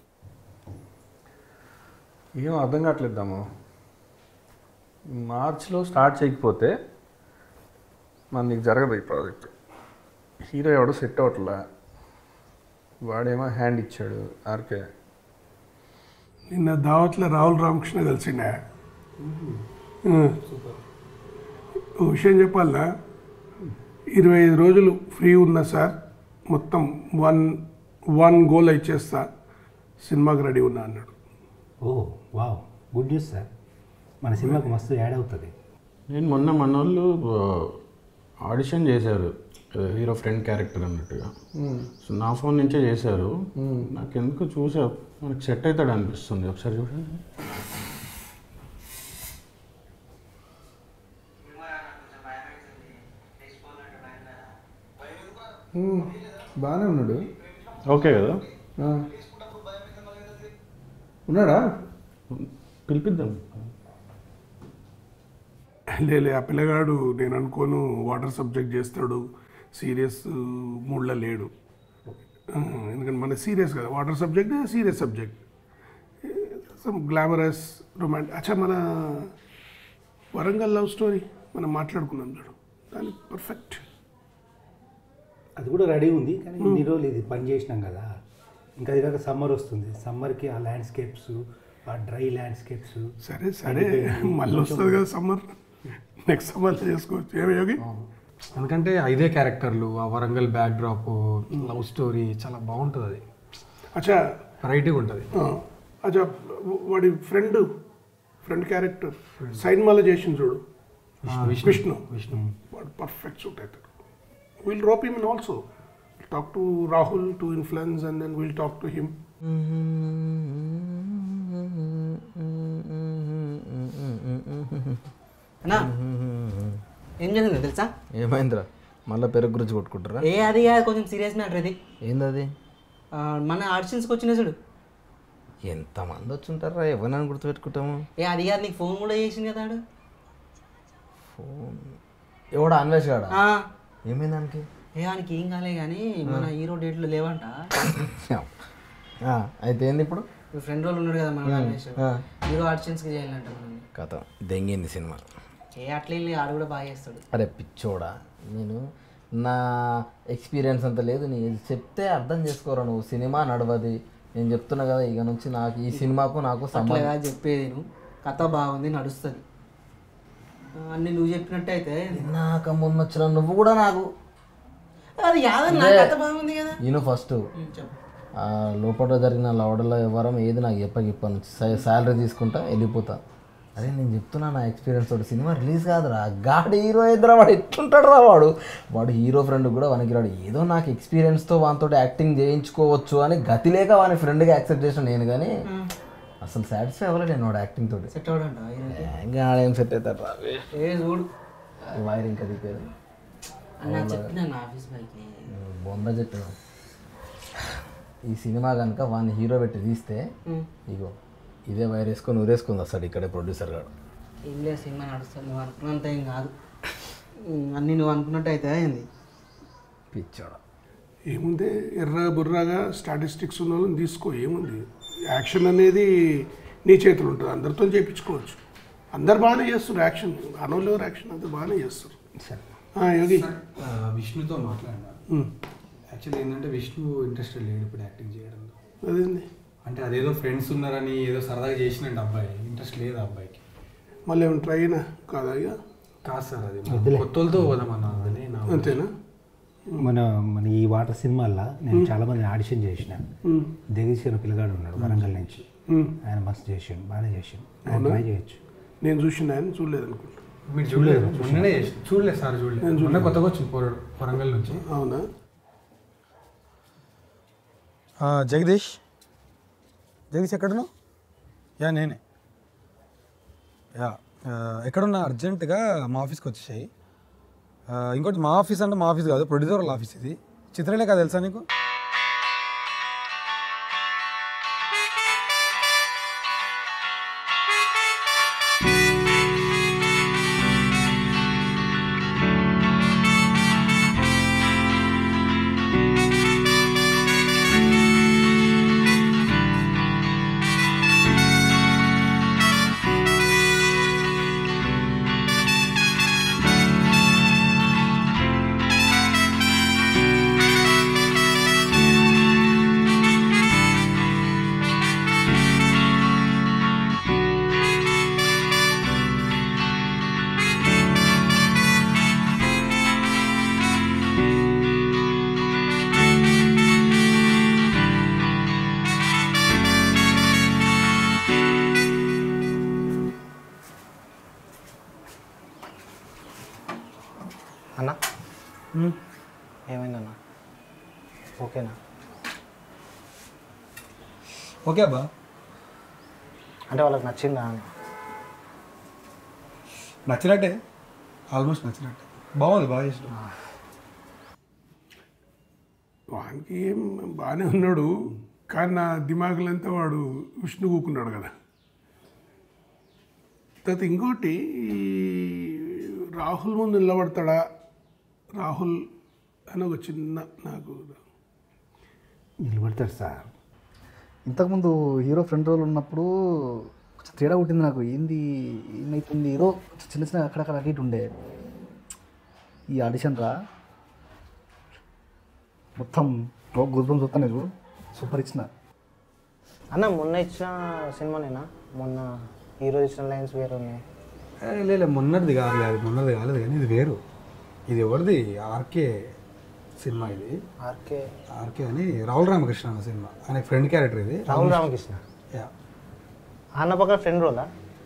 Speaker 11: ఏం అర్థం కావట్లేద్దాము మార్చ్లో స్టార్ట్ చేయకపోతే మన నీకు జరగదు ఈ ప్రాజెక్ట్ హీరో ఎవడో సెట్ అవ్వట్లా వాడేమో హ్యాండ్ ఇచ్చాడు ఆర్కే
Speaker 6: నిన్న దావత్లో రాహుల్ రామకృష్ణ కలిసిండా ఓ విషయం చెప్పాలనా ఇరవై ఐదు రోజులు ఫ్రీ ఉన్నా సార్ మొత్తం వన్ వన్ గోల్ ఇచ్చేస్తా సినిమాకి రెడీ ఉన్నా అన్నాడు
Speaker 8: oh wow good news sir మన సినిమాకు మస్తు యాడ్ అవుతుంది
Speaker 11: నేను మొన్న మన వాళ్ళు ఆడిషన్ చేశారు హీరో ఫ్రెండ్ క్యారెక్టర్ అన్నట్టుగా
Speaker 8: Hmm.
Speaker 11: సో నా ఫోన్ నుంచే చేశారు
Speaker 8: Hmm.
Speaker 11: నాకు ఎందుకు చూసా మనకి సెట్ అవుతాడు అనిపిస్తుంది ఒకసారి చూడండి బాగానే ఉన్నాడు
Speaker 3: ఓకే కదా
Speaker 11: ఉన్నాడా
Speaker 3: పిలిపిద్దాం
Speaker 6: లేలే ఆ పిల్లగాడు నేను అనుకోను వాటర్ సబ్జెక్ట్ చేస్తాడు సీరియస్ మూడ్లో లేడు ఆ, ఎందుకంటే మన సీరియస్ కదా water subject serious subject some glamorous romantic అచ్చా మన వరంగల్ లవ్ స్టోరీ మనం మాట్లాడుకున్నాం చూడు దాని పర్ఫెక్ట్
Speaker 8: అది కూడా రెడీ ఉంది కానీ ఇన్ని రోజులు ఇది పని చేసినాం కదా ఇంకా అది కాక సమ్మర్ వస్తుంది సమ్మర్కి ఆ ల్యాండ్స్కేప్స్ ఆ డ్రై ల్యాండ్స్కేప్స్
Speaker 6: సరే సరే మళ్ళీ వస్తుంది కదా సమ్మర్ నెక్స్ట్ సమ్మర్ చేసుకోవచ్చు ఏమి యోగి
Speaker 1: ఎందుకంటే ఐదే క్యారెక్టర్లు ఆ Warangal backdrop love story చాలా బాగుంటుంది అది
Speaker 6: అచ్చా
Speaker 1: వెరైటీగా ఉంటుంది
Speaker 6: ఆ, అచ్చా వాడి ఫ్రెండ్ ఫ్రెండ్ క్యారెక్టర్ సైన్మాల చేసిన చూడు
Speaker 1: ఆ, విష్ణు.
Speaker 6: విష్ణు
Speaker 1: విష్ణు.
Speaker 6: వాడు పర్ఫెక్ట్ సూట్ అవుతాడు will rope him in also talk to Rahul to influence and then will talk to him
Speaker 12: అన్నా ఏం జరిగిందో తెలుసా
Speaker 9: ఏమైందిరా మళ్ళీ పెరుగు గురించి కొట్టుకుంటారా
Speaker 12: ఏ అది కాదు కొంచెం సీరియస్ మ్యాటర్ ఇది
Speaker 9: ఏందది
Speaker 12: ఆ, మన ఆడిషన్స్కి వచ్చిన చూడు
Speaker 9: ఎంతమంది వచ్చి ఉంటారా ఎవరినైనా గుర్తుపెట్టుకుంటాము
Speaker 12: ఏ అది కాదు నీకు ఫోన్ కూడా చేసింది కదా ఆడు
Speaker 9: ఫోన్ ఎవడా అన్వేష్ గాడా
Speaker 12: ఆ.
Speaker 9: ఏమైంది దానికి
Speaker 12: ఏ వానికి ఏం కాలే కానీ మన హీరో డేట్లు లేవంట
Speaker 9: ఆ, అయితే ఏంది ఇప్పుడు
Speaker 12: మీ ఫ్రెండ్ వాళ్ళు ఉన్నాడు కదా మన
Speaker 9: ఉమ్,
Speaker 12: రమేష్
Speaker 9: ఆ.
Speaker 12: హీరో ఆడిషన్స్కి చేయాలంట మనం
Speaker 9: కథ దెంగింది సినిమా
Speaker 12: ఏ అట్లా వెళ్ళి ఆడు కూడా బాగా చేస్తాడు
Speaker 9: అరే పిచ్చోడా నేను నా ఎక్స్పీరియన్స్ అంత లేదు నీ చెప్తే అర్థం చేసుకోరా నువ్వు సినిమా నడవది నేను చెప్తున్నా కదా ఇక నుంచి నాకు ఈ సినిమాకు నాకు
Speaker 12: అట్లా
Speaker 9: సంబంధం
Speaker 12: కాదు చెప్పేది నువ్వు కథ బాగుంది నడుస్తుంది అన్ని నువ్వు చెప్పినట్టయితే
Speaker 9: నాకు ముందు వచ్చిన నువ్వు కూడా నాకు
Speaker 12: అది యాదన్న
Speaker 9: ఇదే.
Speaker 12: కథ బాగుంది కదా
Speaker 9: నేను ఫస్ట్
Speaker 12: ఉమ్, చెప్పు
Speaker 9: ఆ లోపల జరిగిన లవడల వ్యవహారం ఏది నాకు చెప్పకిప్ప నుంచి శాలరీ తీసుకుంటా వెళ్ళిపోతా అరే నేను చెప్తున్నా నా ఎక్స్పీరియన్స్ తోటి సినిమా రిలీజ్ కాదురా గాడి హీరో ఇద్దరు వాడు ఎట్లుంటాడు రా వాడు వాడు హీరో ఫ్రెండ్ కూడా వనికిరాడు ఏదో నాకు ఎక్స్పీరియన్స్తో వానితో యాక్టింగ్ చేయించుకోవచ్చు అని గతి లేక వాని ఫ్రెండ్గా యాక్సెప్ట్ చేసిన నేను కానీ అసలు సాటిస్ఫై అవ్వలేదు నేను వాడు యాక్టింగ్ తోటి
Speaker 12: సెట్ అవడంట హీరోకి
Speaker 9: ఇంకా ఆడేం సెట్ అవుతాడు రా
Speaker 12: ఏ చూడు
Speaker 9: వైరింగ్ అది పేరు
Speaker 12: అన్న చెప్పిన నా ఆఫీస్ బైక్
Speaker 9: బొంద చెప్పిన ఈ సినిమా కనుక వాడిని హీరో పెట్టి తీస్తే
Speaker 12: ఉమ్.
Speaker 9: ఇగో ఇదే వైర్ వేసుకొని ఊరేసుకొని వస్తాడు ఇక్కడే ప్రొడ్యూసర్ గారు
Speaker 12: ఏం లేదు సినిమా నడుస్తుంది నువ్వు అనుకున్నంత ఏం కాదు
Speaker 23: అన్నీ నువ్వు అనుకున్నట్టు అయితే అయింది
Speaker 2: పిచ్చోడ
Speaker 6: ఏముంది ఎర్ర బుర్రగా స్టాటిస్టిక్స్ ఉన్న వాళ్ళని తీసుకో ఏముంది యాక్షన్ అనేది నీ చేతులు ఉంటుంది అందరితో చేయించుకోవచ్చు అందరు బాగానే చేస్తారు యాక్షన్ అనోళ్ళు ఎవరు యాక్షన్ అంతా బాగానే చేస్తారు ఆ, యోగి
Speaker 1: ఆ, విష్ణుతో మాట్లాడినా
Speaker 6: ఉమ్.
Speaker 1: యాక్చువల్లీ ఏంటంటే విష్ణు ఇంట్రెస్టెడ్ లేడు ఇప్పుడు యాక్టింగ్ చేయడంలో
Speaker 6: అదేంది
Speaker 1: అంటే అదేదో ఫ్రెండ్స్ ఉన్నారని ఏదో సరదాగా చేసినట్టు అబ్బాయి ఇంట్రెస్ట్ లేదు ఆ అబ్బాయికి
Speaker 6: మళ్ళీ ఏమైనా ట్రై అయినా కాదా ఇక
Speaker 1: కాదు సార్ అది
Speaker 2: వద్దులే.
Speaker 1: కొత్త వాళ్ళతో పోదామన్నా అదే నా
Speaker 6: అంతేనా
Speaker 2: మన మన ఈ వాటర్ సినిమాల్లో నేను చాలా మంది ఆడిషన్ చేసిన
Speaker 6: మ్మ్.
Speaker 2: జగదీశ్వర పిల్లగాడు ఉన్నాడు వరంగల్ నుంచి
Speaker 6: మ్మ్.
Speaker 2: ఆయన మస్తు చేసాడు బాగానే చేసాడు ఆయన
Speaker 6: అవునా?
Speaker 2: ట్రై చేయొచ్చు
Speaker 6: నేను చూసిన ఆయన చూడలేదు అనుకుంటా
Speaker 1: మీరు చూడలేదు మొన్ననే చేసి చూడలేదు సార్ చూడలేదు
Speaker 6: నేను
Speaker 1: మొన్న
Speaker 6: చూడలేదు.
Speaker 1: కొత్తగా వచ్చింది పోరాడు వరంగల్ నుంచి
Speaker 6: అవునా
Speaker 1: జగదీష్ జగదీష్ ఎక్కడున్నావు యా నేనే యా ఆ, ఎక్కడున్నా అర్జెంటుగా మా ఆఫీస్కి వచ్చేసాయి ఆ, ఇంకోటి మా ఆఫీస్ అంటే మా ఆఫీస్ కాదు ప్రొడ్యూసర్ వాళ్ళ ఆఫీస్ ఇది చిత్రలేఖ తెలుసా నీకు
Speaker 8: అన్న ఏమైందన్న ఓకేనా
Speaker 1: ఓకే అబ్బా
Speaker 8: అంటే వాళ్ళకి నచ్చిందా అని
Speaker 1: నచ్చినట్టే ఆల్మోస్ట్ నచ్చినట్టే బాగుంది బాగా చేసిన
Speaker 6: వానికి ఏం బాగానే ఉన్నాడు కానీ నా దిమాగులంతా వాడు విష్ణు కూకున్నాడు కదా తర్వాత ఇంకోటి ఈ రాహుల్ ముందు నిలబడతాడా రాహుల్ అని ఒక చిన్న నాకు
Speaker 2: నిలబడతాడు సార్
Speaker 8: ఇంతకుముందు హీరో ఫ్రంట్ రోల్ ఉన్నప్పుడు కొంచెం తేడా పుట్టింది నాకు ఏంది ఏమైతుంది ఏదో కొంచెం చిన్న చిన్న అక్కడక్కడ అటు ఇటు ఉండే ఈ ఆడిషన్ రా మొత్తం గుర్రం చూస్తాను చూడు సూపర్ ఇచ్చిన
Speaker 10: అన్న మొన్న ఇచ్చిన సినిమానేనా మొన్న హీరో ఇచ్చిన లైన్స్ వేరే ఉన్నాయి
Speaker 1: ఏ, లే లే, మొన్నటిది కాదులే అది మొన్నటిది కాలేదు కానీ ఇది వేరు ఇది ఎవరిది ఆర్కే సినిమా ఇది
Speaker 10: ఆర్కే
Speaker 1: ఆర్కే అని రాహుల్ రామకృష్ణ అన్న సినిమా ఆయన ఫ్రెండ్ క్యారెక్టర్ ఇది
Speaker 10: రాహుల్ రామకృష్ణ
Speaker 1: యా
Speaker 10: అన్న పక్కన ఫ్రెండ్ రోలా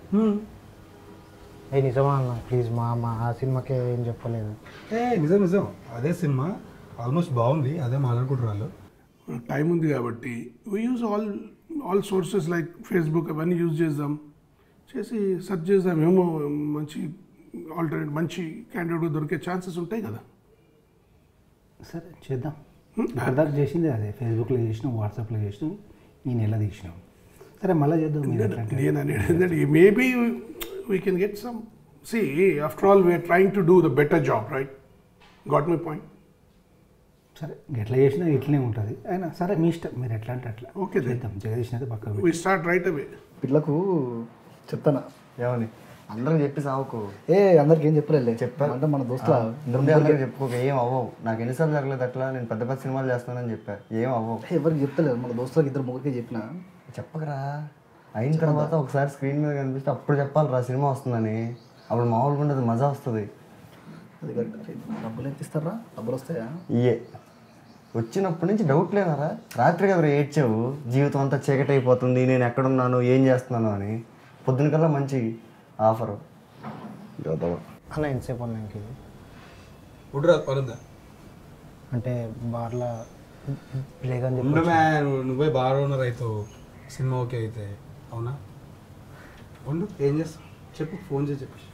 Speaker 10: ఏ నిజమా అన్న ప్లీజ్ మా మా ఆ సినిమాకే ఏం చెప్పలేదు
Speaker 1: ఏ నిజం నిజం అదే సినిమా ఆల్మోస్ట్ బాగుంది అదే మాట్లాడుకుంటారు వాళ్ళు
Speaker 6: టైం ఉంది కాబట్టి we use all all sources like Facebook అవన్నీ యూజ్ చేద్దాం చేసి సెర్చ్ చేద్దాం ఏమో మంచి ఆల్టర్నేట్ మంచి క్యాండిడేట్ దొరికే ఛాన్సెస్ ఉంటాయి కదా
Speaker 2: సరే చేద్దాం ఇప్పటిదాకా చేసింది అదే ఫేస్బుక్లో చేసినాం వాట్సాప్లో చేసినాం ఈ నెల తీసినాం సరే మళ్ళీ చేద్దాం మీరు ఎట్లా అంటే.
Speaker 6: నేను అనేది ఏంటంటే maybe we can get some see after all we are trying to do the better job right got my point
Speaker 2: సరే ఎట్లా చేసినా ఇట్లనే ఉంటుంది అయినా సరే మీ ఇష్టం మీరు ఎట్లా అంటే అట్లా
Speaker 6: ఓకే
Speaker 2: చేద్దాం జగదీష్ అయితే పక్క
Speaker 6: వీ స్టార్ట్ రైట్ అవే
Speaker 8: పిల్లకు చెప్తానా
Speaker 23: ఏమని అందరం చెప్పి సావుకు
Speaker 8: ఏ అందరికి ఏం చెప్పలేదు
Speaker 23: చెప్పాను
Speaker 8: అంటే మన దోస్తుల
Speaker 23: ముందే అందరికి చెప్పుకోక ఏం అవ్వవు నాకు ఎన్నిసార్లు జరగలేదు అట్లా నేను పెద్ద పెద్ద సినిమాలు చేస్తానని చెప్పా ఏం అవ్వవు
Speaker 8: ఎవరికి చెప్తలేదు మన దోస్తులకు ఇద్దరు ముగ్గురికి చెప్పిన
Speaker 23: చెప్పకరా అయిన తర్వాత ఒకసారి స్క్రీన్ మీద కనిపిస్తే అప్పుడు చెప్పాలి రా సినిమా వస్తుందని అప్పుడు మామూలుగా ఉండదు మజా వస్తుంది
Speaker 8: అది కరెక్ట్. అరే, డబ్బులు ఎంత ఇస్తారా డబ్బులు వస్తాయా
Speaker 23: ఇయే వచ్చినప్పటి నుంచి డౌట్ లేనారా రాత్రి కదా ఏడ్చావు జీవితం అంతా చీకటి అయిపోతుంది నేను ఎక్కడున్నాను ఏం చేస్తున్నాను అని పొద్దున కల్లా మంచి ఆఫరు
Speaker 10: అన్న ఎంతసేపు అన్న ఇంక ఇది?
Speaker 1: ఉడ్రా పరుద్దా
Speaker 10: అంటే బార్లా ప్లేగా అని
Speaker 1: ఉండు
Speaker 10: చెప్పి
Speaker 1: మ్యా, నువ్వు నువ్వే బాగా ఓనర్ అవుతావు సినిమా ఓకే అయితే అవునా ఉండు ఏం చేస్తావు చెప్పు ఫోన్ చేసి చెప్పు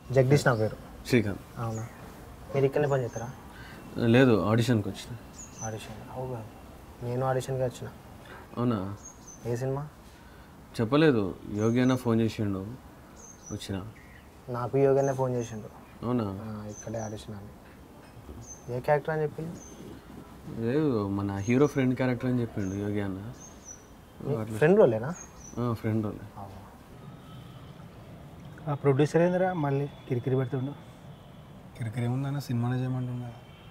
Speaker 10: జగదీష్ నా పేరు
Speaker 11: శ్రీకాంత్
Speaker 10: అవునా మీరు ఇక్కడనే పని చేస్తారా
Speaker 11: లేదు ఆడిషన్కి వచ్చిన
Speaker 10: ఆడిషన్ అవునా నేను ఆడిషన్కి వచ్చిన
Speaker 11: అవునా
Speaker 10: ఏ సినిమా
Speaker 11: చెప్పలేదు యోగి అన్న ఫోన్ చేసిండు వచ్చిన
Speaker 10: నాకు యోగానే ఫోన్ చేసిండు
Speaker 11: అవునా
Speaker 10: ఆ, ఇక్కడే ఆడిషన్ అని ఏ క్యారెక్టర్ అని చెప్పింది
Speaker 11: లేదు మన హీరో ఫ్రెండ్ క్యారెక్టర్ అని చెప్పిండు యోగి అన్న అట్లా-
Speaker 10: ఫ్రెండ్ రోలేనా
Speaker 11: ఆ, ఫ్రెండ్ రోలే
Speaker 2: ఆ ప్రొడ్యూసర్ ఏందిరా మళ్ళీ కిరికిరి పెడుతుండు
Speaker 1: కిరికిరి ఏముందన్న సినిమానే చేయమంటున్నా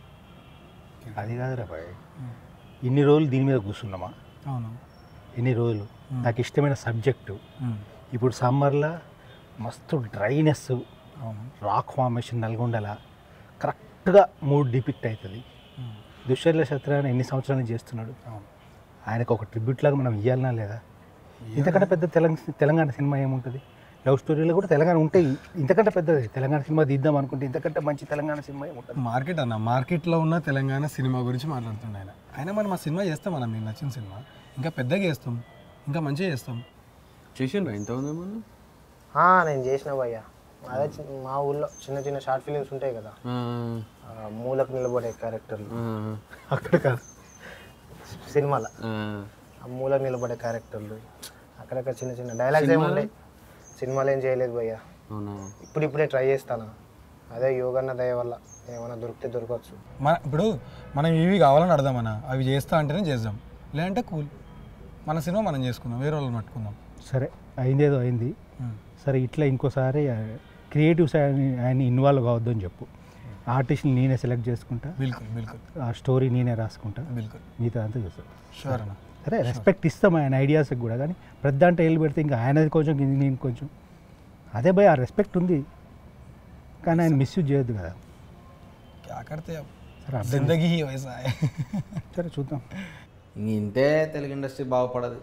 Speaker 2: అది కాదురా బాయ్ ఇన్ని రోజులు దీని మీద కూర్చున్నామా
Speaker 1: అవును
Speaker 2: ఎన్ని రోజులు నాకు ఇష్టమైన సబ్జెక్టు
Speaker 1: మ్మ్.
Speaker 2: ఇప్పుడు సమ్మర్లో మస్తు డ్రైనెస్
Speaker 1: అవును
Speaker 2: రాక్ ఫార్మేషన్ నల్గొండల కరెక్ట్గా మూడ్ డిపిక్ట్ అవుతుంది దుశ్శర్ల శత్రాన్ని ఎన్ని సంవత్సరాలు నుంచి చేస్తున్నాడు ఆయనకు ఒక ట్రిబ్యూట్ లాగా మనం ఇవ్వాలనా లేదా ఇంతకంటే పెద్ద తెలంగాణ తెలంగాణ సినిమా ఏముంటుంది లవ్ స్టోరీలో కూడా తెలంగాణ ఉంటాయి ఇంతకంటే పెద్దది తెలంగాణ సినిమా తీద్దాం అనుకుంటే ఇంతకంటే మంచి తెలంగాణ సినిమా ఏముంటుంది
Speaker 1: మార్కెట్ అన్న మార్కెట్లో ఉన్న తెలంగాణ సినిమా గురించి మాట్లాడుతుండే ఆయన అయినా మనం ఆ సినిమా చేస్తాం మనం మీకు నచ్చిన సినిమా ఇంకా పెద్దగా చేస్తాం ఇంకా మంచిగా చేస్తాం
Speaker 11: చేసిండ్రా ఇంత ఉందేమన్నా
Speaker 10: ఆ, నేను చేసిన భయ్య అదే చి- మా ఊళ్ళో చిన్న చిన్న షార్ట్ ఫిలిమ్స్ ఉంటాయి కదా ఆ, మూలకు నిలబడే క్యారెక్టర్లు అక్కడ కాదు సినిమాలో ఆ మూలకు నిలబడే క్యారెక్టర్లు అక్కడక్కడ చిన్న చిన్న డైలాగ్స్ ఏమి
Speaker 11: సినిమాలో?
Speaker 10: ఉన్నాయి సినిమాలు ఏం చేయలేదు భయ్య
Speaker 11: అవునా
Speaker 10: ఇప్పుడు ఇప్పుడే ట్రై చేస్తాను అదే యోగన్న దయ వల్ల ఏమైనా దొరికితే దొరకవచ్చు
Speaker 1: మన ఇప్పుడు మనం ఇవి కావాలని అడదామన్నా అవి చేస్తా అంటేనే చేద్దాం లేదంటే కూల్ మన సినిమా మనం చేసుకుందాం వేరే వాళ్ళని పట్టుకుందాం
Speaker 2: సరే అయిందేదో అయింది సరే ఇట్లా ఇంకోసారి క్రియేటివ్స్ ఆయన ఇన్వాల్వ్ కావద్దు అని చెప్పు ఆర్టిస్ట్ని నేనే సెలెక్ట్ చేసుకుంటా
Speaker 1: బిల్కుల్ బిల్కుల్
Speaker 2: ఆ స్టోరీ నేనే రాసుకుంటా
Speaker 1: బిల్కుల్
Speaker 2: మిగతా అంతా చూస్తాను
Speaker 1: Sure అన్న.
Speaker 2: సరే రెస్పెక్ట్ ఇస్తాం ఆయన ఐడియాస్కి కూడా కానీ ప్రతి దాంట్లో వెళ్ళి పెడితే ఇంకా ఆయనది కొంచెం ఇది నేను కొంచెం అదే భయ ఆ రెస్పెక్ట్ ఉంది కానీ ఆయన మిస్యూజ్ చేయొద్దు కదా
Speaker 1: క్యా కడితే
Speaker 2: సరే అర్థం
Speaker 1: జిందగీ హీ వైసా హై.
Speaker 2: సరే చూద్దాం
Speaker 9: ఇంక ఇంతే తెలుగు ఇండస్ట్రీ బాగుపడదు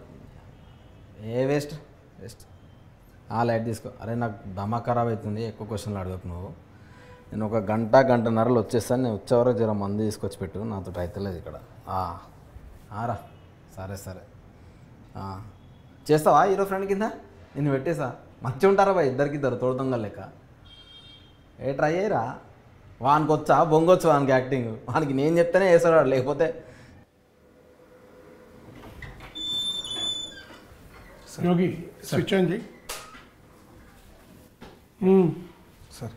Speaker 9: ఏ వేస్ట్ వేస్ట్ ఆ లైట్ తీసుకో అరే నాకు దమా ఖరాబ్ అవుతుంది ఎక్కువ క్వశ్చన్లు అడగకు నువ్వు నేను ఒక గంట గంటన్నరలో వచ్చేస్తాను నేను వచ్చేవరకు జర మందు తీసుకొచ్చి పెట్టు నాతో అవుతలేదు ఇక్కడ ఆ, ఆరా సరే సరే ఆ, చేస్తావా హీరో ఫ్రెండ్ కింద నేను పెట్టేసా మంచిగా ఉంటారా బా ఇద్దరికి ఇద్దరు తోడుదొంగ లెక్క ఏ ట్రై అయ్యరా వానికి వచ్చా బొంగొచ్చు వానికి యాక్టింగ్ వానికి నేను చెప్తేనే వేస్తాడు వాడు, లేకపోతే
Speaker 6: యోగి స్విచ్ ఆన్ చేయి
Speaker 1: సరే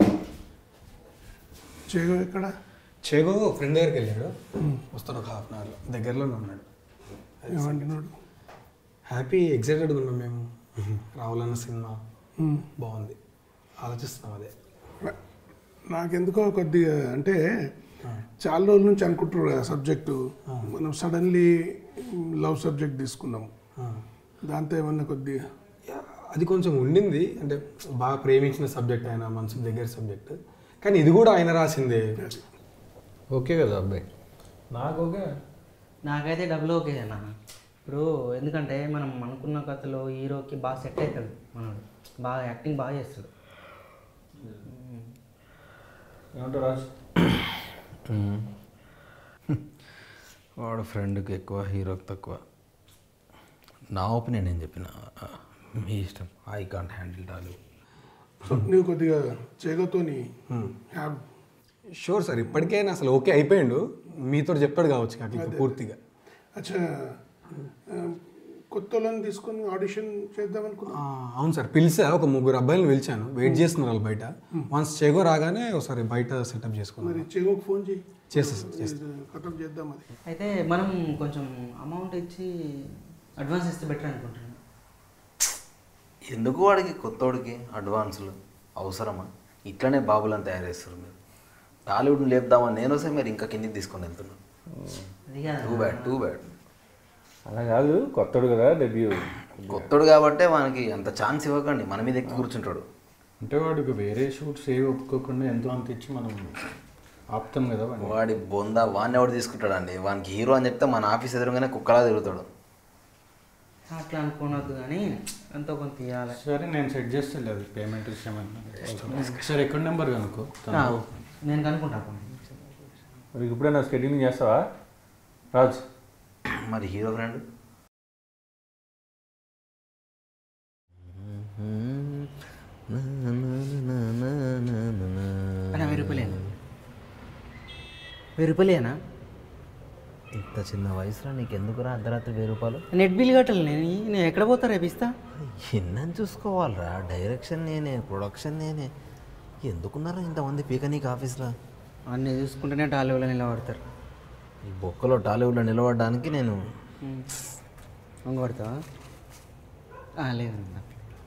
Speaker 6: చేగో ఎక్కడ
Speaker 1: చేగో ఫ్రెండ్ దగ్గరికి వెళ్ళాడు వస్తాడు ఒక హాఫ్ అన్ అవర్లో దగ్గరలోనే ఉన్నాడు
Speaker 6: ఏమంటున్నాడు
Speaker 1: హ్యాపీ ఎగ్జైటెడ్గా ఉన్నాం మేము రావాలన్న సినిమా
Speaker 6: Hmm.
Speaker 1: బాగుంది ఆలోచిస్తున్నాం అదే
Speaker 6: నాకెందుకో కొద్దిగా అంటే చాలా రోజుల నుంచి అనుకుంటున్నారు కదా సబ్జెక్టు మనం సడన్లీ లవ్ సబ్జెక్ట్ తీసుకున్నాం దాంతో ఏమన్నా కొద్దిగా
Speaker 1: అది కొంచెం ఉండింది అంటే బాగా ప్రేమించిన సబ్జెక్ట్ ఆయన మనసు దగ్గర సబ్జెక్ట్ కానీ ఇది కూడా ఆయన రాసిందే ఓకే కదా అబ్బాయి
Speaker 3: నాకు ఓకే
Speaker 12: నాకైతే డబుల్ ఓకే అన్న ఇప్పుడు ఎందుకంటే మనం అనుకున్న కథలో హీరోకి బాగా సెట్ అవుతాడు మనోడు బాగా యాక్టింగ్ బాగా చేస్తాడు
Speaker 3: ఏమంటావు రాజ్
Speaker 9: మ్మ్. వాడు ఫ్రెండ్కి ఎక్కువ హీరోకి తక్కువ నా ఒపీనియన్ ఏం చెప్పిన మీ ఇష్టం ఐ కాంట్ హ్యాండిల్ డాలు
Speaker 6: సో నువ్వు కొద్దిగా చేగతోని హ్యావ్
Speaker 1: షూర్ సార్ ఇప్పటికైనా అసలు ఓకే అయిపోయిండు మీతో చెప్పాడు కావచ్చు కాక ఇంకా
Speaker 6: అదే.
Speaker 1: పూర్తిగా
Speaker 6: అచ్చా ఆ, కొత్త వాళ్ళని తీసుకొని ఆడిషన్ చేద్దాం అనుకున్నా
Speaker 1: ఆ, అవును సార్ పిలిచా ఒక ముగ్గురు అబ్బాయిలను పిలిచాను వెయిట్ చేస్తున్నారు వాళ్ళు బయట వన్స్ చేగో రాగానే ఒకసారి బయట సెటప్
Speaker 6: మరి
Speaker 1: చేసుకున్నాను
Speaker 6: చేగోకి ఫోన్ చేయి
Speaker 1: చేస్తా సార్ చేస్తా
Speaker 6: కథం చేద్దాం అది
Speaker 12: అయితే మనం కొంచెం అమౌంట్ ఇచ్చి అడ్వాన్స్ ఇస్తే బెటర్ అనుకుంటున్నాను
Speaker 9: ఎందుకు వాడికి కొత్తోడికి అడ్వాన్సులు అవసరమా ఇట్లనే బాబులను తయారు చేస్తారు మీరు టాలీవుడ్ని లేపుదామని నేను వస్తే మీరు ఇంకా కిందికి తీసుకొని వెళ్తున్నాను
Speaker 12: అది కాదు.
Speaker 9: టూ బ్యాడ్ టూ బ్యాడ్
Speaker 11: అలా కాదు కొత్తడు కదా డెబ్యూ
Speaker 9: కొత్తోడు కాబట్టే వానికి అంత ఛాన్స్ ఇవ్వకండి మన మీద ఎక్కి కూర్చుంటాడు
Speaker 11: అంటే వాడికి వేరే షూట్స్ ఏవి ఒప్పుకోకుండా ఎంతో అంత ఇచ్చి మనం ఆపుతాం కదా వాడిని.
Speaker 9: వాడి బొంద వాడిని ఎవడు తీసుకుంటాడండి వానికి హీరో అని చెప్తే మన ఆఫీస్ ఎదురుగానే కుక్కలా తిరుగుతాడు
Speaker 12: అట్లా అనుకోనొద్దు కానీ ఎంతో కొంత ఇవ్వాలి
Speaker 11: సరే నేను సెట్ చేస్తాను అది పేమెంట్ విషయం సరే ఎక్కడ నెంబర్ కనుక్కో
Speaker 12: ఆ, నేను కనుక్కుంటాను
Speaker 11: మరి ఇప్పుడే నా స్కెడ్యూలింగ్ చేస్తావా రాజ్
Speaker 9: మరి హీరో ఫ్రెండ్
Speaker 2: అన్న వెయ్యి రూపాయలేనా వెయ్యి రూపాయలేనా
Speaker 9: ఇంత చిన్న వయసులో నీకు ఎందుకురా అర్ధరాత్రి వెయ్యి రూపాయలు
Speaker 2: నెట్ బిల్ కట్టాలి నేను నేను ఎక్కడ పోతా రేపు ఇస్తా
Speaker 9: ఎన్నని చూసుకోవాలిరా డైరెక్షన్ నేనే ప్రొడక్షన్ నేనే ఎందుకున్నారా ఇంతమంది పీక నీకు ఆఫీస్లో
Speaker 2: అన్నీ చూసుకుంటేనే టాలీవుడ్లో నిలబడతారు
Speaker 9: ఈ బొక్కలో టాలీవుడ్లో నిలబడడానికి నేను
Speaker 2: వంగ పడతావా ఆ, లేదన్న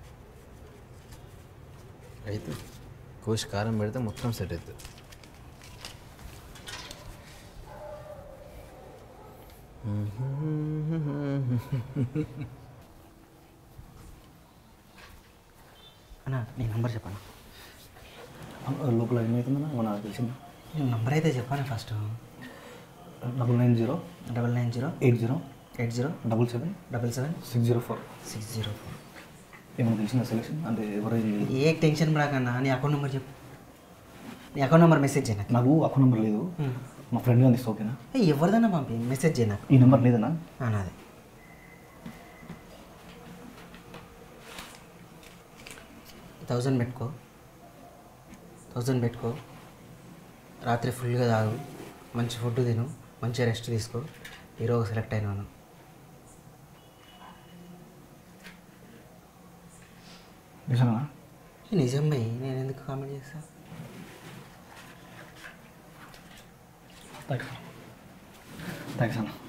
Speaker 9: అయితే కోసి కారం పెడితే మొత్తం సెట్ అవుతుంది
Speaker 2: అన్న నీ నంబర్ చెప్పనా
Speaker 8: లోపల ఏమవుతుందన్నా మన తెలిసింది
Speaker 2: నంబర్ అయితే చెప్పాను first
Speaker 8: double nine zero
Speaker 2: double nine zero
Speaker 8: eight zero
Speaker 2: eight zero
Speaker 8: double seven
Speaker 2: double seven
Speaker 8: six zero four
Speaker 2: six zero four
Speaker 8: ఏమైనా తెలిసిన సెలెక్షన్ అంటే ఎవరైంది
Speaker 2: ఏ టెన్షన్ పడకన్నా నీ అకౌంట్ నెంబర్ చెప్పు నీ అకౌంట్ నెంబర్ మెసేజ్ చేయనా
Speaker 8: నాకు అకౌంట్ నెంబర్ లేదు మా ఫ్రెండ్ గారిని ఇస్తే ఓకేనా
Speaker 2: ఎవరిదన్నా పంపి మెసేజ్ చేయనా
Speaker 8: ఈ నెంబర్ లేదన్నా
Speaker 2: నాదే థౌజండ్ పెట్టుకో థౌజండ్ పెట్టుకో రాత్రి ఫుల్గా తాగు మంచి ఫుడ్ తిను మంచిగా రెస్ట్ తీసుకో హీరోగా సెలెక్ట్ అయినాను
Speaker 8: నిజమా
Speaker 2: నిజం భయ్ నేను ఎందుకు కామెంట్ చేస్తా
Speaker 8: థ్యాంక్స్ థ్యాంక్స్ అన్న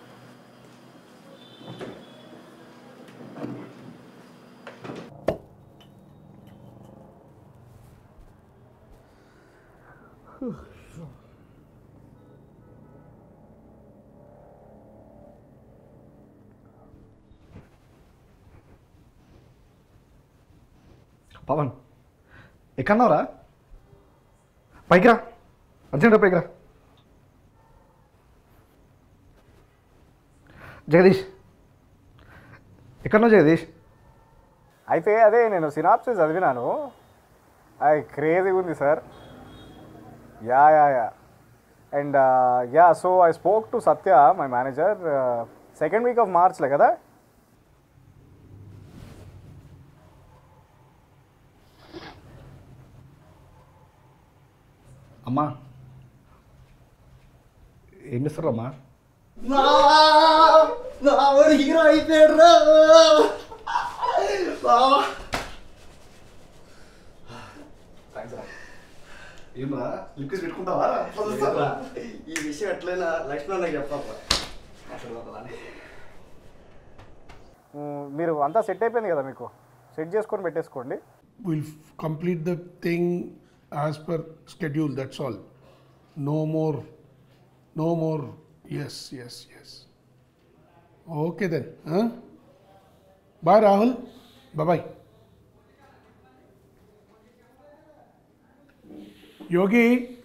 Speaker 8: పవన్ ఎక్కడున్నావురా పైకి రా అర్జెంట్ పైకి రా జగదీష్ ఎక్కడున్నావు జగదీష్
Speaker 15: అయితే అదే నేను సినాప్సిస్ చదివినాను అది క్రేజీగా ఉంది sir yeah yeah yeah and yeah so I spoke to Satya my manager second week of మార్చ్లే కదా
Speaker 8: అమ్మా ఏం చేస్తారు అమ్మా
Speaker 7: హీరో అయిపోయాడు రా
Speaker 8: ఏమరా లిప్కిస్ పెట్టుకుంటావా
Speaker 7: ఈ విషయం ఎట్లయినా లక్ష్మణ్ నాకు చెప్పాలి
Speaker 15: మ్, మీరు అంతా సెట్ అయిపోయింది కదా మీకు సెట్ చేసుకొని పెట్టేసుకోండి
Speaker 6: We'll f- complete the thing as per schedule, that's all. No more, no more, yes, yes, yes. Okay then, huh? Bye Rahul, bye-bye. Yogi.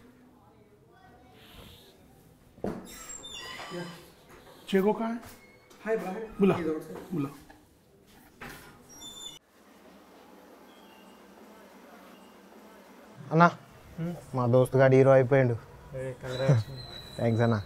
Speaker 6: चेको कहाँ है
Speaker 18: हाय बाहर
Speaker 6: बुला बुला
Speaker 10: అన్నా మా దోస్తు గాడు హీరో అయిపోయాడు థ్యాంక్స్ అన్న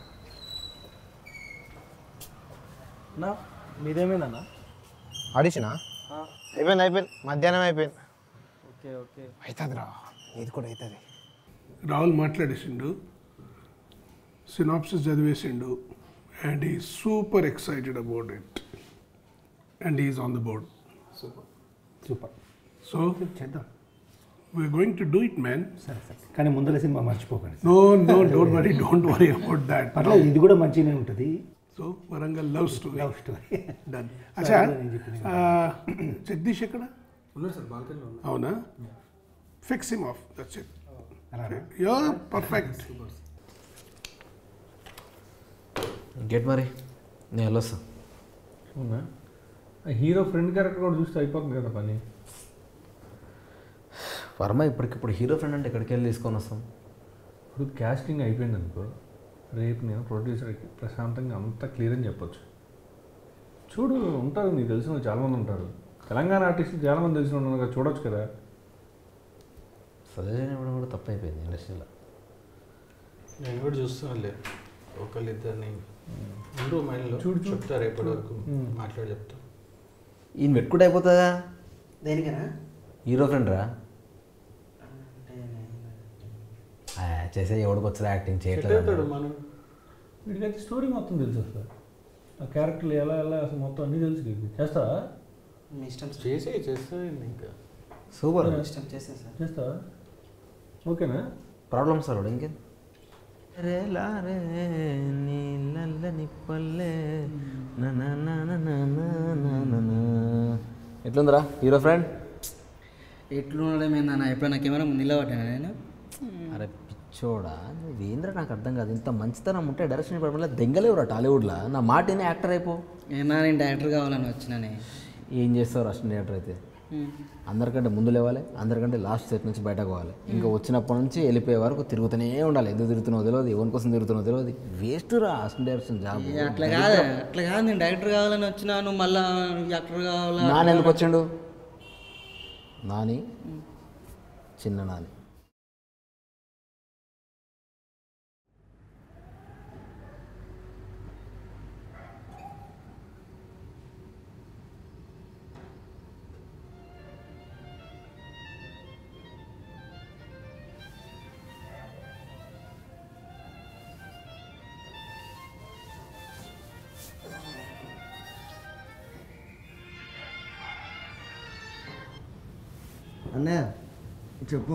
Speaker 3: నా మీదేమైందన్నా
Speaker 10: ఆడిషనా అయిపోయింది అయిపోయింది మధ్యాహ్నం అయిపోయింది
Speaker 3: ఓకే ఓకే
Speaker 10: అవుతుంది రా ఇది కూడా అవుతుంది
Speaker 6: రాహుల్ మాట్లాడేసిండు సినాప్సిస్ చదివేసిండు and he super excited about it and is on the board
Speaker 8: super super
Speaker 6: so
Speaker 8: చేద్దాం
Speaker 6: we are going to do it man
Speaker 8: సరే సరే కానీ ముందర సినిమా మర్చిపోకండి
Speaker 6: no no don't worry don't worry about that
Speaker 8: పర్లేదు ఇది కూడా మంచిగానే ఉంటుంది
Speaker 6: so Warangal love story
Speaker 8: love story
Speaker 6: done
Speaker 8: సరే,
Speaker 6: అచ్చా
Speaker 8: నేను చెప్పింది.
Speaker 6: ఆ, జగదీష్ ఎక్కడ
Speaker 18: ఉన్నారు సార్ బాల్కనీలో ఉన్నారు
Speaker 6: అవునా fix him off that's it
Speaker 8: అలానా?
Speaker 6: యో పర్ఫెక్ట్
Speaker 9: గెట్ మరి నేను వెళ్ళొస్తా
Speaker 3: అవునా ఆ హీరో ఫ్రెండ్ క్యారెక్టర్ కూడా చూస్తే అయిపోతుంది కదా పని
Speaker 9: వర్మ ఇప్పటికిప్పుడు హీరో ఫ్రెండ్ అంటే ఎక్కడికి వెళ్ళి తీసుకొని వస్తాం
Speaker 3: ఇప్పుడు క్యాస్టింగ్ అయిపోయింది అనుకో రేపు నేను ప్రొడ్యూసర్కి ప్రశాంతంగా అంతా క్లియర్ అని చెప్పొచ్చు చూడు ఉంటారు నీకు తెలిసిన వాళ్ళు చాలామంది ఉంటారు తెలంగాణ ఆర్టిస్టులు చాలామంది తెలిసిన వాళ్ళు ఉన్నారు కదా చూడొచ్చు కదా
Speaker 9: సజెషన్ ఇవ్వడం కూడా తప్పు అయిపోయింది ఇండస్ట్రీలో
Speaker 11: నేను కూడా చూస్తున్నానులే ఒకళ్ళు ఇద్దరిని ఉండు మైండ్లో
Speaker 3: చూడు, చూడు.
Speaker 11: చెప్తా రేపటి వరకు
Speaker 3: మ్మ్.
Speaker 11: మాట్లాడి చెప్తా
Speaker 9: ఈయన పెట్టుకుంటే అయిపోతుందా
Speaker 2: దేనికనా
Speaker 9: హీరో ఫ్రెండ్ రా చేసే ఎవడికి వచ్చేది యాక్టింగ్
Speaker 3: సెట్
Speaker 9: చేయట్లేదు
Speaker 3: అవుతాడు మనం వీడికైతే స్టోరీ మొత్తం తెలుసు అసలు ఆ క్యారెక్టర్లు ఎలా ఎలా అసలు మొత్తం అన్నీ తెలుసు వీడికి చేస్తావా
Speaker 11: మీ ఇష్టం చేసే చేస్తానండి ఇంకా
Speaker 9: సూపర్
Speaker 11: ఇష్టం చేసే సార్
Speaker 3: చేస్తావా ఓకేనా
Speaker 9: ప్రాబ్లమ్ సార్ వాడు ఇంకేం రే లా రే నీళ్ళని పల్లె నా నా నా నా నా నా నా నా నా. ఎట్లుందిరా హీరో ఫ్రెండ్
Speaker 12: ఎట్లుండడమేందన్న ఎప్పుడైనా కెమెరా ముందు నిలబడ్డాను నేను
Speaker 9: అరే పిచ్చోడా నువ్వేంద్ర నాకు అర్థం కాదు ఇంత మంచితనం ఉంటే డైరెక్షన్ డిపార్ట్మెంట్లో దెంగలేవురా టాలీవుడ్లో నా మాట వినే యాక్టర్ అయిపో
Speaker 12: ఏనా నేను డైరెక్టర్ కావాలని వచ్చినానే
Speaker 9: ఏం చేస్తావు అసిస్టెంట్ డైరెక్టర్ అయితే అందరికంటే ముందు లేవాలి అందరికంటే లాస్ట్ సెట్ నుంచి బయటకు పోవాలి ఇంకా వచ్చినప్పటి నుంచి వెళ్ళిపోయే వరకు తిరుగుతూనే ఉండాలి ఎందుకు తిరుగుతున్నావు తెలియదు ఎవరి కోసం తిరుగుతున్నావు తెలియదు వేస్ట్ రా అసిస్టెంట్ డైరెక్షన్ జాబ్
Speaker 12: ఏ, అట్లా కాదు అట్లా కాదు నేను డైరెక్టర్ కావాలని వచ్చినా నువ్వు మళ్ళా యాక్టర్ కావాలా
Speaker 9: నాని ఎందుకు వచ్చిండు నాని చిన్న నాని
Speaker 4: అన్నయ్య చెప్పు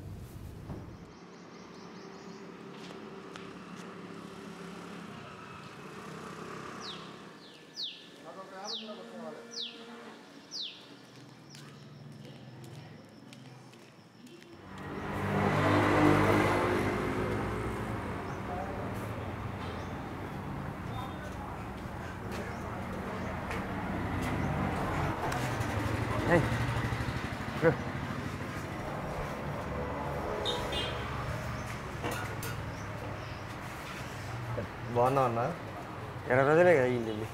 Speaker 7: బాగున్నావు అన్న ఇరవై రోజులే కదా అయ్యింది ఇది.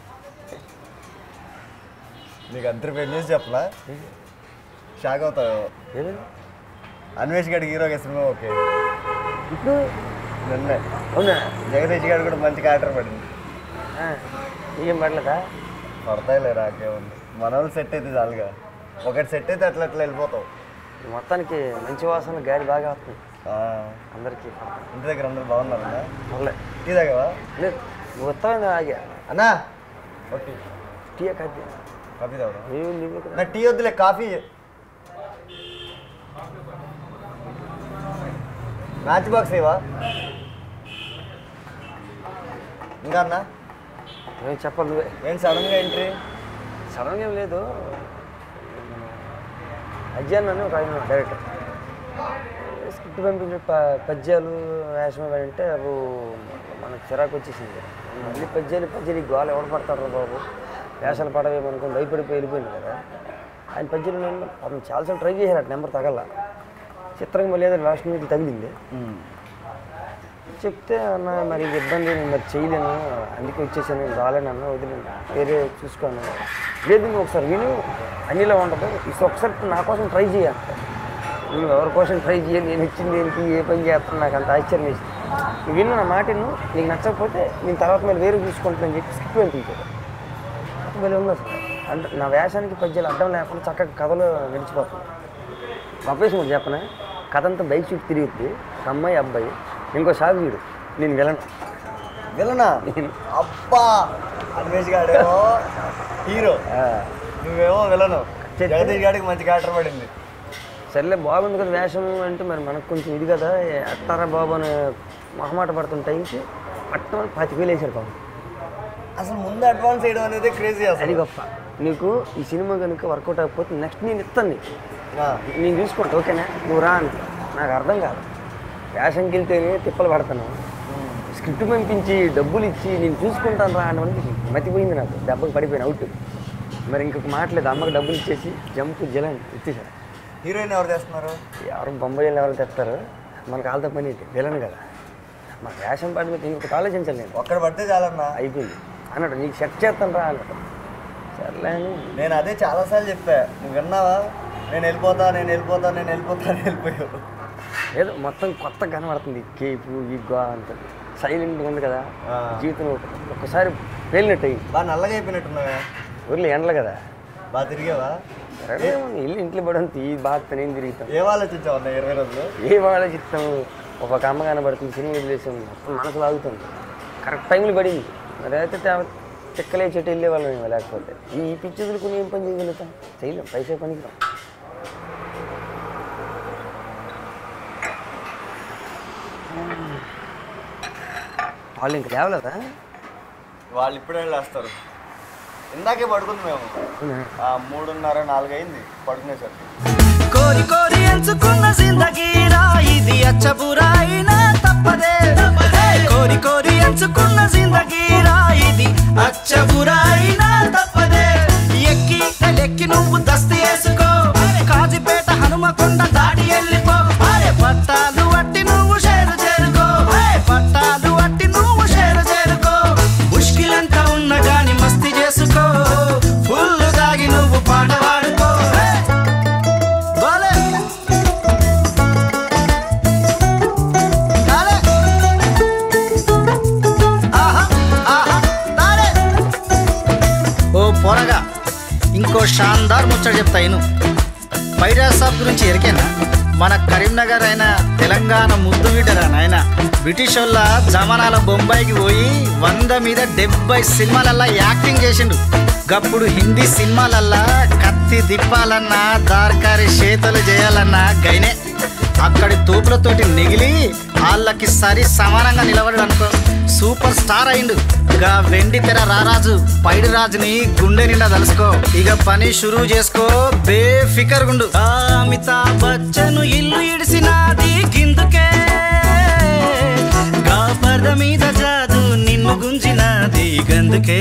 Speaker 4: నీకు అంతరి పెళ్లి చేసి చెప్పలా షాక్ అవుతావు అన్వేష్ గడికి హీరోగా సినిమా ఓకే
Speaker 7: ఇప్పుడు
Speaker 4: నిన్నే అవునా జగదీష్ గారు కూడా మంచి క్యారెక్టర్ పడింది
Speaker 7: ఏం పడలేదా
Speaker 4: పడతాయిలే రాకేముంది మన వాళ్ళు సెట్ అయితే చాలుగా ఒకటి సెట్ అయితే అట్లా అట్లా వెళ్ళిపోతావు
Speaker 7: మొత్తానికి మంచి వాసన గాలి బాగా వస్తుంది అందరికీ
Speaker 4: ఇంటి దగ్గర అందరూ బాగున్నారన్నా
Speaker 7: పర్లే
Speaker 4: టీ తాగవా
Speaker 7: లేదు నువ్వు వస్తావు ఆగా
Speaker 4: అన్నా ఓకే
Speaker 7: టీ కాఫీ
Speaker 4: కాఫీ తాగుదా
Speaker 7: నీవు నువ్వు ఇక్కడ
Speaker 4: నా టీ వద్దులే కాఫీ మ్యాచ్ బాక్స్ ఏవా ఇంకా అన్నా
Speaker 7: ఏం చెప్పాలి నువ్వే
Speaker 4: ఏం సడన్గా ఎంట్రీ
Speaker 7: సడన్గా ఏం లేదు అజ్జాన్ నన్ను ఒక ఆయన డైరెక్టర్ స్క్రిప్ట్ పంపించిన ప- పద్యాలు వేషం అంటే అవి మనకు చిరాకు వచ్చేసింది మళ్ళీ పద్యాలు పద్యాలు ఈ గోల ఎవడు పడతాడు బాబు వేషాలు పడవేమనుకుని భయపడిపోయి వెళ్ళిపోయింది కదా ఆయన పద్యాలు నేను పాపం చాలాసార్లు ట్రై చేశాను అటు నెంబర్ తగల చిత్రంగా మళ్ళీ ఏదో లాస్ట్ మినిట్ తగిలింది చెప్తే అన్న మరి ఇది ఇబ్బంది నేను మరి చేయలేను అందుకే వచ్చేసాను నేను రాలేను అన్న వదిలేను వేరే చూసుకోను లేదు నువ్వు ఒకసారి విను అన్నిలో ఉండదు ఇది ఒకసారి నా కోసం ట్రై చేయాలి నువ్వు ఎవరి కోసం ట్రై చేయాలి నేను ఇచ్చింది దేనికి ఏ పని చేస్తాను నాకు అంత ఆశ్చర్యం వేసింది నువ్వు విను నా మాట విను నీకు నచ్చకపోతే నేను తర్వాత మీరు వేరే చూసుకుంటానని చెప్పి స్క్రిప్ట్ పంపించాడు మళ్ళీ ఉంది అసలు అంటే నా వేషానికి పద్యాలు అడ్డం లేకుండా చక్కగా కథలు నడిచిపోతుంది ప్రొఫెషన్ కూడా చెప్పనా కథ అంతా బైక్ చుట్టూ తిరుగుతుంది ఒక అమ్మాయి అబ్బాయి ఇంకో సాగు వీడు నేను వెళ్ళను
Speaker 4: విలనా అబ్బా అన్వేష్ గాడేమో హీరో నువ్వేమో విలను జగదీష్ గాడికి మంచి క్యారెక్టర్ పడింది
Speaker 7: సర్లే బాగుంది కదా వేషం అంటే మరి మనకు కొంచెం ఇది కదా అట్టారా బాబు అని మొహమాట పడుతున్న టైంకి పట్టమని పాతిక వేలు వేసాడు బాబు
Speaker 4: అసలు ముందు అడ్వాన్స్ చేయడం అనేది క్రేజీ అసలు
Speaker 7: అది గొప్ప నీకు ఈ సినిమా కనుక వర్కౌట్ అయిపోతే నెక్స్ట్ నేను ఇస్తాను నీకు నేను చూసుకుంటా ఓకేనా నువ్వు రా అని నాకు అర్థం కాదు వేషంకి వెళ్తేనే తిప్పలు పడతాను స్క్రిప్ట్ పంపించి డబ్బులు ఇచ్చి నేను చూసుకుంటాను రా అని మతిపోయింది నాకు దెబ్బకి పడిపోయిన అవుట్ మరి ఇంకొక మాట్లేదు అమ్మకి డబ్బులు ఇచ్చేసి జంప్ జలని ఇచ్చేసాను
Speaker 4: హీరోయిన్ ఎవరు చేస్తున్నారు
Speaker 7: ఎవరు బొంబాయిలు ఎవరు తెస్తారు మనకు వాళ్ళతో పని ఏంటి విలను కదా మన వేషం పడి మీద ఇంకొకటి ఆలోచించాలి నేను
Speaker 4: ఒక్కడ పడితే చాలన్నా
Speaker 7: అయిపోయింది అన్నట్టు నీకు సెట్ చేస్తాను రా అన్నట్టు సర్లే అని
Speaker 4: నేను అదే చాలాసార్లు చెప్పా నువ్వు విన్నావా నేను వెళ్ళిపోతా నేను వెళ్ళిపోతా నేను వెళ్ళిపోతా అని వెళ్ళిపోయావు
Speaker 7: ఏదో మొత్తం కొత్త కనబడుతుంది కేపు ఈ గో అంత సైలెంట్గా ఉంది కదా జీవితం ఒక్కసారి వెళ్ళినట్టు అయ్యి
Speaker 4: బాగా నల్లగా అయిపోయినట్టున్నావా
Speaker 7: ఊర్లో ఎండలు కదా
Speaker 4: బాగా తిరిగావా
Speaker 7: ఇల్లు ఇంట్లో పడంత ఈ బాగా నేను తిరుగుతాం
Speaker 4: ఏం ఆలోచించావు అన్న ఇరవై రోజులు
Speaker 7: ఏం ఆలోచిస్తాం ఒక అమ్మ కనబడుతుంది సినిమా వదిలేసి ఉంది అప్పుడు మనసు లాగుతుంది కరెక్ట్ టైంలో పడింది మరి అయితే తే- చెక్కలే చెట్టు వెళ్ళే వాళ్ళం మేము లేకపోతే ఈ పిచ్చి వదులుకుని ఏం పని చేయగలుగుతాం చేయలేం పైసే పనికిరాం వాళ్ళు ఇంక లేవలేదా
Speaker 4: వాళ్ళు ఇప్పుడే వెళ్ళేస్తారు ఇందాకే పడుకుంది మేము ఆ, మూడున్నర నాలుగైంది పడుకునేసరికి
Speaker 16: కోరి కోరి ఎంచుకున్న జిందగీరా ఇది అచ్చబురాయినా తప్పదే కోరి కోరి ఎంచుకున్న జిందగీరా ఇది అచ్చబురాయినా తప్పదే ఎక్కి ఎక్కి నువ్వు దస్తి వేసుకో కాజిపేట హనుమకొండ దాడి వెళ్ళిపో అరే పట్టాలు అట్టి నువ్వు షేరు చేరుకో పట్టాలు అట్టి నువ్వు షేరు చేరుకో ముష్కిలంతా ఉన్న గాని మస్తి చేసుకో ఫుల్ దాగి నువ్వు పాట పాడుకో బాలే కాలే ఆహా ఆహా దారే ఓ పొరగా ఇంకో షాన్దార్ ముచ్చట చెప్తా ఇను ఫైరాజ్ సాబ్ గురించి ఎరికేనా మన కరీంనగర్ అయిన తెలంగాణ ముద్దు బిడ్డరా నాయన బ్రిటిష్ వాళ్ళ జమానాల బొంబాయికి పోయి వంద మీద డెబ్బై సినిమాలల్లా యాక్టింగ్ చేసిండు గప్పుడు హిందీ సినిమాలల్లా కత్తి దిప్పాలన్నా దార్కారి చేతలు చేయాలన్నా గైనే అక్కడి తోపులతోటి నెగిలి వాళ్ళకి సరి సమానంగా నిలబడడు అనుకో సూపర్ స్టార్ అయిండు గా వెండి తెర రారాజు పైడి రాజుని గుండె నిండా తలుసుకో ఇక పని షురూ చేసుకో బేఫికర్ గుండు ఆ అమితాబ్ బచ్చను ఇల్లు ఇడిసినాది గిందుకే గా పరద మీద జాదు నిన్ను గుంజినాది గందుకే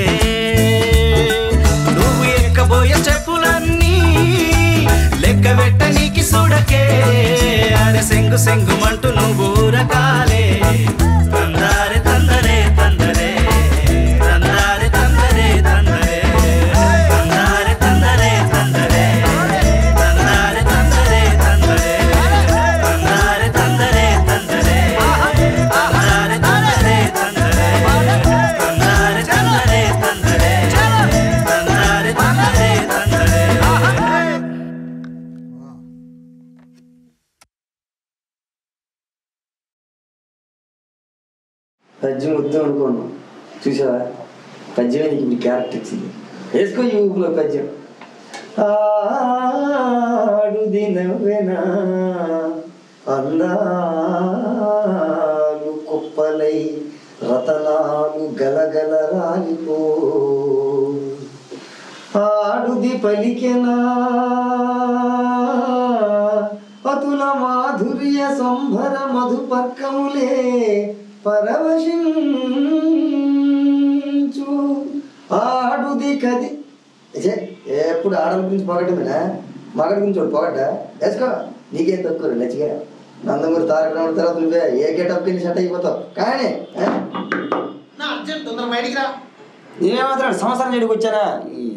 Speaker 16: నువ్వు ఎక్కబోయే చెప్పులన్నీ లెక్క పెట్టనీకి చూడకే అరే సెంగు సెంగుమంటూ నువ్వు రకాలే తందారే తందరే తందరే తందారే తందరే తందరే తందారే తందరే తందరే తందారే తందరే తందరే తందారే తందరే తందరే తందారే తందరే తందరే తందారే తందరే తందరే తందారే తందరే తందరే
Speaker 7: పద్యం వద్దు అనుకోను చూసావా పద్యమే నీకు ఇప్పుడు క్యారెక్టర్ ఇచ్చింది వేసుకో ఈ ఊపిలో పద్యం ఆడు దినవెనా అందాలు కుప్పలై రతనాలు గలగల రాలిపో ఆడుది పలికెనా అతుల మాధుర్య సంభర మధుపర్కములే పరవశించు ఆడుది కది ఛే, ఎప్పుడు ఆడల గురించి పొగటమేనా మగడి గురించి ఒకటి పొగట వేసుకో నీకేం తక్కువ నచ్చిగా నందమూరి తారక రామారావు తర్వాత నువ్వే ఏ గెటప్ కింద సెట్ అయిపోతావు కానీ ఆ?
Speaker 17: అర్జెంట్ తొందర బయటికి రా
Speaker 7: నేనేమాత్రం సంవత్సరం చెడుకు వచ్చానా ఈ